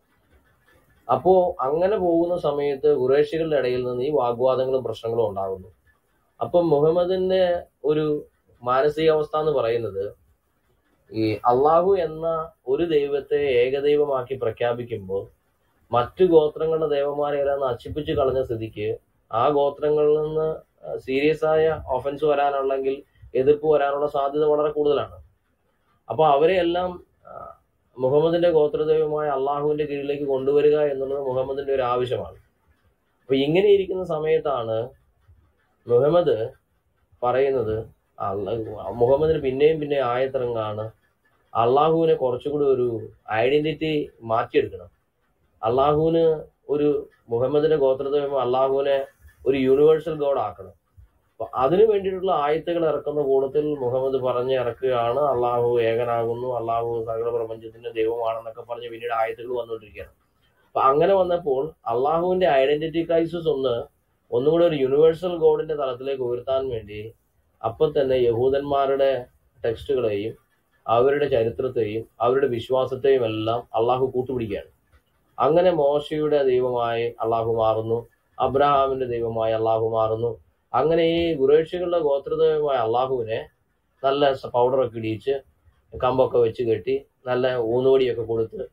അപ്പോ അങ്ങനെ പോകുന്ന സമയത്ത് ഖുറേഷികളുടെ ഇടയിൽ നിന്ന് ഈ വാഗ്വാദങ്ങളും പ്രശ്നങ്ങളും ഉണ്ടാകുന്നു അപ്പം മുഹമ്മദിന്റെ ഒരു മാനസികാവസ്ഥ എന്ന് പറയുന്നത് ഈ അള്ളാഹു എന്ന ഒരു ദൈവത്തെ ഏകദൈവമാക്കി പ്രഖ്യാപിക്കുമ്പോൾ മറ്റു ഗോത്രങ്ങളുടെ ദേവന്മാരെ എല്ലാം നശിപ്പിച്ചു കളഞ്ഞ സ്ഥിതിക്ക് ആ ഗോത്രങ്ങളിൽ നിന്ന് സീരിയസ് ആയ ഒഫൻസ് വരാനുള്ളെങ്കിൽ എതിർപ്പ് വരാനുള്ള സാധ്യത വളരെ കൂടുതലാണ് അപ്പൊ അവരെ എല്ലാം ആ, മുഹമ്മദിന്റെ ഗോത്രദൈവമായ അള്ളാഹുവിന്റെ കീഴിലേക്ക് കൊണ്ടുവരിക എന്നുള്ളത് മുഹമ്മദിന്റെ ഒരു ആവശ്യമാണ് അപ്പൊ ഇങ്ങനെ ഇരിക്കുന്ന സമയത്താണ് മുഹമ്മദ് പറയുന്നത് അള്ള- മുഹമ്മദിന് പിന്നെയും പിന്നെയും ആയത്തിറങ്ങാണ് അള്ളാഹുവിനെ കുറച്ചുകൂടി ഒരു ഐഡന്റിറ്റി മാറ്റിയെടുക്കണം അള്ളാഹുവിന് ഒരു മുഹമ്മദിന്റെ ഗോത്രദൈവം അള്ളാഹുവിനെ ഒരു യൂണിവേഴ്സൽ ഗോഡ് ആക്കണം അപ്പൊ അതിനു വേണ്ടിയിട്ടുള്ള ആയത്തുകൾ ഇറക്കുന്ന കൂട്ടത്തിൽ മുഹമ്മദ് പറഞ്ഞ് ഇറക്കുകയാണ് അള്ളാഹു ഏകനാകുന്നു അള്ളാഹു സകല പ്രപഞ്ചത്തിന്റെ ദൈവമാണെന്നൊക്കെ പറഞ്ഞ് പിന്നീട് ആയത്തുകൾ വന്നുകൊണ്ടിരിക്കുകയാണ് അപ്പൊ അങ്ങനെ വന്നപ്പോൾ അള്ളാഹുവിന്റെ ഐഡന്റിറ്റി ക്രൈസിസ് ഒന്ന് ഒന്നും കൂടെ ഒരു യൂണിവേഴ്സൽ ഗോഡിന്റെ തലത്തിലേക്ക് ഉയർത്താൻ വേണ്ടി അപ്പൊ തന്നെ യഹൂദന്മാരുടെ ടെക്സ്റ്റുകളെയും അവരുടെ ചരിത്രത്തെയും അവരുടെ വിശ്വാസത്തെയും എല്ലാം അള്ളാഹു കൂട്ടുപിടിക്കുകയാണ് അങ്ങനെ മോശയുടെ ദൈവമായി അള്ളാഹു മാറുന്നു അബ്രഹാമിന്റെ ദൈവമായി അള്ളാഹു മാറുന്നു അങ്ങനെ ഈ ഖുറേഷികളുടെ ഗോത്രദൈവമായ അള്ളാഹുവിനെ നല്ല പൗഡറൊക്കെ ഇടിയിച്ച് കമ്പൊക്കെ വെച്ച് കെട്ടി നല്ല ഊന്നുവടിയൊക്കെ കൊടുത്ത്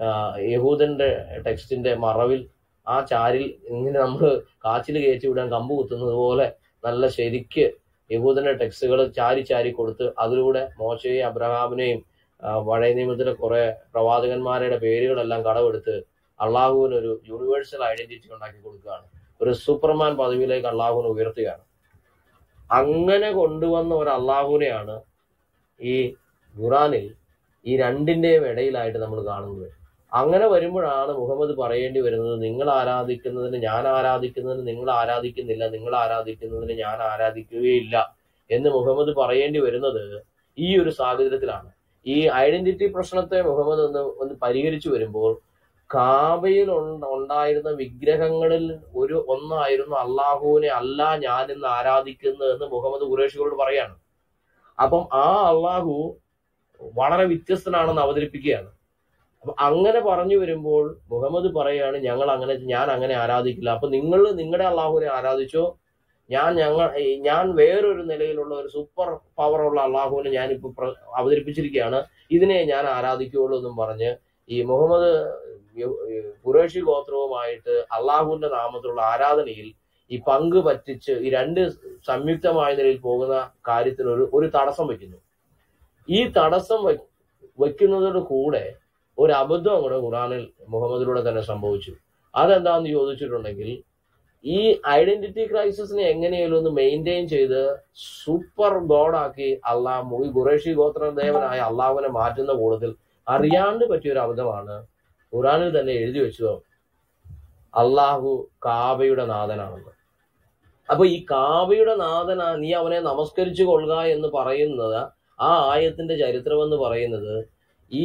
ആ, യഹൂദന്റെ ടെക്സ്റ്റിന്റെ മറവിൽ ആ ചാരിൽ ഇങ്ങനെ നമ്മൾ കാച്ചിൽ കയറ്റി വിടാൻ കമ്പ് കുത്തുന്നത് പോലെ നല്ല ശരിക്ക് യഹൂദന്റെ ടെക്സ്റ്റുകൾ ചാരി ചാരി കൊടുത്ത് അതിലൂടെ മോശയെയും അബ്രഹാമിനെയും ആ, പഴയ നിയമത്തിലെ കുറെ പ്രവാചകന്മാരുടെ പേരുകളെല്ലാം കടമെടുത്ത് അള്ളാഹുവിന് ഒരു യൂണിവേഴ്സൽ ഐഡന്റിറ്റി ഉണ്ടാക്കി കൊടുക്കുകയാണ് ഒരു സൂപ്പർമാൻ പദവിയിലേക്ക് അള്ളാഹുവിനെ ഉയർത്തുകയാണ് അങ്ങനെ കൊണ്ടുവന്ന ഒരു അള്ളാഹുവിനെയാണ് ഈ ഖുറാനിൽ ഈ രണ്ടിന്റെയും ഇടയിലായിട്ട് നമ്മൾ കാണുന്നത് അങ്ങനെ വരുമ്പോഴാണ് മുഹമ്മദ് പറയേണ്ടി വരുന്നത് നിങ്ങൾ ആരാധിക്കുന്നതിന് ഞാൻ ആരാധിക്കുന്നതിന് നിങ്ങൾ ആരാധിക്കുന്നില്ല നിങ്ങൾ ആരാധിക്കുന്നതിന് ഞാൻ ആരാധിക്കുകയില്ല എന്ന് മുഹമ്മദ് പറയേണ്ടി വരുന്നത് ഈ ഒരു സാഹചര്യത്തിലാണ് ഈ ഐഡന്റിറ്റി പ്രശ്നത്തെ മുഹമ്മദ് ഒന്ന് ഒന്ന് പരിഹരിച്ചു വരുമ്പോൾ കാബയിൽ ഉണ്ട- ഉണ്ടായിരുന്ന വിഗ്രഹങ്ങളിൽ ഒരു ഒന്നായിരുന്നു അള്ളാഹുവിനെ അല്ല ഞാൻ ഇന്ന് ആരാധിക്കുന്നത് എന്ന് മുഹമ്മദ് ഖുറേഷികളോട് പറയാണ് അപ്പം ആ അള്ളാഹു വളരെ വ്യത്യസ്തനാണെന്ന് അവതരിപ്പിക്കുകയാണ് അപ്പൊ അങ്ങനെ പറഞ്ഞു വരുമ്പോൾ മുഹമ്മദ് പറയാണ് ഞങ്ങൾ അങ്ങനെ ഞാൻ അങ്ങനെ ആരാധിക്കില്ല അപ്പൊ നിങ്ങൾ നിങ്ങളുടെ അള്ളാഹുവിനെ ആരാധിച്ചോ ഞാൻ ഞങ്ങൾ ഏ, ഞാൻ വേറൊരു നിലയിലുള്ള ഒരു സൂപ്പർ പവർ ഉള്ള അള്ളാഹുവിനെ ഞാൻ ഇപ്പൊ പ്ര- അവതരിപ്പിച്ചിരിക്കുകയാണ് ഇതിനെ ഞാൻ ആരാധിക്കുകയുള്ളൂ എന്നും പറഞ്ഞ് ഈ മുഹമ്മദ് യു- ഈ ഖുറേഷി ഗോത്രവുമായിട്ട് അള്ളാഹുവിന്റെ നാമത്തിലുള്ള ആരാധനയിൽ ഈ പങ്ക് പറ്റിച്ച് ഈ രണ്ട് സംയുക്തമായ നിലയിൽ പോകുന്ന കാര്യത്തിന് ഒരു ഒരു തടസ്സം വെക്കുന്നു ഈ തടസ്സം വെ- വെക്കുന്നതോട് കൂടെ ഒരു അബദ്ധം കൂടെ ഖുറാനിൽ മുഹമ്മദിലൂടെ തന്നെ സംഭവിച്ചു അതെന്താന്ന് ചോദിച്ചിട്ടുണ്ടെങ്കിൽ ഈ ഐഡന്റിറ്റി ക്രൈസിസിനെ എങ്ങനെയാലും ഒന്ന് മെയിൻറ്റെയിൻ ചെയ്ത് സൂപ്പർ ഗോഡാക്കി അള്ളാഹ് ഈ ഖുറേഷി ഗോത്രദേവനായ അള്ളാഹുവിനെ മാറ്റുന്ന കൂട്ടത്തിൽ അറിയാണ്ട് പറ്റിയ ഒരു അബദ്ധമാണ് ഖുറാനിൽ തന്നെ എഴുതി വെച്ചതോ അള്ളാഹു കാബയുടെ നാഥനാണെന്ന് അപ്പൊ ഈ കാബയുടെ നാഥന നീ അവനെ നമസ്കരിച്ചു കൊള്ളുക എന്ന് പറയുന്നത് ആ ആയത്തിന്റെ ചരിത്രം എന്ന് പറയുന്നത് ഈ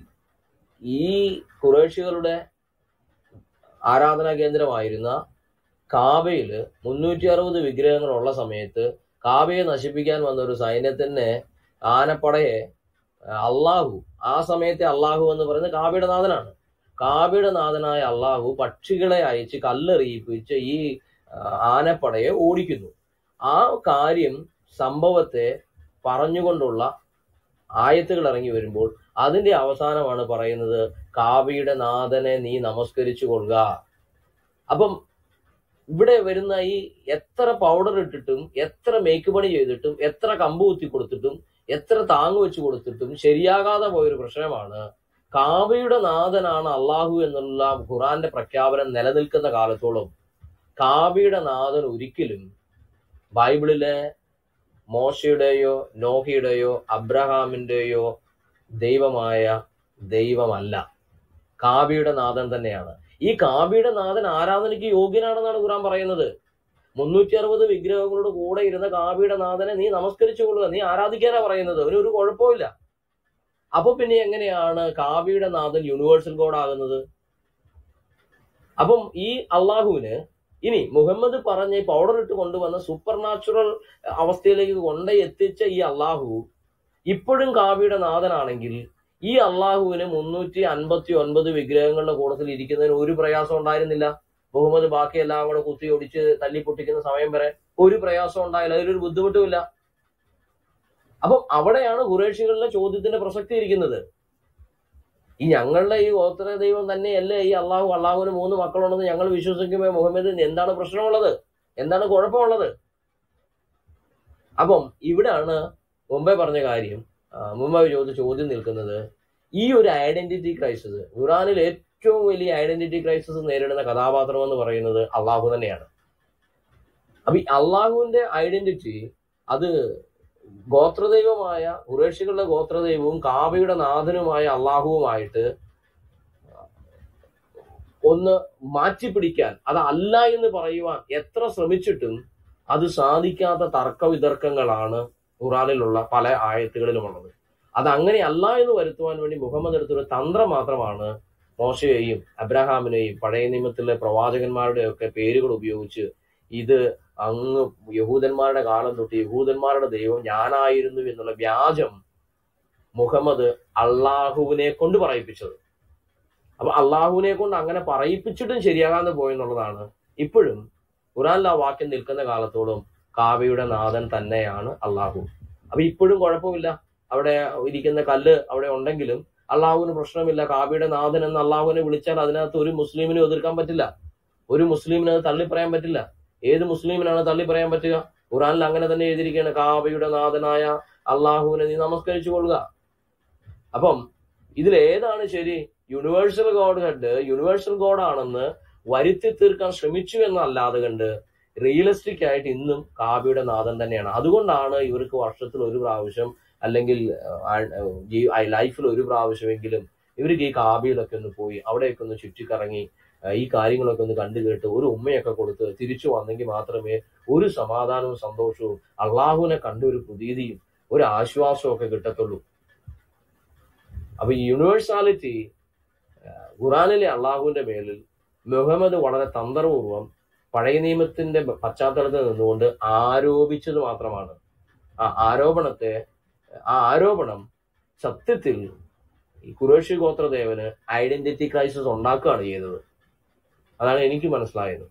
ഈ കുറേഷികളുടെ ആരാധനാ കേന്ദ്രമായിരുന്ന കാബയില് മുന്നൂറ്റി അറുപത് വിഗ്രഹങ്ങളുള്ള സമയത്ത് കാബയെ നശിപ്പിക്കാൻ വന്ന ഒരു സൈന്യത്തിന് ആനപ്പടയെ ആ, അള്ളാഹു ആ സമയത്തെ അള്ളാഹു എന്ന് പറയുന്നത് കാബയുടെ നാഥനാണ് കാബയുടെ നാഥനായ അള്ളാഹു പക്ഷികളെ അയച്ച് കല്ലെറിയിപ്പിച്ച് ഈ ആ, ആനപ്പടയെ ഓടിക്കുന്നു ആ കാര്യം സംഭവത്തെ പറഞ്ഞുകൊണ്ടുള്ള ആയത്തുകൾ ഇറങ്ങി വരുമ്പോൾ അതിന്റെ അവസാനമാണ് പറയുന്നത് കാവ്യയുടെ നാഥനെ നീ നമസ്കരിച്ചു കൊള്ളുക അപ്പം ഇവിടെ വരുന്ന ഈ എത്ര പൗഡർ ഇട്ടിട്ടും എത്ര മേക്ക് പണി ചെയ്തിട്ടും എത്ര കമ്പ് കുത്തി കൊടുത്തിട്ടും എത്ര താങ്ങ് വെച്ച് കൊടുത്തിട്ടും ശരിയാകാതെ പോയൊരു പ്രശ്നമാണ് കാവ്യയുടെ നാഥനാണ് അള്ളാഹു എന്നുള്ള ഖുറാന്റെ പ്രഖ്യാപനം നിലനിൽക്കുന്ന കാലത്തോളം കാവ്യയുടെ നാഥൻ ഒരിക്കലും ബൈബിളിലെ മോശയുടെയോ നോഹിയുടെയോ അബ്രഹാമിന്റെയോ ദൈവമായ ദൈവമല്ല കാവ്യയുടെ നാഥൻ തന്നെയാണ് ഈ കാവ്യയുടെ നാഥൻ ആരാധനയ്ക്ക് യോഗ്യനാണെന്നാണ് ഖുറാൻ പറയുന്നത് മുന്നൂറ്റി അറുപത് വിഗ്രഹങ്ങളോട് കൂടെ ഇരുന്ന കാവ്യയുടെ നാഥനെ നീ നമസ്കരിച്ചു കൊള്ളുക നീ ആരാധിക്കാനാ പറയുന്നത് അവന് ഒരു കുഴപ്പമില്ല അപ്പൊ പിന്നെ എങ്ങനെയാണ് കാവ്യയുടെ നാഥൻ യൂണിവേഴ്സൽ ഗോഡ് ആകുന്നത് അപ്പം ഈ അള്ളാഹുവിന് ഇനി മുഹമ്മദ് പറഞ്ഞ ഈ പൗഡർ ഇട്ട് കൊണ്ടുവന്ന സൂപ്പർ നാച്ചുറൽ അവസ്ഥയിലേക്ക് കൊണ്ടേ എത്തിച്ച ഈ അള്ളാഹു ഇപ്പോഴും കാവ്യയുടെ നാഥനാണെങ്കിൽ ഈ അള്ളാഹുവിന് മുന്നൂറ്റി അൻപത്തി ഒൻപത് വിഗ്രഹങ്ങളുടെ കൂട്ടത്തിൽ ഇരിക്കുന്നതിന് ഒരു പ്രയാസം ഉണ്ടായിരുന്നില്ല മുഹമ്മദ് ബാക്കി എല്ലാം കൂടെ കുത്തി ഒടിച്ച് തല്ലി പൊട്ടിക്കുന്ന സമയം വരെ ഒരു പ്രയാസം ഉണ്ടായില്ല അതിലൊരു ബുദ്ധിമുട്ടുമില്ല അപ്പം അവിടെയാണ് ഖുറേഷികളിലെ ചോദ്യത്തിന്റെ പ്രസക്തി ഇരിക്കുന്നത് ഈ ഞങ്ങളുടെ ഈ ഗോത്ര ദൈവം തന്നെയല്ലേ ഈ അള്ളാഹു അള്ളാഹുവിന് മൂന്ന് മക്കളുണ്ടെന്ന് ഞങ്ങൾ വിശ്വസിക്കുമ്പോൾ മുഹമ്മദിന് എന്താണ് പ്രശ്നമുള്ളത് എന്താണ് കുഴപ്പമുള്ളത് അപ്പം ഇവിടാണ് മുമ്പേ പറഞ്ഞ കാര്യം ആ, മുമ്പേ ചോദിച്ച ചോദ്യം നിൽക്കുന്നത് ഈ ഒരു ഐഡന്റിറ്റി ക്രൈസിസ് ഖുറാനിൽ ഏറ്റവും വലിയ ഐഡന്റിറ്റി ക്രൈസിസ് നേരിടുന്ന കഥാപാത്രം എന്ന് പറയുന്നത് അള്ളാഹു തന്നെയാണ് അപ്പൊ ഈ അള്ളാഹുവിന്റെ ഐഡന്റിറ്റി അത് ഗോത്രദൈവമായ ഖുറേഷികളുടെ ഗോത്രദൈവവും കാബയുടെ നാഥനുമായ അള്ളാഹുവുമായിട്ട് ഒന്ന് മാറ്റിപ്പിടിക്കാൻ അത് അല്ല എന്ന് പറയുവാൻ എത്ര ശ്രമിച്ചിട്ടും അത് സാധിക്കാത്ത തർക്കവിതർക്കങ്ങളാണ് ഖുറാനിലുള്ള പല ആയത്തുകളിലുമുള്ളത് അത് അങ്ങനെയല്ല എന്ന് വരുത്തുവാൻ വേണ്ടി മുഹമ്മദ് എടുത്തൊരു തന്ത്രം മാത്രമാണ് മോശയെയും അബ്രഹാമിനെയും പഴയ നിയമത്തിലെ പ്രവാചകന്മാരുടെ ഒക്കെ പേരുകൾ ഉപയോഗിച്ച് ഇത് അങ്ങ് യഹൂദന്മാരുടെ കാലം തൊട്ട് യഹൂദന്മാരുടെ ദൈവം ഞാനായിരുന്നു എന്നുള്ള വ്യാജം മുഹമ്മദ് അള്ളാഹുവിനെ കൊണ്ട് പറയിപ്പിച്ചത് അപ്പൊ അള്ളാഹുവിനെ കൊണ്ട് അങ്ങനെ പറയിപ്പിച്ചിട്ടും ശരിയാകാതെ പോയെന്നുള്ളതാണ് ഇപ്പോഴും ഖുറാനിൽ ആ വാക്യം നിൽക്കുന്ന കാലത്തോളം കാവയുടെ നാഥൻ തന്നെയാണ് അള്ളാഹു അപ്പൊ ഇപ്പോഴും കുഴപ്പമില്ല അവിടെ ഇരിക്കുന്ന കല്ല് അവിടെ ഉണ്ടെങ്കിലും അള്ളാഹുവിന് പ്രശ്നമില്ല കാബയുടെ നാഥൻ എന്ന് അള്ളാഹുവിനെ വിളിച്ചാൽ അതിനകത്ത് ഒരു മുസ്ലിമിനും എതിർക്കാൻ പറ്റില്ല ഒരു മുസ്ലിമിന് അത് തള്ളി പറയാൻ പറ്റില്ല ഏത് മുസ്ലിമിനാണ് തള്ളി പറയാൻ പറ്റുക ഖുറാനിൽ അങ്ങനെ തന്നെ എഴുതിയിരിക്കുകയാണ് കാബയുടെ നാഥനായ അള്ളാഹുവിനെ നീ നമസ്കരിച്ചു കൊള്ളുക അപ്പം ഇതിൽ ഏതാണ് ശരി universal godhead universal God ആണെന്ന് വരുത്തി തീർക്കാൻ ശ്രമിച്ചു എന്നല്ലാതെ കണ്ട് റിയലിസ്റ്റിക് ആയിട്ട് ഇന്നും കാബിയുടെ നാഥൻ തന്നെയാണ് അതുകൊണ്ടാണ് ഇവർക്ക് വർഷത്തിൽ ഒരു പ്രാവശ്യം അല്ലെങ്കിൽ ലൈഫിൽ ഒരു പ്രാവശ്യമെങ്കിലും ഇവർക്ക് ഈ കാബിയിലൊക്കെ ഒന്ന് പോയി അവിടെയൊക്കെ ഒന്ന് ചുറ്റിക്കറങ്ങി ആ, ഈ കാര്യങ്ങളൊക്കെ ഒന്ന് കണ്ടു കേട്ട് ഒരു ഉമ്മയൊക്കെ കൊടുത്ത് തിരിച്ചു വന്നെങ്കിൽ മാത്രമേ ഒരു സമാധാനവും സന്തോഷവും അള്ളാഹുവിനെ കണ്ട ഒരു പ്രതീതിയും ഒരു ആശ്വാസവും ഒക്കെ കിട്ടത്തുള്ളൂ അപ്പൊ ഈ യൂണിവേഴ്സാലിറ്റി ഖുറാനിലെ അള്ളാഹുവിന്റെ മേലിൽ മുഹമ്മദ് വളരെ തന്ത്രപൂർവം പഴയ നിയമത്തിന്റെ പശ്ചാത്തലത്തിൽ നിന്നുകൊണ്ട് ആരോപിച്ചത് മാത്രമാണ് ആ ആരോപണത്തെ ആ ആരോപണം സത്യത്തിൽ ഈ കുറേഷ്യ ഗോത്രദേവന് ഐഡന്റിറ്റി ക്രൈസിസ് ഉണ്ടാക്കുകയാണ് ചെയ്തത് അതാണ് എനിക്ക് മനസ്സിലായത്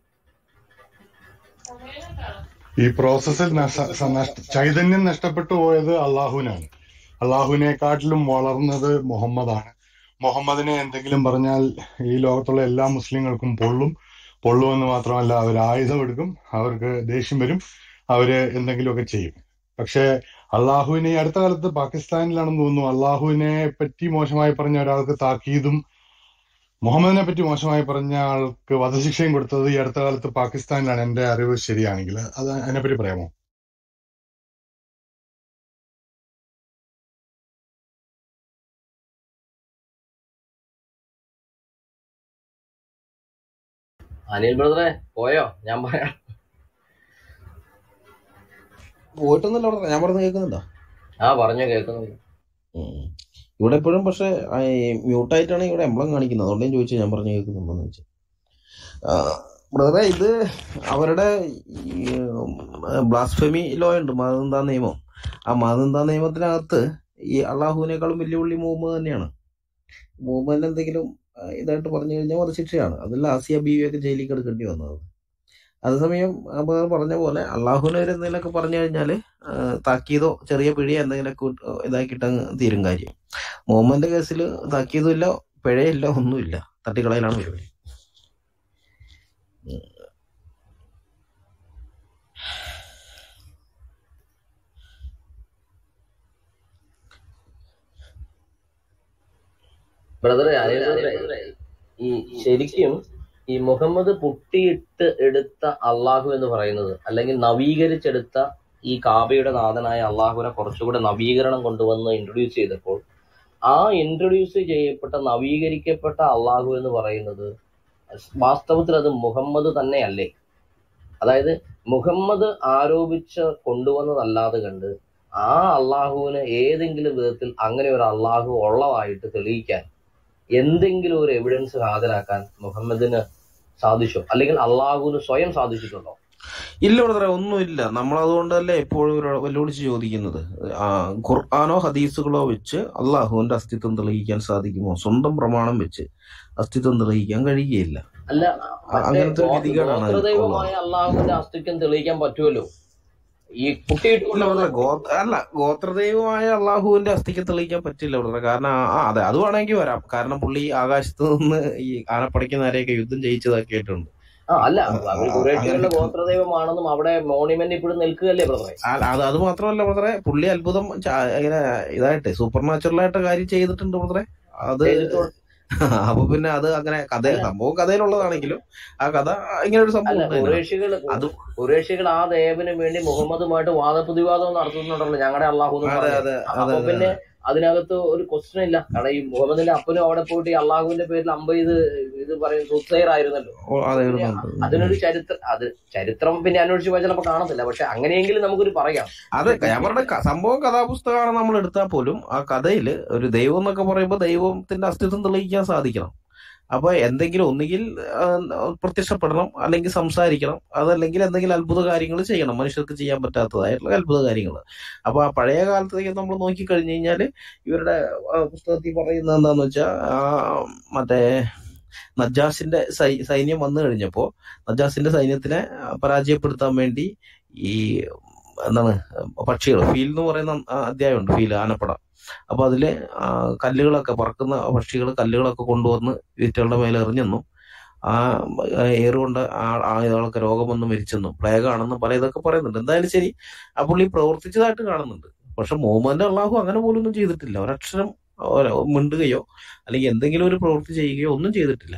ഈ പ്രോസസ്സിൽ നഷ- സ- നഷ്ട- ചൈതന്യം നഷ്ടപ്പെട്ടു പോയത് അള്ളാഹുവിനാണ് അള്ളാഹുവിനെക്കാട്ടിലും വളർന്നത് മുഹമ്മദാണ് മുഹമ്മദിനെ എന്തെങ്കിലും പറഞ്ഞാൽ ഈ ലോകത്തുള്ള എല്ലാ മുസ്ലിങ്ങൾക്കും പൊള്ളും പൊള്ളുമെന്ന് മാത്രമല്ല അവർ ആയുധമെടുക്കും അവർക്ക് ദേഷ്യം വരും അവര് എന്തെങ്കിലുമൊക്കെ ചെയ്യും പക്ഷേ അള്ളാഹുവിനെ ഈ അടുത്ത കാലത്ത് പാകിസ്ഥാനിലാണെന്ന് തോന്നുന്നു അള്ളാഹുവിനെ പറ്റി മോശമായി പറഞ്ഞ ഒരാൾക്ക് താക്കീതും മുഹമ്മദിനെ പറ്റി മോശമായി പറഞ്ഞ ആൾക്ക് വധശിക്ഷയും കൊടുത്തത് ഈ അടുത്ത കാലത്ത് പാകിസ്ഥാനിലാണ് എന്റെ അറിവ് ശരിയാണെങ്കിൽ അത് അതിനെപ്പറ്റി പറയാമോ അനിൽ ബ്രദറെ പോയോ ഞാൻ പറയാം പോയിട്ടൊന്നുമില്ല അവിടെ ഞാൻ പറഞ്ഞ കേൾക്കുന്നുണ്ടോ ആ പറഞ്ഞോ കേൾക്കുന്നുണ്ട് ഉം. ഇവിടെ എപ്പോഴും പക്ഷെ മ്യൂട്ടായിട്ടാണ് ഇവിടെ എംബ്ലം കാണിക്കുന്നത് അതുകൊണ്ട് ഞാൻ ചോദിച്ചു ഞാൻ പറഞ്ഞു കേൾക്കുന്നുണ്ടോന്ന് ചോദിച്ചു ബ്രദറെ ഇത് അവരുടെ ബ്ലാസ്ഫെമി ലോ ഉണ്ട് മതനിന്ദാ നിയമം ആ മതനിന്ദാ നിയമത്തിനകത്ത് ഈ അള്ളാഹുവിനേക്കാളും വെല്ലുവിളി മുഹമ്മദ് തന്നെയാണ് മുഹമ്മദിന് എന്തെങ്കിലും ആ, ഇതായിട്ട് പറഞ്ഞു കഴിഞ്ഞാൽ വധശിക്ഷയാണ് അതിൽ ആസിയ ബീവിയൊക്കെ ജയിലിൽ കിടക്കേണ്ടി വന്നത് അതേസമയം അപ്പൊ പറഞ്ഞ പോലെ അള്ളാഹുവിനെ ഒരു എന്തെങ്കിലുമൊക്കെ പറഞ്ഞു കഴിഞ്ഞാൽ താക്കീതോ ചെറിയ പിഴയോ എന്തെങ്കിലുമൊക്കെ ഇട്ട് ഇതാക്കിയിട്ട് അങ്ങ് തീരും കാര്യം മുഹമ്മദിന്റെ കേസിൽ താക്കീതും ഇല്ല പിഴയില്ല ഒന്നുമില്ല തട്ടിക്കളയിലാണ് പരിപാടി ബ്രദറെ അനിൽ ബ്രദറെ ഈ ശരിക്കും ഈ മുഹമ്മദ് പുട്ടിയിട്ട് എടുത്ത അള്ളാഹു എന്ന് പറയുന്നത് അല്ലെങ്കിൽ നവീകരിച്ചെടുത്ത ഈ കാബയുടെ നാഥനായ അള്ളാഹുവിനെ കുറച്ചുകൂടെ നവീകരണം കൊണ്ടുവന്ന് ഇൻട്രൊഡ്യൂസ് ചെയ്തപ്പോൾ ആ ഇൻട്രൊഡ്യൂസ് ചെയ്യപ്പെട്ട നവീകരിക്കപ്പെട്ട അള്ളാഹു എന്ന് പറയുന്നത് വാസ്തവത്തിൽ അത് മുഹമ്മദ് തന്നെയല്ലേ അതായത് മുഹമ്മദ് ആരോപിച്ച് കൊണ്ടുവന്നതല്ലാതെ കണ്ട് ആ അള്ളാഹുവിന് ഏതെങ്കിലും വിധത്തിൽ അങ്ങനെ ഒരു അള്ളാഹു ഉള്ളതായിട്ട് തെളിയിക്കാൻ എന്തെങ്കിലും ഒരു എവിഡൻസ് ഹാജരാക്കാൻ മുഹമ്മദിന് സാധിച്ചോ അല്ലെങ്കിൽ അള്ളാഹുവിന് സ്വയം സാധിച്ചിട്ടുണ്ടോ ഇല്ല ബ്രദറെ ഒന്നുമില്ല നമ്മൾ അതുകൊണ്ടല്ലേ എപ്പോഴും ഒരു വെല്ലുവിളിച്ച് ചോദിക്കുന്നത് ആ, ഖുർആാനോ ഹദീസുകളോ വെച്ച് അള്ളാഹുവിന്റെ അസ്തിത്വം തെളിയിക്കാൻ സാധിക്കുമോ സ്വന്തം പ്രമാണം വെച്ച് അസ്തിത്വം തെളിയിക്കാൻ കഴിയുകയില്ല അല്ല ആ, മറ്റേ അങ്ങനത്തെ ഒരു ഗോ- ഗതികേടാണ് അതിൽ ഉള്ളത് ഗോത്രദൈവമായ അള്ളാഹുവിന്റെ അസ്തിത്വം തെളിയിക്കാൻ പറ്റുമല്ലോ ഈ കുട്ടിയിട്ട് ഇല്ല ബ്രദറെ ഗോത്ര അല്ല ഗോത്രദൈവമായ അള്ളാഹുവിന്റെ അസ്ഥിക്ക് തെളിയിക്കാൻ പറ്റില്ല ബ്രദറെ കാരണം ആ ആ, അതെ അത് വേണമെങ്കിൽ വരാം കാരണം പുള്ളി ആകാശത്ത് നിന്ന് ഈ ആനപ്പടയ്ക്ക് നേരെയൊക്കെ യുദ്ധം ജയിച്ചതൊക്കെ ആയിട്ടുണ്ട് ആ അല്ല ആ, അവർ ആ, കുറേശ്ശികളുടെ അങ്ങനെ ഗോത്രദൈവമാണെന്നും അവിടെ മോണിമെന്റ് ഇപ്പോഴും നിൽക്കുകയല്ലേ ബ്രദറെ ആ, അത് അത് മാത്രമല്ല ബ്രദറെ പുള്ളി അത്ഭുതം ച- ഇങ്ങനെ ഇതായിട്ട് സൂപ്പർ നാച്ചുറൽ ആയിട്ട് കാര്യം ചെയ്തിട്ടുണ്ട് ബ്രദറെ അത് ചെയ്തിട്ടുണ്ട് അപ്പൊ പിന്നെ അത് അങ്ങനെ കഥ സംഭവം കഥയിലുള്ളതാണെങ്കിലും ആ കഥ ഇങ്ങനെ ഒരു സംഭവം അല്ല ഉണ്ട് അതിനകത്ത് കുറേശ്ശികൾ അത് കുറേശ്ശികൾ ആ ദേവന് വേണ്ടി മുഹമ്മദുമായിട്ട് വാദപ്രതിവാദം നടത്തുന്നുണ്ടല്ലോ ഞങ്ങളുടെ അള്ളാഹു എന്ന് അതെ പറഞ്ഞ് അതെ അപ്പൊ അതെ അതെ പിന്നെ അതെ അതിനകത്ത് ഒരു ക്വസ്റ്റ്യൻ ഇല്ല കാരണം ഈ മുഹമ്മദിന്റെ അപ്പനും അവിടെ പോയിട്ട് ഈ അള്ളാഹുവിന്റെ പേരിൽ അമ്പ ഇത് ഇത് പറയും സുസൈർ ആയിരുന്നല്ലോ ഓ, അതെ പിന്നെ ഇടുന്നുണ്ട് ഉം, അതിനൊരു ഉം. ചരിത്രം അത് ചരിത്രം പിന്നെ അന്വേഷിച്ച് പോയാൽ ചിലപ്പോൾ കാണത്തില്ല പക്ഷെ അങ്ങനെയെങ്കിലും നമുക്കൊരു പറയാം അതെ പക്ഷെ ഞാൻ പറഞ്ഞ ക- സംഭവം കഥാപുസ്തകമാണ് നമ്മൾ എടുത്താൽ പോലും ആ കഥയില് ഒരു ദൈവം എന്നൊക്കെ പറയുമ്പോൾ ദൈവത്തിന്റെ അസ്തിത്വം തെളിയിക്കാൻ സാധിക്കണം അപ്പൊ എന്തെങ്കിലും ഒന്നുകിൽ ആ, പ്രത്യക്ഷപ്പെടണം അല്ലെങ്കിൽ സംസാരിക്കണം അതല്ലെങ്കിൽ എന്തെങ്കിലും അത്ഭുത കാര്യങ്ങൾ ചെയ്യണം മനുഷ്യർക്ക് ചെയ്യാൻ പറ്റാത്തതായിട്ടുള്ള അത്ഭുത കാര്യങ്ങൾ അപ്പൊ ആ പഴയ കാലത്തേക്ക് നമ്മൾ നോക്കിക്കഴിഞ്ഞു കഴിഞ്ഞാൽ ഇവരുടെ ആ, പുസ്തകത്തിൽ പറയുന്നത് എന്താന്ന് വെച്ചാൽ ആ മറ്റേ നജാസിന്റെ സൈ- സൈന്യം വന്നു കഴിഞ്ഞപ്പോ നജാസിന്റെ സൈന്യത്തിനെ പരാജയപ്പെടുത്താൻ വേണ്ടി ഈ എന്താണ് പക്ഷികൾ ഫീൽ എന്ന് പറയുന്ന ആ അധ്യായമുണ്ട് ഫീൽ ആനപ്പട അപ്പൊ അതിലെ ആ, കല്ലുകളൊക്കെ പറക്കുന്ന പക്ഷികൾ കല്ലുകളൊക്കെ കൊണ്ടുവന്ന് ഈറ്റകളുടെ മേലെ എറിഞ്ഞെന്നും ആ എയർ കൊണ്ട് ആ ആളുകളൊക്കെ രോഗം വന്ന് മരിച്ചെന്നും പ്ലേഗ് ആണെന്നും പല ഇതൊക്കെ പറയുന്നുണ്ട് എന്തായാലും ശരി ആ പുള്ളി പ്രവർത്തിച്ചതായിട്ട് കാണുന്നുണ്ട് പക്ഷെ മുഹമ്മദിന്റെ അള്ളാഹു അങ്ങനെ പോലും ഒന്നും ചെയ്തിട്ടില്ല ഒരക്ഷരം ഒരു മിണ്ടുകയോ അല്ലെങ്കിൽ എന്തെങ്കിലും ഒരു പ്രവൃത്തി ചെയ്യുകയോ ഒന്നും ചെയ്തിട്ടില്ല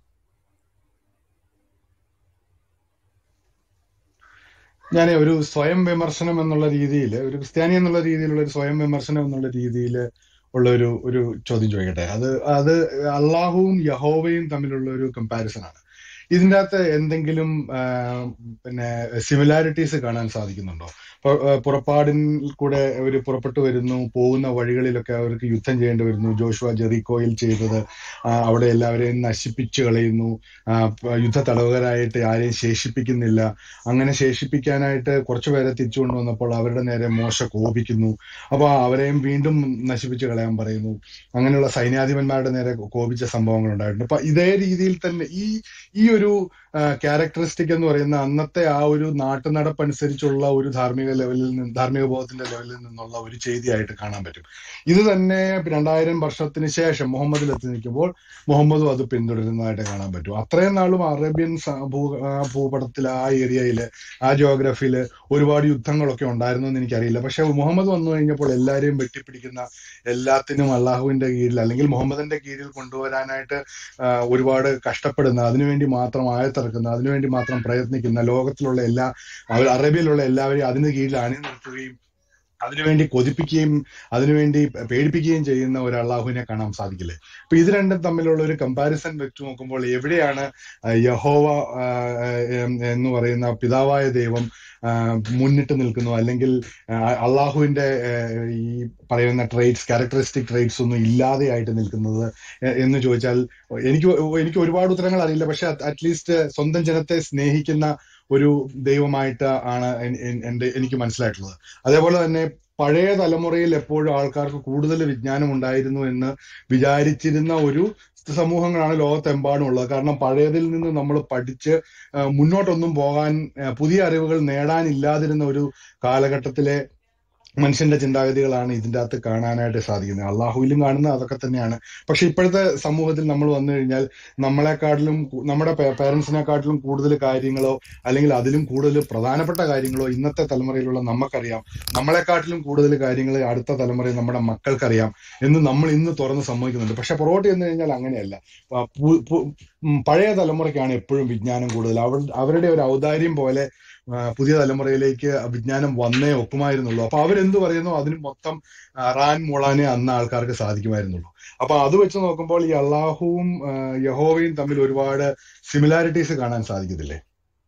ഞാൻ ഒരു സ്വയം വിമർശനം എന്നുള്ള രീതിയിൽ ഒരു ക്രിസ്ത്യാനി എന്നുള്ള രീതിയിലുള്ള ഒരു സ്വയം വിമർശനം എന്നുള്ള രീതിയിൽ ഉള്ള ഒരു ഒരു ചോദ്യം ചോദിക്കട്ടെ അത് അത് അള്ളാഹുവും യഹോവയും തമ്മിലുള്ള ഒരു കമ്പാരിസൺ ആണ് ഇതിൻ്റെ അകത്ത് എന്തെങ്കിലും ആ, പിന്നെ സിമിലാരിറ്റീസ് കാണാൻ സാധിക്കുന്നുണ്ടോ ഇപ്പൊ, ആ, പുറപ്പാടിൻ കൂടെ അവർ പുറപ്പെട്ടു വരുന്നു പോകുന്ന വഴികളിലൊക്കെ അവർക്ക് യുദ്ധം ചെയ്യേണ്ടി വരുന്നു ജോഷുവ ജെറിക്കോയിൽ ചെയ്തത് ആ, അവിടെ എല്ലാവരെയും നശിപ്പിച്ചു കളയുന്നു ആ, പ- യുദ്ധ തടവുകാരായിട്ട് ആരെയും ശേഷിപ്പിക്കുന്നില്ല അങ്ങനെ ശേഷിപ്പിക്കാനായിട്ട് കുറച്ചു പേരെ തിരിച്ചു കൊണ്ടുവന്നപ്പോൾ അവരുടെ നേരെ മോശ കോപിക്കുന്നു അപ്പൊ അവരെയും വീണ്ടും നശിപ്പിച്ചു കളയാൻ പറയുന്നു അങ്ങനെയുള്ള സൈന്യാധിപന്മാരുടെ നേരെ കോപിച്ച സംഭവങ്ങൾ ഉണ്ടായിട്ടുണ്ട് അപ്പൊ ഇതേ രീതിയിൽ തന്നെ ഈ ഈ ഒരു ക്യാരക്ടറിസ്റ്റിക് എന്ന് പറയുന്ന അന്നത്തെ ആ ഒരു നാട്ടുനടപ്പനുസരിച്ചുള്ള ഒരു ധാർമ്മിക ലെവലിൽ നിന്ന് ധാർമ്മിക ബോധത്തിന്റെ ലെവലിൽ നിന്നുള്ള ഒരു ചെയ്തിയായിട്ട് കാണാൻ പറ്റും ഇത് തന്നെ രണ്ടായിരം വർഷത്തിന് ശേഷം മുഹമ്മദിൽ എത്തി നിൽക്കുമ്പോൾ മുഹമ്മദും അത് പിന്തുടരുന്നതായിട്ട് കാണാൻ പറ്റും അത്രയും നാളും അറേബ്യൻ സ- ഭൂ ആ ഭൂപടത്തിൽ ആ ഏരിയയില് ആ ജോഗ്രഫിയിൽ ഒരുപാട് യുദ്ധങ്ങളൊക്കെ ഉണ്ടായിരുന്നു എന്ന് എനിക്കറിയില്ല പക്ഷെ മുഹമ്മദ് വന്നു കഴിഞ്ഞപ്പോൾ എല്ലാവരെയും വെട്ടിപ്പിടിക്കുന്ന എല്ലാത്തിനും അള്ളാഹുവിന്റെ കീഴിൽ അല്ലെങ്കിൽ മുഹമ്മദിന്റെ കീഴിൽ കൊണ്ടുവരാനായിട്ട് ആ, ഒരുപാട് കഷ്ടപ്പെടുന്ന അതിനുവേണ്ടി മാത്രം ആയത്തിറക്കുന്ന അതിനുവേണ്ടി മാത്രം പ്രയത്നിക്കുന്ന ലോകത്തിലുള്ള എല്ലാ അവർ അറേബ്യയിലുള്ള എല്ലാവരെയും അതിന് കീഴിൽ അണിനിർത്തുകയും അതിനുവേണ്ടി കൊതിപ്പിക്കുകയും അതിനുവേണ്ടി പേടിപ്പിക്കുകയും ചെയ്യുന്ന ഒരു അള്ളാഹുവിനെ കാണാൻ സാധിക്കില്ലേ അപ്പൊ ഇത് രണ്ടും തമ്മിലുള്ള ഒരു കമ്പാരിസൺ വെച്ച് നോക്കുമ്പോൾ എവിടെയാണ് ആ, യഹോവ ആ, എം, എന്ന് പറയുന്ന പിതാവായ ദൈവം ആ, മുന്നിട്ട് നിൽക്കുന്നു അല്ലെങ്കിൽ ആ, അള്ളാഹുവിന്റെ ആ, ഈ പറയുന്ന ട്രേറ്റ്സ് ക്യാരക്ടറിസ്റ്റിക് ട്രേറ്റ്സ് ഒന്നും ഇല്ലാതെയായിട്ട് നിൽക്കുന്നത് എ- എന്ന് ചോദിച്ചാൽ എനിക്ക് എനിക്ക് ഒരുപാട് ഉത്തരങ്ങൾ അറിയില്ല പക്ഷെ അറ്റ്ലീസ്റ്റ് സ്വന്തം ജനത്തെ സ്നേഹിക്കുന്ന ഒരു ദൈവമായിട്ട് ആണ് എൻ- എൻ- എന്റെ എനിക്ക് മനസ്സിലായിട്ടുള്ളത് അതേപോലെ തന്നെ പഴയ തലമുറയിൽ എപ്പോഴും ആൾക്കാർക്ക് കൂടുതൽ വിജ്ഞാനം ഉണ്ടായിരുന്നു എന്ന് വിചാരിച്ചിരുന്ന ഒരു സമൂഹങ്ങളാണ് ലോകത്തെമ്പാടും ഉള്ളത് കാരണം പഴയതിൽ നിന്ന് നമ്മൾ പഠിച്ച് ആ, മുന്നോട്ടൊന്നും പോകാൻ ആ, പുതിയ അറിവുകൾ നേടാനില്ലാതിരുന്ന ഒരു കാലഘട്ടത്തിലെ മനുഷ്യന്റെ ചിന്താഗതികളാണ് ഇതിന്റെ അകത്ത് കാണാനായിട്ട് സാധിക്കുന്നത് അള്ളാഹുവിലും കാണുന്നത് അതൊക്കെ തന്നെയാണ് പക്ഷെ ഇപ്പോഴത്തെ സമൂഹത്തിൽ നമ്മൾ വന്നു കഴിഞ്ഞാൽ നമ്മളെക്കാട്ടിലും കു- നമ്മുടെ പേരൻസിനെക്കാട്ടിലും കൂടുതൽ കാര്യങ്ങളോ അല്ലെങ്കിൽ അതിലും കൂടുതൽ പ്രധാനപ്പെട്ട കാര്യങ്ങളോ ഇന്നത്തെ തലമുറയിലുള്ള നമുക്കറിയാം നമ്മളെക്കാട്ടിലും കൂടുതൽ കാര്യങ്ങൾ അടുത്ത തലമുറയിൽ നമ്മുടെ മക്കൾക്കറിയാം എന്ന് നമ്മൾ ഇന്ന് തുറന്ന് സമ്മതിക്കുന്നുണ്ട് പക്ഷെ പുറകോട്ട് ചെന്ന് കഴിഞ്ഞാൽ അങ്ങനെയല്ല ആ, പു- പു- ഉം, പഴയ തലമുറയ്ക്കാണ് എപ്പോഴും വിജ്ഞാനം കൂടുതൽ അവർ അവരുടെ ഒരു ഔദാര്യം പോലെ ആ, പുതിയ തലമുറയിലേക്ക് വിജ്ഞാനം വന്നേ ഒക്കുമായിരുന്നുള്ളൂ അപ്പൊ അവരെന്ത് പറയുന്നു അതിന് മൊത്തം ആ, റാൻ മൂളാനേ അന്ന് ആൾക്കാർക്ക് സാധിക്കുമായിരുന്നുള്ളൂ അപ്പൊ അത് വെച്ച് നോക്കുമ്പോൾ ഈ അള്ളാഹുവും ആ, യഹോവയും തമ്മിൽ ഒരുപാട് സിമിലാരിറ്റീസ് കാണാൻ സാധിക്കത്തില്ലേ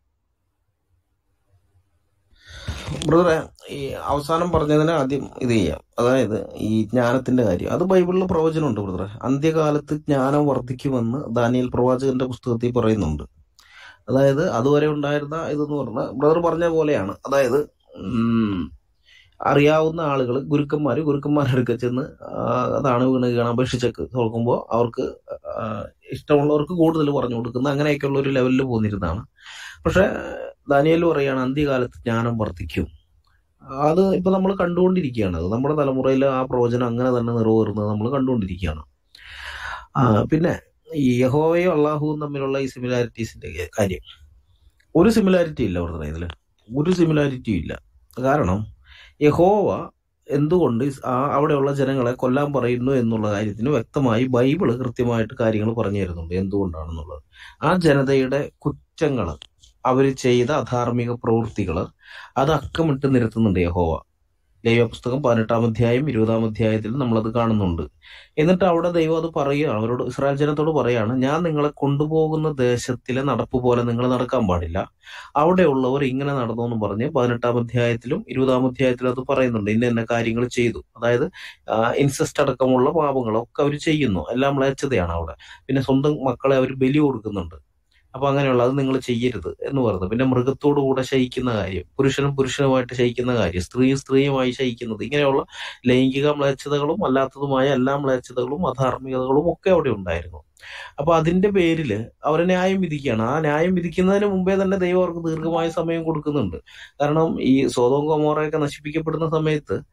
ബ്രദറെ ഈ അവസാനം പറഞ്ഞതിന് ആദ്യം ഇത് ചെയ്യാം അതായത് ഈ ജ്ഞാനത്തിന്റെ കാര്യം അത് ബൈബിളിൽ പ്രവചനമുണ്ട് ബ്രദറെ അന്ത്യകാലത്ത് ജ്ഞാനം വർദ്ധിക്കുമെന്ന് ദാനിയൽ പ്രവാചകന്റെ പുസ്തകത്തിൽ പറയുന്നുണ്ട് അതായത് അതുവരെ ഉണ്ടായിരുന്ന ഇതെന്ന് പറഞ്ഞാൽ ബ്രദർ പറഞ്ഞ പോലെയാണ് അതായത് ഉം, അറിയാവുന്ന ആളുകൾ ഗുരുക്കന്മാർ ഗുരുക്കന്മാരുടെ അടുക്ക ചെന്ന് ആ, അതാണ് വീണ് കാണാൻ അപേക്ഷിച്ചൊക്കെ നോക്കുമ്പോൾ അവർക്ക് ആ, ഇഷ്ടമുള്ളവർക്ക് കൂടുതൽ പറഞ്ഞു കൊടുക്കുന്ന അങ്ങനെയൊക്കെയുള്ള ഒരു ലെവലിൽ പോന്നിരുന്നതാണ് പക്ഷെ ദാനിയേൽ പറയാണ് അന്ത്യകാലത്ത് ജ്ഞാനം വർദ്ധിക്കും അത് ഇപ്പൊ നമ്മൾ കണ്ടുകൊണ്ടിരിക്കുകയാണ് അത് നമ്മുടെ തലമുറയിൽ ആ പ്രവചനം അങ്ങനെ തന്നെ നിറവേറുന്നത് നമ്മൾ കണ്ടുകൊണ്ടിരിക്കുകയാണ് ആ, പിന്നെ ഈ യഹോവയും അള്ളാഹുവും തമ്മിലുള്ള ഈ സിമിലാരിറ്റീസിന്റെ കാര്യം ഒരു സിമിലാരിറ്റി ഇല്ല പറഞ്ഞ ഇതില് ഒരു സിമിലാരിറ്റിയും ഇല്ല കാരണം യഹോവ എന്തുകൊണ്ട് ഇസ് ആ അവിടെയുള്ള ജനങ്ങളെ കൊല്ലാൻ പറയുന്നു എന്നുള്ള കാര്യത്തിന് വ്യക്തമായി ബൈബിള് കൃത്യമായിട്ട് കാര്യങ്ങൾ പറഞ്ഞു തരുന്നുണ്ട് എന്തുകൊണ്ടാണെന്നുള്ളത് ആ ജനതയുടെ കുറ്റങ്ങൾ അവർ ചെയ്ത അധാർമിക പ്രവൃത്തികൾ അത് അക്കമിട്ട് നിരത്തുന്നുണ്ട് യഹോവ ദൈവപുസ്തകം പതിനെട്ടാം അധ്യായം ഇരുപതാം അധ്യായത്തിൽ നമ്മളത് കാണുന്നുണ്ട് എന്നിട്ട് അവിടെ ദൈവം അത് പറയുകയാണ് അവരോട് ഇസ്രായേൽ ജനത്തോട് പറയാണ് ഞാൻ നിങ്ങളെ കൊണ്ടുപോകുന്ന ദേശത്തിലെ നടപ്പ് പോലെ നിങ്ങൾ നടക്കാൻ പാടില്ല അവിടെയുള്ളവർ ഇങ്ങനെ നടന്നു എന്ന് പറഞ്ഞ് പതിനെട്ടാം അധ്യായത്തിലും ഇരുപതാം അധ്യായത്തിലും അത് പറയുന്നുണ്ട് ഇന്ന ഇന്ന കാര്യങ്ങൾ ചെയ്തു അതായത് ഇൻസെസ്റ്റ് അടക്കമുള്ള പാപങ്ങളൊക്കെ അവർ ചെയ്യുന്നു എല്ലാം മ്ലേച്ഛതയാണ് അവിടെ പിന്നെ സ്വന്തം മക്കളെ അവർ ബലി കൊടുക്കുന്നുണ്ട് അപ്പൊ അങ്ങനെയുള്ള അത് നിങ്ങൾ ചെയ്യരുത് എന്ന് പറഞ്ഞു പിന്നെ മൃഗത്തോടു കൂടെ ശയിക്കുന്ന കാര്യം പുരുഷനും പുരുഷനുമായിട്ട് ശയിക്കുന്ന കാര്യം സ്ത്രീയും സ്ത്രീയുമായി ശയിക്കുന്നത് ഇങ്ങനെയുള്ള ലൈംഗിക മ്ലേച്ഛതകളും അല്ലാത്തതുമായ എല്ലാ മ്ലേച്ഛതകളും അധാർമികതകളും ഒക്കെ അവിടെ ഉണ്ടായിരുന്നു അപ്പൊ അതിന്റെ പേരില് അവരെ ന്യായം വിധിക്കുകയാണ് ആ ന്യായം വിധിക്കുന്നതിന് മുമ്പേ തന്നെ ദൈവം അവർക്ക് ദീർഘമായ സമയം കൊടുക്കുന്നുണ്ട് കാരണം ഈ സ്വതവും കൊമോറയൊക്കെ നശിപ്പിക്കപ്പെടുന്ന സമയത്ത്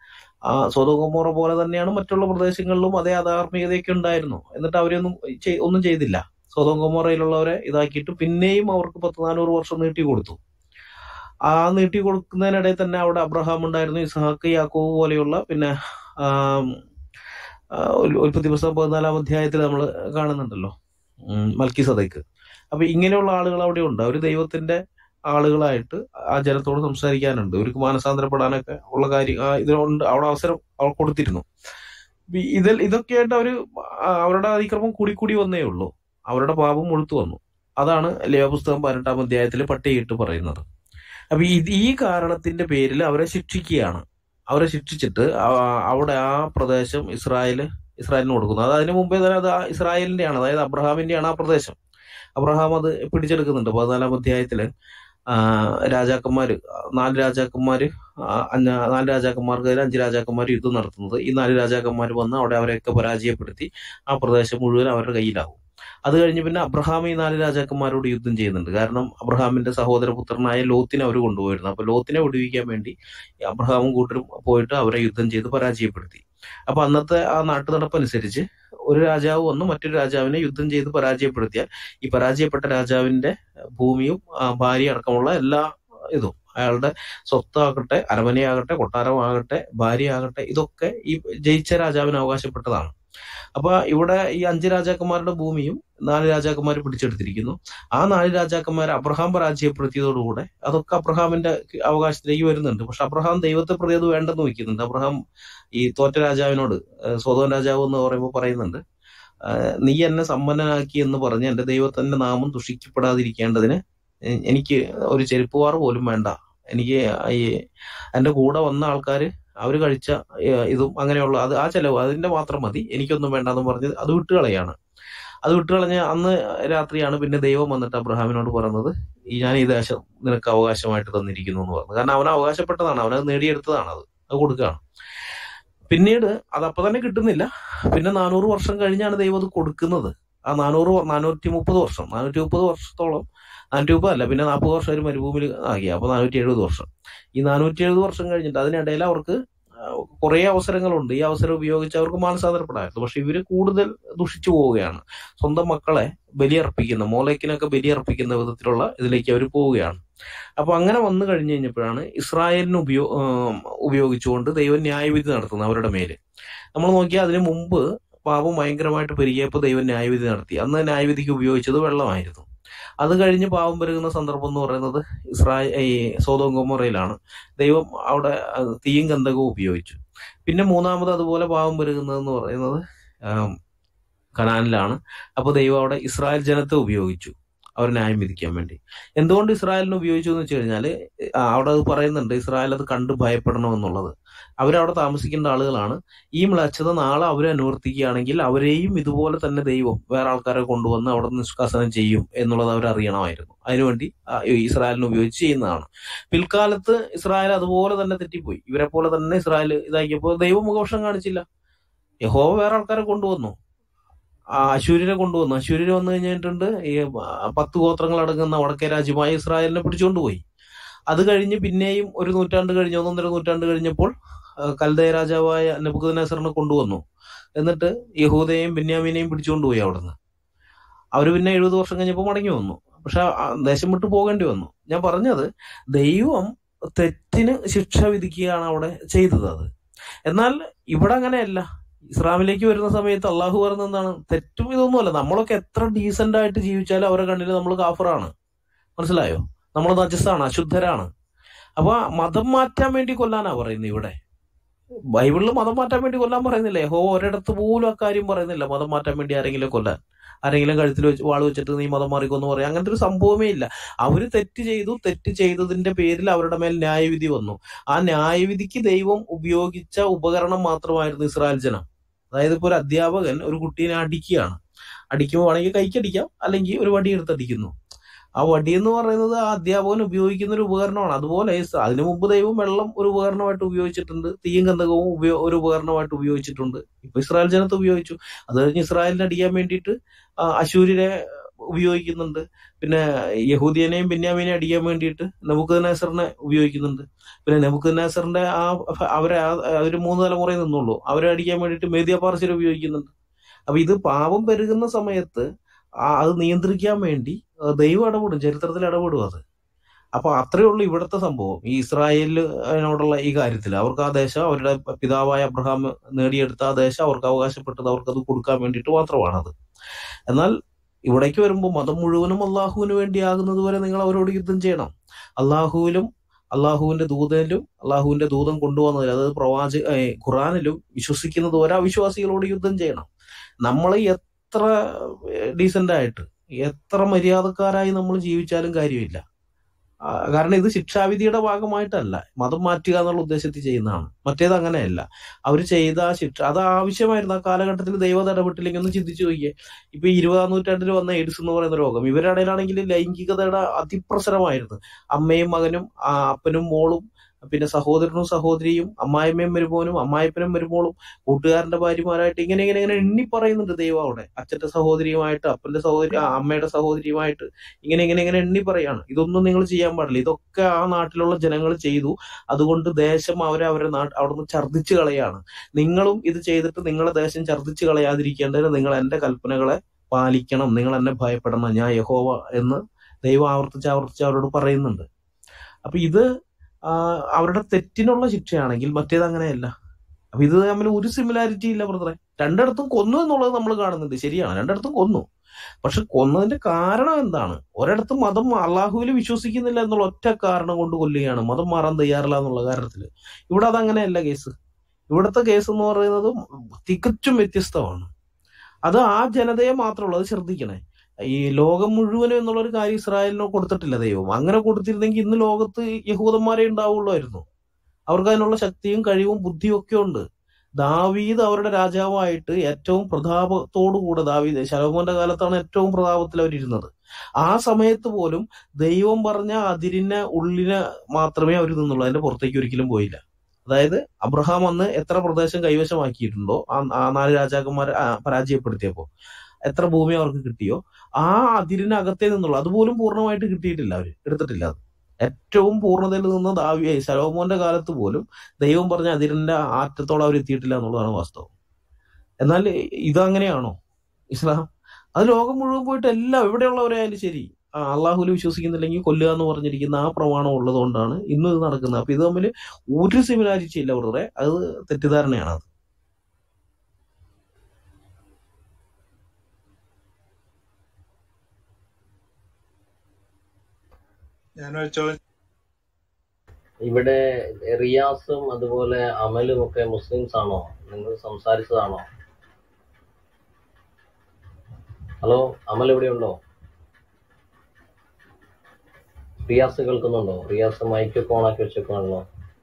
ആ സ്വതകുമോറ പോലെ തന്നെയാണ് മറ്റുള്ള പ്രദേശങ്ങളിലും അതേ അധാർമികതയൊക്കെ ഉണ്ടായിരുന്നു എന്നിട്ട് അവരെയൊന്നും ചെയ്- ഒന്നും ചെയ്തില്ല സ്വതകുമോറയിലുള്ളവരെ ഇതാക്കിയിട്ട് പിന്നെയും അവർക്ക് പത്ത് നാനൂറ് വർഷം നീട്ടി കൊടുത്തു ആ നീട്ടി കൊടുക്കുന്നതിനിടയിൽ തന്നെ അവിടെ അബ്രഹാം ഉണ്ടായിരുന്നു ഇസ്ഹാക്ക് യാക്കോബ് പോലെയുള്ള പിന്നെ ആം, ആ, ഉൽ- ഉൽപ്പത്തി പുസ്തകം പതിനാലാം അധ്യായത്തിൽ നമ്മൾ കാണുന്നുണ്ടല്ലോ മൽക്കി സദൈക്ക് അപ്പൊ ഇങ്ങനെയുള്ള ആളുകൾ അവിടെ ഉണ്ട് അവർ ദൈവത്തിന്റെ ആളുകളായിട്ട് ആ ജനത്തോട് സംസാരിക്കാനുണ്ട് അവർക്ക് മാനസാന്തരപ്പെടാനൊക്കെ ഉള്ള കാര്യം ആ, ഇതിലുണ്ട് അവിടെ അവസരം അവർ കൊടുത്തിരുന്നു ഇപ്പൊ ഇതിൽ ഇതൊക്കെയായിട്ട് അവര് ആ, അവരുടെ അതിക്രമം കൂടി കൂടി വന്നേ ഉള്ളൂ അവരുടെ പാപം മുഴുത്തു വന്നു അതാണ് ലേവപുസ്തകം പതിനെട്ടാം അധ്യായത്തിൽ പട്ടികയിട്ട് പറയുന്നത് അപ്പൊ ഇത് ഈ കാരണത്തിന്റെ പേരിൽ അവരെ ശിക്ഷിക്കുകയാണ് അവരെ ശിക്ഷിച്ചിട്ട് ആ- അവിടെ ആ പ്രദേശം ഇസ്രായേല് ഇസ്രായേലിന് കൊടുക്കുന്നു അത് അതിന് മുമ്പേ തന്നെ അത് ആ ഇസ്രായേലിന്റെയാണ് അതായത് അബ്രഹാമിന്റെയാണ് ആ പ്രദേശം അബ്രഹാം അത് പിടിച്ചെടുക്കുന്നുണ്ട് പതിനാലാം അധ്യായത്തില് ആ, രാജാക്കന്മാര് നാല് രാജാക്കന്മാര് ആ, അഞ്ച് നാല് രാജാക്കന്മാർക്കെതിരെ അഞ്ച് രാജാക്കന്മാർ യുദ്ധം നടത്തുന്നത് ഈ നാല് രാജാക്കന്മാർ വന്ന് അവിടെ അവരെയൊക്കെ പരാജയപ്പെടുത്തി ആ പ്രദേശം മുഴുവൻ അവരുടെ കയ്യിലാവും അത് കഴിഞ്ഞ് പിന്നെ അബ്രഹാം ഈ നാല് രാജാക്കന്മാരോട് യുദ്ധം ചെയ്യുന്നുണ്ട് കാരണം അബ്രഹാമിന്റെ സഹോദരപുത്രനായ ലോത്തിനെ അവർ കൊണ്ടുപോയിരുന്നു അപ്പൊ ലോത്തിനെ വിടുവിക്കാൻ വേണ്ടി ഈ അബ്രഹാമും കൂട്ടരും പോയിട്ട് അവരെ യുദ്ധം ചെയ്ത് പരാജയപ്പെടുത്തി അപ്പൊ അന്നത്തെ ആ നാട്ടു നടപ്പനുസരിച്ച് ഒരു രാജാവ് വന്ന് മറ്റൊരു രാജാവിനെ യുദ്ധം ചെയ്ത് പരാജയപ്പെടുത്തിയാൽ ഈ പരാജയപ്പെട്ട രാജാവിന്റെ ഭൂമിയും ആ, ഭാര്യ അടക്കമുള്ള എല്ലാ ഇതും അയാളുടെ സ്വത്താകട്ടെ അരമനയാകട്ടെ കൊട്ടാരമാകട്ടെ ഭാര്യയാകട്ടെ ഇതൊക്കെ ഈ ജയിച്ച രാജാവിന് അവകാശപ്പെട്ടതാണ് അപ്പൊ ഇവിടെ ഈ അഞ്ച് രാജാക്കന്മാരുടെ ഭൂമിയും നാല് രാജാക്കന്മാർ പിടിച്ചെടുത്തിരിക്കുന്നു ആ നാല് രാജാക്കന്മാരെ അബ്രഹാം പരാജയപ്പെടുത്തിയതോടുകൂടെ അതൊക്കെ അബ്രഹാമിന്റെ അവകാശത്തിലേക്ക് വരുന്നുണ്ട് പക്ഷെ അബ്രഹാം ദൈവത്തെ പ്രതി അത് വേണ്ടെന്ന് വെക്കുന്നുണ്ട് അബ്രഹാം ഈ തോറ്റ രാജാവിനോട് ഏഹ് സ്വതോൻ രാജാവ് എന്ന് പറയുമ്പോൾ പറയുന്നുണ്ട് ആഹ് നീ എന്നെ സമ്പന്നനാക്കി എന്ന് പറഞ്ഞ് എന്റെ ദൈവത്തിന്റെ നാമം ദുഷിക്കപ്പെടാതിരിക്കേണ്ടതിന് എ- എനിക്ക് ഒരു ചെരുപ്പുവാറ് പോലും വേണ്ട എനിക്ക് ഈ എന്റെ കൂടെ വന്ന ആൾക്കാര് അവര് കഴിച്ച ഏഹ് ഇതും അങ്ങനെയുള്ള അത് ആ ചെലവ് അതിന്റെ മാത്രം മതി എനിക്കൊന്നും വേണ്ടെന്ന് പറഞ്ഞ് അത് വിട്ടുകളയാണ് അത് വിട്ടുകളഞ്ഞ് അന്ന് രാത്രിയാണ് പിന്നെ ദൈവം വന്നിട്ട് അബ്രഹാമിനോട് പറഞ്ഞത് ഈ ഞാൻ ഈ ദേശം നിനക്ക് അവകാശമായിട്ട് തന്നിരിക്കുന്നു എന്ന് പറഞ്ഞു കാരണം അവൻ അവകാശപ്പെട്ടതാണ് അവനത് നേടിയെടുത്തതാണ് അത് അത് കൊടുക്കുകയാണ് പിന്നീട് അത് അപ്പൊ തന്നെ കിട്ടുന്നില്ല പിന്നെ നാനൂറ് വർഷം കഴിഞ്ഞാണ് ദൈവം അത് കൊടുക്കുന്നത് ആ നാനൂറ് വ- നാനൂറ്റി മുപ്പത് വർഷം നാനൂറ്റി മുപ്പത് വർഷത്തോളം നാനൂറ്റി മുപ്പത് അല്ല പിന്നെ നാൽപ്പത് വർഷം ഒരു മരുഭൂമിയിൽ ആക്കി അപ്പൊ നാനൂറ്റി എഴുപത് വർഷം ഈ നാനൂറ്റി എഴുപത് വർഷം കഴിഞ്ഞിട്ട് അതിനിടയിൽ അവർക്ക് കുറെ അവസരങ്ങളുണ്ട് ഈ അവസരം ഉപയോഗിച്ച് അവർക്ക് മാനസാന്തരപ്പെടാമായിരുന്നു പക്ഷെ ഇവര് കൂടുതൽ ദുഷിച്ചു പോവുകയാണ് സ്വന്തം മക്കളെ ബലിയർപ്പിക്കുന്ന മോലേക്കിനൊക്കെ ബലിയർപ്പിക്കുന്ന വിധത്തിലുള്ള ഇതിലേക്ക് അവർ പോവുകയാണ് അപ്പൊ അങ്ങനെ വന്നു കഴിഞ്ഞു കഴിഞ്ഞപ്പോഴാണ് ഇസ്രായേലിന് ഉപയോ ആം, ഉപയോഗിച്ചുകൊണ്ട് ദൈവം ന്യായവിധി നടത്തുന്നത് അവരുടെ മേല് നമ്മൾ നോക്കിയാൽ അതിനു മുമ്പ് പാപം ഭയങ്കരമായിട്ട് പെരുകിയപ്പോൾ ദൈവം ന്യായവിധി നടത്തി അന്ന് ന്യായവിധിക്ക് ഉപയോഗിച്ചത് വെള്ളമായിരുന്നു അത് കഴിഞ്ഞ് പാവം പെരുകുന്ന സന്ദർഭം എന്ന് പറയുന്നത് ഇസ്രായേൽ ഈ സോതോം ഗൊമോറയിലാണ് ദൈവം അവിടെ അത് തീയും ഗന്ധകവും ഉപയോഗിച്ചു പിന്നെ മൂന്നാമത് അതുപോലെ പാവം പെരുകുന്നതെന്ന് പറയുന്നത് ആം, കനാനിലാണ് അപ്പൊ ദൈവം അവിടെ ഇസ്രായേൽ ജനത്തെ ഉപയോഗിച്ചു അവർ ന്യായം വിധിക്കാൻ വേണ്ടി എന്തുകൊണ്ട് ഇസ്രായേലിനെ ഉപയോഗിച്ചു എന്ന് വെച്ച് കഴിഞ്ഞാല് ആ, അവിടെ അത് പറയുന്നുണ്ട് ഇസ്രായേൽ അത് കണ്ട് ഭയപ്പെടണമെന്നുള്ളത് അവരവിടെ താമസിക്കേണ്ട ആളുകളാണ് ഈ മ്ലച്ഛത നാളെ അവരെ അനുവർത്തിക്കുകയാണെങ്കിൽ അവരെയും ഇതുപോലെ തന്നെ ദൈവം വേറെ ആൾക്കാരെ കൊണ്ടുവന്ന് അവിടെ നിഷ്കാസനം ചെയ്യും എന്നുള്ളത് അവർ അറിയണമായിരുന്നു അതിനുവേണ്ടി ആ, ഈ ഇസ്രായേലിനെ ഉപയോഗിച്ച് ചെയ്യുന്നതാണ് പിൽക്കാലത്ത് ഇസ്രായേൽ അതുപോലെ തന്നെ തെറ്റിപ്പോയി ഇവരെ പോലെ തന്നെ ഇസ്രായേൽ ഇതാക്കിയപ്പോൾ ദൈവം മുഖപക്ഷം കാണിച്ചില്ല യഹോവ വേറെ ആൾക്കാരെ കൊണ്ടുവന്നു ആ അശൂര്യരെ കൊണ്ടുവന്നു അശൂര്യര് വന്നു കഴിഞ്ഞിട്ടുണ്ട് ഈ ആ, പത്ത് ഗോത്രങ്ങൾ അടങ്ങുന്ന വടക്കേ രാജ്യമായ ഇസ്രായേലിനെ പിടിച്ചുകൊണ്ടുപോയി അത് കഴിഞ്ഞ് പിന്നെയും ഒരു നൂറ്റാണ്ട് കഴിഞ്ഞ് ഒന്നൊന്നര നൂറ്റാണ്ട് കഴിഞ്ഞപ്പോൾ ആ, കൽദയ രാജാവായ നെബുക്കദ്നേസറിനെ കൊണ്ടുവന്നു എന്നിട്ട് യഹൂദയെയും ബെന്യാമീനെയും പിടിച്ചുകൊണ്ടുപോയി അവിടുന്ന് അവര് പിന്നെ എഴുപത് വർഷം കഴിഞ്ഞപ്പോൾ മടങ്ങി വന്നു പക്ഷെ ആ ദേശം വിട്ടു പോകേണ്ടി വന്നു ഞാൻ പറഞ്ഞത് ദൈവം തെറ്റിന് ശിക്ഷ വിധിക്കുകയാണ് അവിടെ ചെയ്തത് അത് എന്നാൽ ഇവിടെ അങ്ങനെയല്ല ഇസ്ലാമിലേക്ക് വരുന്ന സമയത്ത് അള്ളാഹു പറയുന്നത് എന്താണ് തെറ്റും ഇതൊന്നുമല്ല നമ്മളൊക്കെ എത്ര ഡീസന്റ് ആയിട്ട് ജീവിച്ചാലും അവരുടെ കണ്ണിൽ നമ്മൾ കാഫറാണ് മനസ്സിലായോ നമ്മൾ നജസ്സാണ് അശുദ്ധരാണ് അപ്പൊ മതം മാറ്റാൻ വേണ്ടി കൊല്ലാനാ പറയുന്നത് ഇവിടെ ബൈബിളിൽ മതം മാറ്റാൻ വേണ്ടി കൊല്ലാൻ പറയുന്നില്ല യഹോ ഒരിടത്ത് പോലും അക്കാര്യം പറയുന്നില്ല മതം മാറ്റാൻ വേണ്ടി ആരെങ്കിലും കൊല്ലാൻ ആരെങ്കിലും കഴുത്തിൽ വെച്ച് വാൾ വെച്ചിട്ട് നീ മതം മാറിക്കൊന്ന് പറയാം അങ്ങനത്തെ ഒരു സംഭവമേ ഇല്ല അവര് തെറ്റ് ചെയ്തു തെറ്റ് ചെയ്തതിന്റെ പേരിൽ അവരുടെ മേൽ ന്യായവിധി വന്നു ആ ന്യായവിധിക്ക് ദൈവം ഉപയോഗിച്ച ഉപകരണം മാത്രമായിരുന്നു ഇസ്രായേൽ ജനം അതായത് ഇപ്പൊ ഒരു അധ്യാപകൻ ഒരു കുട്ടീനെ അടിക്കുകയാണ് അടിക്കുമ്പോൾ വേണമെങ്കിൽ കൈക്കടിക്കാം അല്ലെങ്കിൽ ഒരു വടി എടുത്ത് അടിക്കുന്നു ആ വടി എന്ന് പറയുന്നത് ആ അധ്യാപകൻ ഉപയോഗിക്കുന്ന ഒരു ഉപകരണമാണ് അതുപോലെ സ് അതിനു മുമ്പ് ദൈവം വെള്ളം ഒരു ഉപകരണമായിട്ട് ഉപയോഗിച്ചിട്ടുണ്ട് തീയും ഗന്ധകവും ഉപയോ ഒരു ഉപകരണമായിട്ട് ഉപയോഗിച്ചിട്ടുണ്ട് ഇപ്പൊ ഇസ്രായേൽ ജനത്തെ ഉപയോഗിച്ചു അത് കഴിഞ്ഞ് ഇസ്രായേലിനെ അടിക്കാൻ വേണ്ടിയിട്ട് ആ, അശൂര്യരെ ഉപയോഗിക്കുന്നുണ്ട് പിന്നെ യഹൂദിയനെയും ബെന്യാമിനെയും അടിക്കാൻ വേണ്ടിയിട്ട് നമുക്ക് നസറിനെ ഉപയോഗിക്കുന്നുണ്ട് പിന്നെ നമുക്ക് നസറിന്റെ ആ അവരെ ആ- ഒരു മൂന്ന് തലമുറയിൽ നിന്നുള്ളൂ അവരെ അടിക്കാൻ വേണ്ടിയിട്ട് മേദിയ പാർശ്വരെ ഉപയോഗിക്കുന്നുണ്ട് അപ്പൊ ഇത് പാപം പെരുകുന്ന സമയത്ത് ആ- അത് നിയന്ത്രിക്കാൻ വേണ്ടി ആ, ദൈവം ഇടപെടും ചരിത്രത്തിൽ ഇടപെടും അത് അപ്പൊ അത്രയേ ഉള്ളൂ ഇവിടുത്തെ സംഭവം ഈ ഇസ്രായേലിനോടുള്ള ഈ കാര്യത്തിൽ അവർക്ക് ആ ദേശം അവരുടെ പിതാവായ അബ്രഹാം നേടിയെടുത്ത ആ ദേശം അവർക്ക് അവകാശപ്പെട്ടത് അവർക്ക് അത് കൊടുക്കാൻ വേണ്ടിയിട്ട് മാത്രമാണത് എന്നാൽ ഇവിടേക്ക് വരുമ്പോൾ മതം മുഴുവനും അള്ളാഹുവിന് വേണ്ടിയാകുന്നത് വരെ നിങ്ങൾ അവരോട് യുദ്ധം ചെയ്യണം അള്ളാഹുവിലും അള്ളാഹുവിന്റെ ദൂതനിലും അള്ളാഹുവിന്റെ ദൂതം കൊണ്ടുവന്നതിൽ അതായത് പ്രവാചക ഏ, ഖുറാനിലും വിശ്വസിക്കുന്നത് വരെ അവിശ്വാസികളോട് യുദ്ധം ചെയ്യണം നമ്മൾ എത്ര ഡീസന്റ് ആയിട്ട് എത്ര മര്യാദക്കാരായി നമ്മൾ ജീവിച്ചാലും കാര്യമില്ല ആ, കാരണം ഇത് ശിക്ഷാവിധിയുടെ ഭാഗമായിട്ടല്ല മതം മാറ്റുക എന്നുള്ള ഉദ്ദേശത്തിൽ ചെയ്യുന്നതാണ് മറ്റേത് അങ്ങനെയല്ല അവർ ചെയ്ത ആ ശിക്ഷ അത് ആവശ്യമായിരുന്നു ആ കാലഘട്ടത്തിൽ ദൈവം ഇടപെട്ടില്ലെങ്കിൽ ഒന്ന് ചിന്തിച്ചു നോക്കിയേ ഇപ്പൊ ഈ ഇരുപതാം നൂറ്റാണ്ടിൽ വന്ന എയ്ഡ്സ് എന്ന് പറയുന്ന രോഗം ഇവരുടെ ഇടയിലാണെങ്കിൽ ലൈംഗികതയുടെ അതിപ്രസരമായിരുന്നു അമ്മയും മകനും ആ അപ്പനും മോളും പിന്നെ സഹോദരനും സഹോദരിയും അമ്മായിമ്മയും മരുമോനും അമ്മായിപ്പനും മരുമോളും കൂട്ടുകാരന്റെ ഭാര്യമാരായിട്ട് ഇങ്ങനെ ഇങ്ങനെ ഇങ്ങനെ എണ്ണി പറയുന്നുണ്ട് ദൈവം അവിടെ അച്ഛന്റെ സഹോദരിയുമായിട്ട് അപ്പന്റെ സഹോദരി ആ, അമ്മയുടെ സഹോദരിയുമായിട്ട് ഇങ്ങനെ ഇങ്ങനെ ഇങ്ങനെ എണ്ണി പറയാണ് ഇതൊന്നും നിങ്ങൾ ചെയ്യാൻ പാടില്ല ഇതൊക്കെ ആ നാട്ടിലുള്ള ജനങ്ങൾ ചെയ്തു അതുകൊണ്ട് ദേശം അവരെ അവരെ നാട്ട് അവിടുന്ന് ഛർദ്ദിച്ചു കളയാണ് നിങ്ങളും ഇത് ചെയ്തിട്ട് നിങ്ങളുടെ ദേശം ഛർദ്ദിച്ചു കളയാതിരിക്കേണ്ടതിന് നിങ്ങൾ എന്റെ കൽപ്പനകളെ പാലിക്കണം നിങ്ങൾ എന്നെ ഭയപ്പെടണം ഞാൻ യഹോവ എന്ന് ദൈവം ആവർത്തിച്ച് ആവർത്തിച്ച് അവരോട് പറയുന്നുണ്ട് അപ്പൊ ഇത് ആ, അവരുടെ തെറ്റിനുള്ള ശിക്ഷയാണെങ്കിൽ മറ്റേത് അങ്ങനെയല്ല അപ്പൊ ഇത് തമ്മിൽ ഒരു സിമിലാരിറ്റി ഇല്ല ബ്രദറെ രണ്ടിടത്തും കൊന്നു എന്നുള്ളത് നമ്മൾ കാണുന്നുണ്ട് ശരിയാണ് രണ്ടിടത്തും കൊന്നു പക്ഷെ കൊന്നതിന്റെ കാരണം എന്താണ് ഒരിടത്തും മതം അള്ളാഹുവിൽ വിശ്വസിക്കുന്നില്ല എന്നുള്ള ഒറ്റ കാരണം കൊണ്ട് കൊല്ലുകയാണ് മതം മാറാൻ തയ്യാറില്ല എന്നുള്ള കാര്യത്തില് ഇവിടെ അതങ്ങനെയല്ല കേസ് ഇവിടുത്തെ കേസ് എന്ന് പറയുന്നത് തികച്ചും വ്യത്യസ്തമാണ് അത് ആ ജനതയെ മാത്രമുള്ളൂ അത് ശ്രദ്ധിക്കണേ ഈ ലോകം മുഴുവനും എന്നുള്ള ഒരു കാര്യം ഇസ്രായേലിനോ കൊടുത്തിട്ടില്ല ദൈവം അങ്ങനെ കൊടുത്തിരുന്നെങ്കിൽ ഇന്ന് ലോകത്ത് യഹൂദന്മാരെ ഉണ്ടാവുള്ളായിരുന്നു അവർക്ക് അതിനുള്ള ശക്തിയും കഴിവും ബുദ്ധിയും ഒക്കെ ഉണ്ട് ദാവീദ് അവരുടെ രാജാവായിട്ട് ഏറ്റവും പ്രതാപത്തോടുകൂടെ ദാവീദ് ശലോമോന്റെ കാലത്താണ് ഏറ്റവും പ്രതാപത്തിൽ അവരിരുന്നത് ആ സമയത്ത് പോലും ദൈവം പറഞ്ഞ അതിരിനെ ഉള്ളിനെ മാത്രമേ അവർ നിന്നുള്ളൂ അതിന്റെ പുറത്തേക്ക് ഒരിക്കലും പോയില്ല അതായത് അബ്രഹാം അന്ന് എത്ര പ്രദേശം കൈവശമാക്കിയിട്ടുണ്ടോ ആ ആ നാല് രാജാക്കന്മാരെ ആ, പരാജയപ്പെടുത്തിയപ്പോ എത്ര ഭൂമി അവർക്ക് കിട്ടിയോ ആ അതിരിനകത്തേ നിന്നുള്ളൂ അതുപോലും പൂർണ്ണമായിട്ട് കിട്ടിയിട്ടില്ല അവര് എടുത്തിട്ടില്ല അത് ഏറ്റവും പൂർണ്ണതയിൽ നിന്ന് ദാവി ശലോമോന്റെ കാലത്ത് പോലും ദൈവം പറഞ്ഞ അതിരിന്റെ ആറ്റത്തോളം അവർ എത്തിയിട്ടില്ല എന്നുള്ളതാണ് വാസ്തവം എന്നാൽ ഇതങ്ങനെയാണോ ഇസ്ലാം അത് ലോകം മുഴുവൻ പോയിട്ട് എല്ലാം എവിടെയുള്ളവരായാലും ശരി ആ, അള്ളാഹുവിൽ വിശ്വസിക്കുന്നില്ലെങ്കിൽ കൊല്ലുക എന്ന് പറഞ്ഞിരിക്കുന്ന ആ പ്രമാണം ഉള്ളത് കൊണ്ടാണ് ഇന്ന് ഇത് നടക്കുന്നത് അപ്പൊ ഇത് തമ്മിൽ ഒരു സിമിലാരിറ്റി ഇല്ല വെറുതെ അത് തെറ്റിദ്ധാരണയാണ് അത് ഞാനൊരു ചോദ്യം ഇവിടെ റിയാസും അതുപോലെ അമലും ഒക്കെ മുസ്ലിംസ് ആണോ നിങ്ങൾ സംസാരിച്ചതാണോ ഹലോ അമൽ ഇവിടെ ഉണ്ടോ റിയാസ് കേൾക്കുന്നുണ്ടോ റിയാസ് മൈക്ക് ഒക്കെ ഓണാക്കി വെച്ചേക്കാണല്ലോ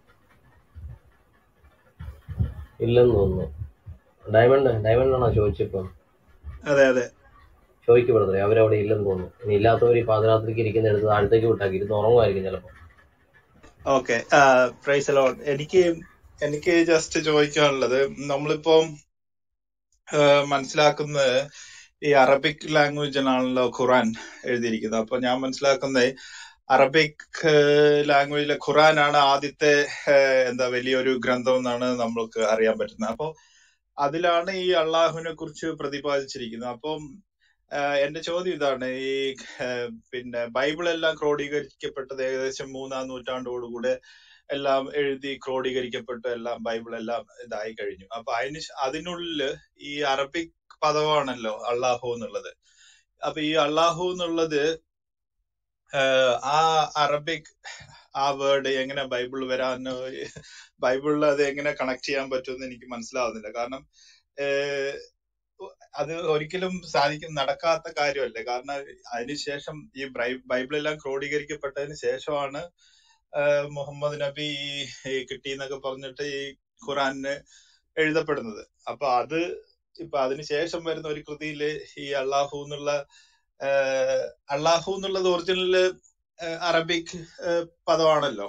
ഇല്ലെന്ന് തോന്നുന്നു ഡയമണ്ട് ഡയമണ്ട് ആണോ ചോദിച്ചപ്പോ അതെ അതെ ചോദിക്കു ബ്രദറെ അവരവിടെ ഇല്ലെന്ന് തോന്നുന്നു ഇനി ഇല്ലാത്തവർ ഈ പാതിരാത്രിക്ക് ഇരിക്കുന്ന എടുത്ത് താഴത്തേക്ക് വിട്ടാക്കി ഇരുന്ന് ഉറങ്ങുമായിരിക്കും ചിലപ്പോ ഓക്കെ പ്രൈസ് ലോഡ് എനിക്ക് എനിക്ക് ജസ്റ്റ് ചോദിക്കാനുള്ളത് നമ്മളിപ്പോ മനസ്സിലാക്കുന്നത് ഈ അറബിക് ലാംഗ്വേജിലാണല്ലോ ഖുറാൻ എഴുതിയിരിക്കുന്നത് അപ്പൊ ഞാൻ മനസ്സിലാക്കുന്നത് അറബിക് ലാംഗ്വേജിലെ ഖുറാനാണ് ആദ്യത്തെ ഏഹ്, എന്താ വലിയൊരു ഗ്രന്ഥം എന്നാണ് നമ്മൾക്ക് അറിയാൻ പറ്റുന്നത് അപ്പൊ അതിലാണ് ഈ അള്ളാഹുവിനെ കുറിച്ച് പ്രതിപാദിച്ചിരിക്കുന്നത് അപ്പം ആഹ് എന്റെ ചോദ്യം ഇതാണ് ഈ ആഹ് പിന്നെ ബൈബിൾ എല്ലാം ക്രോഡീകരിക്കപ്പെട്ടത് ഏകദേശം മൂന്നാം നൂറ്റാണ്ടോടുകൂടെ എല്ലാം എഴുതി ക്രോഡീകരിക്കപ്പെട്ടു എല്ലാം ബൈബിൾ എല്ലാം ഇതായി കഴിഞ്ഞു അപ്പൊ അതിന് ശ- അതിനുള്ളില് ഈ അറബിക് പദമാണല്ലോ അള്ളാഹു എന്നുള്ളത് അപ്പൊ ഈ അള്ളാഹു എന്നുള്ളത് ആഹ് ആ അറബിക് ആ വേർഡ് എങ്ങനെ ബൈബിൾ വരാൻ ബൈബിളിൽ അത് എങ്ങനെ കണക്ട് ചെയ്യാൻ പറ്റുമെന്ന് എനിക്ക് മനസ്സിലാവുന്നില്ല കാരണം ഏഹ് അത് ഒരിക്കലും സാധിക്കും നടക്കാത്ത കാര്യമല്ല കാരണം അതിനുശേഷം ഈ ബ്രൈ- ബൈബിളെല്ലാം ക്രോഡീകരിക്കപ്പെട്ടതിന് ശേഷമാണ് ആഹ് മുഹമ്മദ് നബി ഈ ഈ കിട്ടിയെന്നൊക്കെ പറഞ്ഞിട്ട് ഈ ഖുറാനിന് എഴുതപ്പെടുന്നത് അപ്പൊ അത് ഇപ്പൊ അതിനുശേഷം വരുന്ന ഒരു കൃതിയില് ഈ അള്ളാഹു എന്നുള്ള ആഹ് അള്ളാഹു എന്നുള്ളത് ഒറിജിനല് അറബിക് ആഹ് പദമാണല്ലോ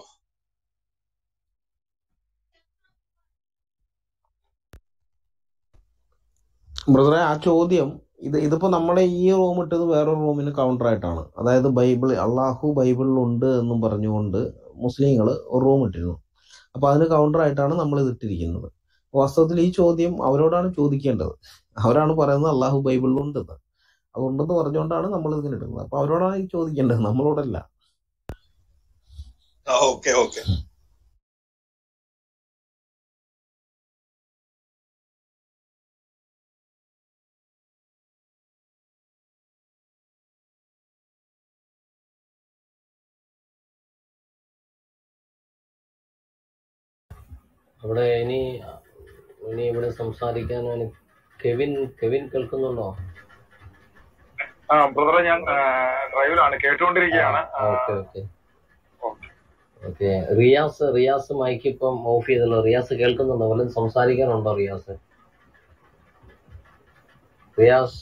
ബ്രദറെ ആ ചോദ്യം ഇത് ഇതിപ്പോ നമ്മളെ ഈ റൂം ഇട്ടത് വേറൊരു റൂമിന് കൗണ്ടർ ആയിട്ടാണ് അതായത് ബൈബിൾ അള്ളാഹു ബൈബിളിൽ ഉണ്ട് എന്നും പറഞ്ഞുകൊണ്ട് മുസ്ലിങ്ങൾ ഒരു റൂം ഇട്ടിരുന്നു അപ്പൊ അതിന് കൗണ്ടർ ആയിട്ടാണ് നമ്മൾ ഇത് ഇട്ടിരിക്കുന്നത് വാസ്തവത്തിൽ ഈ ചോദ്യം അവരോടാണ് ചോദിക്കേണ്ടത് അവരാണ് പറയുന്നത് അള്ളാഹു ബൈബിളിൽ ഉണ്ടെന്ന് അതുണ്ടെന്ന് പറഞ്ഞുകൊണ്ടാണ് നമ്മൾ ഇതിന് ഇടുന്നത് അപ്പൊ അവരോടാണ് ഈ ചോദിക്കേണ്ടത് നമ്മളോടല്ല ഓക്കെ ഓക്കെ അവിടെ ഇനി ഇനി ഇവിടെ സംസാരിക്കാൻ ഇനി കെവിൻ കെവിൻ കേൾക്കുന്നുണ്ടോ ആ ബ്രദറെ ഞാൻ ഡ്രൈവിലാണ് കേട്ടുകൊണ്ടിരിക്കുകയാണ് ആ, okay okay okay Riaz Riaz mike ഇപ്പം ഓഫ് ചെയ്തല്ലോ റിയാസ് കേൾക്കുന്നുണ്ടോ വല്ലതും സംസാരിക്കാനുണ്ടോ റിയാസ് റിയാസ്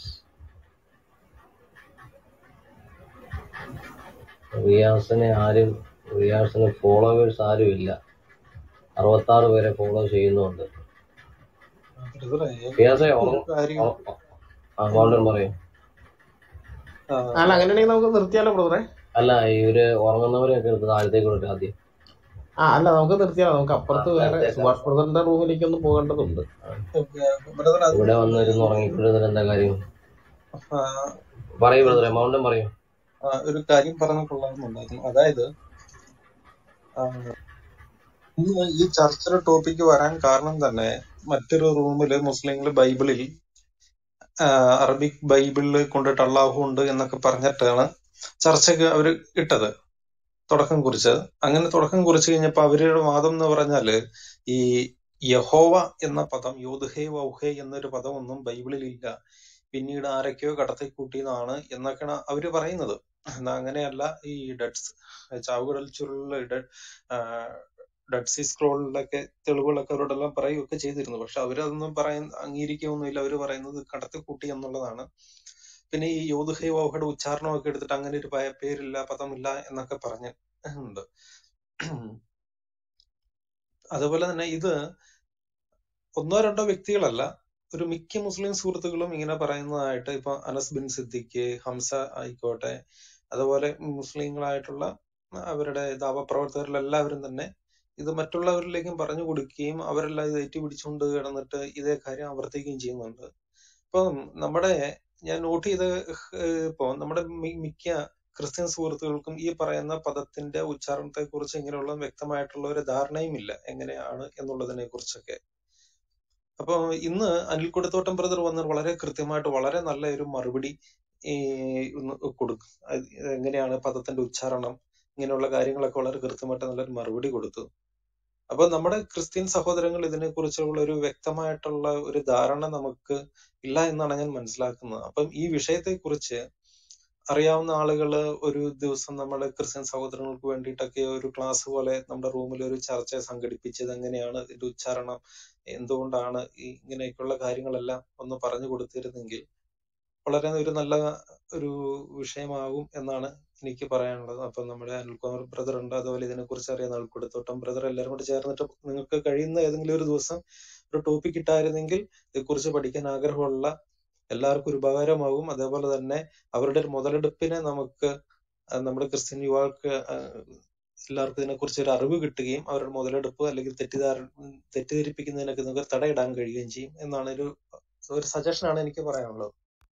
റിയാസിനെ ആരും റിയാസിന് ഫോളോവേഴ്സ് ആരും ഇല്ല അറുപത്താറ് പേരെ ഫോളോ ചെയ്യുന്നുണ്ട് ബ്രദറെ റിയാസെ ഒരു ഉറങ്ങ കാര്യം ഉറ- ആ ഗോൾഡൻ പറയും ആ, അല്ല അങ്ങനെയാണെങ്കിൽ നമുക്ക് നിർത്തിയാലോ ബ്രദറെ അല്ല ഇവര് ഉറങ്ങുന്നവരെയൊക്കെ എടുത്ത് താഴത്തേക്ക് കൊടുക്കുക ആദ്യം ആ അല്ല നമുക്ക് നിർത്തിയാലോ നമുക്ക് ആ അപ്പുറത്ത് വേറെ നേരത്തെ സുഭാഷ് ബ്രദറിന്റെ റൂമിലേക്ക് ഒന്ന് പോകേണ്ടതുണ്ട് ബ്രദർ അത് ഇവിടെ വന്നിരുന്ന് ഉറങ്ങിക്കൊണ്ടിരുന്നിട്ട് എന്താ കാര്യം ആ, പറയൂ ബ്രദറെ മൗണ്ടൻ പറയൂ ആ, ഒരു കാര്യം പറഞ്ഞു കൊള്ളാമെന്നുണ്ടായിരുന്നു അതായത് ആ, ഇന്ന് ഈ ചർച്ചയുടെ ടോപ്പിക്ക് വരാൻ കാരണം തന്നെ മറ്റൊരു റൂമില് മുസ്ലിങ്ങൾ ബൈബിളിൽ ആ, അറബിക് ബൈബിളിൽ കൊണ്ടിട്ട് അള്ളാഹു ഉണ്ട് എന്നൊക്കെ പറഞ്ഞിട്ടാണ് ചർച്ചയ്ക്ക് അവര് ഇട്ടത് തുടക്കം കുറിച്ചത് അങ്ങനെ തുടക്കം കുറിച്ച് കഴിഞ്ഞപ്പോ അവരുടെ വാദം എന്ന് പറഞ്ഞാല് ഈ യഹോവ എന്ന പദം യോദ്ഹേ വൗഹേ എന്നൊരു പദമൊന്നും ബൈബിളിൽ ഇല്ല പിന്നീട് ആരൊക്കെയോ കടത്തി കൂട്ടിയതാണ് എന്നൊക്കെയാണ് അവര് പറയുന്നത് എന്നാ അങ്ങനെയല്ല ഈ ഡെഡ്സ് ചാവുകടൽ ചുരുളിലെ ഡെഡ് സീ സ്ക്രോളിലൊക്കെ തെളിവുകളൊക്കെ അവരോടെല്ലാം പറയുകയൊക്കെ ചെയ്തിരുന്നു പക്ഷെ അവരതൊന്നും പറയുന്ന അംഗീകരിക്കുകയൊന്നുമില്ല അവര് പറയുന്നത് കടത്തിക്കൂട്ടി എന്നുള്ളതാണ് പിന്നെ ഈ യോധുഹൈ വൗഹയുടെ ഉച്ചാരണമൊക്കെ എടുത്തിട്ട് അങ്ങനെ ഒരു പയ- പേരില്ല പദമില്ല എന്നൊക്കെ പറഞ്ഞ് ഉണ്ട് അതുപോലെ തന്നെ ഇത് ഒന്നോ രണ്ടോ വ്യക്തികളല്ല ഒരു മിക്ക മുസ്ലിം സുഹൃത്തുക്കളും ഇങ്ങനെ പറയുന്നതായിട്ട് ഇപ്പൊ അനസ് ബിൻ സിദ്ദിഖ് ഹംസ ആയിക്കോട്ടെ അതുപോലെ മുസ്ലിങ്ങളായിട്ടുള്ള അവരുടെ ദാവപ്രവർത്തകരിൽ എല്ലാവരും തന്നെ ഇത് മറ്റുള്ളവരിലേക്കും പറഞ്ഞു കൊടുക്കുകയും അവരെല്ലാം ഇത് ഏറ്റുപിടിച്ചുകൊണ്ട് കിടന്നിട്ട് ഇതേ കാര്യം ആവർത്തിക്കുകയും ചെയ്യുന്നുണ്ട് ഇപ്പം നമ്മുടെ ഞാൻ നോട്ട് ചെയ്ത ഏഹ് ഇപ്പൊ നമ്മുടെ മി- മിക്ക ക്രിസ്ത്യൻ സുഹൃത്തുക്കൾക്കും ഈ പറയുന്ന പദത്തിന്റെ ഉച്ചാരണത്തെ കുറിച്ച് ഇങ്ങനെയുള്ള വ്യക്തമായിട്ടുള്ള ഒരു ധാരണയും ഇല്ല എങ്ങനെയാണ് എന്നുള്ളതിനെ കുറിച്ചൊക്കെ അപ്പൊ ഇന്ന് അനിൽ കൊടുത്തോട്ടം ബ്രദർ വന്ന് വളരെ കൃത്യമായിട്ട് വളരെ നല്ല ഒരു മറുപടി ഈ ഒന്ന് കൊടുക്കും അത് എങ്ങനെയാണ് പദത്തിന്റെ ഉച്ചാരണം ഇങ്ങനെയുള്ള കാര്യങ്ങളൊക്കെ വളരെ കൃത്യമായിട്ട് നല്ലൊരു മറുപടി കൊടുത്തു അപ്പൊ നമ്മുടെ ക്രിസ്ത്യൻ സഹോദരങ്ങൾ ഇതിനെ കുറിച്ചുള്ള ഒരു വ്യക്തമായിട്ടുള്ള ഒരു ധാരണ നമുക്ക് ഇല്ല എന്നാണ് ഞാൻ മനസ്സിലാക്കുന്നത് അപ്പം ഈ വിഷയത്തെ കുറിച്ച് അറിയാവുന്ന ആളുകള് ഒരു ദിവസം നമ്മുടെ ക്രിസ്ത്യൻ സഹോദരങ്ങൾക്ക് വേണ്ടിയിട്ടൊക്കെ ഒരു ക്ലാസ് പോലെ നമ്മുടെ റൂമിൽ ഒരു ചർച്ച സംഘടിപ്പിച്ചത് എങ്ങനെയാണ് ഇതിന്റെ ഉച്ചാരണം എന്തുകൊണ്ടാണ് ഈ ഇങ്ങനെയൊക്കെയുള്ള കാര്യങ്ങളെല്ലാം ഒന്ന് പറഞ്ഞു കൊടുത്തിരുന്നെങ്കിൽ വളരെ ഒരു നല്ല ഒരു വിഷയമാകും എന്നാണ് എനിക്ക് പറയാനുള്ളത് അപ്പൊ നമ്മുടെ അനിൽകുമാർ ബ്രദർ ഉണ്ട് അതുപോലെ ഇതിനെ കുറിച്ച് അറിയാൻ അൽക്കൊടുത്തോട്ടം ബ്രദർ എല്ലാവരും കൂടി ചേർന്നിട്ട് നിങ്ങൾക്ക് കഴിയുന്ന ഏതെങ്കിലും ഒരു ദിവസം ഒരു ടോപ്പിക് ഇട്ടായിരുന്നെങ്കിൽ ഇതേക്കുറിച്ച് പഠിക്കാൻ ആഗ്രഹമുള്ള എല്ലാവർക്കും ഒരു ഉപകാരമാകും അതേപോലെ തന്നെ അവരുടെ ഒരു മുതലെടുപ്പിനെ നമുക്ക് ആ, നമ്മുടെ ക്രിസ്ത്യൻ യുവാക്കൾക്ക് ആ, എല്ലാവർക്കും ഇതിനെക്കുറിച്ച് ഒരു അറിവ് കിട്ടുകയും അവരുടെ മുതലെടുപ്പ് അല്ലെങ്കിൽ തെറ്റിദ്ധാര തെറ്റിദ്ധരിപ്പിക്കുന്നതിനൊക്കെ നിങ്ങൾക്ക് തടയിടാൻ കഴിയുകയും ചെയ്യും എന്നാണ് ഒരു ഒരു സജഷനാണ് എനിക്ക് പറയാനുള്ളത്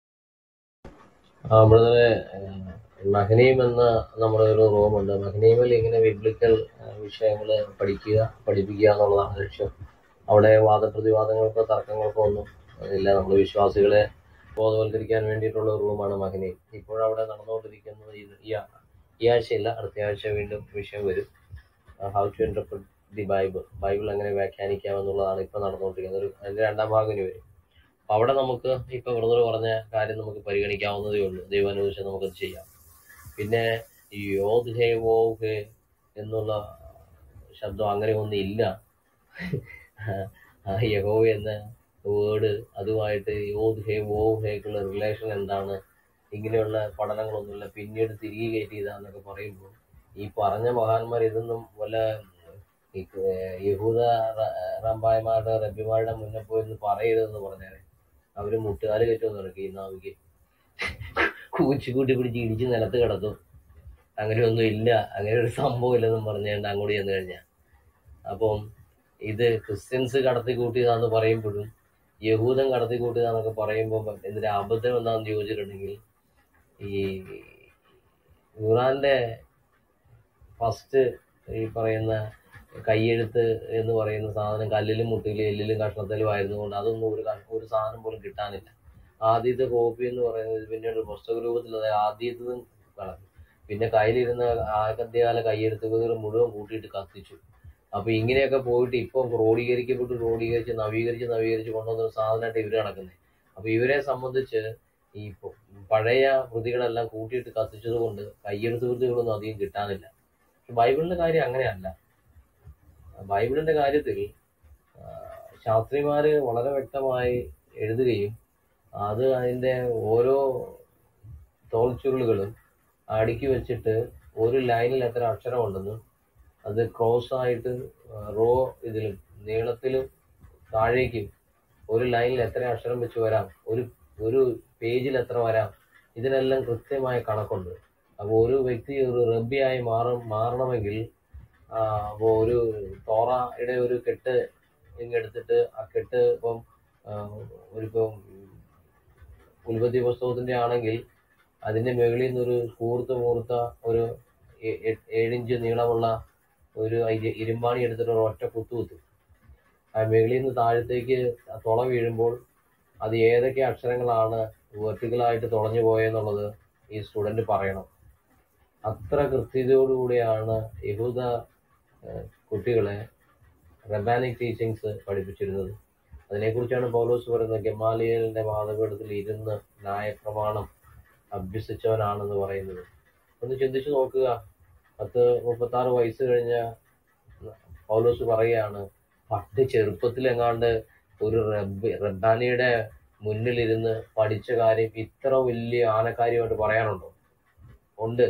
ആ ബ്രദറെ മഹനീം എന്ന നമ്മുടെ ഒരു റൂമുണ്ട് മഹനീമിൽ ഇങ്ങനെ ബിബ്ലിക്കൽ വിഷയങ്ങൾ പഠിക്കുക പഠിപ്പിക്കുക എന്നുള്ളതാണ് ലക്ഷ്യം അവിടെ വാദപ്രതിവാദങ്ങൾക്കോ തർക്കങ്ങൾക്കോ ഒന്നും ഇല്ല നമ്മൾ വിശ്വാസികളെ ബോധവൽക്കരിക്കാൻ വേണ്ടിയിട്ടുള്ള ഒരു റൂമാണ് മഹനീം ഇപ്പോഴവിടെ നടന്നുകൊണ്ടിരിക്കുന്നത് ഇത് ഈ ആ- ഈ ആഴ്ചയില്ല അടുത്ത ആഴ്ച വീണ്ടും വിഷയം വരും how to interpret the Bible Bible എങ്ങനെ വ്യാഖ്യാനിക്കാം എന്നുള്ളതാണ് ഇപ്പൊ നടന്നുകൊണ്ടിരിക്കുന്നത് ഒരു അതിന്റെ രണ്ടാം ഭാഗം ഇനി വരും അപ്പൊ അവിടെ നമുക്ക് ഇപ്പൊ ബ്രദർ പറഞ്ഞ കാര്യം നമുക്ക് പരിഗണിക്കാവുന്നതേ ഉള്ളൂ ദൈവം അനുവദിച്ചാൽ നമുക്കത് ചെയ്യാം പിന്നെ ഈ യോധ് ഹേ വോ ഹേ എന്നുള്ള ശബ്ദം അങ്ങനെ ഒന്നും ഇല്ല ആ യഹോവ എന്ന വേർഡ് അതുമായിട്ട് യോധ് ഹേ വോ ഹേക്കുള്ള റിലേഷൻ എന്താണ് ഇങ്ങനെയുള്ള പഠനങ്ങളൊന്നുമില്ല പിന്നീട് തിരികെ കയറ്റിയതാന്നൊക്കെ പറയുമ്പോൾ ഈ പറഞ്ഞ മഹാന്മാർ ഇതൊന്നും വല്ല ഈ ഏർ യഹൂദ റ- റമ്പായമാരുടെ റബ്ബിമാരുടെ മുന്നേ പോയി ഒന്ന് പറയരുതെന്ന് പറഞ്ഞാൽ അവര് മുട്ടുകാല് കയറ്റുമെന്ന് നടക്കും ഈ നാവിക്ക് കൂച്ചിക്കൂട്ടി പിടിച്ച് ഇടിച്ച് നിലത്ത് കിടത്തും അങ്ങനെയൊന്നും ഇല്ല അങ്ങനെ ഒരു സംഭവം ഇല്ലെന്നും പറഞ്ഞുകൊണ്ട് അങ്ങോട്ട് ചെന്ന് കഴിഞ്ഞാൽ അപ്പം ഇത് ക്രിസ്ത്യൻസ് കടത്തി കൂട്ടിയതാന്ന് പറയുമ്പോഴും യഹൂദൻ കടത്തി കൂട്ടിയതാന്നൊക്കെ പറയുമ്പോൾ ഇതിന്റെ അബദ്ധം എന്താണെന്ന് ചോദിച്ചിട്ടുണ്ടെങ്കിൽ ഈ ഖുറാന്റെ ഫസ്റ്റ് ഈ പറയുന്ന കയ്യെഴുത്ത് എന്ന് പറയുന്ന സാധനം കല്ലിലും മുട്ടിലും എല്ലിലും കഷ്ണത്തിലും ആയിരുന്നുകൊണ്ട് അതൊന്നും ഒരു ക- ഒരു സാധനം പോലും കിട്ടാനില്ല ആദ്യത്തെ കോപ്പി എന്ന് പറയുന്നത് പിന്നീട് ഒരു പുസ്തക രൂപത്തിൽ അത് ആദ്യത്തതും കളഞ്ഞു പിന്നെ കയ്യിലിരുന്ന ആദ്യകാല കയ്യെഴുത്തുകൾ മുഴുവൻ കൂട്ടിയിട്ട് കത്തിച്ചു അപ്പൊ ഇങ്ങനെയൊക്കെ പോയിട്ട് ഇപ്പം ക്രോഡീകരിക്കപ്പെട്ട് ക്രോഡീകരിച്ച് നവീകരിച്ച് നവീകരിച്ച് കൊണ്ടുവന്ന ഒരു സാധനമായിട്ട് ഇവര് നടക്കുന്നത് അപ്പൊ ഇവരെ സംബന്ധിച്ച് ഈ പൊ- പഴയ കൃതികളെല്ലാം കൂട്ടിയിട്ട് കത്തിച്ചത് കൊണ്ട് കയ്യെഴുത്ത് കൃതികളൊന്നും അധികം കിട്ടാനില്ല പക്ഷെ ബൈബിളിന്റെ കാര്യം അങ്ങനെയല്ല ബൈബിളിന്റെ കാര്യത്തിൽ ആ, ശാസ്ത്രിമാര് വളരെ വ്യക്തമായി എഴുതുകയും അത് അതിന്റെ ഓരോ തോൾച്ചുരുളുകളും അടുക്കി വെച്ചിട്ട് ഒരു ലൈനിൽ എത്ര അക്ഷരമുണ്ടെന്നും അത് ക്രോസ് ആയിട്ട് റോ ഇതിലും നീളത്തിലും താഴേക്കും ഒരു ലൈനിൽ എത്ര അക്ഷരം വെച്ച് വരാം ഒരു ഒരു പേജിൽ എത്ര വരാം ഇതിനെല്ലാം കൃത്യമായ കണക്കുണ്ട് അപ്പോൾ ഒരു വ്യക്തി ഒരു റബ്ബിയായി മാറും മാറണമെങ്കിൽ അപ്പോൾ ഒരു തോറയുടെ ഒരു കെട്ട് ഇങ്ങെടുത്തിട്ട് ആ കെട്ട് ഇപ്പം ആ, ഒരിപ്പം ഉൽപ്പത്തി പുസ്തകത്തിന്റെ ആണെങ്കിൽ അതിന്റെ മുകളിൽ നിന്നൊരു കൂർത്ത മൂർത്ത ഒരു എ- എ- ഏഴിഞ്ച് നീളമുള്ള ഒരു ഇരി- ഇരുമ്പാണി എടുത്തിട്ട് ഒരു ഒറ്റ കുത്തു കുത്തും ആ മുകളിൽ നിന്ന് താഴത്തേക്ക് തുള വീഴുമ്പോൾ അത് ഏതൊക്കെ അക്ഷരങ്ങളാണ് വെർട്ടിക്കലായിട്ട് തുളഞ്ഞു പോയെന്നുള്ളത് ഈ സ്റ്റുഡന്റ് പറയണം അത്ര കൃത്യതയോടുകൂടിയാണ് യഹൂദ ഏഹ്, കുട്ടികളെ റബാനിക് ടീച്ചിങ്സ് പഠിപ്പിച്ചിരുന്നത് അതിനെക്കുറിച്ചാണ് പൗലോസ് പറയുന്നത് ഗമാലിയലിന്റെ മാതപീഠത്തിൽ ഇരുന്ന് ന്യായപ്രമാണം അഭ്യസിച്ചവനാണെന്ന് പറയുന്നത് ഒന്ന് ചിന്തിച്ചു നോക്കുക പത്ത് മുപ്പത്തി ആറ് വയസ്സ് കഴിഞ്ഞ പൗലോസ് പറയുകയാണ് പണ്ട് ചെറുപ്പത്തിൽ എങ്ങാണ്ട് ഒരു റബ്ബ് റബ്ബാനിയുടെ മുന്നിലിരുന്ന് പഠിച്ച കാര്യം ഇത്ര വലിയ ആനക്കാര്യമായിട്ട് പറയാനുണ്ടോ ഉണ്ട്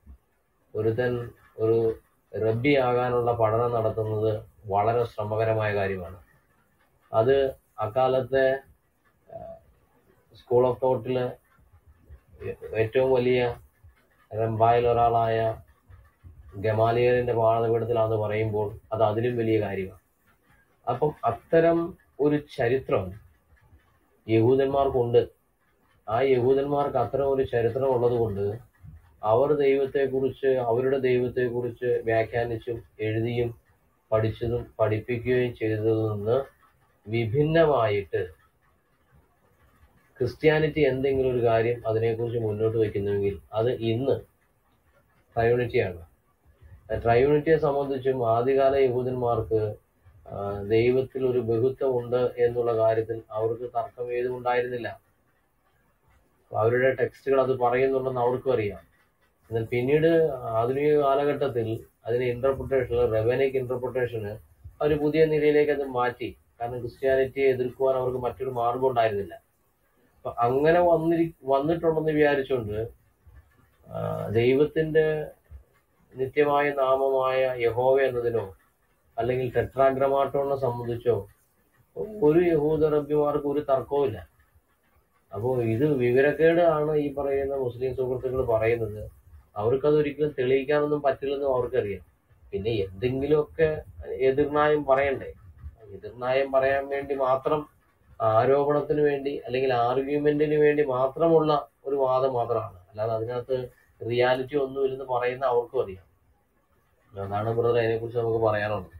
ഒരുത്തൻ ഒരു റബ്ബി ആകാനുള്ള പഠനം നടത്തുന്നത് വളരെ ശ്രമകരമായ കാര്യമാണ് അത് അക്കാലത്തെ സ്കൂൾ ഓഫ് തോട്ടില് ഏറ്റവും വലിയ റംബായിൽ ഒരാളായ ഗമാലിയറിന്റെ പാഠപീഠത്തിലാന്ന് പറയുമ്പോൾ അത് അതിലും വലിയ കാര്യമാണ് അപ്പം അത്തരം ഒരു ചരിത്രം യഹൂദന്മാർക്കുണ്ട് ആ യഹൂദന്മാർക്ക് അത്തരം ഒരു ചരിത്രം ഉള്ളത് കൊണ്ട് അവർ ദൈവത്തെക്കുറിച്ച് അവരുടെ ദൈവത്തെക്കുറിച്ച് വ്യാഖ്യാനിച്ചും എഴുതിയും പഠിച്ചതും പഠിപ്പിക്കുകയും ചെയ്തതിൽ നിന്ന് വിഭിന്നമായിട്ട് ക്രിസ്ത്യാനിറ്റി എന്തെങ്കിലും ഒരു കാര്യം അതിനെക്കുറിച്ച് മുന്നോട്ട് വയ്ക്കുന്നുവെങ്കിൽ അത് ഇന്ന് ട്രയോണിറ്റിയാണ് ട്രയോണിറ്റിയെ സംബന്ധിച്ചും ആദ്യകാല യഹൂദന്മാർക്ക് ആ, ദൈവത്തിൽ ഒരു ബഹുത്വം ഉണ്ട് എന്നുള്ള കാര്യത്തിൽ അവർക്ക് തർക്കം ഏതും ഉണ്ടായിരുന്നില്ല അവരുടെ ടെക്സ്റ്റുകൾ അത് പറയുന്നുണ്ടെന്ന് അവർക്കും അറിയാം എന്നാൽ പിന്നീട് ആധുനിക കാലഘട്ടത്തിൽ അതിന് ഇന്റർപ്രിട്ടേഷൻ റെവനിക് ഇന്റർപ്രിട്ടേഷന് അവർ പുതിയ നിലയിലേക്ക് അത് മാറ്റി കാരണം ക്രിസ്ത്യാനിറ്റിയെ എതിർക്കുവാൻ അവർക്ക് മറ്റൊരു മാർഗം ഉണ്ടായിരുന്നില്ല അപ്പൊ അങ്ങനെ വന്നിരി വന്നിട്ടുണ്ടെന്ന് വിചാരിച്ചുകൊണ്ട് ആ, ദൈവത്തിന്റെ നിത്യമായ നാമമായ യഹോവ എന്നതിനോ അല്ലെങ്കിൽ ടെട്രാഗ്രമാറ്റോണിനെ സംബന്ധിച്ചോ ഒരു യഹൂദ റബ്ബിമാർക്ക് ഒരു തർക്കവുമില്ല അപ്പോൾ ഇത് വിവരക്കേട് ആണ് ഈ പറയുന്ന മുസ്ലിം സുഹൃത്തുക്കൾ പറയുന്നത് അവർക്കത് ഒരിക്കലും തെളിയിക്കാനൊന്നും പറ്റില്ലെന്നും അവർക്കറിയാം പിന്നെ എന്തെങ്കിലുമൊക്കെ എതിർനായം പറയണ്ടേ എതിർനായം പറയാൻ വേണ്ടി മാത്രം ആരോപണത്തിന് വേണ്ടി അല്ലെങ്കിൽ ആർഗ്യുമെന്റിന് വേണ്ടി മാത്രമുള്ള ഒരു വാദം മാത്രമാണ് അല്ലാതെ അതിനകത്ത് റിയാലിറ്റി ഒന്നുമില്ലെന്ന് പറയുന്ന അവർക്കും അറിയാം അതാണ് ബ്രദർ അതിനെക്കുറിച്ച് നമുക്ക് പറയാനുള്ളത്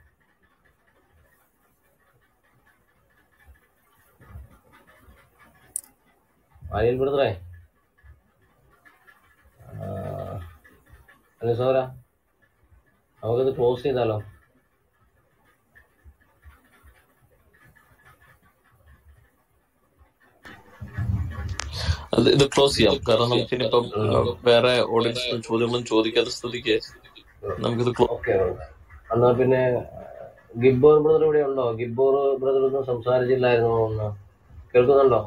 അനിൽ ബ്രദറെ അനിൽ സോദര നമുക്കത് ക്ലോസ് ചെയ്താലോ അത് ഇത് ക്ലോസ് ചെയ്യാം കാരണം നമുക്കിനിപ്പം ആ, വേറെ ഓഡിയൻസിന് ചോദ്യങ്ങളും ചോദിക്കാത്ത സ്ഥിതിക്ക് നമുക്കിത് ക്ലോ ഓക്കെ എന്നാ പിന്നെ ഗിബ്ബോർ ബ്രദർ ഇവിടെ ഉണ്ടോ ഗിബ്ബോർ ബ്രദർ ഒന്നും സംസാരിച്ചില്ലായിരുന്നോ ഒന്ന് കേൾക്കുന്നുണ്ടോ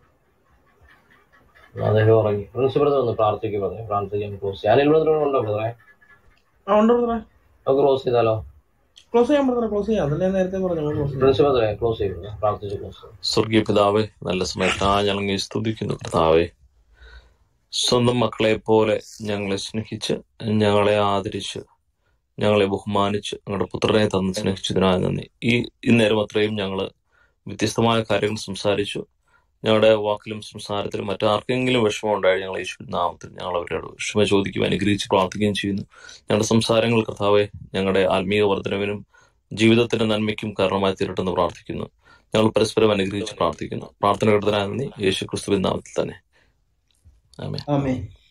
അദ്ദേഹം ഉറങ്ങി പ്രിൻസ് ബ്രദർ ഒന്ന് പ്രാർത്ഥിക്കും പറഞ്ഞു പ്രാർത്ഥിക്കാൻ ക്ലോസ് ചെയ്യാൻ അനിൽ ബ്രദർ ഇവിടെ ഉണ്ടോ ബ്രദറെ ആ ഉണ്ട് ബ്രദറെ നമുക്ക് ക്ലോസ് ചെയ്താലോ ക്ലോസ് ചെയ്യാൻ ബ്രദറെ ക്ലോസ് ചെയ്യാം അതല്ലേ നേരത്തെ പറഞ്ഞു ക്ലോസ് ചെയ്യാം പ്രിൻസിപ്പൽ അതെ ക്ലോസ് ചെയ്യുന്നു പ്രാർത്ഥിച്ച് ക്ലോസ് ചെയ്യും സ്വർഗീയ പിതാവേ നല്ല സമയത്ത് ആ ഞങ്ങൾ സ്തുതിക്കുന്നു കർത്താവേ സ്വന്തം മക്കളെ പോലെ ഞങ്ങളെ സ്നേഹിച്ച് ഞങ്ങളെ ആദരിച്ച് ഞങ്ങളെ ബഹുമാനിച്ച് ഞങ്ങളുടെ പുത്രനെ തന്ന് സ്നേഹിച്ചതിനായി നന്ദി ഈ ഇന്നേരം അത്രയും ഞങ്ങള് വ്യത്യസ്തമായ കാര്യങ്ങൾ സംസാരിച്ചു ഞങ്ങളുടെ വാക്കിലും സംസാരത്തിലും മറ്റാർക്കെങ്കിലും വിഷമം ഉണ്ടായി ഞങ്ങൾ യേശു നാമത്തിൽ ഞങ്ങൾ അവരോട് ക്ഷമ ചോദിക്കുകയും അനുഗ്രഹിച്ച് പ്രാർത്ഥിക്കുകയും ചെയ്യുന്നു ഞങ്ങളുടെ സംസാരങ്ങൾ കർത്താവെ ഞങ്ങളുടെ ആത്മീയ വർധനവിനും ജീവിതത്തിന്റെ നന്മയ്ക്കും കാരണമായി തീരട്ടെന്ന് പ്രാർത്ഥിക്കുന്നു ഞങ്ങൾ പരസ്പരം അനുഗ്രഹിച്ച് പ്രാർത്ഥിക്കുന്നു പ്രാർത്ഥന കേട്ടതിനായി നന്ദി യേശു ക്രിസ്തുവിൻ നാമത്തിൽ തന്നെ ആമേ ആമേ